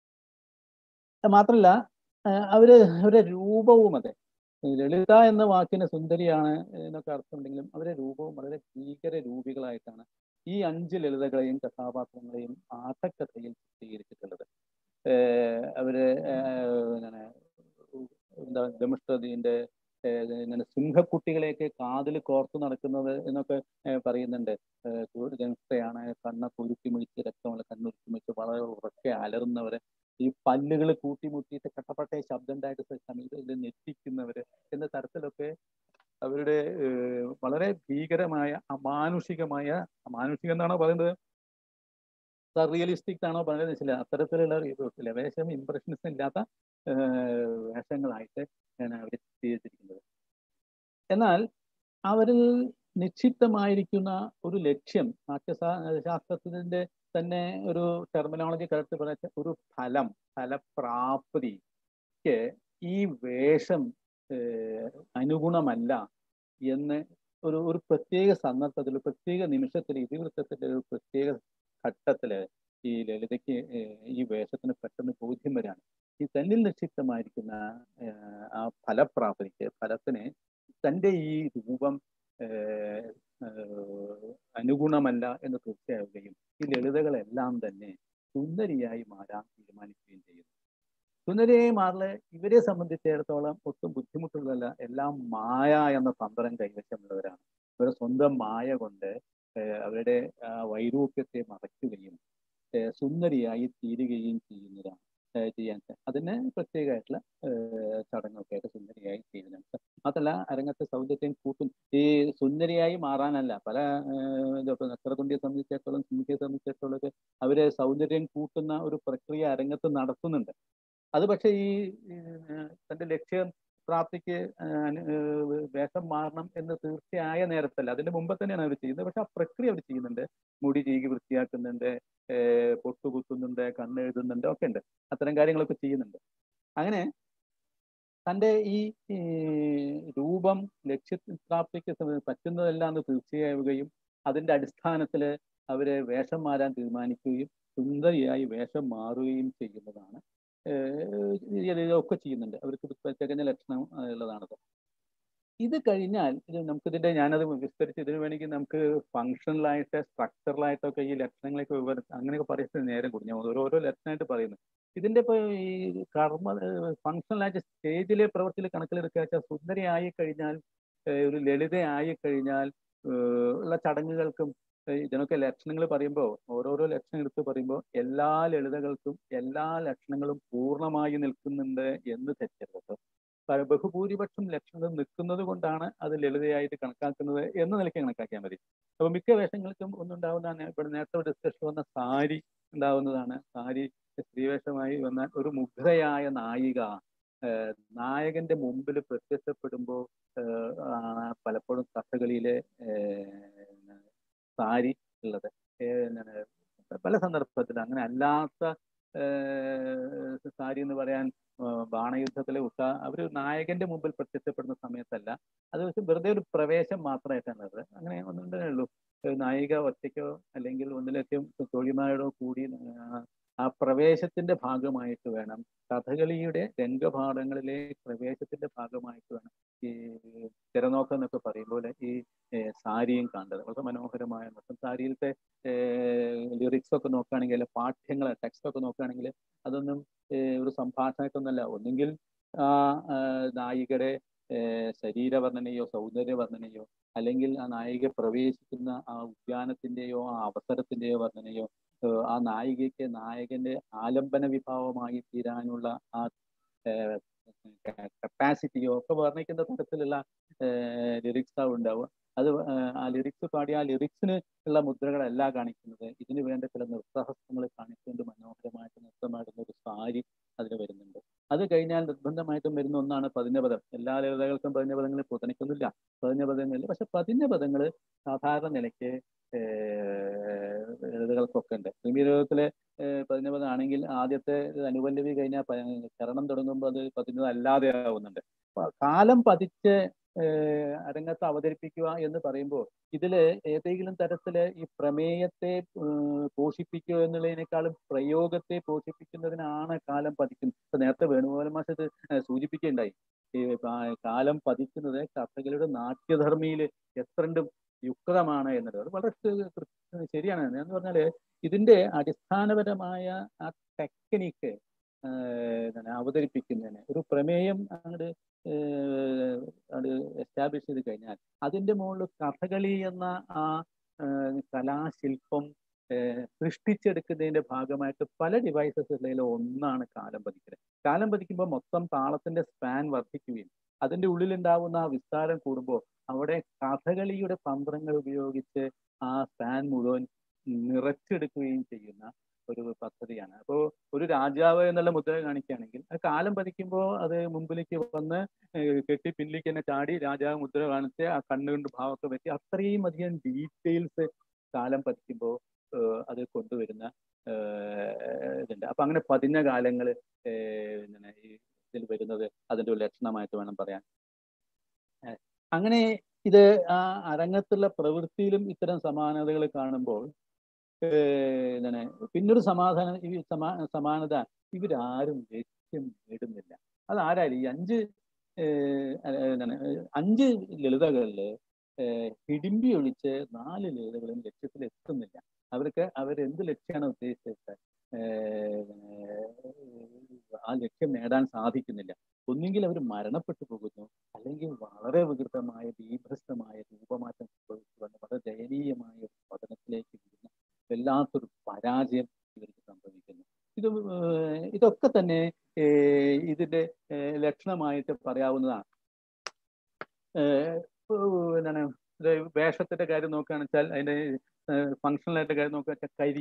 മാത്രല്ല അവര് അവരുടെ രൂപവും അതെ ലളിത എന്ന വാക്കിന് സുന്ദരിയാണ് എന്നൊക്കെ അർത്ഥമുണ്ടെങ്കിലും അവരുടെ രൂപവും വളരെ ഭീകര രൂപികളായിട്ടാണ് ഈ അഞ്ച് ലളിതകളെയും കഥാപാത്രങ്ങളെയും ആട്ടക്കഥയിൽ ചിത്രീകരിച്ചിട്ടുള്ളത് അവര് എന്താണ് എന്താ ദമിഷ്ടതിന്റെ ഇങ്ങനെ സിംഹക്കുട്ടികളെയൊക്കെ കാതിൽ കോർത്തു നടക്കുന്നത് എന്നൊക്കെ പറയുന്നുണ്ട് ജംസ്റ്റയാണ് കണ്ണ കുരുക്കി മുഴിച്ച് രക്തമുള്ള കണ്ണുരുക്കി മുഴിച്ച് വളരെ ഉറക്കെ അലറുന്നവര് ഈ പല്ലുകൾ കൂട്ടിമുട്ടിയിട്ട് കട്ടപ്പട്ടയെ ശബ്ദം ഉണ്ടായിട്ട് സമീപത്തിൽ ഞെട്ടിക്കുന്നവര് എന്ന തരത്തിലൊക്കെ അവരുടെ വളരെ ഭീകരമായ അമാനുഷികമായ അമാനുഷികം എന്നാണോ പറയുന്നത് റിയലിസ്റ്റിക് ആണോ പറയുന്നത് വെച്ചില്ല അത്തരത്തിലുള്ള ലവേശം ഇംപ്രഷനിസം ഇല്ലാത്ത വേഷങ്ങളായിട്ട് ഞാൻ അവർ ചിത്രീകരിച്ചിരിക്കുന്നത് എന്നാൽ അവരിൽ നിക്ഷിപ്തമായിരിക്കുന്ന ഒരു ലക്ഷ്യം നാട്യശാ ശാസ്ത്രത്തിന്റെ തന്നെ ഒരു ടെർമിനോളജി കറക്റ്റ് പറഞ്ഞ ഒരു ഫലം ഫലപ്രാപ്തിക്ക് ഈ വേഷം അനുഗുണമല്ല എന്ന് ഒരു ഒരു പ്രത്യേക സന്ദർഭത്തിൽ പ്രത്യേക നിമിഷത്തിൽ ഇതിവൃത്തത്തിന്റെ ഒരു പ്രത്യേക ഘട്ടത്തില് ഈ ലളിതയ്ക്ക് ഈ വേഷത്തിന് പെട്ടെന്ന് ബോധ്യം വരാണ് ഈ തന്നിൽ നിക്ഷിപ്തമായിരിക്കുന്ന ആ ഫലപ്രാപ്തിക്ക് ഫലത്തിന് തൻ്റെ ഈ രൂപം അനുഗുണമല്ല എന്ന് തീർച്ചയാവുകയും ഈ ലളിതകളെല്ലാം തന്നെ സുന്ദരിയായി മാറാൻ തീരുമാനിക്കുകയും ചെയ്യുന്നു സുന്ദരിയായി മാറല് ഇവരെ സംബന്ധിച്ചിടത്തോളം ഒട്ടും ബുദ്ധിമുട്ടുള്ളതല്ല എല്ലാം മായ എന്ന തന്ത്രം കൈവശമുള്ളവരാണ് ഇവരുടെ സ്വന്തം മായ കൊണ്ട് അവരുടെ വൈരൂപ്യത്തെ മറയ്ക്കുകയും സുന്ദരിയായി തീരുകയും ചെയ്യുന്നതാണ് ചെയ്യാൻ അതിന് പ്രത്യേകമായിട്ടുള്ള ചടങ്ങൊക്കെ ആയിട്ട് സുന്ദരിയായി ചെയ്യുന്നുണ്ട് മാത്രമല്ല അരങ്ങത്തെ സൗന്ദര്യം കൂട്ടും ഈ സുന്ദരിയായി മാറാനല്ല പല നക്ഷത്രതുണ്ടിയെ സംബന്ധിച്ചിടത്തോളം സിംഹിയെ സംബന്ധിച്ചിടത്തോളം ഒക്കെ അവര് സൗന്ദര്യം കൂട്ടുന്ന ഒരു പ്രക്രിയ അരങ്ങത്ത് നടത്തുന്നുണ്ട് അത് പക്ഷേ ഈ തന്റെ ലക്ഷ്യം പ്രാപ്തിക്ക് വേഷം മാറണം എന്ന് തീർച്ചയായ നേരത്തല്ല അതിന്റെ മുമ്പ് തന്നെയാണ് അവർ ചെയ്യുന്നത് പക്ഷെ ആ പ്രക്രിയ അവർ ചെയ്യുന്നുണ്ട് മുടി ചീകി വൃത്തിയാക്കുന്നുണ്ട് പൊട്ടുകുത്തുന്നുണ്ട് കണ്ണെഴുതുന്നുണ്ട് ഒക്കെ ഉണ്ട് അത്തരം കാര്യങ്ങളൊക്കെ ചെയ്യുന്നുണ്ട് അങ്ങനെ തൻ്റെ ഈ രൂപം ലക്ഷ്യപ്രാപ്തിക്ക് പറ്റുന്നതെല്ലാം എന്ന് തീർച്ചയാവുകയും അതിന്റെ അടിസ്ഥാനത്തിൽ അവരെ വേഷം മാറാൻ തീരുമാനിക്കുകയും സുന്ദരിയായി വേഷം മാറുകയും ചെയ്യുന്നതാണ് ഒക്കെ ചെയ്യുന്നുണ്ട് അവർക്ക് തികഞ്ഞ ലക്ഷണം ഉള്ളതാണത് ഇത് കഴിഞ്ഞാൽ ഇത് നമുക്കിതിന്റെ ഞാനത് വിസ്തരിച്ച് ഇതിന് വേണമെങ്കിൽ നമുക്ക് ഫങ്ഷണലായിട്ട് സ്ട്രക്ചറലായിട്ടൊക്കെ ഈ ലക്ഷണങ്ങളൊക്കെ വിവരം അങ്ങനെയൊക്കെ പറയുന്നത് നേരം കൂടി ഞാൻ ഓരോരോ ലക്ഷണമായിട്ട് പറയുന്നു ഇതിന്റെ ഇപ്പൊ ഈ കർമ്മ ഫങ്ഷണലായിട്ട് സ്റ്റേജിലെ പ്രവൃത്തിയിൽ കണക്കിലെടുക്കുക വെച്ചാൽ സുന്ദരിയായി കഴിഞ്ഞാൽ ഒരു ലളിതയായി കഴിഞ്ഞാൽ ഉള്ള ചടങ്ങുകൾക്കും ഇതിനൊക്കെ ലക്ഷണങ്ങൾ പറയുമ്പോൾ ഓരോരോ ലക്ഷണം എടുത്ത് പറയുമ്പോൾ എല്ലാ ലളിതകൾക്കും എല്ലാ ലക്ഷണങ്ങളും പൂർണ്ണമായി നിൽക്കുന്നുണ്ട് എന്ന് തെറ്റരുത് ബഹുഭൂരിപക്ഷം ലക്ഷണങ്ങൾ നിൽക്കുന്നത് കൊണ്ടാണ് അത് ലളിതയായിട്ട് കണക്കാക്കുന്നത് എന്ന നിലയ്ക്ക് കണക്കാക്കിയാൽ മതി അപ്പൊ മിക്ക വേഷങ്ങൾക്കും ഒന്നുണ്ടാവുന്നതാണ് ഇവിടെ നേരത്തെ ഡിസ്കഷൻ വന്ന സാരി ഉണ്ടാവുന്നതാണ് സാരി സ്ത്രീവേഷമായി വന്നാൽ ഒരു മുഗ്ധയായ നായിക നായകന്റെ മുമ്പിൽ പ്രത്യക്ഷപ്പെടുമ്പോൾ പലപ്പോഴും കഥകളിയിലെ സാരി ഉള്ളത് ഏഹ് എന്താണ് പല സന്ദർഭത്തിൽ അങ്ങനെ അല്ലാത്ത ഏഹ് സാരി എന്ന് പറയാൻ ആഹ് ബാണയുദ്ധത്തിലെ ഉഷ അവർ നായകന്റെ മുമ്പിൽ പ്രത്യക്ഷപ്പെടുന്ന സമയത്തല്ല അത് പക്ഷെ വെറുതെ ഒരു പ്രവേശം മാത്രമായിട്ടാണ് അത് അങ്ങനെ ഒന്നുണ്ടേ ഉള്ളൂ ഒരു നായിക ഒറ്റയ്ക്കോ അല്ലെങ്കിൽ ഒന്നിലധികം തോഴിമാരോടോ കൂടി ആ- ആ പ്രവേശത്തിന്റെ ഭാഗമായിട്ട് വേണം കഥകളിയുടെ രംഗഭാഗങ്ങളിലെ പ്രവേശത്തിന്റെ ഭാഗമായിട്ട് വേണം ഈ തിരനോക്കം എന്നൊക്കെ പറയും പോലെ ഈ ഏഹ് സാരിയും കണ്ടത് വളരെ മനോഹരമായ നൃത്തം സാരിയിലത്തെ ലിറിക്സ് ഒക്കെ നോക്കുകയാണെങ്കിൽ പാഠ്യങ്ങൾ ടെക്സ്റ്റ് ഒക്കെ നോക്കുകയാണെങ്കിൽ അതൊന്നും ഏഹ് ഒരു സംഭാഷണമായിട്ടൊന്നല്ല ഒന്നുകിൽ ആ ആഹ് നായികയുടെ ഏഹ് ശരീരവർണ്ണനയോ സൗന്ദര്യ വർണ്ണനയോ അല്ലെങ്കിൽ ആ നായിക പ്രവേശിക്കുന്ന ആ ഉദ്യാനത്തിന്റെയോ ആ അവസരത്തിന്റെയോ വർണ്ണനയോ ഏഹ് ആ നായികയ്ക്ക് നായകന്റെ ആലംബന വിഭാവമായി തീരാനുള്ള ആ കപ്പാസിറ്റിയോ ഒക്കെ വർണ്ണിക്കുന്ന തരത്തിലുള്ള ലിറിക്സ് ഉണ്ടാവുക അത് ഏഹ് ആ ലിറിക്സ് പാടി ആ ലിറിക്സിന് ഉള്ള മുദ്രകളല്ല കാണിക്കുന്നത് ഇതിനു വേണ്ട ചില നൃത്തഹസ്തങ്ങൾ കാണിച്ചുകൊണ്ട് മനോഹരമായിട്ട് നൃത്തമാടുന്ന ഒരു സാരി അതിൽ വരുന്നുണ്ട് അത് കഴിഞ്ഞാൽ നിർബന്ധമായിട്ടും വരുന്ന ഒന്നാണ് പതിഞ്ഞപദം എല്ലാ ലളിതകൾക്കും പതിഞ്ഞപദങ്ങളിൽ പുതനിക്കൊന്നുമില്ല പതിഞ്ഞപദങ്ങളിൽ പക്ഷെ പതിഞ്ഞപദങ്ങൾ സാധാരണ നിലയ്ക്ക് ഏഹ് ലളിതകൾക്കൊക്കെ ഉണ്ട് ക്രിമീരകത്തിലെ പതിഞ്ഞപദം ആണെങ്കിൽ ആദ്യത്തെ അനുപല്ലവി കഴിഞ്ഞാൽ പ- ചരണം തുടങ്ങുമ്പോൾ അത് പതിഞ്ഞത് അല്ലാതെ ആവുന്നുണ്ട് അപ്പൊ കാലം പതിച്ച് ഏഹ് അരങ്ങത്ത് അവതരിപ്പിക്കുക എന്ന് പറയുമ്പോൾ ഇതില് ഏതെങ്കിലും തരത്തില് ഈ പ്രമേയത്തെ ഏഹ് പോഷിപ്പിക്കുക എന്നുള്ളതിനേക്കാളും പ്രയോഗത്തെ പോഷിപ്പിക്കുന്നതിനാണ് കാലം പതിക്കുന്നത് ഇപ്പൊ നേരത്തെ വേണുഗോപാല മാഷ് ഇത് ഏഹ് സൂചിപ്പിക്കുകയുണ്ടായി ഈ കാ- കാലം പതിക്കുന്നത് കഥകളുടെ നാട്യധർമ്മിയിൽ എത്രണ്ടും യുക്തമാണ് എന്നുള്ളത് അത് വളരെ കൃ- കൃ- ശരിയാണ് എന്ന് പറഞ്ഞാല് ഇതിന്റെ അടിസ്ഥാനപരമായ ആ ടെക്നിക്ക് എന്താണ് അവതരിപ്പിക്കുന്നതിന് ഒരു പ്രമേയം അങ്ങോട്ട് അത് എസ്റ്റാബ്ലിഷ് ചെയ്ത് കഴിഞ്ഞാൽ അതിന്റെ മുകളിൽ കഥകളി എന്ന ആ ഏഹ് കലാശില്പം ഏഹ് സൃഷ്ടിച്ചെടുക്കുന്നതിന്റെ ഭാഗമായിട്ട് പല ഡിവൈസസ് ഉള്ളതിൽ ഒന്നാണ് കാലം പതിക്കൽ കാലം പതിക്കുമ്പോൾ മൊത്തം താളത്തിന്റെ സ്പാൻ വർദ്ധിക്കുകയും അതിന്റെ ഉള്ളിലുണ്ടാവുന്ന ആ വിസ്താരം കൂടുമ്പോൾ അവിടെ കഥകളിയുടെ തന്ത്രങ്ങൾ ഉപയോഗിച്ച് ആ സ്പാൻ മുഴുവൻ നിറച്ചെടുക്കുകയും ചെയ്യുന്ന ഒരു പദ്ധതിയാണ് അപ്പോൾ ഒരു രാജാവ് എന്നുള്ള മുദ്ര കാണിക്കുകയാണെങ്കിൽ അത് കാലം പതിക്കുമ്പോൾ അത് മുമ്പിലേക്ക് വന്ന് ഏഹ് കെട്ടി പിന്നിലേക്ക് തന്നെ ചാടി രാജാവ് മുദ്ര കാണിച്ച് ആ കണ്ണുകൊണ്ട് ഭാവമൊക്കെ വെച്ച് അത്രയും അധികം ഡീറ്റെയിൽസ് കാലം പതിക്കുമ്പോൾ ഏഹ് അത് കൊണ്ടുവരുന്ന ഏഹ് ഇതുണ്ട് അപ്പൊ അങ്ങനെ പതിഞ്ഞ കാലങ്ങൾ ഇങ്ങനെ ഈ ഇതിൽ വരുന്നത് അതിന്റെ ഒരു ലക്ഷണമായിട്ട് വേണം പറയാൻ ഏഹ് അങ്ങനെ ഇത് ആ അരങ്ങത്തുള്ള പ്രവൃത്തിയിലും ഇത്തരം സമാനതകൾ കാണുമ്പോൾ ഏഹ് എന്താണ് പിന്നൊരു സമാധാനം ഈ സമാ സമാനത ഇവരാരും ലക്ഷ്യം നേടുന്നില്ല അത് ആരായാലും ഈ അഞ്ച് ഏഹ് അഹ് എന്താണ് അഞ്ച് ലളിതകളില് ഏഹ് ഹിഡിമ്പി ഒഴിച്ച് നാല് ലളിതകളും ലക്ഷ്യത്തിൽ എത്തുന്നില്ല അവർക്ക് അവരെന്ത് ലക്ഷ്യമാണ് ഉദ്ദേശിച്ചത് ഏഹ് ആ ലക്ഷ്യം നേടാൻ സാധിക്കുന്നില്ല ഒന്നുകിൽ അവർ മരണപ്പെട്ടു പോകുന്നു അല്ലെങ്കിൽ വളരെ വികൃതമായ ബീഭത്സമായ രൂപമാറ്റം സംഭവിച്ചു വന്ന് വളരെ ദയനീയമായ ഒരു പഠനത്തിലേക്ക് വരുന്ന വല്ലാത്തൊരു പരാജയം ഇവർക്ക് സംഭവിക്കുന്നു ഇത് ഏഹ് ഇതൊക്കെ തന്നെ ഏഹ് ഇതിന്റെ ഏഹ് ലക്ഷണമായിട്ട് പറയാവുന്നതാണ് ഏഹ് ഇപ്പൊ എന്താണ് ഇത് വേഷത്തിന്റെ കാര്യം നോക്കുകയാണെന്ന് വെച്ചാൽ അതിന്റെ ഫങ്ഷണലായിട്ട് കാര്യം നോക്കുക വെച്ചാൽ കരി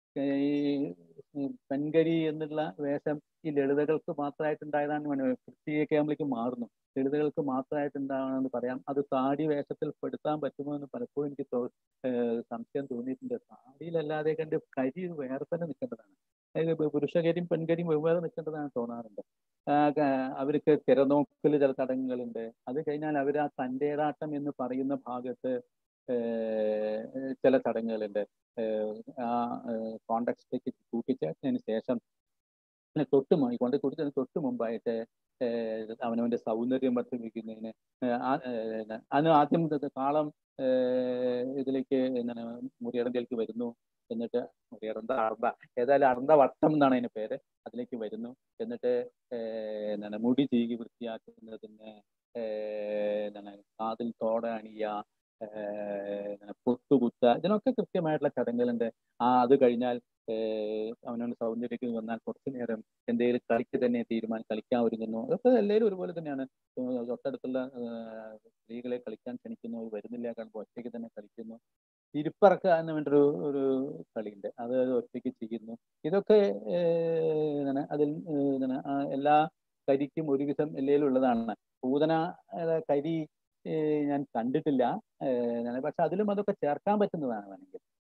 ഈ പെൺകരി എന്നുള്ള വേഷം ഈ ലളിതകൾക്ക് മാത്രമായിട്ടുണ്ടായതാണ് വൃത്തിയൊക്കെ ആകുമ്പോഴേക്ക് മാറുന്നു ലളിതകൾക്ക് മാത്രമായിട്ടുണ്ടാകണമെന്ന് പറയാം അത് സാടി വേഷത്തിൽ പെടുത്താൻ പറ്റുമോ എന്ന് പലപ്പോഴും എനിക്ക് തോ ഏഹ് സംശയം തോന്നിയിട്ടുണ്ട് സാടിയിലല്ലാതെ കണ്ട് കരി വേറെ തന്നെ നിൽക്കേണ്ടതാണ് അതായത് പുരുഷകരിയും പെൺകരിയും വെവ്വേറെ നിൽക്കേണ്ടതാണ് തോന്നാറുണ്ട് ആ, ക- അവർക്ക് തിരനോക്കൽ ചില ചടങ്ങുകളുണ്ട് അത് കഴിഞ്ഞാൽ അവർ ആ തൻ്റെതാട്ടം എന്ന് പറയുന്ന ഭാഗത്ത് ഏഹ് ചില ചടങ്ങുകളുണ്ട് ഏഹ് ആ കോണ്ടക്സ്റ്റിലേക്ക് കൂട്ടിച്ചേർത്തതിന് ശേഷം അതിന് തൊട്ട് മുമ്പ് കൊണ്ട് കൊടുത്തതിന് തൊട്ട് മുമ്പായിട്ട് ഏഹ് അവനവന്റെ സൗന്ദര്യം വർദ്ധിപ്പിക്കുന്നതിന് ഏഹ് ആ ഏഹ് അതിന് ആദ്യം ഇത് താളം ഏഹ് ഇതിലേക്ക് എന്താണ് മുറിയടന്തയിലേക്ക് വരുന്നു എന്നിട്ട് മുറിയടന്ത അർദ്ധ ഏതായാലും അർദ്ധ വട്ടം എന്നാണ് അതിന്റെ പേര് അതിലേക്ക് വരുന്നു എന്നിട്ട് ഏഹ് എന്താണ് മുടി ചീകി വൃത്തിയാക്കുന്നതിന് ഏഹ് എന്താണ് കാതിൽ തോട അണിയ ഏഹ് പൊട്ടുകുത്ത ഇതിനൊക്കെ കൃത്യമായിട്ടുള്ള ചടങ്ങുകളുണ്ട് ആ അത് കഴിഞ്ഞാൽ ഏഹ് അവനവന്റെ സൗന്ദര്യത്തിൽ വന്നാൽ കുറച്ചു നേരം എന്തെങ്കിലും കളിക്ക് തന്നെ തീരുമാനം കളിക്കാൻ ഒരുങ്ങുന്നു അതൊക്കെ എല്ലാവരും ഒരുപോലെ തന്നെയാണ് ഏഹ് തൊട്ടടുത്തുള്ള ഏഹ് സ്ത്രീകളെ കളിക്കാൻ ക്ഷണിക്കുന്നു അവർ വരുന്നില്ല കാണുമ്പോൾ ഒറ്റയ്ക്ക് തന്നെ കളിക്കുന്നു ഇരിപ്പറക്കുക എന്ന് വേണ്ടൊരു ഒരു കളിയുണ്ട് അത് ഒറ്റയ്ക്ക് ചെയ്യുന്നു ഇതൊക്കെ ഏഹ് എന്താണ് അതിൽ ഏഹ് എന്താണ് ആ എല്ലാ കരിക്കും ഒരുവിധം എല്ലാവരും ഉള്ളതാണ് പൂതന ഏഹ് കരി ഏഹ് ഞാൻ കണ്ടിട്ടില്ല ഏഹ് പക്ഷെ അതിലും അതൊക്കെ ചേർക്കാൻ പറ്റുന്നതാണ് വേണമെങ്കിൽ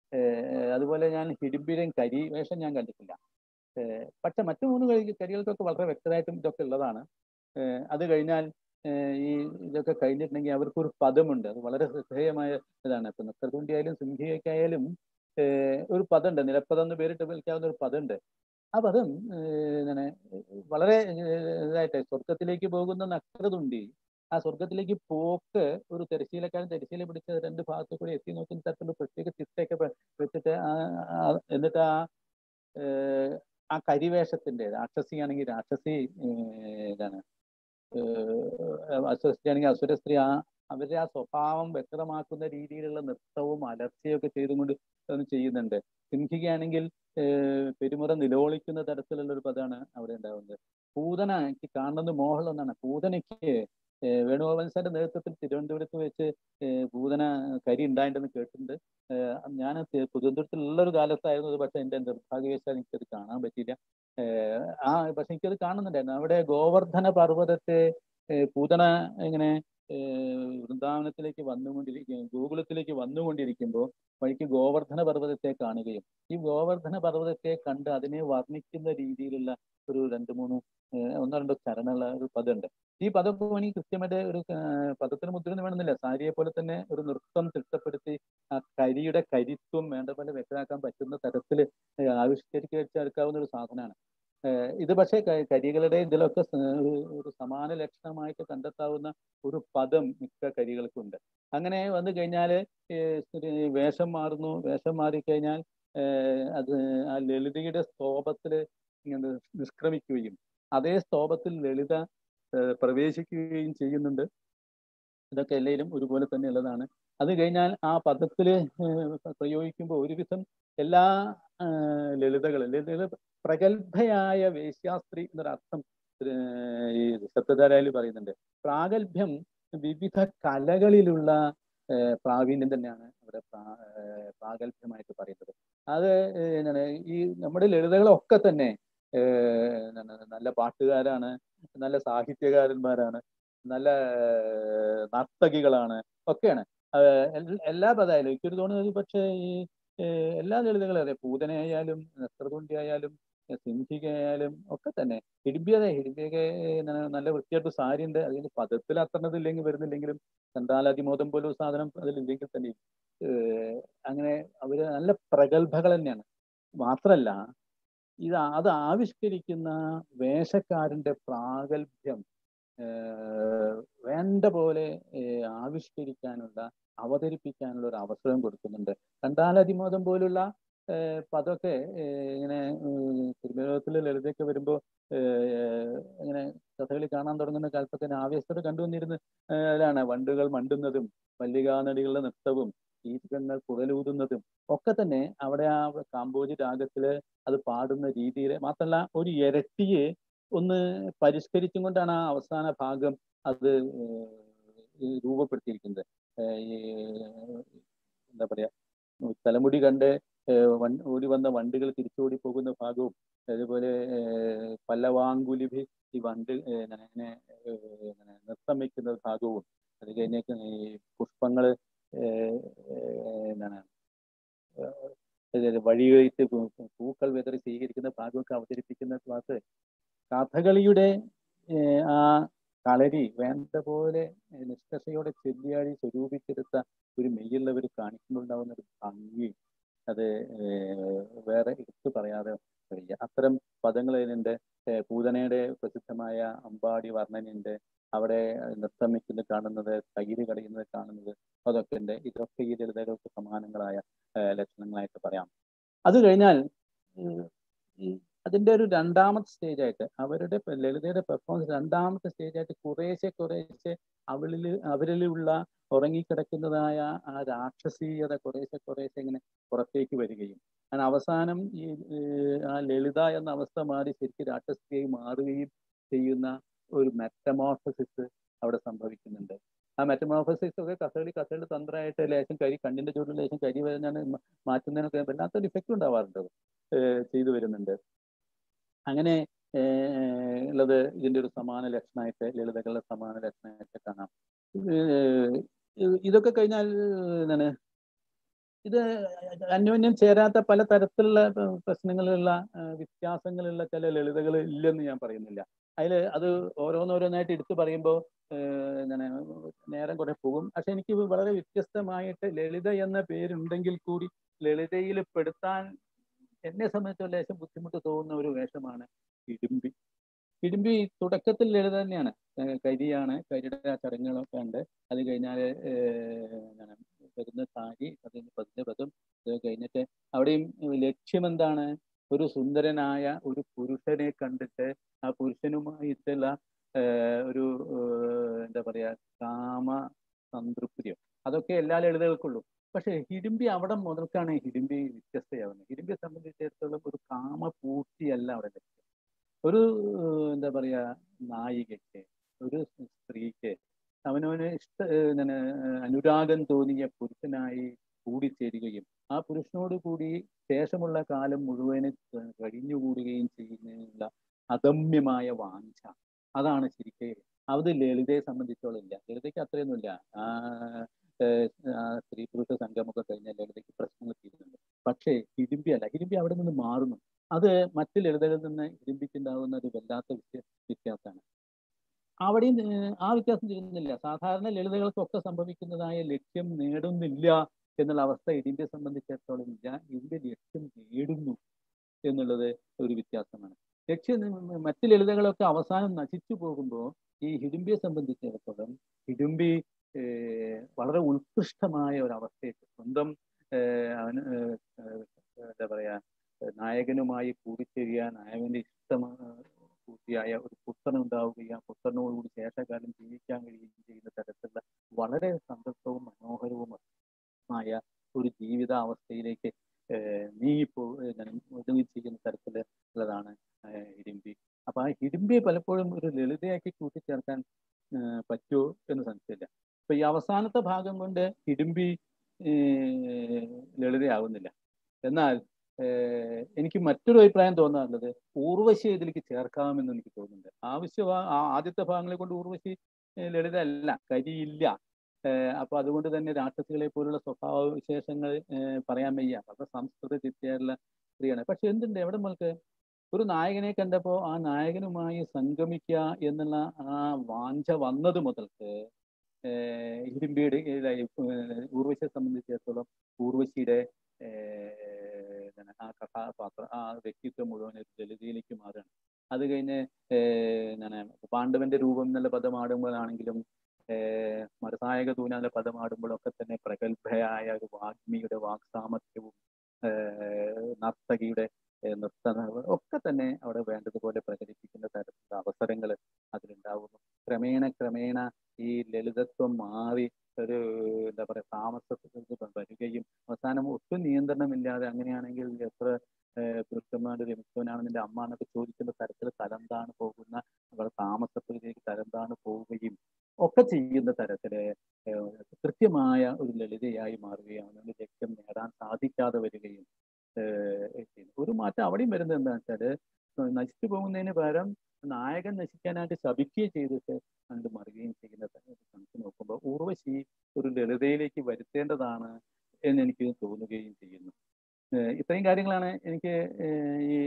ഏഹ് അതുപോലെ ഞാൻ ഹിഡിമ്പിരം കരി വേഷം ഞാൻ കണ്ടിട്ടില്ല ഏഹ് പക്ഷെ മറ്റു മൂന്ന് കളി കരികൾക്കൊക്കെ വളരെ വ്യക്തമായിട്ടും ഇതൊക്കെ ഉള്ളതാണ് ഏഹ് അത് കഴിഞ്ഞാൽ ഏഹ് ഈ ഇതൊക്കെ കഴിഞ്ഞിട്ടുണ്ടെങ്കിൽ അവർക്കൊരു പദമുണ്ട് അത് വളരെ ശ്രദ്ധേയമായ ഇതാണ് ഇപ്പൊ നൃത്തതുണ്ടി ആയാലും സിംഹിയൊക്കെ ആയാലും ഏഹ് ഒരു പദമുണ്ട് നിലപ്പദം എന്ന് പേരിട്ട് വിളിക്കാവുന്ന ഒരു പദമുണ്ട് ആ പദം ഏഹ് ഇങ്ങനെ വളരെ ഏഹ് ഇതായിട്ട് സ്വർഗത്തിലേക്ക് പോകുന്ന നക്ഷത്രതുണ്ടി ആ സ്വർഗത്തിലേക്ക് പോക്ക് ഒരു തിരശ്ശീലക്കാരൻ തിരശ്ശീല പിടിച്ച് രണ്ട് ഭാഗത്തു കൂടി എത്തി നോക്കുന്ന തരത്തിലുള്ള പ്രത്യേക ചിട്ടയൊക്കെ വെ- വെച്ചിട്ട് ആ ആ- എന്നിട്ട് ആ ഏഹ് ആ കരിവേഷത്തിന്റെ രാക്ഷസി ആണെങ്കിൽ രാക്ഷസി ഏഹ് ഇതാണ് അസുരസ്ത്രീ ആണെങ്കിൽ അസുരസ്ത്രീ ആ അവരുടെ ആ സ്വഭാവം വ്യക്തമാക്കുന്ന രീതിയിലുള്ള നൃത്തവും അലർച്ചയൊക്കെ ചെയ്തുകൊണ്ട് ഒന്ന് ചെയ്യുന്നുണ്ട് സിംഹികയാണെങ്കിൽ ഏഹ് പെരുമുറ നിലോളിക്കുന്ന തരത്തിലുള്ള ഒരു പദമാണ് അവിടെ ഉണ്ടാവുന്നത് പൂതന എനിക്ക് കാണുന്നത് മോഹം എന്നാണ് പൂതനയ്ക്ക് ഏഹ് വേണുഗോപാൽ സാറിന്റെ നേതൃത്വത്തിൽ തിരുവനന്തപുരത്ത് വെച്ച് ഏഹ് പൂതന കരി ഉണ്ടായിട്ടുണ്ടെന്ന് കേട്ടിട്ടുണ്ട് ഏഹ് ഞാൻ തിരുവനന്തപുരത്തുള്ള ഒരു കാലത്തായിരുന്നു അത് പക്ഷെ എന്റെ നിർഭാഗ്യവശാൽ എനിക്കത് കാണാൻ പറ്റിയില്ല ഏഹ് ആ പക്ഷെ എനിക്കത് കാണുന്നുണ്ടായിരുന്നു അവിടെ ഗോവർദ്ധന പർവ്വതത്തെ ഏഹ് പൂതന ഇങ്ങനെ ഏഹ് വൃന്ദാവനത്തിലേക്ക് വന്നുകൊണ്ടിരിക്കും ഗോകുലത്തിലേക്ക് വന്നുകൊണ്ടിരിക്കുമ്പോൾ വഴിക്ക് ഗോവർദ്ധന പർവ്വതത്തെ കാണുകയും ഈ ഗോവർദ്ധന പർവ്വതത്തെ കണ്ട് അതിനെ വർണ്ണിക്കുന്ന രീതിയിലുള്ള ഒരു രണ്ട് മൂന്ന് ഏഹ് ഒന്നോ രണ്ടോ ചരണമുള്ള ഒരു പദമുണ്ട് ഈ പദമൊക്കെ വേണമെങ്കിൽ കൃത്യമായിട്ട് ഒരു ഏഹ് പദത്തിന് മുദ്രയൊന്നും വേണമെന്നില്ല സാരിയെ പോലെ തന്നെ ഒരു നൃത്തം തിട്ടപ്പെടുത്തി ആ കരിയുടെ കരിത്വം വേണ്ട പോലെ വ്യക്തമാക്കാൻ പറ്റുന്ന തരത്തിൽ ആവിഷ്കരിച്ചെടുക്കാവുന്ന ഒരു സാധനമാണ് ഏഹ് ഇത് പക്ഷേ ക- കരികളുടെ ഇതിലൊക്കെ സ- ഒരു ഒരു സമാന ലക്ഷണമായിട്ട് കണ്ടെത്താവുന്ന ഒരു പദം മിക്ക കരികൾക്കുണ്ട് അങ്ങനെ വന്നു കഴിഞ്ഞാൽ വേഷം മാറുന്നു വേഷം മാറിക്കഴിഞ്ഞാൽ ഏഹ് അത് ആ ലളിതയുടെ സ്തോപത്തിൽ ഇങ്ങനെ നിഷ്ക്രമിക്കുകയും അതേ സ്തോപത്തിൽ ലളിത ഏഹ് പ്രവേശിക്കുകയും ചെയ്യുന്നുണ്ട് ഇതൊക്കെ എല്ലാവരും ഒരുപോലെ തന്നെ ഉള്ളതാണ് അത് കഴിഞ്ഞാൽ ആ പദത്തിൽ പ്രയോഗിക്കുമ്പോൾ ഒരുവിധം എല്ലാ ഏഹ് ലളിതകളും ലളിത പ്രഗത്ഭയായ വേശ്യാസ്ത്രീ എന്നൊരർത്ഥം ഏഹ് ഈ സത്യധാരയിൽ പറയുന്നുണ്ട് പ്രാഗൽഭ്യം വിവിധ കലകളിലുള്ള ഏഹ് പ്രാവീണ്യം തന്നെയാണ് അവിടെ പ്രാ- ഏഹ് പ്രാഗൽഭ്യമായിട്ട് പറയുന്നത് അത് ഏഹ് എന്താണ് ഈ നമ്മുടെ ലളിതകളൊക്കെ തന്നെ ഏഹ് എന്താണ് നല്ല പാട്ടുകാരാണ് നല്ല സാഹിത്യകാരന്മാരാണ് നല്ല ഏഹ് നർത്തകികളാണ് ഒക്കെയാണ് ഏഹ് എൽ- എല്ലാ പദായാലും എനിക്കൊരു തോന്നുന്നത് പക്ഷേ ഈ ഏഹ് എല്ലാ ലളിതകളും അതെ പൂതനയായാലും നസ്ത്രതുണ്ടി ആയാലും സിംഹികയായാലും ഒക്കെ തന്നെ ഹിഡിമ്പിയത ഹിഡിമ്പിയൊക്കെ എന്താണ് നല്ല വൃത്തിയായിട്ട് സാരി ഉണ്ട് അതിന് പദത്തിൽ അത്ര ഇല്ലെങ്കിൽ വരുന്നില്ലെങ്കിലും ചണ്ടാലാതിമോദം പോലും ഒരു സാധനം അതിലില്ലെങ്കിൽ തന്നെ ഏഹ് അങ്ങനെ അവര് നല്ല പ്രഗത്ഭകൾ തന്നെയാണ് മാത്രല്ല ഇത് അത് ആവിഷ്കരിക്കുന്ന വേഷക്കാരന്റെ പ്രാഗൽഭ്യം ഏഹ് വേണ്ട പോലെ ഏഹ് ആവിഷ്കരിക്കാനുള്ള അവതരിപ്പിക്കാനുള്ള ഒരു അവസരം കൊടുക്കുന്നുണ്ട് കണ്ടാലതിമോദം പോലുള്ള ഏഹ് പദമൊക്കെ ഏഹ് ഇങ്ങനെ തിരുമേലോകത്തിലെ ലളിതയൊക്കെ വരുമ്പോൾ ഇങ്ങനെ കഥകളി കാണാൻ തുടങ്ങുന്ന കാലത്തൊക്കെ ഞാൻ ആവേശത്തോടെ കണ്ടുവന്നിരുന്ന ാണ് വണ്ടുകൾ മണ്ടുന്നതും മല്ലികാനടികളുടെ നൃത്തവും ഈച്ചകങ്ങൾ കുഴലൂതുന്നതും ഒക്കെ തന്നെ അവിടെ ആ കാമ്പോജി രാഗത്തില് അത് പാടുന്ന രീതിയിൽ മാത്രമല്ല ഒരു ഇരട്ടിയെ ഒന്ന് പരിഷ്കരിച്ചും കൊണ്ടാണ് ആ അവസാന ഭാഗം അത് ഏഹ് ഈ രൂപപ്പെടുത്തിയിരിക്കുന്നത് ഏഹ് ഈ എന്താ പറയാ തലമുടി കണ്ട് ഏഹ് വൺ- ഓടി വന്ന വണ്ടുകൾ തിരിച്ചോടി പോകുന്ന ഭാഗവും അതുപോലെ ഏഹ് പല്ലവാങ്കുലിഭി ഈ വണ്ട് ഏഹ് ഇങ്ങനെ ഇങ്ങനെ ഏഹ് ഇങ്ങനെ നൃത്തം വയ്ക്കുന്ന ഭാഗവും അത് കഴിഞ്ഞേക്ക് ഈ പുഷ്പങ്ങള് ഏഹ് ഏഹ് എന്താണ് ഏഹ് വഴിവെച്ച് പൂ- പൂക്കൾ വിതറി സ്വീകരിക്കുന്ന ഭാഗമൊക്കെ അവതരിപ്പിക്കുന്ന ഭാഗത്ത് കഥകളിയുടെ ഏഹ് ആ കളരി വേണ്ട പോലെ നിഷ്കർഷയോടെ ചെല്ലിയാടി സ്വരൂപിച്ചെടുത്ത ഒരു മെയ്യുള്ളവർ കാണിക്കുന്നുണ്ടാവുന്ന ഒരു ഭംഗി അത് ഏഹ് വേറെ എടുത്തു പറയാതെ വയ്യ അത്തരം പദങ്ങൾ അതിലുണ്ട് ഏഹ് പൂതനയുടെ പ്രസിദ്ധമായ അമ്പാടി വർണ്ണനുണ്ട് അവിടെ നൃത്തം വയ്ക്കുന്നത് കാണുന്നത് കയ്യിൽ കടയുന്നത് കാണുന്നത് അതൊക്കെ ഉണ്ട് ഇതൊക്കെ ഈ ലളിതകൾക്ക് സമാനങ്ങളായ ഏഹ് ലക്ഷണങ്ങളായിട്ട് പറയാം അത് കഴിഞ്ഞാൽ ഉം, ഈ അതിന്റെ ഒരു രണ്ടാമത്തെ സ്റ്റേജ് ആയിട്ട് അവരുടെ പെ- ലളിതയുടെ പെർഫോമൻസ് രണ്ടാമത്തെ സ്റ്റേജ് ആയിട്ട് കുറേശ്ശെ കുറേശ്ശെ അവളിൽ അവരിലുള്ള ഉറങ്ങിക്കിടക്കുന്നതായ ആ രാക്ഷസീയത കുറേശ്ശെ കുറേശ്ശെ ഇങ്ങനെ പുറത്തേക്ക് വരികയും അങ്ങനെ അവസാനം ഈ ഏഹ്, ആ ലളിത എന്ന അവസ്ഥ മാറി ശരിക്കും രാക്ഷസിയായി മാറുകയും ചെയ്യുന്ന ഒരു മെറ്റമോർഫസിസ് അവിടെ സംഭവിക്കുന്നുണ്ട് ആ മെറ്റമോർഫസിസ് ഒക്കെ കഥകളി കഥകളി തന്ത്രമായിട്ട് ലേശം കരി കണ്ണിന്റെ ചുവട്ടിൽ ലേശം കരി വരുന്നതാണ് മ- മാറ്റുന്നതിനൊക്കെ വല്ലാത്തൊരു ഇഫക്റ്റ് ഉണ്ടാവാറുണ്ട് അത്. ഏഹ് ചെയ്തു വരുന്നുണ്ട് അങ്ങനെ ഏഹ് ഉള്ളത് ഇതിന്റെ ഒരു സമാന ലക്ഷണമായിട്ട് ലളിതകളുടെ സമാന ലക്ഷണമായിട്ട് കാണാം ഏഹ് ഇത് ഇതൊക്കെ കഴിഞ്ഞാൽ എന്താണ് ഇത് അന്യോന്യം ചേരാത്ത പല തരത്തിലുള്ള ഏർ പ്രശ്നങ്ങളുള്ള ഏർ വ്യത്യാസങ്ങളുള്ള ചില ലളിതകൾ ഇല്ലെന്ന് ഞാൻ പറയുന്നില്ല അതിൽ അത് ഓരോന്നോരോന്നായിട്ട് എടുത്തു പറയുമ്പോൾ എന്താണ് നേരം കുറെ പോകും പക്ഷെ എനിക്ക് വളരെ വ്യത്യസ്തമായിട്ട് ലളിത എന്ന പേരുണ്ടെങ്കിൽ കൂടി ലളിതയിൽ പെടുത്താൻ എന്നെ സംബന്ധിച്ച് ലേശം ബുദ്ധിമുട്ട് തോന്നുന്ന ഒരു വേഷമാണ് ഇടുമ്പി ഇടുമ്പി തുടക്കത്തിൽ ലളിത തന്നെയാണ് ഏർ കരിയാണ് കരിയുടെ ആ ചടങ്ങുകളൊക്കെ ഉണ്ട് അത് കഴിഞ്ഞാൽ എന്താണ് വരുന്ന സാരി അത് കഴിഞ്ഞ് പതിന്റെ പദം അത് കഴിഞ്ഞിട്ട് അവിടെയും ലക്ഷ്യം എന്താണ് ഒരു സുന്ദരനായ ഒരു പുരുഷനെ കണ്ടിട്ട് ആ പുരുഷനുമായിട്ടുള്ള ഏർ ഒരു ഏർ എന്താ പറയാ കാമ സംതൃപ്തിയോ അതൊക്കെ എല്ലാ ലളിതകൾക്കുള്ളൂ പക്ഷെ ഹിഡിമ്പി അവിടെ മുതൽക്കാണ് ഹിഡിമ്പി വ്യത്യസ്തയാവുന്നത് ഹിഡിമ്പിയെ സംബന്ധിച്ചിടത്തോളം ഒരു കാമ പൂർത്തിയല്ല അവിടെ ലക്ഷ്യം ഒരു ഏർ എന്താ പറയാ നായികയ്ക്ക് ഒരു സ്ത്രീക്ക് അവനവന് ഇഷ്ട ഏർ എന്താണ് അനുരാഗം തോന്നിയ പുരുഷനായി കൂടിച്ചേരുകയും ആ പുരുഷനോട് കൂടി ശേഷമുള്ള കാലം മുഴുവന് കഴിഞ്ഞുകൂടുകയും ചെയ്യുന്നതിനുള്ള അദമ്യമായ വാഞ്ച അതാണ് ശരിക്കും അത് ലളിതയെ സംബന്ധിച്ചോളം ഇല്ല ലളിതയ്ക്ക് അത്രയൊന്നുമില്ല ആ ഏർ ആ സ്ത്രീ പുരുഷ സംഗമൊക്കെ കഴിഞ്ഞാൽ ലളിതയ്ക്ക് പ്രശ്നങ്ങൾ തീരുന്നുണ്ട് പക്ഷേ ഹിഡിമ്പി അല്ല ഹിഡിമ്പി അവിടെ നിന്ന് മാറുന്നു അത് മറ്റു ലളിതകളിൽ നിന്ന് ഹിഡിമ്പിക്കുണ്ടാകുന്ന ഒരു വല്ലാത്ത വ്യത്യ വ്യത്യാസമാണ് അവിടെയും ഏർ ആ വ്യത്യാസം ചെയ്യുന്നില്ല സാധാരണ ലളിതകൾക്കൊക്കെ സംഭവിക്കുന്നതായ ലക്ഷ്യം നേടുന്നില്ല എന്നുള്ള അവസ്ഥ ഇതിന്റെ സംബന്ധിച്ചിടത്തോളം ഇല്ല ഇതിന്റെ ലക്ഷ്യം നേടുന്നു എന്നുള്ളത് ഒരു വ്യത്യാസമാണ് ലക്ഷ്യം മറ്റു ലളിതകളൊക്കെ അവസാനം നശിച്ചു പോകുമ്പോൾ ഈ ഹിഡുംബിയെ സംബന്ധിച്ചിടത്തോളം ഹിഡുംബി ഏർ വളരെ ഉത്കൃഷ്ടമായ ഒരു അവസ്ഥയ്ക്ക് സ്വന്തം ഏർ അവന് ഏർ ഏർ എന്താ പറയാ നായകനുമായി കൂടിച്ചേരുക നായകന്റെ ഇഷ്ടമായ പൂർത്തിയായ ഒരു പുത്രൻ ഉണ്ടാവുകയും ആ പുത്രനോടുകൂടി ശേഷകാലം ജീവിക്കാൻ കഴിയുകയും ചെയ്യുന്ന തരത്തിലുള്ള വളരെ സന്തോഷവും മനോഹരവുമായ ഒരു ജീവിതാവസ്ഥയിലേക്ക് നീങ്ങിപ്പോ ഒതുങ്ങി ചെയ്യുന്ന തരത്തിൽ ഉള്ളതാണ് ഹിഡിമ്പി അപ്പൊ ആ ഹിഡിമ്പിയെ പലപ്പോഴും ഒരു ലളിതയാക്കി കൂട്ടിച്ചേർക്കാൻ പറ്റുമോ എന്ന് സംശയമില്ല അപ്പൊ ഈ അവസാനത്തെ ഭാഗം കൊണ്ട് ഹിഡിമ്പി ലളിതയാവുന്നില്ല എന്നാൽ എനിക്ക് മറ്റൊരു അഭിപ്രായം തോന്നാറുള്ളത് ഊർവശി ഇതിലേക്ക് ചേർക്കാമെന്ന് എനിക്ക് തോന്നുന്നുണ്ട് ആവശ്യം ആദ്യത്തെ ഭാഗങ്ങളെ കൊണ്ട് ഊർവശി ലളിത അല്ല കരിയില്ല അപ്പൊ അതുകൊണ്ട് തന്നെ രാക്ഷസികളെ പോലുള്ള സ്വഭാവ വിശേഷങ്ങൾ പറയാൻ വയ്യ വളരെ സംസ്കൃത ചിത്തയായിട്ടുള്ള സ്ത്രീയാണ് പക്ഷെ എന്തുണ്ട് എവിടെ മുതൽക്ക് ഒരു നായകനെ കണ്ടപ്പോൾ ആ നായകനുമായി സംഗമിക്കുക എന്നുള്ള ആ വാഞ്ച വന്നത് മുതൽക്ക് ഇരുമ്പിയുടെ ഊർവശിയെ സംബന്ധിച്ചിടത്തോളം ഊർവശിയുടെ ആ കഥാപാത്രം ആ വ്യക്തിത്വം മുഴുവൻ ഒരു ലളിതയിലേക്ക് മാറുകയാണ് അത് കഴിഞ്ഞ് എന്താണ് പാണ്ഡവന്റെ രൂപം എന്നുള്ള പദമാടുമ്പോഴാണെങ്കിലും മരസായക തൂന എന്നുള്ള പദമാടുമ്പോഴൊക്കെ തന്നെ പ്രഗത്ഭയായ ഒരു വാഗ്മിയുടെ വാക്സാമർത്ഥ്യവും നർത്തകിയുടെ നൃത്ത ഒക്കെ തന്നെ അവിടെ വേണ്ടതുപോലെ പ്രകടിപ്പിക്കുന്ന തരത്തിലുള്ള അവസരങ്ങൾ അതിലുണ്ടാവുന്നു ക്രമേണ ക്രമേണ ഈ ലളിതത്വം മാറി ഒരു എന്താ പറയുക താമസത്തിൽ വരികയും അവസാനം ഒട്ടും നിയന്ത്രണമില്ലാതെ അങ്ങനെയാണെങ്കിൽ എത്ര പുരുഷന്മാരുടെ രമിച്ചവനാണെന്നിന്റെ അമ്മ എന്നൊക്കെ ചോദിക്കുന്ന തരത്തിൽ തരംതാണ് പോകുന്ന അവരുടെ താമസത്തിലേക്ക് തരംതാണ് പോവുകയും ഒക്കെ ചെയ്യുന്ന തരത്തില് കൃത്യമായ ഒരു ലളിതയായി മാറുകയും അവനൊരു ലക്ഷ്യം നേടാൻ സാധിക്കാതെ വരികയും ഒരു മാറ്റം അവിടെയും വരുന്നത് എന്താണെന്ന് വെച്ചാല് നശിച്ചു പോകുന്നതിന് പകരം നായകൻ നശിക്കാനായിട്ട് ശപിക്കുകയും ചെയ്തിട്ട് അങ്ങോട്ട് മറുകയും ചെയ്യുന്ന കണക്ക് നോക്കുമ്പോൾ ഊർവശി ഒരു ലളിതയിലേക്ക് വരുത്തേണ്ടതാണ് എന്ന് എനിക്ക് തോന്നുകയും ചെയ്യുന്നു ഇത്രയും കാര്യങ്ങളാണ് എനിക്ക് ഈ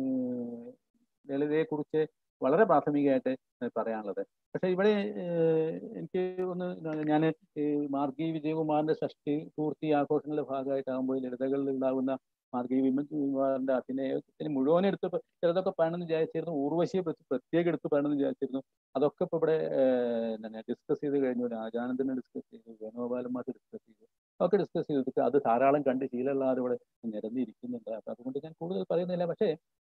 ലളിതയെ കുറിച്ച് വളരെ പ്രാഥമികമായിട്ട് പറയാനുള്ളത് പക്ഷെ ഇവിടെ എനിക്ക് ഒന്ന് ഞാൻ മാർഗി വിജയകുമാറിന്റെ ഷഷ്ടി പൂർത്തി ആഘോഷങ്ങളുടെ ഭാഗമായിട്ടാകുമ്പോൾ ലളിതകളിൽ ഉണ്ടാകുന്ന മാർഗി വിമൻകുമാറിന്റെ അഭിനയത്തിന് മുഴുവൻ എടുത്ത് ചിലതൊക്കെ പറയണമെന്ന് വിചാരിച്ചിരുന്നു ഊർവശിയെ പ്രത്യേകം എടുത്ത് പറയണമെന്ന് വിചാരിച്ചിരുന്നു അതൊക്കെ ഇപ്പൊ ഇവിടെ എന്താണ് ഡിസ്കസ് ചെയ്ത് കഴിഞ്ഞു രാജാനന്ദനെ ഡിസ്കസ് ചെയ്തു വേണുഗോപാലന്മാർ ഡിസ്കസ് ചെയ്തു ഒക്കെ ഡിസ്കസ് ചെയ്തിട്ട് അത് ധാരാളം കണ്ട് ശീലമുള്ളവർ ഇവിടെ നിരന്നിരിക്കുന്നുണ്ട് അപ്പൊ അതുകൊണ്ട് ഞാൻ കൂടുതൽ പറയുന്നില്ല പക്ഷേ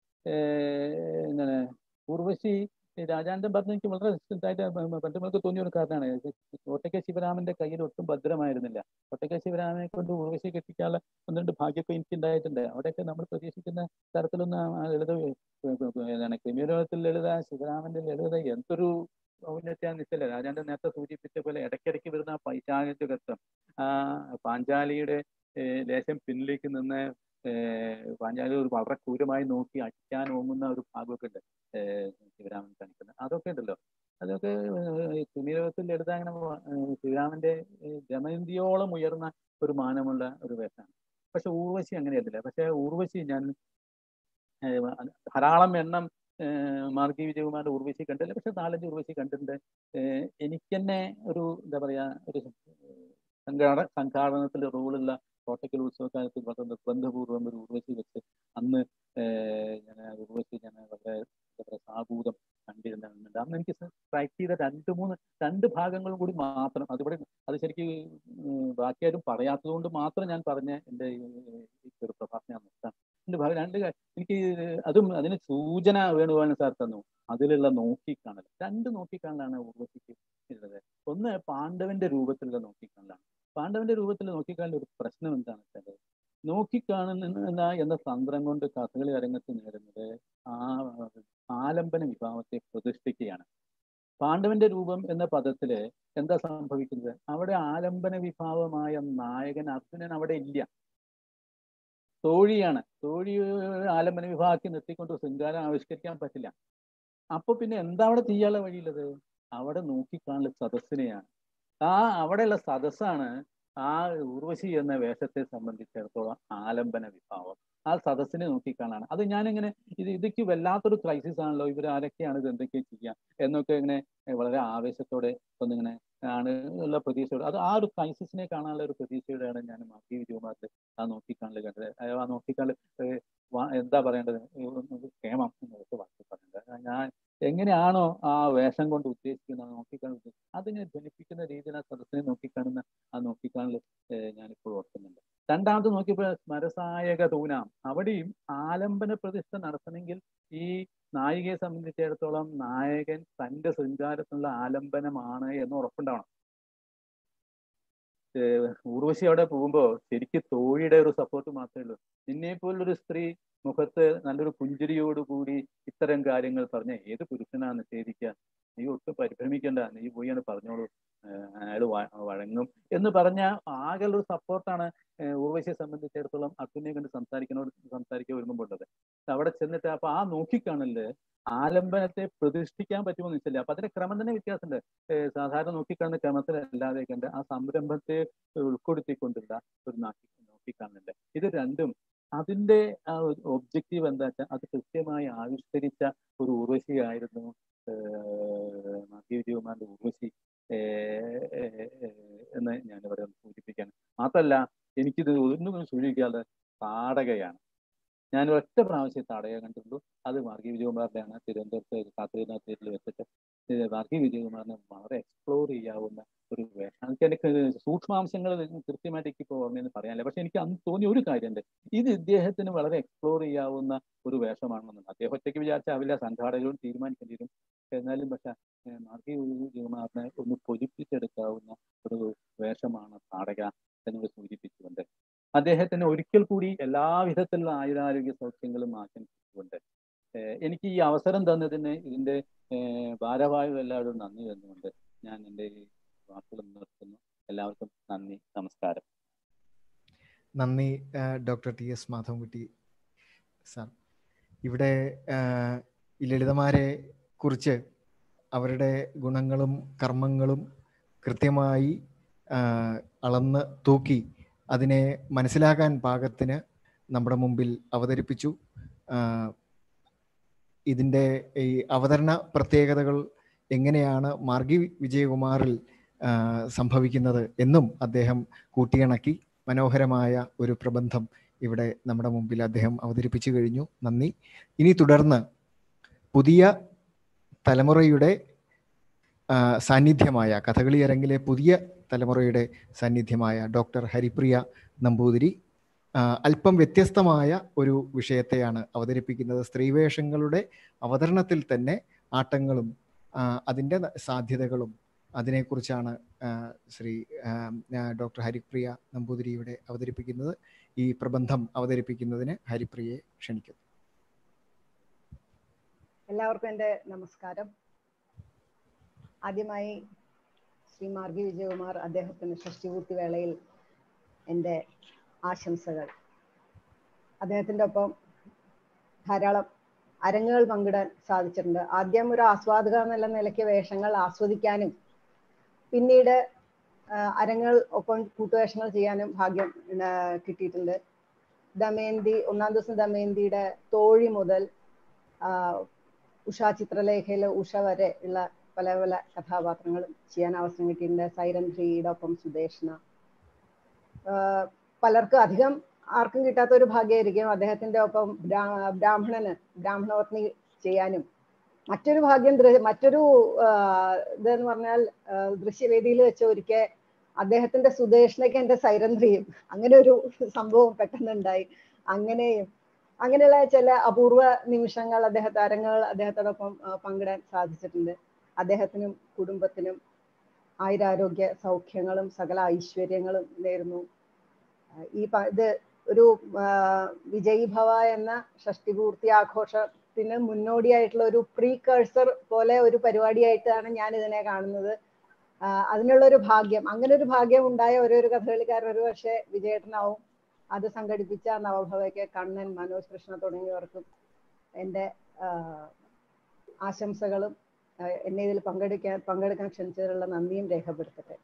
എന്താണ് ഊർവശി രാജാനന്ദൻ പറഞ്ഞ എനിക്ക് വളരെ ഇതായിട്ട് പണ്ടുമുൾക്ക് തോന്നിയ ഒരു കാരണമാണ് കോട്ടയ്ക്ക ശിവരാമന്റെ കയ്യിൽ ഒട്ടും ഭദ്രമായിരുന്നില്ല കോട്ടയ്ക്ക ശിവരാമനെ കൊണ്ട് ഊർവശി കെട്ടിക്കാനുള്ള ഒന്ന് രണ്ട് ഭാഗ്യമൊക്കെ എനിക്ക് ഉണ്ടായിട്ടുണ്ട് അവിടെയൊക്കെ നമ്മൾ പ്രതീക്ഷിക്കുന്ന തരത്തിലൊന്നും ആ ലളിത എന്താണ് ക്രിമിലോകത്തിൽ ലളിത ശിവരാമന്റെ ലളിത എന്തൊരു ഔന്നത്യാന്ന് വെച്ചല്ലേ രാജാന്റെ നേരത്തെ സൂചിപ്പിച്ച പോലെ ഇടയ്ക്കിടയ്ക്ക് വരുന്ന ആ പൈശാചകത്വം ആ പാഞ്ചാലിയുടെ ലേശം പിന്നിലേക്ക് നിന്ന് പാഞ്ചാലി ഒരു വളരെ ക്രൂരമായി നോക്കി അടിക്കാൻ ഓങ്ങുന്ന ഒരു ഭാഗമൊക്കെ ഉണ്ട് ശിവരാമൻ കാണിക്കുന്നത് അതൊക്കെ ഉണ്ടല്ലോ അതൊക്കെ ഏഹ്, തുണിലോകത്തിൽ ലളിത അങ്ങനെ വ- ഏഹ്, ശ്രീരാമന്റെ ഏഹ്, ദമയന്തിയോളം ഉയർന്ന ഒരു മാനമുള്ള ഒരു വേഷമാണ് പക്ഷെ ഊർവശി അങ്ങനെയല്ല പക്ഷെ ഊർവശി ഞാൻ ഏഹ്, ധാരാളം എണ്ണം ഏഹ്, മാർഗി വിജയകുമാറിന്റെ ഉർവശി കണ്ടില്ല പക്ഷെ നാലഞ്ച് ഉർവശി കണ്ടിട്ടുണ്ട് ഏഹ്, എനിക്ക് തന്നെ ഒരു എന്താ പറയാ ഒരു സംഘാട സംഘാടനത്തിൽ റോളുള്ള കോട്ടക്കൽ ഉത്സവകാലത്ത് വളരെ നിർബന്ധപൂർവ്വം ഒരു ഉർവശി വെച്ച് അന്ന് ഏഹ്, ഞാൻ ആ ഉർവശി ഞാൻ വളരെ എന്താ പറയാ സാഭൂതം കണ്ടിരുന്നുണ്ട് അന്ന് എനിക്ക് സ്ട്രൈക്ക് ചെയ്ത രണ്ട് മൂന്ന് രണ്ട് ഭാഗങ്ങളും കൂടി മാത്രം അതിവിടെ അത് ശരിക്കും ഉം, ബാക്കി ആരും പറയാത്തത് കൊണ്ട് മാത്രം ഞാൻ പറഞ്ഞ എൻ്റെ ഈ ഈ ചെറു പ്രഭാഷണം ഞാൻ നിർത്താം രണ്ട് ഭാഗം രണ്ട് കാ- എനിക്ക് അതും അതിന് സൂചന വേണുഗോപാലൻ സാർ തന്നു അതിലുള്ള നോക്കിക്കാണൽ രണ്ട് നോക്കിക്കാണലാണ് ഉർവശിക്ക് ഉള്ളത് ഒന്ന് പാണ്ഡവന്റെ രൂപത്തിലുള്ള നോക്കിക്കാണലാണ് പാണ്ഡവന്റെ രൂപത്തിൽ നോക്കിക്കാണൽ ഒരു പ്രശ്നം എന്താണെന്ന് വെച്ചാൽ നോക്കിക്കാണുന്ന എന്ന തന്ത്രം കൊണ്ട് കഥകളി അരങ്ങത്ത് നേടുന്നത് ആ ആലംബന വിഭാവത്തെ പ്രതിഷ്ഠിക്കുകയാണ് പാണ്ഡവന്റെ രൂപം എന്ന പദത്തില് എന്താ സംഭവിക്കുന്നത് അവിടെ ആലംബന വിഭാവമായ നായകൻ അർജുനൻ അവിടെ ഇല്ല തോഴിയാണ് തോഴി ആലംബന വിഭാഗത്തിൽ നിർത്തിക്കൊണ്ട് ശൃംഗാരം ആവിഷ്കരിക്കാൻ പറ്റില്ല അപ്പൊ പിന്നെ എന്താ അവിടെ ചെയ്യാനുള്ള വഴിയുള്ളത് അവിടെ നോക്കിക്കാണുന്ന സദസ്സിനെയാണ് ആ അവിടെയുള്ള സദസ്സാണ് ആ ഉർവശി എന്ന വേഷത്തെ സംബന്ധിച്ചിടത്തോളം ആലംബന വിഭാവം ആ സദസ്സിനെ നോക്കിക്കാണാണ് അത് ഞാനിങ്ങനെ ഇത് ഇതൊക്കെ വല്ലാത്തൊരു ക്രൈസിസ് ആണല്ലോ ഇവർ ആരൊക്കെയാണ് ഇത് എന്തൊക്കെയാ ചെയ്യുക എന്നൊക്കെ ഇങ്ങനെ വളരെ ആവേശത്തോടെ ഒന്നിങ്ങനെ ആണ് ഉള്ള പ്രതീക്ഷയോടെ അത് ആ ഒരു ക്രൈസിസിനെ കാണാനുള്ള ഒരു പ്രതീക്ഷയോടെയാണ് ഞാൻ മാറ്റി വിജയകുമാറിന്റെ ആ നോക്കിക്കാണൽ കണ്ടത് ആ ആ നോക്കിക്കാണൽ ഏഹ് വാ- എന്താ പറയേണ്ടത് ക്ഷേമം എന്നൊക്കെ വാക്ക് പറയേണ്ടത് ഞാൻ എങ്ങനെയാണോ ആ വേഷം കൊണ്ട് ഉദ്ദേശിക്കുന്നത് നോക്കിക്കാണൽ ഉദ്ദേശിക്കുന്നത് അതിനെ ധ്വനിപ്പിക്കുന്ന രീതിയിൽ ആ സദസ്സിനെ നോക്കിക്കാണുന്ന ആ നോക്കിക്കാണൽ ഞാനിപ്പോൾ ഓർക്കുന്നുണ്ട് രണ്ടാമത് നോക്കിയപ്പോൾ സ്മരസായക തൂനാം അവിടെയും ആലംബന പ്രതിഷ്ഠ നടത്തണമെങ്കിൽ ഈ നായികയെ സംബന്ധിച്ചിടത്തോളം നായകൻ തന്റെ ശൃംഗാരത്തിനുള്ള ആലംബനമാണ് എന്ന് ഉറപ്പുണ്ടാവണം ഏഹ് ഊർവശി അവിടെ പോകുമ്പോ ശരിക്കും തോഴിയുടെ ഒരു സപ്പോർട്ട് മാത്രമേ ഉള്ളൂ നിന്നെ പോലൊരു സ്ത്രീ മുഖത്ത് നല്ലൊരു പുഞ്ചിരിയോടുകൂടി ഇത്തരം കാര്യങ്ങൾ പറഞ്ഞ ഏത് പുരുഷനാ നിഷേധിക്കുക നീ ഒട്ടും പരിഭ്രമിക്കണ്ട നീ പോയി ആണ് പറഞ്ഞോളൂ അയാൾ വഴങ്ങും എന്ന് പറഞ്ഞ ആകെ ഒരു സപ്പോർട്ടാണ് ഊർവശിയെ സംബന്ധിച്ചിടത്തോളം അർജുനെ കണ്ട് സംസാരിക്കുന്നോട് സംസാരിക്കാൻ ഒരുങ്ങുമ്പോൾ ഉള്ളത് അവിടെ ചെന്നിട്ട് അപ്പൊ ആ നോക്കിക്കാണല് ആലംബനത്തെ പ്രതിഷ്ഠിക്കാൻ പറ്റുമോ എന്ന് വെച്ചില്ല അപ്പൊ അതിന്റെ ക്രമം തന്നെ വ്യത്യാസമുണ്ട് ഏഹ് സാധാരണ നോക്കിക്കാണുന്ന ക്രമത്തിലല്ലാതെ കണ്ട് ആ സംരംഭത്തെ ഉൾപ്പെടുത്തിക്കൊണ്ടുള്ള ഒരു നാക്കി നോക്കിക്കാണലുണ്ട് ഇത് രണ്ടും അതിന്റെ ആ ഒബ്ജക്റ്റീവ് എന്താ വെച്ചാൽ അത് കൃത്യമായി ആവിഷ്കരിച്ച ഒരു ഉർവശിയായിരുന്നു മാത്യു വിജയകുമാറിന്റെ ഉർവശി ഏഹ് ഏഹ് ഏഹ് എന്ന് ഞാൻ ഇവിടെ ഒന്ന് സൂചിപ്പിക്കാൻ മാത്രമല്ല എനിക്കിത് ഒന്നും സൂചിപ്പിക്കാതെ താടകയാണ് ഞാൻ ഒറ്റ പ്രാവശ്യം താടക കണ്ടിട്ടുള്ളൂ അത് മാർഗി വിജയകുമാറിന്റെയാണ് തിരുവനന്തപുരത്ത് കാത്തിരുന്ന തീരിൽ വെച്ചിട്ട് ഇത് മാർഗി വിജയകുമാറിനെ വളരെ എക്സ്പ്ലോർ ചെയ്യാവുന്ന ഒരു വേഷം എനിക്ക് എനിക്ക് സൂക്ഷ്മാംശങ്ങൾ കൃത്യമായിട്ട് എനിക്ക് ഇപ്പോൾ ഓർമ്മയെന്ന് പറയാനില്ല പക്ഷെ എനിക്ക് അന്ന് തോന്നിയ ഒരു കാര്യമുണ്ട് ഇത് ഇദ്ദേഹത്തിന് വളരെ എക്സ്പ്ലോർ ചെയ്യാവുന്ന ഒരു വേഷമാണെന്നുണ്ട് അദ്ദേഹം ഒറ്റയ്ക്ക് വിചാരിച്ചാവില്ല സംഘാടകരും തീരുമാനിക്കേണ്ടി വരും എന്നാലും പക്ഷെ ഏഹ് മാർഗി വിജയകുമാറിനെ ഒന്ന് പൊലിപ്പിച്ചെടുക്കാവുന്ന ഒരു വേഷമാണ് താടക എന്നോട് സൂചിപ്പിച്ചുകൊണ്ട് അദ്ദേഹത്തിന് ഒരിക്കൽ കൂടി എല്ലാവിധത്തിലുള്ള ആയുരാരോഗ്യ സൗഖ്യങ്ങളും ആശംസിച്ചുകൊണ്ട് ഏഹ് എനിക്ക് ഈ അവസരം തന്നതിന് ഇതിന്റെ ഏഹ് ഭാരവാഹികൾ എല്ലാവരും നന്ദി തന്നുകൊണ്ട് ഞാൻ എൻ്റെ ഈ വാക്കുകൾ നിർത്തുന്നു എല്ലാവർക്കും നന്ദി നമസ്കാരം നന്ദി doctor T S Madhavankutty sir ഇവിടെ ആഹ്, ഈ ലളിതമാരെ കുറിച്ച് അവരുടെ ഗുണങ്ങളും കർമ്മങ്ങളും കൃത്യമായി ആഹ്, അളന്ന് തൂക്കി അതിനെ മനസ്സിലാക്കാൻ പാകത്തിന് നമ്മുടെ മുമ്പിൽ അവതരിപ്പിച്ചു ആഹ്, ഇതിൻ്റെ ഈ അവതരണ പ്രത്യേകതകൾ എങ്ങനെയാണ് മാർഗി വിജയകുമാറിൽ ആഹ്, സംഭവിക്കുന്നത് എന്നും അദ്ദേഹം കൂട്ടിയിണക്കി മനോഹരമായ ഒരു പ്രബന്ധം ഇവിടെ നമ്മുടെ മുമ്പിൽ അദ്ദേഹം അവതരിപ്പിച്ചു കഴിഞ്ഞു നന്ദി ഇനി തുടർന്ന് പുതിയ തലമുറയുടെ ആ, സാന്നിധ്യമായ കഥകളി അരങ്ങിലെ പുതിയ തലമുറയുടെ സാന്നിധ്യമായ ഡോക്ടർ ഹരിപ്രിയ നമ്പൂതിരി ആ, അല്പം വ്യത്യസ്തമായ ഒരു വിഷയത്തെയാണ് അവതരിപ്പിക്കുന്നത് സ്ത്രീവേഷങ്ങളുടെ അവതരണത്തിൽ തന്നെ ആട്ടങ്ങളും ആ, അതിൻ്റെ സാധ്യതകളും അതിനെക്കുറിച്ചാണ് ആ, ശ്രീ ആ, ആ, ഡോക്ടർ ഹരിപ്രിയ നമ്പൂതിരി ഇവിടെ അവതരിപ്പിക്കുന്നത് ഈ പ്രബന്ധം അവതരിപ്പിക്കുന്നതിന് ഹരിപ്രിയയെ ക്ഷണിക്കുന്നു എല്ലാവർക്കും എൻ്റെ നമസ്കാരം ആദ്യമായി ശ്രീ മാർഗി വിജയകുമാർ അദ്ദേഹത്തിന് ഷഷ്ടിപൂർത്തി വേളയിൽ എൻ്റെ ആശംസകൾ അദ്ദേഹത്തിൻ്റെ ഒപ്പം ധാരാളം അരങ്ങുകൾ പങ്കിടാൻ സാധിച്ചിട്ടുണ്ട് ആദ്യം ഒരു ആസ്വാദക എന്നുള്ള നിലയ്ക്ക് വേഷങ്ങൾ ആസ്വദിക്കാനും പിന്നീട് ആ, അരങ്ങൾ ഒപ്പം കൂട്ടുവേഷങ്ങൾ ചെയ്യാനും ഭാഗ്യം ആ, കിട്ടിയിട്ടുണ്ട് ദമയന്തി ഒന്നാം ദിവസം ദമയന്തിയുടെ തോഴി മുതൽ ആ, ഉഷ ചിത്രലേഖയിലെ ഉഷ വരെ ഉള്ള പല പല കഥാപാത്രങ്ങളും ചെയ്യാൻ അവസരം കിട്ടിയിട്ടുണ്ട് സൈരൻ ത്രീയുടെ ഒപ്പം സുദേഷ്ണ ആ, പലർക്കും അധികം ആർക്കും കിട്ടാത്ത ഒരു ഭാഗ്യമായിരിക്കും അദ്ദേഹത്തിന്റെ ഒപ്പം ബ്രാ- ബ്രാഹ്മണന് ബ്രാഹ്മണപത്നി ചെയ്യാനും മറ്റൊരു ഭാഗ്യം ദൃ- മറ്റൊരു ആ, ഇതെന്ന് പറഞ്ഞാൽ ആ, ദൃശ്യവേദിയിൽ വെച്ച് ഒരിക്കൽ അദ്ദേഹത്തിന്റെ സുദേഷ്ണയ്ക്ക് എന്റെ സൈരന്ധ്രിയും അങ്ങനെ ഒരു സംഭവം പെട്ടെന്നുണ്ടായി അങ്ങനെയും അങ്ങനെയുള്ള ചില അപൂർവ നിമിഷങ്ങൾ അദ്ദേഹത്തെ അരങ്ങുകൾ അദ്ദേഹത്തോടൊപ്പം ആ, പങ്കിടാൻ സാധിച്ചിട്ടുണ്ട് അദ്ദേഹത്തിനും കുടുംബത്തിനും ആയുരാരോഗ്യ സൗഖ്യങ്ങളും സകല ഐശ്വര്യങ്ങളും നേരുന്നു ആ, ഈ പ- ഇത് ഒരു ആ, വിജയ് ഭവ എന്ന ഷഷ്ടിപൂർത്തി ആഘോഷത്തിന് മുന്നോടിയായിട്ടുള്ള ഒരു പ്രീ കഴ്സർ പോലെ ഒരു പരിപാടിയായിട്ടാണ് ഞാൻ ഇതിനെ കാണുന്നത് ആ, അതിനുള്ള ഒരു ഭാഗ്യം അങ്ങനെ ഒരു ഭാഗ്യം ഉണ്ടായ ഓരോ ഒരു കഥകളിക്കാരൻ ഒരു പക്ഷേ വിജയേട്ടനാവും അത് സംഘടിപ്പിച്ച നവഭവയ്ക്ക് കണ്ണൻ മനോജ് കൃഷ്ണ തുടങ്ങിയവർക്കും എൻ്റെ ആ, ആശംസകളും ആ, എന്നെ ഇതിൽ പങ്കെടുക്കാൻ പങ്കെടുക്കാൻ ക്ഷണിച്ചതിലുള്ള നന്ദിയും രേഖപ്പെടുത്തട്ടെ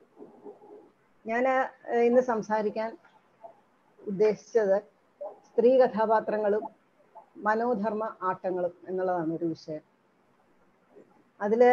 ഞാൻ ഇന്ന് സംസാരിക്കാൻ ഉദ്ദേശിച്ചത് സ്ത്രീ കഥാപാത്രങ്ങളും മനോധർമ്മ ആട്ടങ്ങളും എന്നുള്ളതാണ് ഒരു വിഷയം അതില്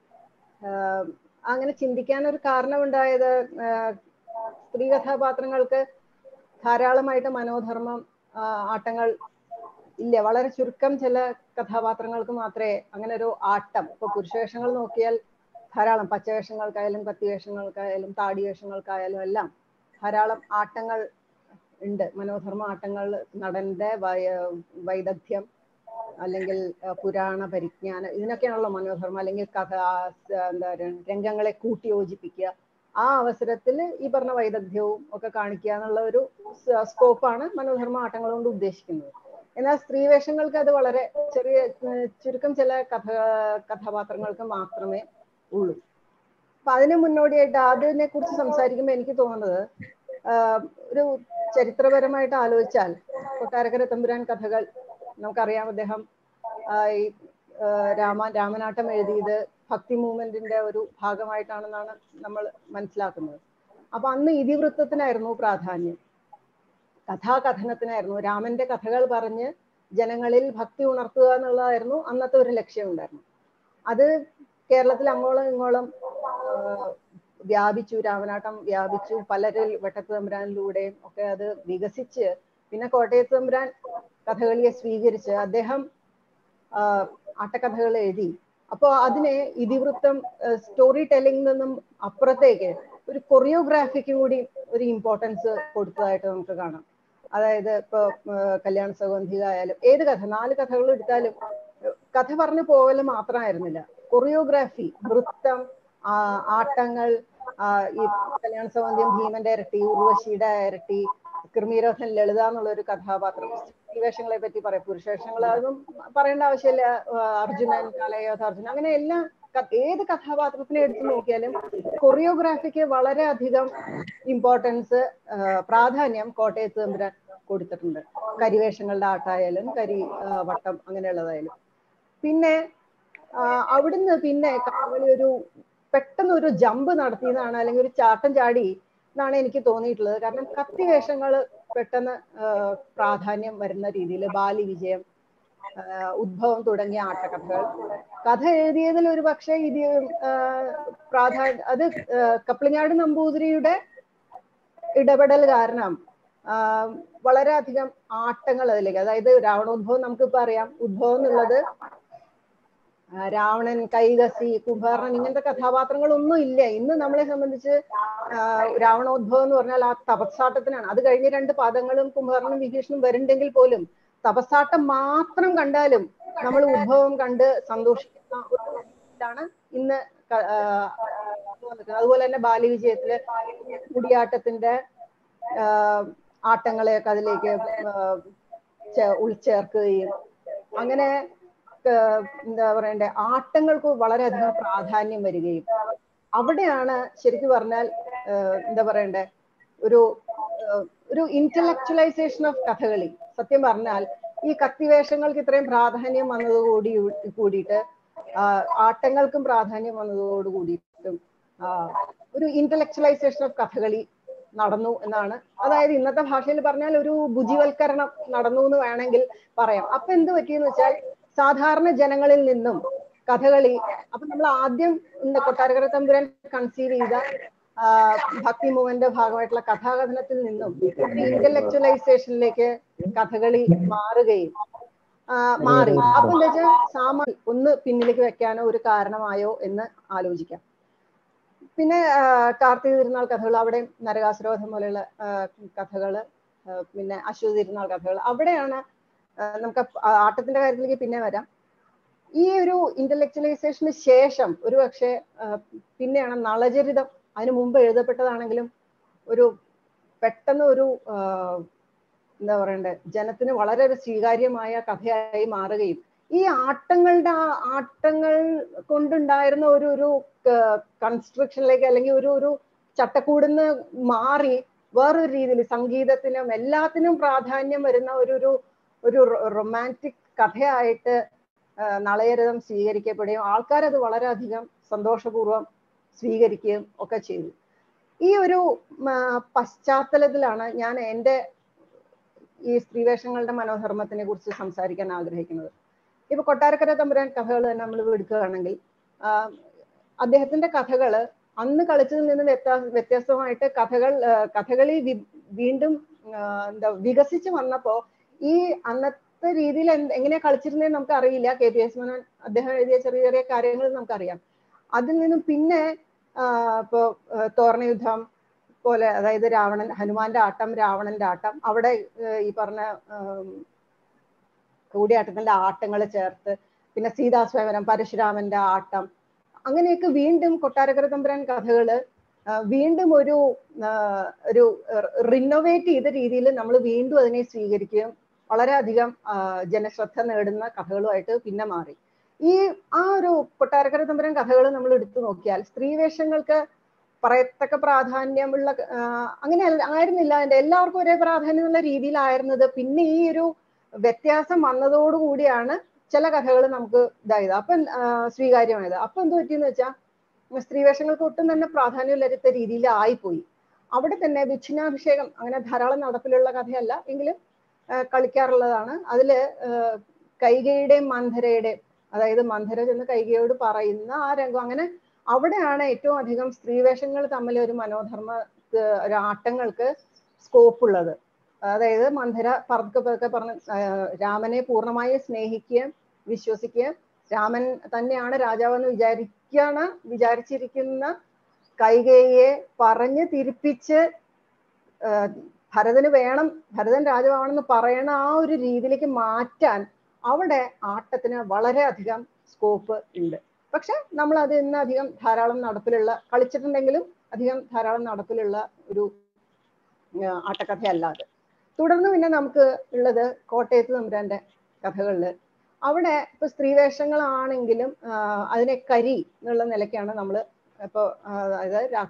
ആഹ് അങ്ങനെ ചിന്തിക്കാൻ ഒരു കാരണമുണ്ടായത് ആഹ് സ്ത്രീ കഥാപാത്രങ്ങൾക്ക് ധാരാളമായിട്ട് മനോധർമ്മം ആഹ് ആട്ടങ്ങൾ ഇല്ല വളരെ ചുരുക്കം ചില കഥാപാത്രങ്ങൾക്ക് മാത്രമേ അങ്ങനെ ഒരു ആട്ടം ഇപ്പൊ പുരുഷവേഷങ്ങൾ നോക്കിയാൽ ധാരാളം പച്ചവേഷങ്ങൾക്കായാലും കത്തിവേഷങ്ങൾക്കായാലും താടി വേഷങ്ങൾക്കായാലും എല്ലാം ധാരാളം ആട്ടങ്ങൾ ഉണ്ട് മനോധർമ്മ ആട്ടങ്ങൾ നടന്റെ വയ- വൈദഗ്ധ്യം അല്ലെങ്കിൽ അഹ് പുരാണ പരിജ്ഞാനം ഇതിനൊക്കെയാണല്ലോ മനോധർമ്മം അല്ലെങ്കിൽ കഥ ആ, സ- എന്താ പറയുക രംഗങ്ങളെ കൂട്ടി യോജിപ്പിക്കുക ആ അവസരത്തിൽ ഈ പറഞ്ഞ വൈദഗ്ധ്യവും ഒക്കെ കാണിക്കുക എന്നുള്ള ഒരു സ്കോപ്പാണ് മനോധർമ്മ ആട്ടങ്ങൾ കൊണ്ട് ഉദ്ദേശിക്കുന്നത് എന്നാൽ സ്ത്രീവേഷങ്ങൾക്ക് അത് വളരെ ചെറിയ ഏർ ചുരുക്കം ചില കഥ കഥാപാത്രങ്ങൾക്ക് മാത്രമേ ഉള്ളൂ അപ്പൊ അതിന് മുന്നോടിയായിട്ട് അതിനെ കുറിച്ച് സംസാരിക്കുമ്പോൾ എനിക്ക് തോന്നുന്നത് ആഹ് ഒരു ചരിത്രപരമായിട്ട് ആലോചിച്ചാൽ കൊട്ടാരക്കര തമ്പുരാൻ കഥകൾ നമുക്കറിയാം അദ്ദേഹം ആഹ് ഈ ആഹ് രാമ രാമനാട്ടം എഴുതിയത് ഭക്തി മൂവ്മെന്റിന്റെ ഒരു ഭാഗമായിട്ടാണെന്നാണ് നമ്മൾ മനസ്സിലാക്കുന്നത് അപ്പൊ അന്ന് ഇതിവൃത്തത്തിനായിരുന്നു പ്രാധാന്യം കഥാകഥനത്തിനായിരുന്നു രാമന്റെ കഥകൾ പറഞ്ഞ് ജനങ്ങളിൽ ഭക്തി ഉണർത്തുക എന്നുള്ളതായിരുന്നു അന്നത്തെ ഒരു ലക്ഷ്യം ഉണ്ടായിരുന്നു അത് കേരളത്തിൽ അങ്ങോളം ഇങ്ങോളം ആഹ് വ്യാപിച്ചു രാമനാട്ടം വ്യാപിച്ചു പലരിൽ വെട്ടത്ത് തമ്പുരാനിലൂടെയും ഒക്കെ അത് വികസിച്ച് പിന്നെ കോട്ടയത്ത് തമ്പുരാൻ കഥകളിയെ സ്വീകരിച്ച് അദ്ദേഹം ആഹ് ആട്ടക്കഥകൾ എഴുതി അപ്പോൾ അതിനെ ഇതിവൃത്തം സ്റ്റോറി ടെല്ലിംഗ് നിന്നും അപ്പുറത്തേക്ക് ഒരു കൊറിയോഗ്രാഫിക്കും കൂടി ഒരു ഇമ്പോർട്ടൻസ് കൊടുത്തതായിട്ട് നമുക്ക് കാണാം അതായത് ഇപ്പൊ ആഹ് കല്യാണ സൗഗന്ധിക ആയാലും ഏത് കഥ നാല് കഥകൾ എടുത്താലും ഏഹ് കഥ പറഞ്ഞു പോകല് മാത്രമായിരുന്നില്ല കൊറിയോഗ്രാഫി നൃത്തം ആ, ആട്ടങ്ങൾ ആ, ഈ കല്യാണ സൗന്ദര്യം ഭീമന്റെ ഇരട്ടി ഉർവശിയുടെ ഇരട്ടി കൃമീരോധൻ ലളിത എന്നുള്ള ഒരു കഥാപാത്രം ഈ വേഷങ്ങളെ പറ്റി പറയാം പുരുഷവേഷങ്ങൾ അതൊന്നും പറയേണ്ട ആവശ്യമില്ല ആ, അർജുനൻ കലയോധ അർജുനൻ അങ്ങനെ എല്ലാ ക- ഏത് കഥാപാത്രത്തിനെ എടുത്തു നോക്കിയാലും കൊറിയോഗ്രാഫിക്ക് വളരെയധികം ഇമ്പോർട്ടൻസ് പ്രാധാന്യം കോട്ടയത്ത് തമ്പുരാൻ കൊടുത്തിട്ടുണ്ട് കരിവേഷങ്ങളുടെ ആട്ടായാലും കരി ആ, വട്ടം അങ്ങനെയുള്ളതായാലും പിന്നെ ആ, അവിടുന്ന് പിന്നെ കഥകളി ഒരു പെട്ടെന്ന് ഒരു ജമ്പ് നടത്തിയതാണ് അല്ലെങ്കിൽ ഒരു ചാട്ടം ചാടി എന്നാണ് എനിക്ക് തോന്നിയിട്ടുള്ളത് കാരണം കത്തി വേഷങ്ങൾ പെട്ടെന്ന് ആ, പ്രാധാന്യം വരുന്ന രീതിയിൽ ബാലി വിജയം ആ, ഉദ്ഭവം തുടങ്ങിയ ആട്ടക്കഥകൾ കഥ എഴുതിയതിൽ ഒരു പക്ഷേ ഇത് പ്രാധാന്യം അത് ആ, കപ്ലിങ്ങാട് നമ്പൂതിരിയുടെ ഇടപെടൽ കാരണം ആ, വളരെയധികം ആട്ടങ്ങൾ അതിലേക്ക് അതായത് രാവണോദ്ഭവം നമുക്കിപ്പോ അറിയാം ഉദ്ഭവം എന്നുള്ളത് ആ, രാവണൻ കൈകസി കുംഭകർണൻ ഇങ്ങനത്തെ കഥാപാത്രങ്ങളൊന്നും ഇല്ല ഇന്ന് നമ്മളെ സംബന്ധിച്ച് ആ, രാവണോദ്ഭവം എന്ന് പറഞ്ഞാൽ ആ തപസ്സാട്ടത്തിനാണ് അത് കഴിഞ്ഞ രണ്ട് പാദങ്ങളും കുംഭകർണനും വിഭീഷണും വരുന്നുണ്ടെങ്കിൽ പോലും തപസ്സാട്ടം മാത്രം കണ്ടാലും നമ്മൾ ഉദ്ഭവം കണ്ട് സന്തോഷിക്കുന്ന ഒരു ഇതാണ് ഇന്ന് ക- ആ, വന്നിരിക്കുന്നത്. അതുപോലെ തന്നെ ബാലി വിജയത്തില് കുടിയാട്ടത്തിന്റെ ആ, ആട്ടങ്ങളെയൊക്കെ അതിലേക്ക് ആ, ചേ- ഉൾച്ചേർക്കുകയും അങ്ങനെ ഏഹ് എന്താ പറയണ്ടേ ആട്ടങ്ങൾക്ക് വളരെയധികം പ്രാധാന്യം വരികയും അവിടെയാണ് ശരിക്കും പറഞ്ഞാൽ ഏഹ് എന്താ പറയണ്ടേ ഒരു ഏഹ് ഒരു ഇന്റലക്ച്വലൈസേഷൻ ഓഫ് കഥകളി സത്യം പറഞ്ഞാൽ ഈ കത്തിവേഷങ്ങൾക്ക് ഇത്രയും പ്രാധാന്യം വന്നത് കൂടി കൂടിയിട്ട് ആ, ആട്ടങ്ങൾക്കും പ്രാധാന്യം വന്നതോട് കൂടിയിട്ടും ആ, ഒരു ഇന്റലക്ച്വലൈസേഷൻ ഓഫ് കഥകളി നടന്നു എന്നാണ് അതായത് ഇന്നത്തെ ഭാഷയിൽ പറഞ്ഞാൽ ഒരു ബുജിവൽക്കരണം നടന്നു എന്ന് വേണമെങ്കിൽ പറയാം അപ്പൊ എന്ത് പറ്റിയെന്ന് വെച്ചാൽ സാധാരണ ജനങ്ങളിൽ നിന്നും കഥകളി അപ്പൊ നമ്മൾ ആദ്യം ഉണ്ട് കൊട്ടാരക്കര തമ്പുരാൻ കൺസീവ് ചെയ്ത ആ, ഭക്തി മൂവന്റെ ഭാഗമായിട്ടുള്ള കഥാകഥനത്തിൽ നിന്നും ഇന്റലക്ച്വലൈസേഷനിലേക്ക് കഥകളി മാറുകയും ആ, മാറി അപ്പൊ എന്താ വെച്ചാൽ സാമാ ഒന്ന് പിന്നിലേക്ക് വെക്കാനോ ഒരു കാരണമായോ എന്ന് ആലോചിക്കാം പിന്നെ ആ, കാർത്തിക തിരുനാൾ കഥകൾ അവിടെ നരകാസുരവധം പോലെയുള്ള ആ, കഥകള് ആ, പിന്നെ അശ്വതി തിരുനാൾ കഥകൾ അവിടെയാണ് ആ, നമുക്ക് ആ- ആട്ടത്തിന്റെ കാര്യത്തിലേക്ക് പിന്നെ വരാം ഈ ഒരു ഇന്റലക്ച്വലൈസേഷന് ശേഷം ഒരു പക്ഷേ പിന്നെയാണ് നളചരിതം അതിനു മുമ്പ് എഴുതപ്പെട്ടതാണെങ്കിലും ഒരു പെട്ടെന്ന് ഒരു ആ, എന്താ പറയണ്ടേ ജനത്തിന് വളരെ ഒരു സ്വീകാര്യമായ കഥയായി മാറുകയും ഈ ആട്ടങ്ങളുടെ ആ ആട്ടങ്ങൾ കൊണ്ടുണ്ടായിരുന്ന ഒരു ഒരു കൺസ്ട്രക്ഷനിലേക്ക് അല്ലെങ്കിൽ ഒരു ഒരു ചട്ടക്കൂടിന്ന് മാറി വേറൊരു രീതിയിൽ സംഗീതത്തിനും എല്ലാത്തിനും പ്രാധാന്യം വരുന്ന ഒരു ഒരു ഒരു റൊമാൻറ്റിക് കഥയായിട്ട് ആ, നളയരതം സ്വീകരിക്കപ്പെടുകയും ആൾക്കാരത് വളരെയധികം സന്തോഷപൂർവ്വം സ്വീകരിക്കുകയും ഒക്കെ ചെയ്തു ഈ ഒരു ആ, പശ്ചാത്തലത്തിലാണ് ഞാൻ എൻ്റെ ഈ സ്ത്രീവേഷങ്ങളുടെ മനോധർമ്മത്തിനെ കുറിച്ച് സംസാരിക്കാൻ ആഗ്രഹിക്കുന്നത് ഇപ്പൊ കൊട്ടാരക്കര തമ്പുരാൻ കഥകൾ തന്നെ നമ്മൾ എടുക്കുകയാണെങ്കിൽ ആ, അദ്ദേഹത്തിന്റെ കഥകള് അന്ന് കളിച്ചതിൽ നിന്ന് വ്യത്യാ വ്യത്യസ്തമായിട്ട് കഥകൾ ആ, കഥകളി വി- വീണ്ടും ആ, എന്താ വികസിച്ച് വന്നപ്പോ ഈ അന്നത്തെ രീതിയിൽ എന്ത് എങ്ങനെയാ കളിച്ചിരുന്നതെന്ന് നമുക്ക് അറിയില്ല കെ പി എസ് മനോൻ അദ്ദേഹം എഴുതിയ ചെറിയ ചെറിയ കാര്യങ്ങൾ നമുക്കറിയാം അതിൽ നിന്നും പിന്നെ ആ, ഇപ്പോ ആ, തോരണയുദ്ധം പോലെ അതായത് രാവണൻ ഹനുമാന്റെ ആട്ടം രാവണന്റെ ആട്ടം അവിടെ ഏഹ്, ഈ പറഞ്ഞ ആം, കൂടിയാട്ടത്തിന്റെ ആട്ടങ്ങൾ ചേർത്ത് പിന്നെ സീതാസ്വയംവരം പരശുരാമന്റെ ആട്ടം അങ്ങനെയൊക്കെ വീണ്ടും കൊട്ടാരക്കര തമ്പുരാൻ കഥകള് ആ, വീണ്ടും ഒരു ആ, ഒരു റിനോവേറ്റ് ചെയ്ത രീതിയിൽ നമ്മൾ വീണ്ടും അതിനെ സ്വീകരിക്കുകയും വളരെയധികം ആ, ജനശ്രദ്ധ നേടുന്ന കഥകളുമായിട്ട് പിന്നെ മാറി ഈ ആ ഒരു കൊട്ടാരക്കര തമ്പുരാൻ കഥകൾ നമ്മൾ എടുത്തു നോക്കിയാൽ സ്ത്രീവേഷങ്ങൾക്ക് പറയത്തക്ക പ്രാധാന്യമുള്ള ആ, അങ്ങനെ അല്ല- ആയിരുന്നില്ല അതിന്റെ എല്ലാവർക്കും ഒരേ പ്രാധാന്യമുള്ള രീതിയിലായിരുന്നത് പിന്നെ ഈ ഒരു വ്യത്യാസം വന്നതോടുകൂടിയാണ് ചില കഥകൾ നമുക്ക് ഇതായത് അപ്പം ആ, സ്വീകാര്യമായത് അപ്പൊ എന്ത് പറ്റിയെന്ന് വെച്ചാൽ സ്ത്രീവേഷങ്ങൾക്ക് ഒട്ടും തന്നെ പ്രാധാന്യമില്ലാത്ത രീതിയിൽ ആയിപ്പോയി അവിടെ തന്നെ വിച്ഛിന്നാഭിഷേകം അങ്ങനെ ധാരാളം നടപ്പിലുള്ള കഥയല്ല എങ്കിലും ആ, കളിക്കാറുള്ളതാണ് അതില് ആ, കൈകയുടെയും മന്ധരയുടെയും അതായത് മന്ധര ചെന്ന് കൈകയോട് പറയുന്ന ആ രംഗം അങ്ങനെ അവിടെയാണ് ഏറ്റവും അധികം സ്ത്രീവേഷങ്ങൾ തമ്മിൽ ഒരു മനോധർമ്മ ഏഹ് ഒരു ആട്ടങ്ങൾക്ക് സ്കോപ്പ് ഉള്ളത് അതായത് മന്ധര പതുക്കെ പതുക്കെ പറഞ്ഞ ആഹ് രാമനെ പൂർണ്ണമായി സ്നേഹിക്കുകയും വിശ്വസിക്കുകയും രാമൻ തന്നെയാണ് രാജാവെന്ന് വിചാരിക്കാണ് വിചാരിച്ചിരിക്കുന്ന കൈകേയെ പറഞ്ഞ് തിരിപ്പിച്ച് ആഹ് ഭരതന് വേണം ഭരതൻ രാജാവാണെന്ന് പറയണ ആ ഒരു രീതിയിലേക്ക് മാറ്റാൻ അവിടെ ആട്ടത്തിന് വളരെയധികം സ്കോപ്പ് ഉണ്ട് പക്ഷെ നമ്മൾ അത് ഇന്ന് അധികം ധാരാളം നടപ്പിലുള്ള കളിച്ചിട്ടുണ്ടെങ്കിലും അധികം ധാരാളം നടപ്പിലുള്ള ഒരു ആ, ആട്ടക്കഥയല്ല അത് തുടർന്ന് പിന്നെ നമുക്ക് ഉള്ളത് കോട്ടയത്ത് തമ്പുരാന്റെ കഥകളില് അവിടെ ഇപ്പൊ സ്ത്രീവേഷങ്ങളാണെങ്കിലും ആ, അതിനെ കരി എന്നുള്ള നിലയ്ക്കാണ് നമ്മൾ ഇപ്പൊ ആ, അതായത് രാ-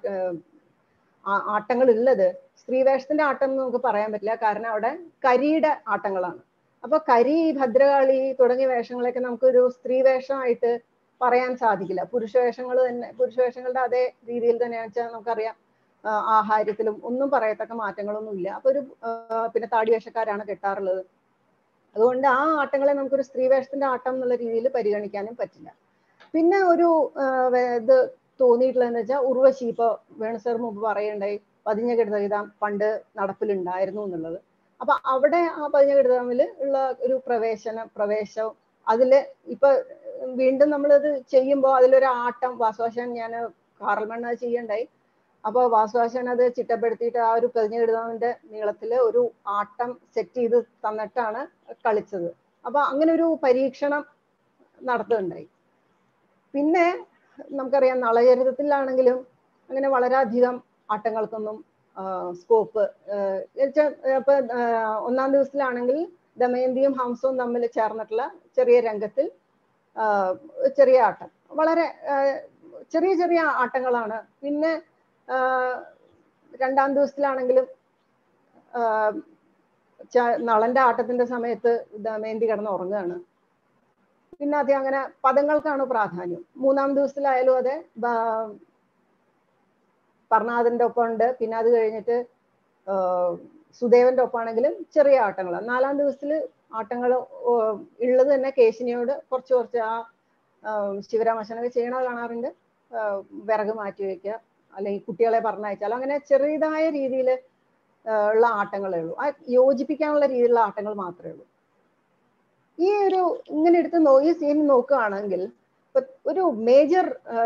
ആ, ആട്ടങ്ങൾ ഉള്ളത് സ്ത്രീവേഷത്തിന്റെ ആട്ടം എന്ന് നമുക്ക് പറയാൻ പറ്റില്ല കാരണം അവിടെ കരിയുടെ ആട്ടങ്ങളാണ് അപ്പൊ കരി ഭദ്രകാളി തുടങ്ങിയ വേഷങ്ങളൊക്കെ നമുക്കൊരു സ്ത്രീവേഷമായിട്ട് പറയാൻ സാധിക്കില്ല പുരുഷവേഷങ്ങൾ തന്നെ പുരുഷവേഷങ്ങളുടെ അതേ രീതിയിൽ തന്നെയാണെന്ന് വെച്ചാൽ നമുക്കറിയാം ആ, ആഹാര്യത്തിലും ഒന്നും പറയത്തക്ക മാറ്റങ്ങളൊന്നും ഇല്ല അപ്പൊ ഒരു ആ, പിന്നെ താടി വേഷക്കാരാണ് കെട്ടാറുള്ളത് അതുകൊണ്ട് ആ ആട്ടങ്ങളെ നമുക്കൊരു സ്ത്രീവേഷത്തിന്റെ ആട്ടം എന്നുള്ള രീതിയിൽ പരിഗണിക്കാനും പറ്റില്ല പിന്നെ ഒരു ആ, വേ- ഇത് തോന്നിയിട്ടുള്ളതെന്ന് വെച്ചാൽ ഉർവശി ഇപ്പൊ വേണു സാർ മുമ്പ് പറയണ്ടായി പതിഞ്ഞ ഗണിതം പണ്ട് നടപ്പിലുണ്ടായിരുന്നു എന്നുള്ളത് അപ്പൊ അവിടെ ആ പതിഞ്ഞ ഗണിതമില് ഉള്ള ഒരു പ്രവേശന പ്രവേശം അതില് ഇപ്പൊ വീണ്ടും നമ്മളത് ചെയ്യുമ്പോൾ അതിലൊരു ആട്ടം വാസുവാശൻ ഞാൻ കാറൽമണ്ണ അത് ചെയ്യണ്ടായി അപ്പൊ വാസുവാശൻ അത് ചിട്ടപ്പെടുത്തിയിട്ട് ആ ഒരു പതിഞ്ഞ ഗണിതമിന്റെ നീളത്തില് ഒരു ആട്ടം സെറ്റ് ചെയ്ത് തന്നിട്ടാണ് കളിച്ചത് അപ്പൊ അങ്ങനെ ഒരു പരീക്ഷണം നടത്തുകയുണ്ടായി പിന്നെ നമുക്കറിയാം നളചരിതത്തിലാണെങ്കിലും അങ്ങനെ വളരെയധികം ആട്ടങ്ങൾക്കൊന്നും സ്കോപ്പ് ഇപ്പൊ ആ, ഒന്നാം ദിവസത്തിലാണെങ്കിൽ ദമയന്തിയും ഹംസവും തമ്മിൽ ചേർന്നിട്ടുള്ള ചെറിയ രംഗത്തിൽ ആ, ചെറിയ ആട്ടം വളരെ ആ, ചെറിയ ചെറിയ ആട്ടങ്ങളാണ് പിന്നെ ആ, രണ്ടാം ദിവസത്തിലാണെങ്കിലും ആ, ച- നളന്റെ ആട്ടത്തിന്റെ സമയത്ത് ദമയന്തി കിടന്ന് ഉറങ്ങുകയാണ് പിന്നെ അദ്ദേഹം അങ്ങനെ പദങ്ങൾക്കാണ് പ്രാധാന്യം മൂന്നാം ദിവസത്തിലായാലും അതെ ബ- പർണാദന്റെ ഒപ്പം ഉണ്ട് പിന്നെ അത് കഴിഞ്ഞിട്ട് ആഹ് സുദേവന്റെ ഒപ്പാണെങ്കിലും ചെറിയ ആട്ടങ്ങൾ നാലാം ദിവസത്തിൽ ആട്ടങ്ങൾ ഉള്ളത് തന്നെ കേശിനിയോട് കുറച്ച് കുറച്ച് ആ ആഹ് ശിവരാമശനൊക്കെ ചെയ്യണത് കാണാറുണ്ട് ആഹ് വിറക് മാറ്റി വെക്കുക അല്ലെങ്കിൽ കുട്ടികളെ പറഞ്ഞയച്ചാൽ അങ്ങനെ ചെറിയതായ രീതിയിൽ ഉള്ള ആട്ടങ്ങളേ ഉള്ളൂ ആ യോജിപ്പിക്കാനുള്ള രീതിയിലുള്ള ആട്ടങ്ങൾ മാത്രമേ ഉള്ളൂ ഈ ഒരു ഇങ്ങനെ എടുത്ത് നോ ഈ സീൻ നോക്കുകയാണെങ്കിൽ ഇപ്പൊ ഒരു മേജർ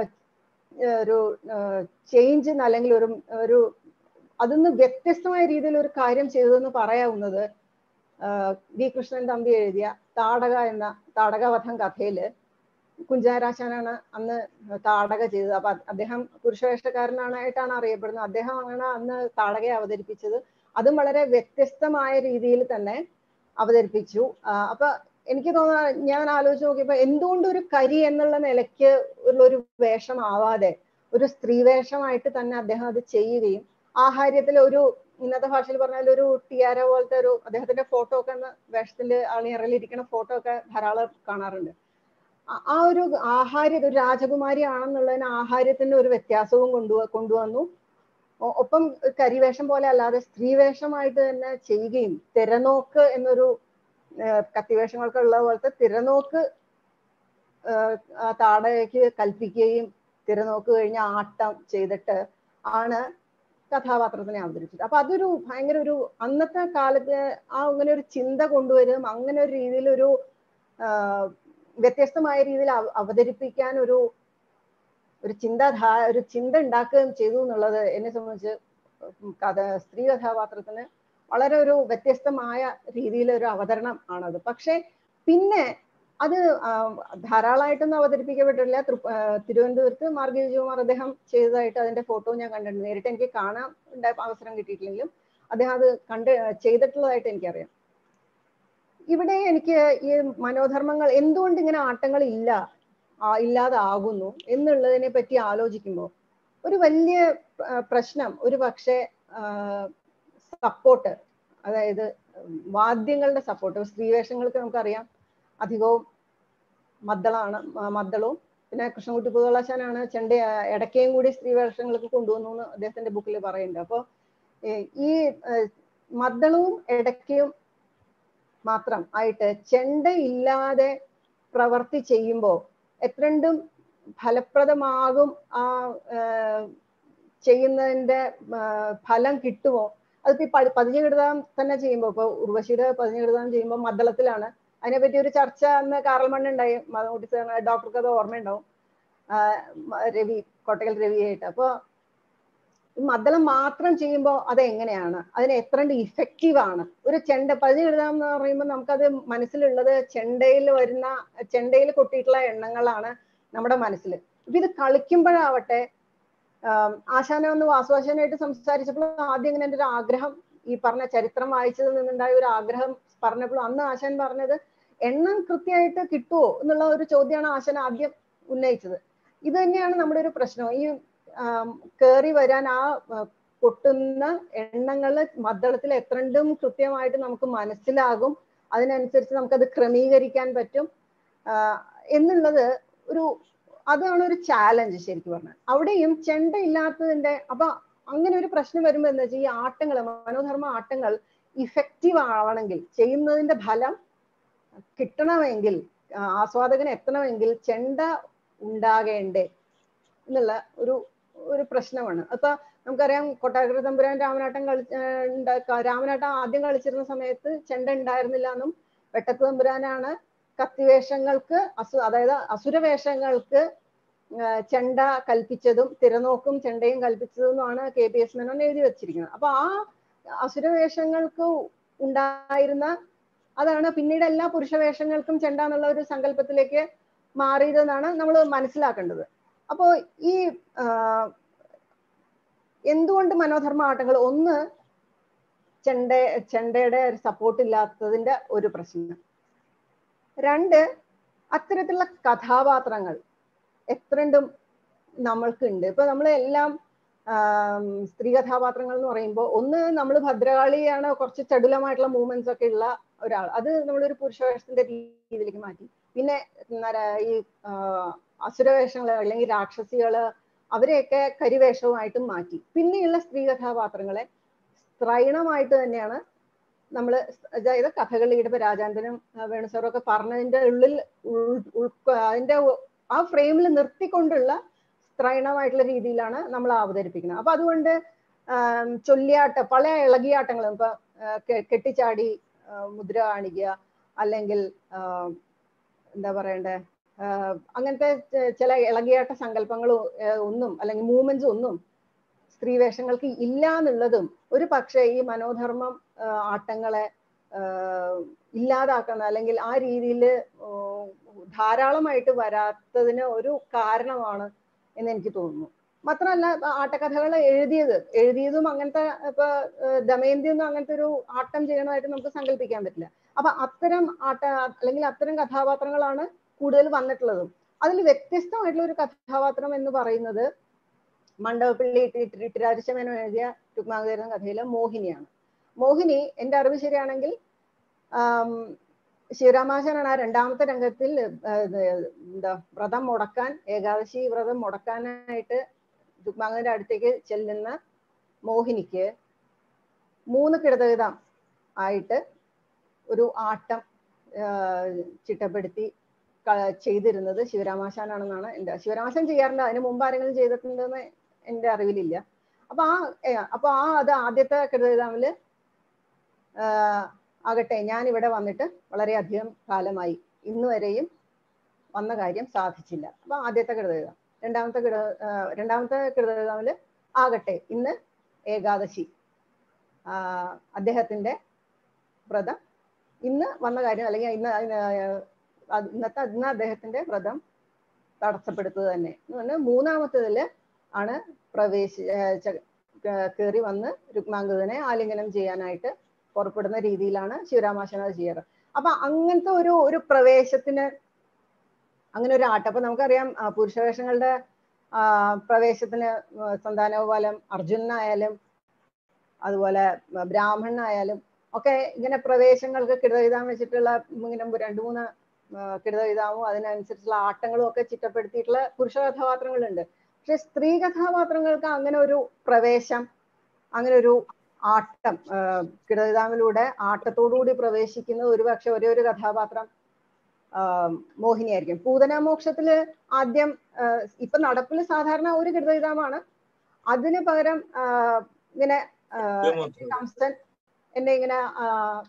ഒരു ചേഞ്ച് അല്ലെങ്കിൽ ഒരു ഒരു അതിന്ന് വ്യത്യസ്തമായ രീതിയിൽ ഒരു കാര്യം ചെയ്തതെന്ന് പറയാവുന്നത് ആഹ് വി കൃഷ്ണൻ തമ്പി എഴുതിയ താടക എന്ന താടകവധം കഥയില് കുഞ്ചാരാശാനാണ് അന്ന് താടക ചെയ്തത് അപ്പൊ അദ്ദേഹം പുരുഷവേഷക്കാരനായിട്ടാണ് അറിയപ്പെടുന്നത് അദ്ദേഹമാണ് അന്ന് താടകയെ അവതരിപ്പിച്ചത് അതും വളരെ വ്യത്യസ്തമായ രീതിയിൽ തന്നെ അവതരിപ്പിച്ചു ആഹ് അപ്പൊ എനിക്ക് തോന്നുന്ന ഞാൻ ആലോചിച്ച് നോക്കിയപ്പോ എന്തുകൊണ്ട് ഒരു കരി എന്നുള്ള നിലയ്ക്ക് ഉള്ള ഒരു വേഷമാവാതെ ഒരു സ്ത്രീ വേഷമായിട്ട് തന്നെ അദ്ദേഹം അത് ചെയ്യുകയും ആഹാര്യത്തിൽ ഒരു ഇന്നത്തെ ഭാഷയിൽ പറഞ്ഞാൽ ഒരു ടിയാര പോലത്തെ ഒരു അദ്ദേഹത്തിന്റെ ഫോട്ടോ ഒക്കെ വേഷത്തിന്റെ അണിയറയിലിരിക്കുന്ന ഫോട്ടോ ഒക്കെ ധാരാളം കാണാറുണ്ട് ആ- ആ ഒരു ആഹാര്യ ഒരു രാജകുമാരി ആണെന്നുള്ളതിന് ആഹാര്യത്തിന്റെ ഒരു വ്യത്യാസവും കൊണ്ടു കൊണ്ടുവന്നു ഒ- ഒപ്പം കരിവേഷം പോലെ അല്ലാതെ സ്ത്രീവേഷമായിട്ട് തന്നെ ചെയ്യുകയും തിരനോക്ക് എന്നൊരു ഏഹ് കത്തിവേഷങ്ങൾക്ക് ഉള്ള പോലത്തെ തിരനോക്ക് ഏഹ് ആ താടകയ്ക്ക് കൽപ്പിക്കുകയും തിരനോക്ക് കഴിഞ്ഞ ആട്ടം ചെയ്തിട്ട് ആണ് കഥാപാത്രത്തിനെ അവതരിപ്പിച്ചത് അപ്പൊ അതൊരു ഭയങ്കര ഒരു അന്നത്തെ കാലത്ത് ആ അങ്ങനെ ഒരു ചിന്ത കൊണ്ടുവരും അങ്ങനെ ഒരു രീതിയിൽ ഒരു ആഹ് വ്യത്യസ്തമായ രീതിയിൽ അവ- അവതരിപ്പിക്കാൻ ഒരു ഒരു ചിന്താധാ ഒരു ചിന്ത ഉണ്ടാക്കുകയും ചെയ്തു എന്നുള്ളത് എന്നെ സംബന്ധിച്ച് ഉം കഥ സ്ത്രീ കഥാപാത്രത്തിന് വളരെ ഒരു വ്യത്യസ്തമായ രീതിയിൽ ഒരു അവതരണം ആണത് പക്ഷെ പിന്നെ അത് ആഹ് ധാരാളമായിട്ടൊന്നും അവതരിപ്പിക്കപ്പെട്ടിട്ടില്ല തൃ- ആഹ് തിരുവനന്തപുരത്ത് മാർഗി വിജയകുമാർ അദ്ദേഹം ചെയ്തതായിട്ട് അതിന്റെ ഫോട്ടോ ഞാൻ കണ്ടിട്ടുണ്ട് നേരിട്ട് എനിക്ക് കാണാൻ ഉണ്ടായ അവസരം കിട്ടിയിട്ടില്ലെങ്കിലും അദ്ദേഹം അത് കണ്ട് ചെയ്തിട്ടുള്ളതായിട്ട് എനിക്കറിയാം ഇവിടെ എനിക്ക് ഈ മനോധർമ്മങ്ങൾ എന്തുകൊണ്ട് ഇങ്ങനെ ആട്ടങ്ങൾ ഇല്ല ആ, ഇല്ലാതാകുന്നു എന്നുള്ളതിനെ പറ്റി ആലോചിക്കുമ്പോൾ ഒരു വലിയ ആ, പ്രശ്നം ഒരു പക്ഷേ സപ്പോർട്ട് അതായത് വാദ്യങ്ങളുടെ സപ്പോർട്ട് സ്ത്രീവേഷങ്ങൾക്ക് നമുക്കറിയാം അധികവും മദ്ദളാണ് മ- മദ്ദളവും പിന്നെ കൃഷ്ണൻകുട്ടി പുതുവളാശാനാണ് ചെണ്ട ഇടയ്ക്കയും കൂടി സ്ത്രീവേഷങ്ങൾക്ക് കൊണ്ടുവന്നു എന്ന് അദ്ദേഹത്തിന്റെ ബുക്കിൽ പറയുന്നുണ്ട് അപ്പോൾ ഈ ഏഹ്, മദ്ദളവും ഇടയ്ക്കയും മാത്രം ആയിട്ട് ചെണ്ട ഇല്ലാതെ പ്രവർത്തി ചെയ്യുമ്പോൾ എത്രണ്ടും ഫലപ്രദമാകും ആ ആഹ്, ചെയ്യുന്നതിന്റെ ആഹ്, ഫലം കിട്ടുമോ അതിപ്പോ ഈ പ- പതിഞ്ഞുകിടുതാം തന്നെ ചെയ്യുമ്പോൾ ഇപ്പൊ ഉർവശിയുടെ പതിഞ്ഞുകിടുതാം ചെയ്യുമ്പോൾ മദ്ദളത്തിലാണ് അതിനെപ്പറ്റി ഒരു ചർച്ച അന്ന് കാറൽ മണ്ണുണ്ടായി മതകുട്ടി ഡോക്ടർക്ക് അത് ഓർമ്മയുണ്ടാവും ആഹ് മ- രവി കോട്ടക്കൽ രവിയായിട്ട് അപ്പൊ ഈ മദ്ദളം മാത്രം ചെയ്യുമ്പോൾ അത് എങ്ങനെയാണ് അതിന് എത്രണ്ട് ഇഫക്റ്റീവ് ആണ് ഒരു ചെണ്ട പതിഞ്ഞ് എഴുതാം എന്ന് പറയുമ്പോൾ നമുക്കത് മനസ്സിലുള്ളത് ചെണ്ടയിൽ വരുന്ന ചെണ്ടയിൽ കൊട്ടിയിട്ടുള്ള എണ്ണങ്ങളാണ് നമ്മുടെ മനസ്സിൽ ഇപ്പൊ ഇത് കളിക്കുമ്പോഴാവട്ടെ ആം, ആശാന ഒന്ന് വാസുവാശാനായിട്ട് സംസാരിച്ചപ്പോൾ ആദ്യം ഇങ്ങനെ എൻ്റെ ഒരു ആഗ്രഹം ഈ പറഞ്ഞ ചരിത്രം വായിച്ചതിൽ നിന്നുണ്ടായ ഒരു ആഗ്രഹം പറഞ്ഞപ്പോൾ അന്ന് ആശാൻ പറഞ്ഞത് എണ്ണം കൃത്യമായിട്ട് കിട്ടുമോ എന്നുള്ള ഒരു ചോദ്യമാണ് ആശാൻ ആദ്യം ഉന്നയിച്ചത് ഇത് തന്നെയാണ് നമ്മുടെ ഒരു പ്രശ്നം ഈ കയറി വരാൻ ആ ആ, കൊട്ടുന്ന എണ്ണങ്ങള് മദ്ദളത്തിൽ എത്രണ്ടും കൃത്യമായിട്ട് നമുക്ക് മനസ്സിലാകും അതിനനുസരിച്ച് നമുക്കത് ക്രമീകരിക്കാൻ പറ്റും ആ, എന്നുള്ളത് ഒരു അതാണ് ഒരു ചാലഞ്ച് ശരിക്കും പറഞ്ഞാൽ അവിടെയും ചെണ്ട ഇല്ലാത്തതിന്റെ അപ്പൊ അങ്ങനെ ഒരു പ്രശ്നം വരുമ്പോൾ എന്താ വെച്ചാൽ ഈ ആട്ടങ്ങൾ മനോധർമ്മ ആട്ടങ്ങൾ ഇഫക്റ്റീവ് ആവണമെങ്കിൽ ചെയ്യുന്നതിന്റെ ഫലം കിട്ടണമെങ്കിൽ ആ, ആസ്വാദകന് എത്തണമെങ്കിൽ ചെണ്ട ഉണ്ടാകേണ്ടേ എന്നുള്ള ഒരു ഒരു പ്രശ്നമാണ് അപ്പൊ നമുക്കറിയാം കൊട്ടാരക്കര തമ്പുരാൻ രാമനാട്ടം കളി ഏർ ഉണ്ട- ക- രാമനാട്ടം ആദ്യം കളിച്ചിരുന്ന സമയത്ത് ചെണ്ട ഉണ്ടായിരുന്നില്ല എന്നും വെട്ടത്ത് തമ്പുരാനാണ് കത്തിവേഷങ്ങൾക്ക് അസു അതായത് അസുരവേഷങ്ങൾക്ക് ആ, ചെണ്ട കൽപ്പിച്ചതും തിരനോക്കും ചെണ്ടയും കൽപ്പിച്ചതെന്നുമാണ് കെ പി എസ് മേനോൻ എഴുതി വെച്ചിരിക്കുന്നത് അപ്പൊ ആ അസുരവേഷങ്ങൾക്ക് ഉണ്ടായിരുന്ന അതാണ് പിന്നീട് എല്ലാ പുരുഷവേഷങ്ങൾക്കും ചെണ്ട എന്നുള്ള ഒരു സങ്കല്പത്തിലേക്ക് മാറിയതെന്നാണ് നമ്മൾ മനസ്സിലാക്കേണ്ടത് അപ്പോൾ ഈ ആ, എന്തുകൊണ്ട് മനോധർമ്മ ആട്ടങ്ങൾ ഒന്ന് ചെണ്ട ചെണ്ടയുടെ സപ്പോർട്ട് ഇല്ലാത്തതിന്റെ ഒരു പ്രശ്നം രണ്ട് അത്തരത്തിലുള്ള കഥാപാത്രങ്ങൾ എത്രണ്ടും നമ്മൾക്കുണ്ട് ഇപ്പൊ നമ്മൾ എല്ലാം ആം, സ്ത്രീ കഥാപാത്രങ്ങൾ എന്ന് പറയുമ്പോൾ ഒന്ന് നമ്മൾ ഭദ്രകാളിയാണ് കുറച്ച് ചടുലമായിട്ടുള്ള മൂവ്മെന്റ്സ് ഒക്കെ ഉള്ള ഒരാൾ അത് നമ്മളൊരു പുരുഷവേഷത്തിന്റെ രീതിയിലേക്ക് മാറ്റി പിന്നെ എന്താ ഈ ആ, അസുരവേഷങ്ങള് അല്ലെങ്കിൽ രാക്ഷസികള് അവരെയൊക്കെ കരിവേഷവുമായിട്ടും മാറ്റി പിന്നെയുള്ള സ്ത്രീ കഥാപാത്രങ്ങളെ സ്ത്രൈണമായിട്ട് തന്നെയാണ് നമ്മൾ അതായത് കഥകളിയുടെ ഇപ്പൊ രാജാന്തനും ആ, വേണു സാറും ഒക്കെ പറഞ്ഞതിന്റെ ഉള്ളിൽ ഉൾ- ഉൾക്കൊ- അതിന്റെ ഉ- ആ ഫ്രെയിമിൽ നിർത്തിക്കൊണ്ടുള്ള സ്ത്രൈണമായിട്ടുള്ള രീതിയിലാണ് നമ്മൾ അവതരിപ്പിക്കുന്നത് അപ്പൊ അതുകൊണ്ട് ആം, ചൊല്ലിയാട്ട പല ഇളകിയാട്ടങ്ങളും ഇപ്പൊ ആ, കെ- കെട്ടിച്ചാടി ആ, മുദ്ര കാണിക്കുക അല്ലെങ്കിൽ ആ, എന്താ പറയണ്ടേ ആ, അങ്ങനത്തെ ചെ- ചില ഇളകിയാട്ട സങ്കല്പങ്ങളും ആ, ഒന്നും അല്ലെങ്കിൽ മൂവ്മെന്റ്സ് ഒന്നും സ്ത്രീവേഷങ്ങൾക്ക് ഇല്ല എന്നുള്ളതും ഒരു പക്ഷേ ഈ മനോധർമ്മം ആ, ആട്ടങ്ങളെ ആ, ഇല്ലാതാക്കുന്ന അല്ലെങ്കിൽ ആ രീതിയിൽ ധാരാളമായിട്ട് വരാത്തതിന് ഒരു കാരണമാണ് എന്ന് എനിക്ക് തോന്നുന്നു മാത്രമല്ല ഇപ്പൊ ആട്ടക്കഥകൾ എഴുതിയത് എഴുതിയതും അങ്ങനത്തെ ഇപ്പൊ ഏഹ് ദമയന്തി ഒന്നും അങ്ങനത്തെ ഒരു ആട്ടം ചെയ്യണമായിട്ട് നമുക്ക് സങ്കല്പിക്കാൻ പറ്റില്ല അപ്പൊ അത്തരം ആട്ട അല്ലെങ്കിൽ അത്തരം കഥാപാത്രങ്ങളാണ് കൂടുതൽ വന്നിട്ടുള്ളതും അതിൽ വ്യത്യസ്തമായിട്ടുള്ള ഒരു കഥാപാത്രം എന്ന് പറയുന്നത് മണ്ഡപപ്പള്ളി ഇട്ടിരാജമേനോ എഴുതിയ രുക്മാകരുന്ന കഥയിലെ മോഹിനിയാണ് മോഹിനി എൻ്റെ അറിവ് ശരിയാണെങ്കിൽ ആം, ശിവരാമാശനാണ് ആ രണ്ടാമത്തെ രംഗത്തിൽ ആ, ഇത് എന്താ വ്രതം മുടക്കാൻ ഏകാദശി വ്രതം മുടക്കാനായിട്ട് രുക്മാകന്റെ അടുത്തേക്ക് ചെല്ലുന്ന മോഹിനിക്ക് മൂന്ന് കിടതവിധം ആയിട്ട് ഒരു ആട്ടം ആ, ചിട്ടപ്പെടുത്തി ക- ചെയ്തിരുന്നത് ശിവരാമാശാനാണെന്നാണ് എൻ്റെ ശിവരാമാശാൻ ചെയ്യാറുണ്ട് അതിന് മുമ്പ് ആരെങ്കിലും ചെയ്തിട്ടുണ്ടെന്ന് എൻ്റെ അറിവിലില്ല അപ്പൊ ആ ഏ, അപ്പൊ ആ അത് ആദ്യത്തെ കൃതവിധാമില് ആകട്ടെ ഞാൻ ഇവിടെ വന്നിട്ട് വളരെയധികം കാലമായി ഇന്ന് വരെയും വന്ന കാര്യം സാധിച്ചില്ല അപ്പൊ ആദ്യത്തെ കൃതവിധം രണ്ടാമത്തെ കൃത ആ, രണ്ടാമത്തെ കൃതവിധാമില് ആകട്ടെ ഇന്ന് ഏകാദശി ആ, അദ്ദേഹത്തിന്റെ വ്രതം ഇന്ന് വന്ന കാര്യം അല്ലെങ്കിൽ ഇന്ന് അതിന് അത് ഇന്നത്തെ ഇന്ന് അദ്ദേഹത്തിന്റെ വ്രതം തടസ്സപ്പെടുത്തുക തന്നെ എന്ന് പറഞ്ഞാൽ മൂന്നാമത്തേതില് ആണ് പ്രവേശ കയറി വന്ന് രുക്മാംഗതനെ ആലിംഗനം ചെയ്യാനായിട്ട് പുറപ്പെടുന്ന രീതിയിലാണ് ശിവരാമാശന ചെയ്യാറ് അപ്പൊ അങ്ങനത്തെ ഒരു ഒരു പ്രവേശത്തിന് അങ്ങനെ ഒരു ആട്ടം അപ്പൊ നമുക്കറിയാം ആ, പുരുഷവേഷങ്ങളുടെ ആ, പ്രവേശത്തിന് സന്താനോപാലം അർജുനായാലും അതുപോലെ ബ്രാഹ്മണനായാലും ഒക്കെ ഇങ്ങനെ പ്രവേശങ്ങൾക്ക് കിടവിതാം വെച്ചിട്ടുള്ള ഇങ്ങനെ രണ്ടു മൂന്ന് കിടവിതാവും അതിനനുസരിച്ചുള്ള ആട്ടങ്ങളും ഒക്കെ ചിട്ടപ്പെടുത്തിയിട്ടുള്ള പുരുഷ കഥാപാത്രങ്ങളുണ്ട് പക്ഷെ സ്ത്രീ കഥാപാത്രങ്ങൾക്ക് അങ്ങനെ ഒരു പ്രവേശം അങ്ങനെ ഒരു ആട്ടം കിടവിതാമിലൂടെ ആട്ടത്തോടുകൂടി പ്രവേശിക്കുന്ന ഒരുപക്ഷെ ഒരേ ഒരു കഥാപാത്രം ആ, മോഹിനിയായിരിക്കും പൂതനാമോക്ഷത്തില് ആദ്യം ആ, ഇപ്പൊ നടപ്പിൽ സാധാരണ ഒരു കിടവിതാമാണ് അതിന് പകരം ആ, ഇങ്ങനെ ആ, കംസൻ എന്നെ ഇങ്ങനെ ആ,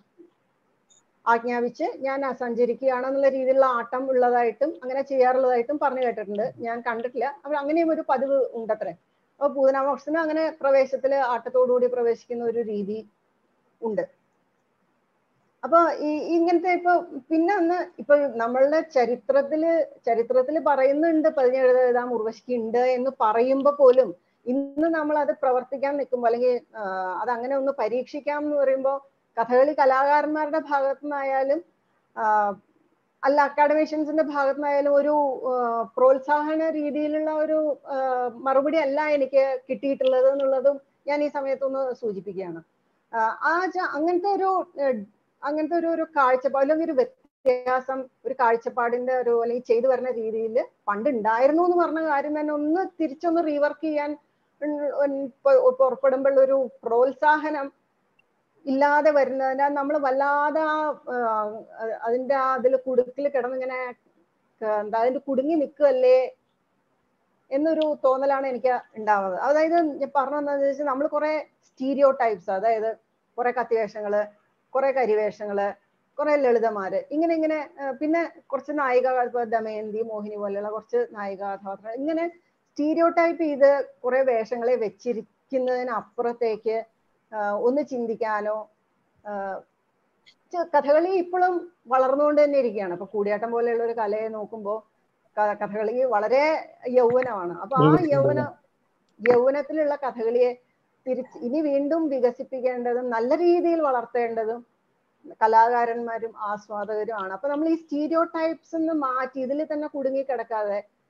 ആജ്ഞാപിച്ച് ഞാൻ ആ സഞ്ചരിക്കുകയാണെന്നുള്ള രീതിയിലുള്ള ആട്ടം ഉള്ളതായിട്ടും അങ്ങനെ ചെയ്യാറുള്ളതായിട്ടും പറഞ്ഞു കേട്ടിട്ടുണ്ട് ഞാൻ കണ്ടിട്ടില്ല അപ്പോൾ അങ്ങനെയും ഒരു പതിവ് ഉണ്ടത്രേ അപ്പൊ പൂതനാമോക്ഷത്തിന് അങ്ങനെ പ്രവേശത്തില് ആട്ടത്തോടുകൂടി പ്രവേശിക്കുന്ന ഒരു രീതി ഉണ്ട് അപ്പൊ ഈ ഇങ്ങനത്തെ ഇപ്പൊ പിന്നെ ഒന്ന് ഇപ്പൊ നമ്മളുടെ ചരിത്രത്തില് ചരിത്രത്തിൽ പറയുന്നുണ്ട് പതിനേഴ് എഴുതാം ഉർവശിക്ക് ഉണ്ട് എന്ന് പറയുമ്പോ പോലും ഇന്ന് നമ്മൾ അത് പ്രവർത്തിക്കാൻ നിൽക്കുമ്പോൾ അല്ലെങ്കിൽ ആ, അത് അങ്ങനെ ഒന്ന് പരീക്ഷിക്കാം എന്ന് പറയുമ്പോൾ കഥകളി കലാകാരന്മാരുടെ ഭാഗത്തു നിന്നായാലും ആ, അല്ല അക്കാഡമീഷ്യൻസിന്റെ ഭാഗത്തു നിന്നായാലും ഒരു ആ, പ്രോത്സാഹന രീതിയിലുള്ള ഒരു ആ, മറുപടി അല്ല എനിക്ക് കിട്ടിയിട്ടുള്ളത് എന്നുള്ളതും ഞാൻ ഈ സമയത്തൊന്ന് സൂചിപ്പിക്കുകയാണ് ആ, ആ ച- അങ്ങനത്തെ ഒരു ഏഹ്, അങ്ങനത്തെ ഒരു ഒരു കാഴ്ചപ്പാട് അല്ലെങ്കിൽ ഒരു വ്യത്യാസം ഒരു കാഴ്ചപ്പാടിന്റെ ഒരു അല്ലെങ്കിൽ ചെയ്തു വരുന്ന രീതിയിൽ പണ്ട് ഉണ്ടായിരുന്നു എന്ന് പറഞ്ഞ കാര്യം തന്നെ ഒന്ന് തിരിച്ചൊന്ന് റീവർക്ക് ചെയ്യാൻ ഉം, ഉം, പൊ- പുറപ്പെടുമ്പോൾ ഒരു പ്രോത്സാഹനം ഇല്ലാതെ വരുന്നതിനാൽ നമ്മൾ വല്ലാതെ ആ ആ, അതിന്റെ ആ അതിൽ കുടുക്കിൽ കിടന്നിങ്ങനെ ക- എന്താ അതിന്റെ കുടുങ്ങി നിൽക്കുകയല്ലേ എന്നൊരു തോന്നലാണ് എനിക്ക് ഉണ്ടാവുന്നത് അതായത് ഞാൻ പറഞ്ഞതെന്ന് വെച്ചാൽ നമ്മൾ കുറെ സ്റ്റീരിയോ ടൈപ്സ് അതായത് കുറെ കത്തിവേഷങ്ങള് കുറെ കരിവേഷങ്ങള് കുറെ ലളിതമാര് ഇങ്ങനെ ഇങ്ങനെ ആ, പിന്നെ കുറച്ച് നായിക ഇപ്പൊ ദമയന്തി മോഹിനി പോലെയുള്ള കുറച്ച് നായിക കഥാപാത്രങ്ങൾ ഇങ്ങനെ സ്റ്റീരിയോ ടൈപ്പ് ചെയ്ത് കുറെ വേഷങ്ങളെ വെച്ചിരിക്കുന്നതിനപ്പുറത്തേക്ക് ആ, ഒന്ന് ചിന്തിക്കാനോ ആ, ചെ- കഥകളി ഇപ്പോഴും വളർന്നുകൊണ്ട് തന്നെ ഇരിക്കുകയാണ് അപ്പൊ കൂടിയാട്ടം പോലെയുള്ള ഒരു കലയെ നോക്കുമ്പോൾ കഥകളി വളരെ യൗവനമാണ് അപ്പൊ ആ യൗവന യൗവനത്തിലുള്ള കഥകളിയെ തിരിച്ച് ഇനി വീണ്ടും വികസിപ്പിക്കേണ്ടതും നല്ല രീതിയിൽ വളർത്തേണ്ടതും കലാകാരന്മാരും ആസ്വാദകരും ആണ് അപ്പൊ നമ്മൾ ഈ സ്റ്റീരിയോ ടൈപ്സ് മാറ്റി ഇതിൽ തന്നെ കുടുങ്ങി കിടക്കാതെ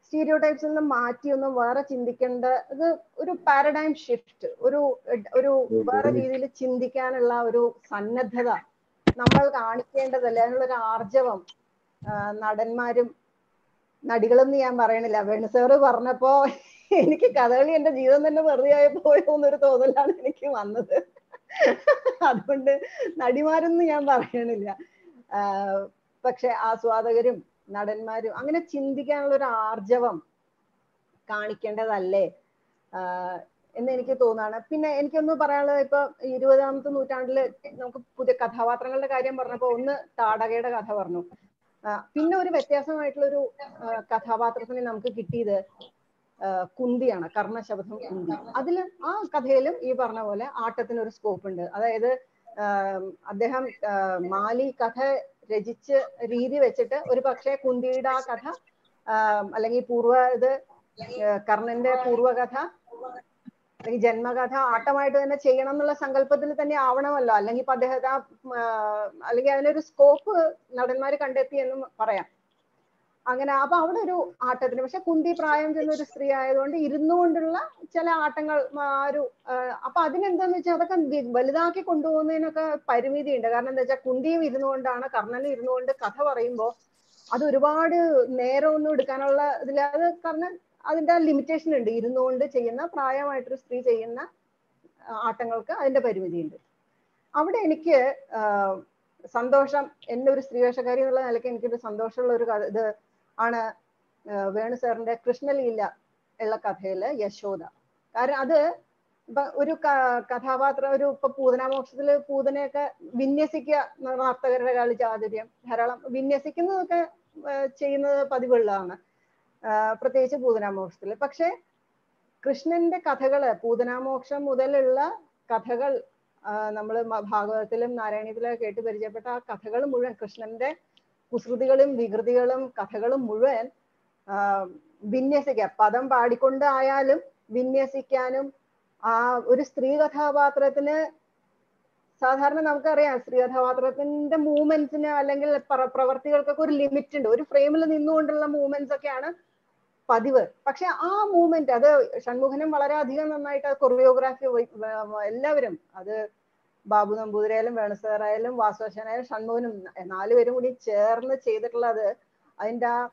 സ്റ്റീരിയോ ടൈപ്സിൽ നിന്ന് മാറ്റി ഒന്നും വേറെ ചിന്തിക്കേണ്ട ഇത് ഒരു പാരഡൈം ഷിഫ്റ്റ് ഒരു ഒരു വേറെ രീതിയിൽ ചിന്തിക്കാനുള്ള ഒരു സന്നദ്ധത നമ്മൾ കാണിക്കേണ്ടതല്ലേ അതിനുള്ള ഒരു ആർജവം ആ, നടന്മാരും നടികളെന്ന് ഞാൻ പറയണില്ല വേണു സാറ് പറഞ്ഞപ്പോ എനിക്ക് കഥകളി എന്റെ ജീവിതം തന്നെ വെറുതെ ആയി പോയോ എന്നൊരു തോന്നലാണ് എനിക്ക് വന്നത് അതുകൊണ്ട് നടിമാരെന്ന് ഞാൻ പറയണില്ല ആ, പക്ഷെ ആസ്വാദകരും നടന്മാരും അങ്ങനെ ചിന്തിക്കാനുള്ള ഒരു ആർജവം കാണിക്കേണ്ടതല്ലേ ആ, എന്ന് എനിക്ക് തോന്നാണ് പിന്നെ എനിക്കൊന്ന് പറയാനുള്ളത് ഇപ്പൊ ഇരുപതാമത്തെ നൂറ്റാണ്ടില് നമുക്ക് പുതിയ കഥാപാത്രങ്ങളുടെ കാര്യം പറഞ്ഞപ്പോ ഒന്ന് താടകയുടെ കഥ പറഞ്ഞു ആ, പിന്നെ ഒരു വ്യത്യാസമായിട്ടുള്ള ഒരു കഥാപാത്രത്തിന് നമുക്ക് കിട്ടിയത് ആ, കുന്തിയാണ് കർണശബദം കുന്തി അതില് ആ കഥയിലും ഈ പറഞ്ഞ പോലെ ആട്ടത്തിന് ഒരു സ്കോപ്പ് ഉണ്ട് അതായത് ആം, അദ്ദേഹം ആ, മാലി കഥ രചിച്ച് രീതി വെച്ചിട്ട് ഒരു പക്ഷേ കുന്തിയുടെ ആ കഥ ആം, അല്ലെങ്കിൽ പൂർവ്വ ഇത് ആ, കർണന്റെ പൂർവ്വകഥ അല്ലെങ്കിൽ ജന്മകഥ ആട്ടമായിട്ട് തന്നെ ചെയ്യണം എന്നുള്ള സങ്കല്പത്തിൽ തന്നെ ആവണമല്ലോ അല്ലെങ്കിൽ ഇപ്പൊ അദ്ദേഹത്തെ ആ, ആ, അല്ലെങ്കിൽ അതിനൊരു സ്കോപ്പ് നടന്മാര് കണ്ടെത്തി എന്നും പറയാം അങ്ങനെ അപ്പൊ അവിടെ ഒരു ആട്ടത്തിന് പക്ഷെ കുന്തി പ്രായം ചെന്ന ഒരു സ്ത്രീ ആയതുകൊണ്ട് ഇരുന്നുകൊണ്ടുള്ള ചില ആട്ടങ്ങൾ ആ ഒരു ആ, അപ്പൊ അതിനെന്താന്ന് വെച്ചാൽ അതൊക്കെ വി- വലുതാക്കി കൊണ്ടുപോകുന്നതിനൊക്കെ പരിമിതി ഉണ്ട് കാരണം എന്താ വെച്ചാൽ കുന്തിയും ഇരുന്നുകൊണ്ടാണ് കർണനും ഇരുന്നുകൊണ്ട് കഥ പറയുമ്പോൾ അത് ഒരുപാട് നേരം ഒന്നും എടുക്കാനുള്ള ഇതിൽ അത് കാരണം അതിന്റെ ലിമിറ്റേഷൻ ഉണ്ട് ഇരുന്നുകൊണ്ട് ചെയ്യുന്ന പ്രായമായിട്ടൊരു സ്ത്രീ ചെയ്യുന്ന ആ, ആട്ടങ്ങൾക്ക് അതിന്റെ പരിമിതി ഉണ്ട് അവിടെ എനിക്ക് ആ, സന്തോഷം എന്നെ ഒരു സ്ത്രീവേഷക്കാരി എന്നുള്ള നിലയ്ക്ക് എനിക്കൊരു സന്തോഷമുള്ള ഒരു കഥ ഇത് ആണ് ആ, വേണു സാറിന്റെ കൃഷ്ണലീല ഉള്ള കഥയില് യശോദ കാരണം അത് ഇപ്പൊ ഒരു ക- കഥാപാത്രം ഒരു ഇപ്പൊ പൂതനാമോക്ഷത്തില് പൂതനെയൊക്കെ വിന്യസിക്കുക നർത്തകരുടെ കളി ചാതുര്യം ധാരാളം വിന്യസിക്കുന്നതൊക്കെ ആ, ചെയ്യുന്നത് പതിവുള്ളതാണ് ആ, പ്രത്യേകിച്ച് പൂതനാമോക്ഷത്തില് പക്ഷെ കൃഷ്ണന്റെ കഥകള് പൂതനാമോക്ഷം മുതലുള്ള കഥകൾ നമ്മൾ ഭാഗവതത്തിലും നാരായണീയത്തിലും ഒക്കെ കേട്ട് പരിചയപ്പെട്ട ആ കഥകൾ മുഴുവൻ കൃഷ്ണന്റെ കുസൃതികളും വികൃതികളും കഥകളും മുഴുവൻ ആ, വിന്യസിക്കുക പദം പാടിക്കൊണ്ട് ആയാലും വിന്യസിക്കാനും ആ ഒരു സ്ത്രീ കഥാപാത്രത്തിന് സാധാരണ നമുക്കറിയാം സ്ത്രീ കഥാപാത്രത്തിന്റെ മൂവ്മെന്റ്സിന് അല്ലെങ്കിൽ പ്ര- പ്രവർത്തികൾക്കൊക്കെ ഒരു ലിമിറ്റ് ഉണ്ട് ഒരു ഫ്രെയിമിൽ നിന്നുകൊണ്ടുള്ള മൂവ്മെന്റ്സ് ഒക്കെയാണ് പതിവ് പക്ഷെ ആ മൂവ്മെന്റ് അത് ഷൺമുഖനും വളരെയധികം നന്നായിട്ട് കൊറിയോഗ്രാഫി എല്ലാവരും അത് ബാബു നമ്പൂതിരിയായാലും വേണുസാറായാലും വാസുവശനായാലും ഷൺമുഖനും നാലുപേരും കൂടി ചേർന്ന് ചെയ്തിട്ടുള്ളത് അതിന്റെ ആ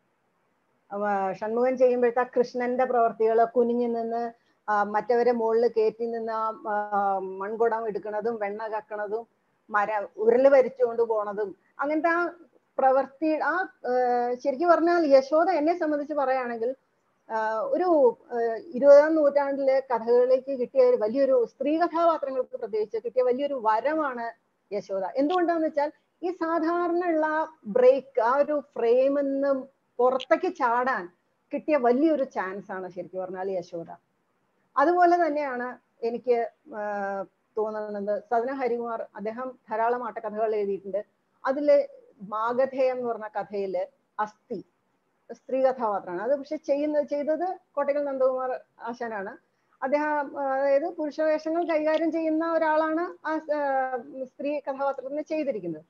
ആ, ഷൺമുഖൻ ചെയ്യുമ്പോഴത്തെ ആ കൃഷ്ണന്റെ പ്രവർത്തികൾ കുനിഞ്ഞു നിന്ന് ആ, മറ്റവരെ മുകളിൽ കയറ്റി നിന്ന് ആ, ആ, മൺകുടം എടുക്കണതും വെണ്ണ കക്കണതും മര ഉരുള് വരിച്ചുകൊണ്ട് പോണതും അങ്ങനത്തെ ആ പ്രവൃത്തി ആ ആ, ശരിക്കും പറഞ്ഞാൽ യശോദ എന്നെ സംബന്ധിച്ച് പറയുകയാണെങ്കിൽ ആ, ഒരു ആ, ഇരുപതാം നൂറ്റാണ്ടിലെ കഥകളിലേക്ക് കിട്ടിയ ഒരു വലിയൊരു സ്ത്രീ കഥാപാത്രങ്ങൾക്ക് പ്രത്യേകിച്ച് കിട്ടിയ വലിയൊരു വരമാണ് യശോദ എന്തുകൊണ്ടാന്ന് വെച്ചാൽ ഈ സാധാരണ ഉള്ള ബ്രേക്ക് ആ ഒരു ഫ്രെയിമിൽ നിന്നും പുറത്തേക്ക് ചാടാൻ കിട്ടിയ വലിയൊരു ചാൻസ് ആണ് ശരിക്കും പറഞ്ഞാൽ യശോദ അതുപോലെ തന്നെയാണ് എനിക്ക് ആ, തോന്നുന്നത് സദന ഹരികുമാർ അദ്ദേഹം ധാരാളം ആട്ടക്കഥകൾ എഴുതിയിട്ടുണ്ട് അതില് മാഗധേയം എന്ന് പറഞ്ഞ കഥയില് അസ്ഥി സ്ത്രീ കഥാപാത്രമാണ് അത് പക്ഷെ ചെയ്യുന്ന ചെയ്തത് കോട്ടക്കൽ നന്ദകുമാർ ആശാനാണ് അദ്ദേഹം ആ, അതായത് പുരുഷവേഷങ്ങൾ കൈകാര്യം ചെയ്യുന്ന ഒരാളാണ് ആ ആ, സ്ത്രീ കഥാപാത്രത്തിന് ചെയ്തിരിക്കുന്നത്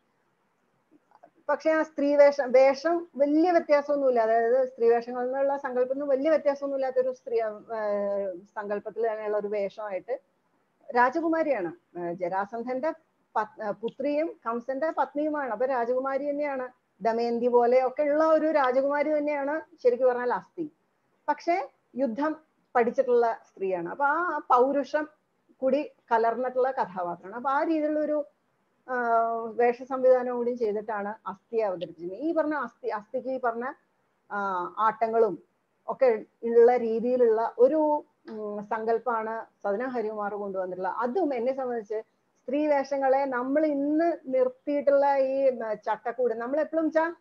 പക്ഷെ ആ സ്ത്രീ വേഷം വേഷം വലിയ വ്യത്യാസമൊന്നുമില്ല അതായത് സ്ത്രീ വേഷങ്ങളിൽ നിന്നുള്ള സങ്കല്പത്തിൽ വലിയ വ്യത്യാസമൊന്നും ഒരു സ്ത്രീ ആ, സങ്കല്പത്തിൽ തന്നെയുള്ള ഒരു വേഷമായിട്ട് രാജകുമാരിയാണ് ആ, ജരാസന്ധന്റെ പത്- ആ, പുത്രിയും കംസന്റെ പത്നിയുമാണ് അപ്പൊ രാജകുമാരി തന്നെയാണ് ദമയന്തി പോലെ ഒക്കെ ഉള്ള ഒരു രാജകുമാരി തന്നെയാണ് ശരിക്കും പറഞ്ഞാൽ അസ്ഥി പക്ഷെ യുദ്ധം പഠിച്ചിട്ടുള്ള സ്ത്രീയാണ് അപ്പൊ ആ പൗരുഷം കൂടി കലർന്നിട്ടുള്ള കഥാപാത്രമാണ് അപ്പൊ ആ രീതിയിലുള്ള ഒരു ആ, വേഷ സംവിധാനം കൂടി ചെയ്തിട്ടാണ് അസ്ഥിയെ അവതരിപ്പിച്ചത് ഈ പറഞ്ഞ അസ്ഥി അസ്ഥിക്ക് ഈ പറഞ്ഞ ആ, ആട്ടങ്ങളും ഒക്കെ ഉള്ള രീതിയിലുള്ള ഒരു ഉം, സങ്കല്പമാണ് സദന ഹരികുമാർ കൊണ്ടുവന്നിട്ടുള്ളത് അതും എന്നെ സംബന്ധിച്ച് സ്ത്രീ വേഷങ്ങളെ നമ്മൾ ഇന്ന് നിർത്തിയിട്ടുള്ള ഈ ഉം, ചട്ടക്കൂട് നമ്മൾ എപ്പോഴും വെച്ചാൽ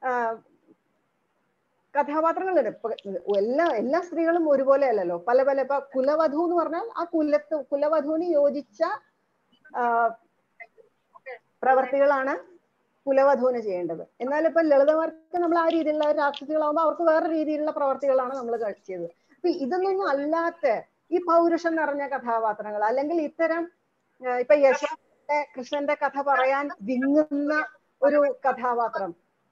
കഥാപാത്രങ്ങളുണ്ട് ഇപ്പൊ എല്ലാ എല്ലാ സ്ത്രീകളും ഒരുപോലെ അല്ലല്ലോ പല പല ഇപ്പൊ കുലവധു എന്ന് പറഞ്ഞാൽ ആ കുലത്ത് കുലവധുവിന് യോജിച്ച ആ, പ്രവർത്തികളാണ് കുലവധുവിന് ചെയ്യേണ്ടത് എന്നാൽ ഇപ്പൊ ലളിതമാർക്ക് നമ്മൾ ആ രീതിയിലുള്ള രാക്ഷസികളാകുമ്പോൾ അവർക്ക് വേറെ രീതിയിലുള്ള പ്രവർത്തികളാണ് നമ്മൾ ചെയ്തത് അപ്പൊ ഇതൊന്നും അല്ലാത്ത ഈ പൗരുഷം നിറഞ്ഞ കഥാപാത്രങ്ങൾ അല്ലെങ്കിൽ ഇത്തരം ആ, ഇപ്പൊ യശോദയുടെ കൃഷ്ണന്റെ കഥ പറയാൻ വിങ്ങുന്ന ഒരു കഥാപാത്രം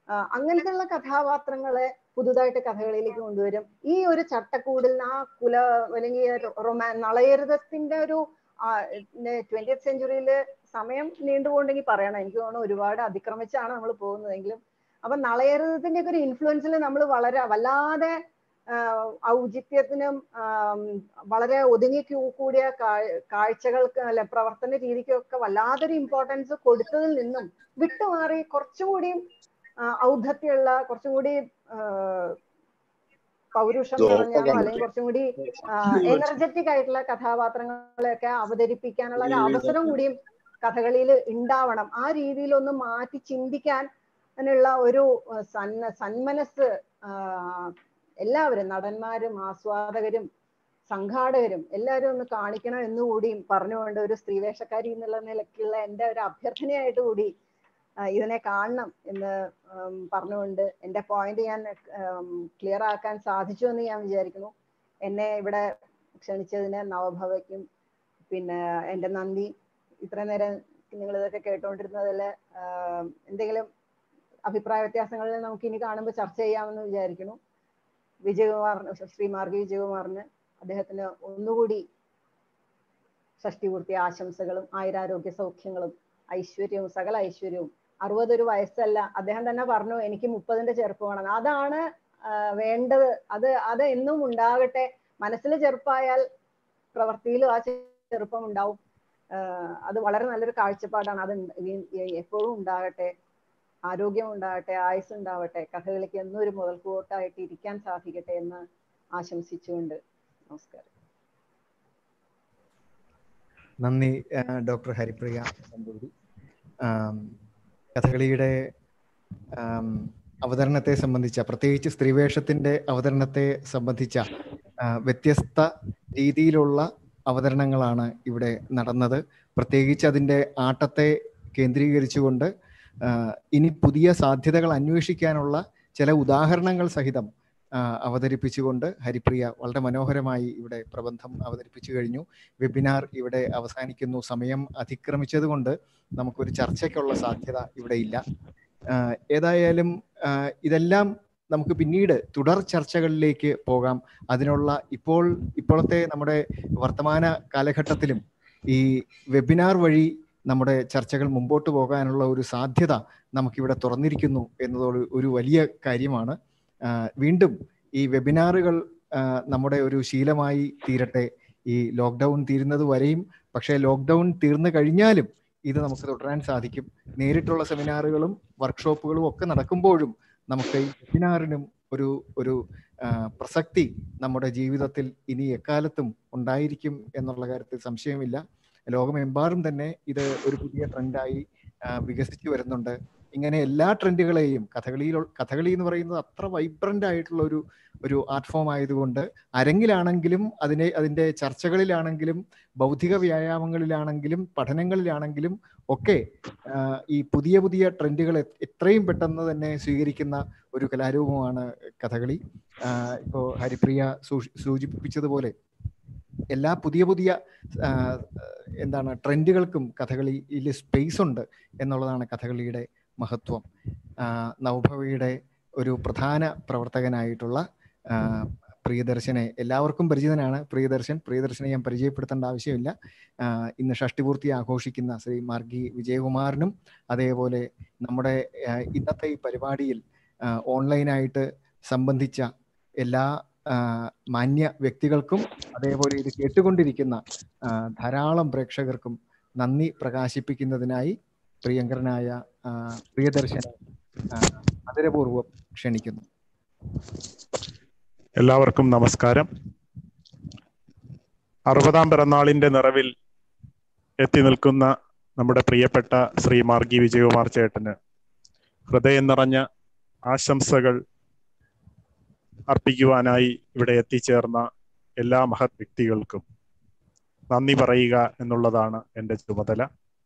ആ, അങ്ങനത്തെയുള്ള കഥാപാത്രങ്ങളെ പുതുതായിട്ട് കഥകളിലേക്ക് കൊണ്ടുവരും ഈ ഒരു ചട്ടക്കൂടിൽ നിന്ന് ആ കുല അല്ലെങ്കിൽ റൊമാ നളയരുതത്തിന്റെ ഒരു ട്വന്റി സെഞ്ചുറിയിൽ സമയം നീണ്ടുപോകുണ്ടെങ്കിൽ പറയണം എനിക്ക് തോന്നുന്നു ഒരുപാട് അതിക്രമിച്ചാണ് നമ്മൾ പോകുന്നതെങ്കിലും അപ്പൊ നളയരുതത്തിന്റെ ഒക്കെ ഒരു ഇൻഫ്ലുവൻസിൽ നമ്മൾ വളരെ വല്ലാതെ ആഹ് ഔചിത്യത്തിനും ആം, വളരെ ഒതുങ്ങി കൂ- കൂടിയ കാ- കാഴ്ചകൾക്ക് അല്ലെ പ്രവർത്തന രീതിക്കൊക്കെ വല്ലാതൊരു ഇമ്പോർട്ടൻസ് കൊടുത്തതിൽ നിന്നും വിട്ടുമാറി കുറച്ചുകൂടിയും ആഹ് ഔദ്ധത്യമുള്ള കുറച്ചും കൂടി ആഹ് പൗരുഷം നിറഞ്ഞാണോ അല്ലെങ്കിൽ കുറച്ചും കൂടി എനർജറ്റിക് ആയിട്ടുള്ള കഥാപാത്രങ്ങളെയൊക്കെ അവതരിപ്പിക്കാനുള്ള ഒരു അവസരം കൂടിയും കഥകളിയിൽ ഉണ്ടാവണം ആ രീതിയിൽ ഒന്ന് മാറ്റി ചിന്തിക്കാൻ അതിനുള്ള ഒരു ആഹ് സന്ന സന്മനസ് ആഹ് എല്ലാവരും നടന്മാരും ആസ്വാദകരും സംഘാടകരും എല്ലാവരും ഒന്ന് കാണിക്കണം എന്നുകൂടിയും പറഞ്ഞുകൊണ്ട് ഒരു സ്ത്രീവേഷക്കാരി എന്നുള്ള നിലയ്ക്കുള്ള എൻ്റെ ഒരു അഭ്യർത്ഥനയായിട്ട് കൂടി ആ, ഇതിനെ കാണണം എന്ന് ഉം, പറഞ്ഞുകൊണ്ട് എൻ്റെ പോയിന്റ് ഞാൻ ക്ലിയർ ആക്കാൻ സാധിച്ചു എന്ന് ഞാൻ വിചാരിക്കുന്നു എന്നെ ഇവിടെ ക്ഷണിച്ചതിന് നവഭവയ്ക്കും പിന്നെ എൻ്റെ നന്ദി ഇത്രയും നേരം നിങ്ങൾ ഇതൊക്കെ കേട്ടുകൊണ്ടിരുന്നതിൽ എന്തെങ്കിലും അഭിപ്രായ വ്യത്യാസങ്ങളിൽ നമുക്ക് ഇനി കാണുമ്പോൾ ചർച്ച ചെയ്യാമെന്ന് വിചാരിക്കുന്നു വിജയകുമാർ ശ്രീ മാർഗി വിജയകുമാറിന് അദ്ദേഹത്തിന് ഒന്നുകൂടി ഷഷ്ടിപൂർത്തി ആശംസകളും ആയുരാരോഗ്യ സൗഖ്യങ്ങളും ഐശ്വര്യവും സകല ഐശ്വര്യവും അറുപതൊരു വയസ്സല്ല അദ്ദേഹം തന്നെ പറഞ്ഞു എനിക്ക് മുപ്പതിന്റെ ചെറുപ്പമാണ് അതാണ് ആ, വേണ്ടത് അത് അത് എന്നും ഉണ്ടാകട്ടെ മനസ്സിൽ ചെറുപ്പമായാൽ പ്രവൃത്തിയിലും ആ ചെറുപ്പം ഉണ്ടാവും ആ, അത് വളരെ നല്ലൊരു കാഴ്ചപ്പാടാണ് അത് വീ- എപ്പോഴും ഉണ്ടാകട്ടെ ആരോഗ്യം ഉണ്ടാകട്ടെ ആയുസ് ഉണ്ടാവട്ടെ കഥകളിക്ക് എന്നും ഒരു മുതൽക്കൂട്ടായിട്ട് ഇരിക്കാൻ സാധിക്കട്ടെ എന്ന് ആശംസിച്ചുകൊണ്ട് നമസ്കാരം നന്ദി ആ, ഡോക്ടർ ഹരിപ്രിയ നമ്പൂതിരി ആം, കഥകളിയുടെ ആം, അവതരണത്തെ സംബന്ധിച്ച പ്രത്യേകിച്ച് സ്ത്രീവേഷത്തിന്റെ അവതരണത്തെ സംബന്ധിച്ച ആ, വ്യത്യസ്ത രീതിയിലുള്ള അവതരണങ്ങളാണ് ഇവിടെ നടന്നത് പ്രത്യേകിച്ച് അതിൻ്റെ ആട്ടത്തെ കേന്ദ്രീകരിച്ചുകൊണ്ട് ആ, ഇനി പുതിയ സാധ്യതകൾ അന്വേഷിക്കാനുള്ള ചില ഉദാഹരണങ്ങൾ സഹിതം ആ, അവതരിപ്പിച്ചുകൊണ്ട് ഹരിപ്രിയ വളരെ മനോഹരമായി ഇവിടെ പ്രബന്ധം അവതരിപ്പിച്ചു കഴിഞ്ഞു വെബിനാർ ഇവിടെ അവസാനിക്കുന്നു സമയം അതിക്രമിച്ചത് കൊണ്ട് നമുക്കൊരു ചർച്ചയ്ക്കുള്ള സാധ്യത ഇവിടെ ഇല്ല ആ, ഏതായാലും ആ, ഇതെല്ലാം നമുക്ക് പിന്നീട് തുടർ ചർച്ചകളിലേക്ക് പോകാം അതിനുള്ള ഇപ്പോൾ ഇപ്പോഴത്തെ നമ്മുടെ വർത്തമാന കാലഘട്ടത്തിലും ഈ വെബിനാർ വഴി നമ്മുടെ ചർച്ചകൾ മുമ്പോട്ട് പോകാനുള്ള ഒരു സാധ്യത നമുക്കിവിടെ തുറന്നിരിക്കുന്നു എന്നതോട് ഒരു വലിയ കാര്യമാണ് ആ, വീണ്ടും ഈ വെബിനാറുകൾ ആ, നമ്മുടെ ഒരു ശീലമായി തീരട്ടെ ഈ ലോക്ക്ഡൗൺ തീരുന്നത് വരെയും പക്ഷേ ലോക്ക്ഡൗൺ തീർന്നു കഴിഞ്ഞാലും ഇത് നമുക്ക് തുടരാൻ സാധിക്കും നേരിട്ടുള്ള സെമിനാറുകളും വർക്ക്ഷോപ്പുകളും ഒക്കെ നടക്കുമ്പോഴും നമുക്ക് ഈ വെബിനാറിനും ഒരു ഒരു ആ, പ്രസക്തി നമ്മുടെ ജീവിതത്തിൽ ഇനി എക്കാലത്തും ഉണ്ടായിരിക്കും എന്നുള്ള കാര്യത്തിൽ സംശയമില്ല ലോകമെമ്പാടും തന്നെ ഇത് ഒരു പുതിയ ട്രെൻഡായി വികസിച്ചു വരുന്നുണ്ട് ഇങ്ങനെ എല്ലാ ട്രെൻഡുകളെയും കഥകളിയിൽ കഥകളി എന്ന് പറയുന്നത് അത്ര വൈബ്രന്റ് ആയിട്ടുള്ള ഒരു ഒരു ആർട്ട് ഫോം ആയതുകൊണ്ട് അരങ്ങിലാണെങ്കിലും അതിനെ അതിൻ്റെ ചർച്ചകളിലാണെങ്കിലും ബൗദ്ധിക വ്യായാമങ്ങളിലാണെങ്കിലും പഠനങ്ങളിലാണെങ്കിലും ഒക്കെ ആ, ഈ പുതിയ പുതിയ ട്രെൻഡുകൾ എത്രയും പെട്ടെന്ന് തന്നെ സ്വീകരിക്കുന്ന ഒരു കലാരൂപമാണ് കഥകളി ആ, ഇപ്പോ ഹരിപ്രിയ സൂചി- സൂചിപ്പിച്ചതുപോലെ എല്ലാ പുതിയ പുതിയ ആ, എന്താണ് ട്രെൻഡുകൾക്കും കഥകളിയിൽ സ്പേസ് ഉണ്ട് എന്നുള്ളതാണ് കഥകളിയുടെ മഹത്വം ആ, നവഭവയുടെ ഒരു പ്രധാന പ്രവർത്തകനായിട്ടുള്ള ആ, പ്രിയദർശനെ എല്ലാവർക്കും പരിചിതനാണ് പ്രിയദർശൻ പ്രിയദർശനെ ഞാൻ പരിചയപ്പെടുത്തേണ്ട ആവശ്യമില്ല ആ, ഇന്ന് ഷഷ്ടിപൂർത്തി ആഘോഷിക്കുന്ന ശ്രീ മാർഗി വിജയകുമാറിനും അതേപോലെ നമ്മുടെ ആ, ഇന്നത്തെ ഈ പരിപാടിയിൽ ആ, ഓൺലൈനായിട്ട് സംബന്ധിച്ച എല്ലാ ആ, മാന്യ വ്യക്തികൾക്കും അതേപോലെ ഇത് കേട്ടുകൊണ്ടിരിക്കുന്ന ആ, ധാരാളം പ്രേക്ഷകർക്കും നന്ദി പ്രകാശിപ്പിക്കുന്നതിനായി പ്രിയങ്കരനായ ആ, പ്രിയദർശനെ ആ, ആദരപൂർവ്വം ക്ഷണിക്കുന്നു എല്ലാവർക്കും നമസ്കാരം അറുപതാം പിറന്നാളിന്റെ നിറവിൽ എത്തി നിൽക്കുന്ന നമ്മുടെ പ്രിയപ്പെട്ട ശ്രീ മാർഗി വിജയകുമാർ ചേട്ടന് ഹൃദയം നിറഞ്ഞ ആശംസകൾ അർപ്പിക്കുവാനായി ഇവിടെ എത്തിച്ചേർന്ന എല്ലാ മഹത് വ്യക്തികൾക്കും നന്ദി പറയുക എന്നുള്ളതാണ് എൻ്റെ ചുമതല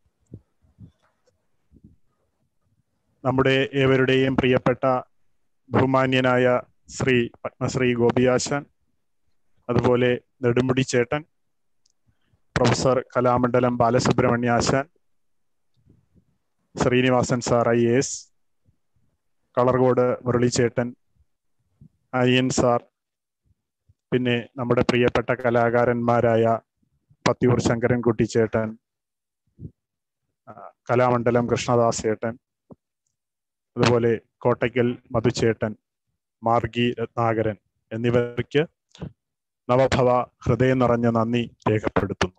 നമ്മുടെ ഏവരുടെയും പ്രിയപ്പെട്ട ബഹുമാന്യനായ ശ്രീ പത്മശ്രീ ഗോപിയാശാൻ അതുപോലെ നെടുമുടി ചേട്ടൻ പ്രൊഫസർ കലാമണ്ഡലം ബാലസുബ്രഹ്മണ്യ ആശാൻ Srinivasan sir I S Kalarcode മുരളിച്ചേട്ടൻ അയ്യൻ സാർ പിന്നെ നമ്മുടെ പ്രിയപ്പെട്ട കലാകാരന്മാരായ പത്തിയൂർ ശങ്കരൻകുട്ടി ചേട്ടൻ ആ, കലാമണ്ഡലം കൃഷ്ണദാസ് ചേട്ടൻ അതുപോലെ കോട്ടയ്ക്കൽ മധുചേട്ടൻ മാർഗി രത്നാകരൻ എന്നിവർക്ക് നവഭവ ഹൃദയം നിറഞ്ഞ നന്ദി രേഖപ്പെടുത്തുന്നു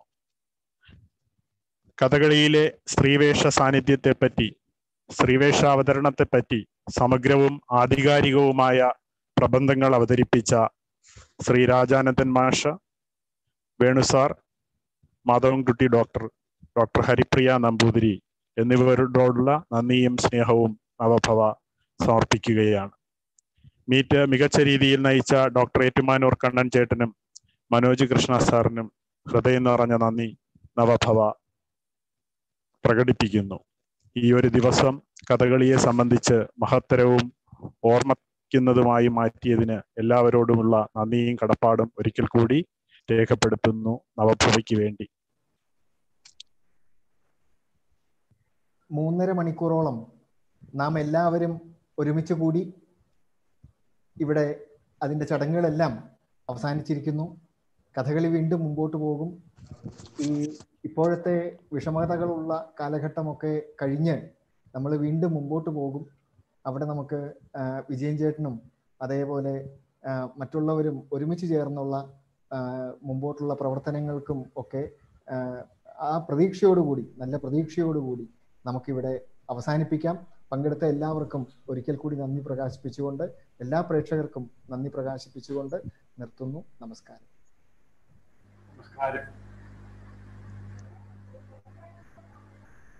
കഥകളിയിലെ സ്ത്രീവേഷ സാന്നിധ്യത്തെപ്പറ്റി സ്ത്രീവേഷാവതരണത്തെപ്പറ്റി സമഗ്രവും ആധികാരികവുമായ പ്രബന്ധങ്ങൾ അവതരിപ്പിച്ച ശ്രീ രാജാനന്ദൻ മാഷ വേണുസാർ മാധവൻകുട്ടി ഡോക്ടർ ഡോക്ടർ ഹരിപ്രിയ നമ്പൂതിരി എന്നിവരോടുള്ള നന്ദിയും സ്നേഹവും നവഭവ സമർപ്പിക്കുകയാണ് മീറ്റ് മികച്ച രീതിയിൽ നയിച്ച ഡോക്ടർ ഏറ്റുമാനൂർ കണ്ണൻ ചേട്ടനും മനോജ് കൃഷ്ണ സാറിനും ഹൃദയം നിറഞ്ഞ നന്ദി നവഭവ പ്രകടിപ്പിക്കുന്നു ഈ ഒരു ദിവസം കഥകളിയെ സംബന്ധിച്ച് മഹത്തരവും ഓർമ്മിക്കുന്നതുമായി മാറ്റിയതിന് എല്ലാവരോടുമുള്ള നന്ദിയും കടപ്പാടും ഒരിക്കൽ കൂടി രേഖപ്പെടുത്തുന്നു നവഭവയ്ക്ക് വേണ്ടി മൂന്നര മണിക്കൂറോളം നാം എല്ലാവരും ഒരുമിച്ച് കൂടി ഇവിടെ അതിൻ്റെ ചടങ്ങുകളെല്ലാം അവസാനിച്ചിരിക്കുന്നു കഥകളി വീണ്ടും മുമ്പോട്ട് പോകും ഈ ഇപ്പോഴത്തെ വിഷമതകളുള്ള കാലഘട്ടമൊക്കെ കഴിഞ്ഞ് നമ്മൾ വീണ്ടും മുമ്പോട്ട് പോകും അവിടെ നമുക്ക് ആ, വിജയൻ ചേട്ടനും അതേപോലെ ആ, മറ്റുള്ളവരും ഒരുമിച്ച് ചേർന്നുള്ള ആ, മുമ്പോട്ടുള്ള പ്രവർത്തനങ്ങൾക്കും ഒക്കെ ആ, ആ പ്രതീക്ഷയോടുകൂടി നല്ല പ്രതീക്ഷയോടുകൂടി നമുക്കിവിടെ അവസാനിപ്പിക്കാം പങ്കെടുത്ത എല്ലാവർക്കും ഒരിക്കൽ കൂടി നന്ദി പ്രകാശിപ്പിച്ചുകൊണ്ട് എല്ലാ പ്രേക്ഷകർക്കും നന്ദി പ്രകാശിപ്പിച്ചുകൊണ്ട് നിർത്തുന്നു നമസ്കാരം നമസ്കാരം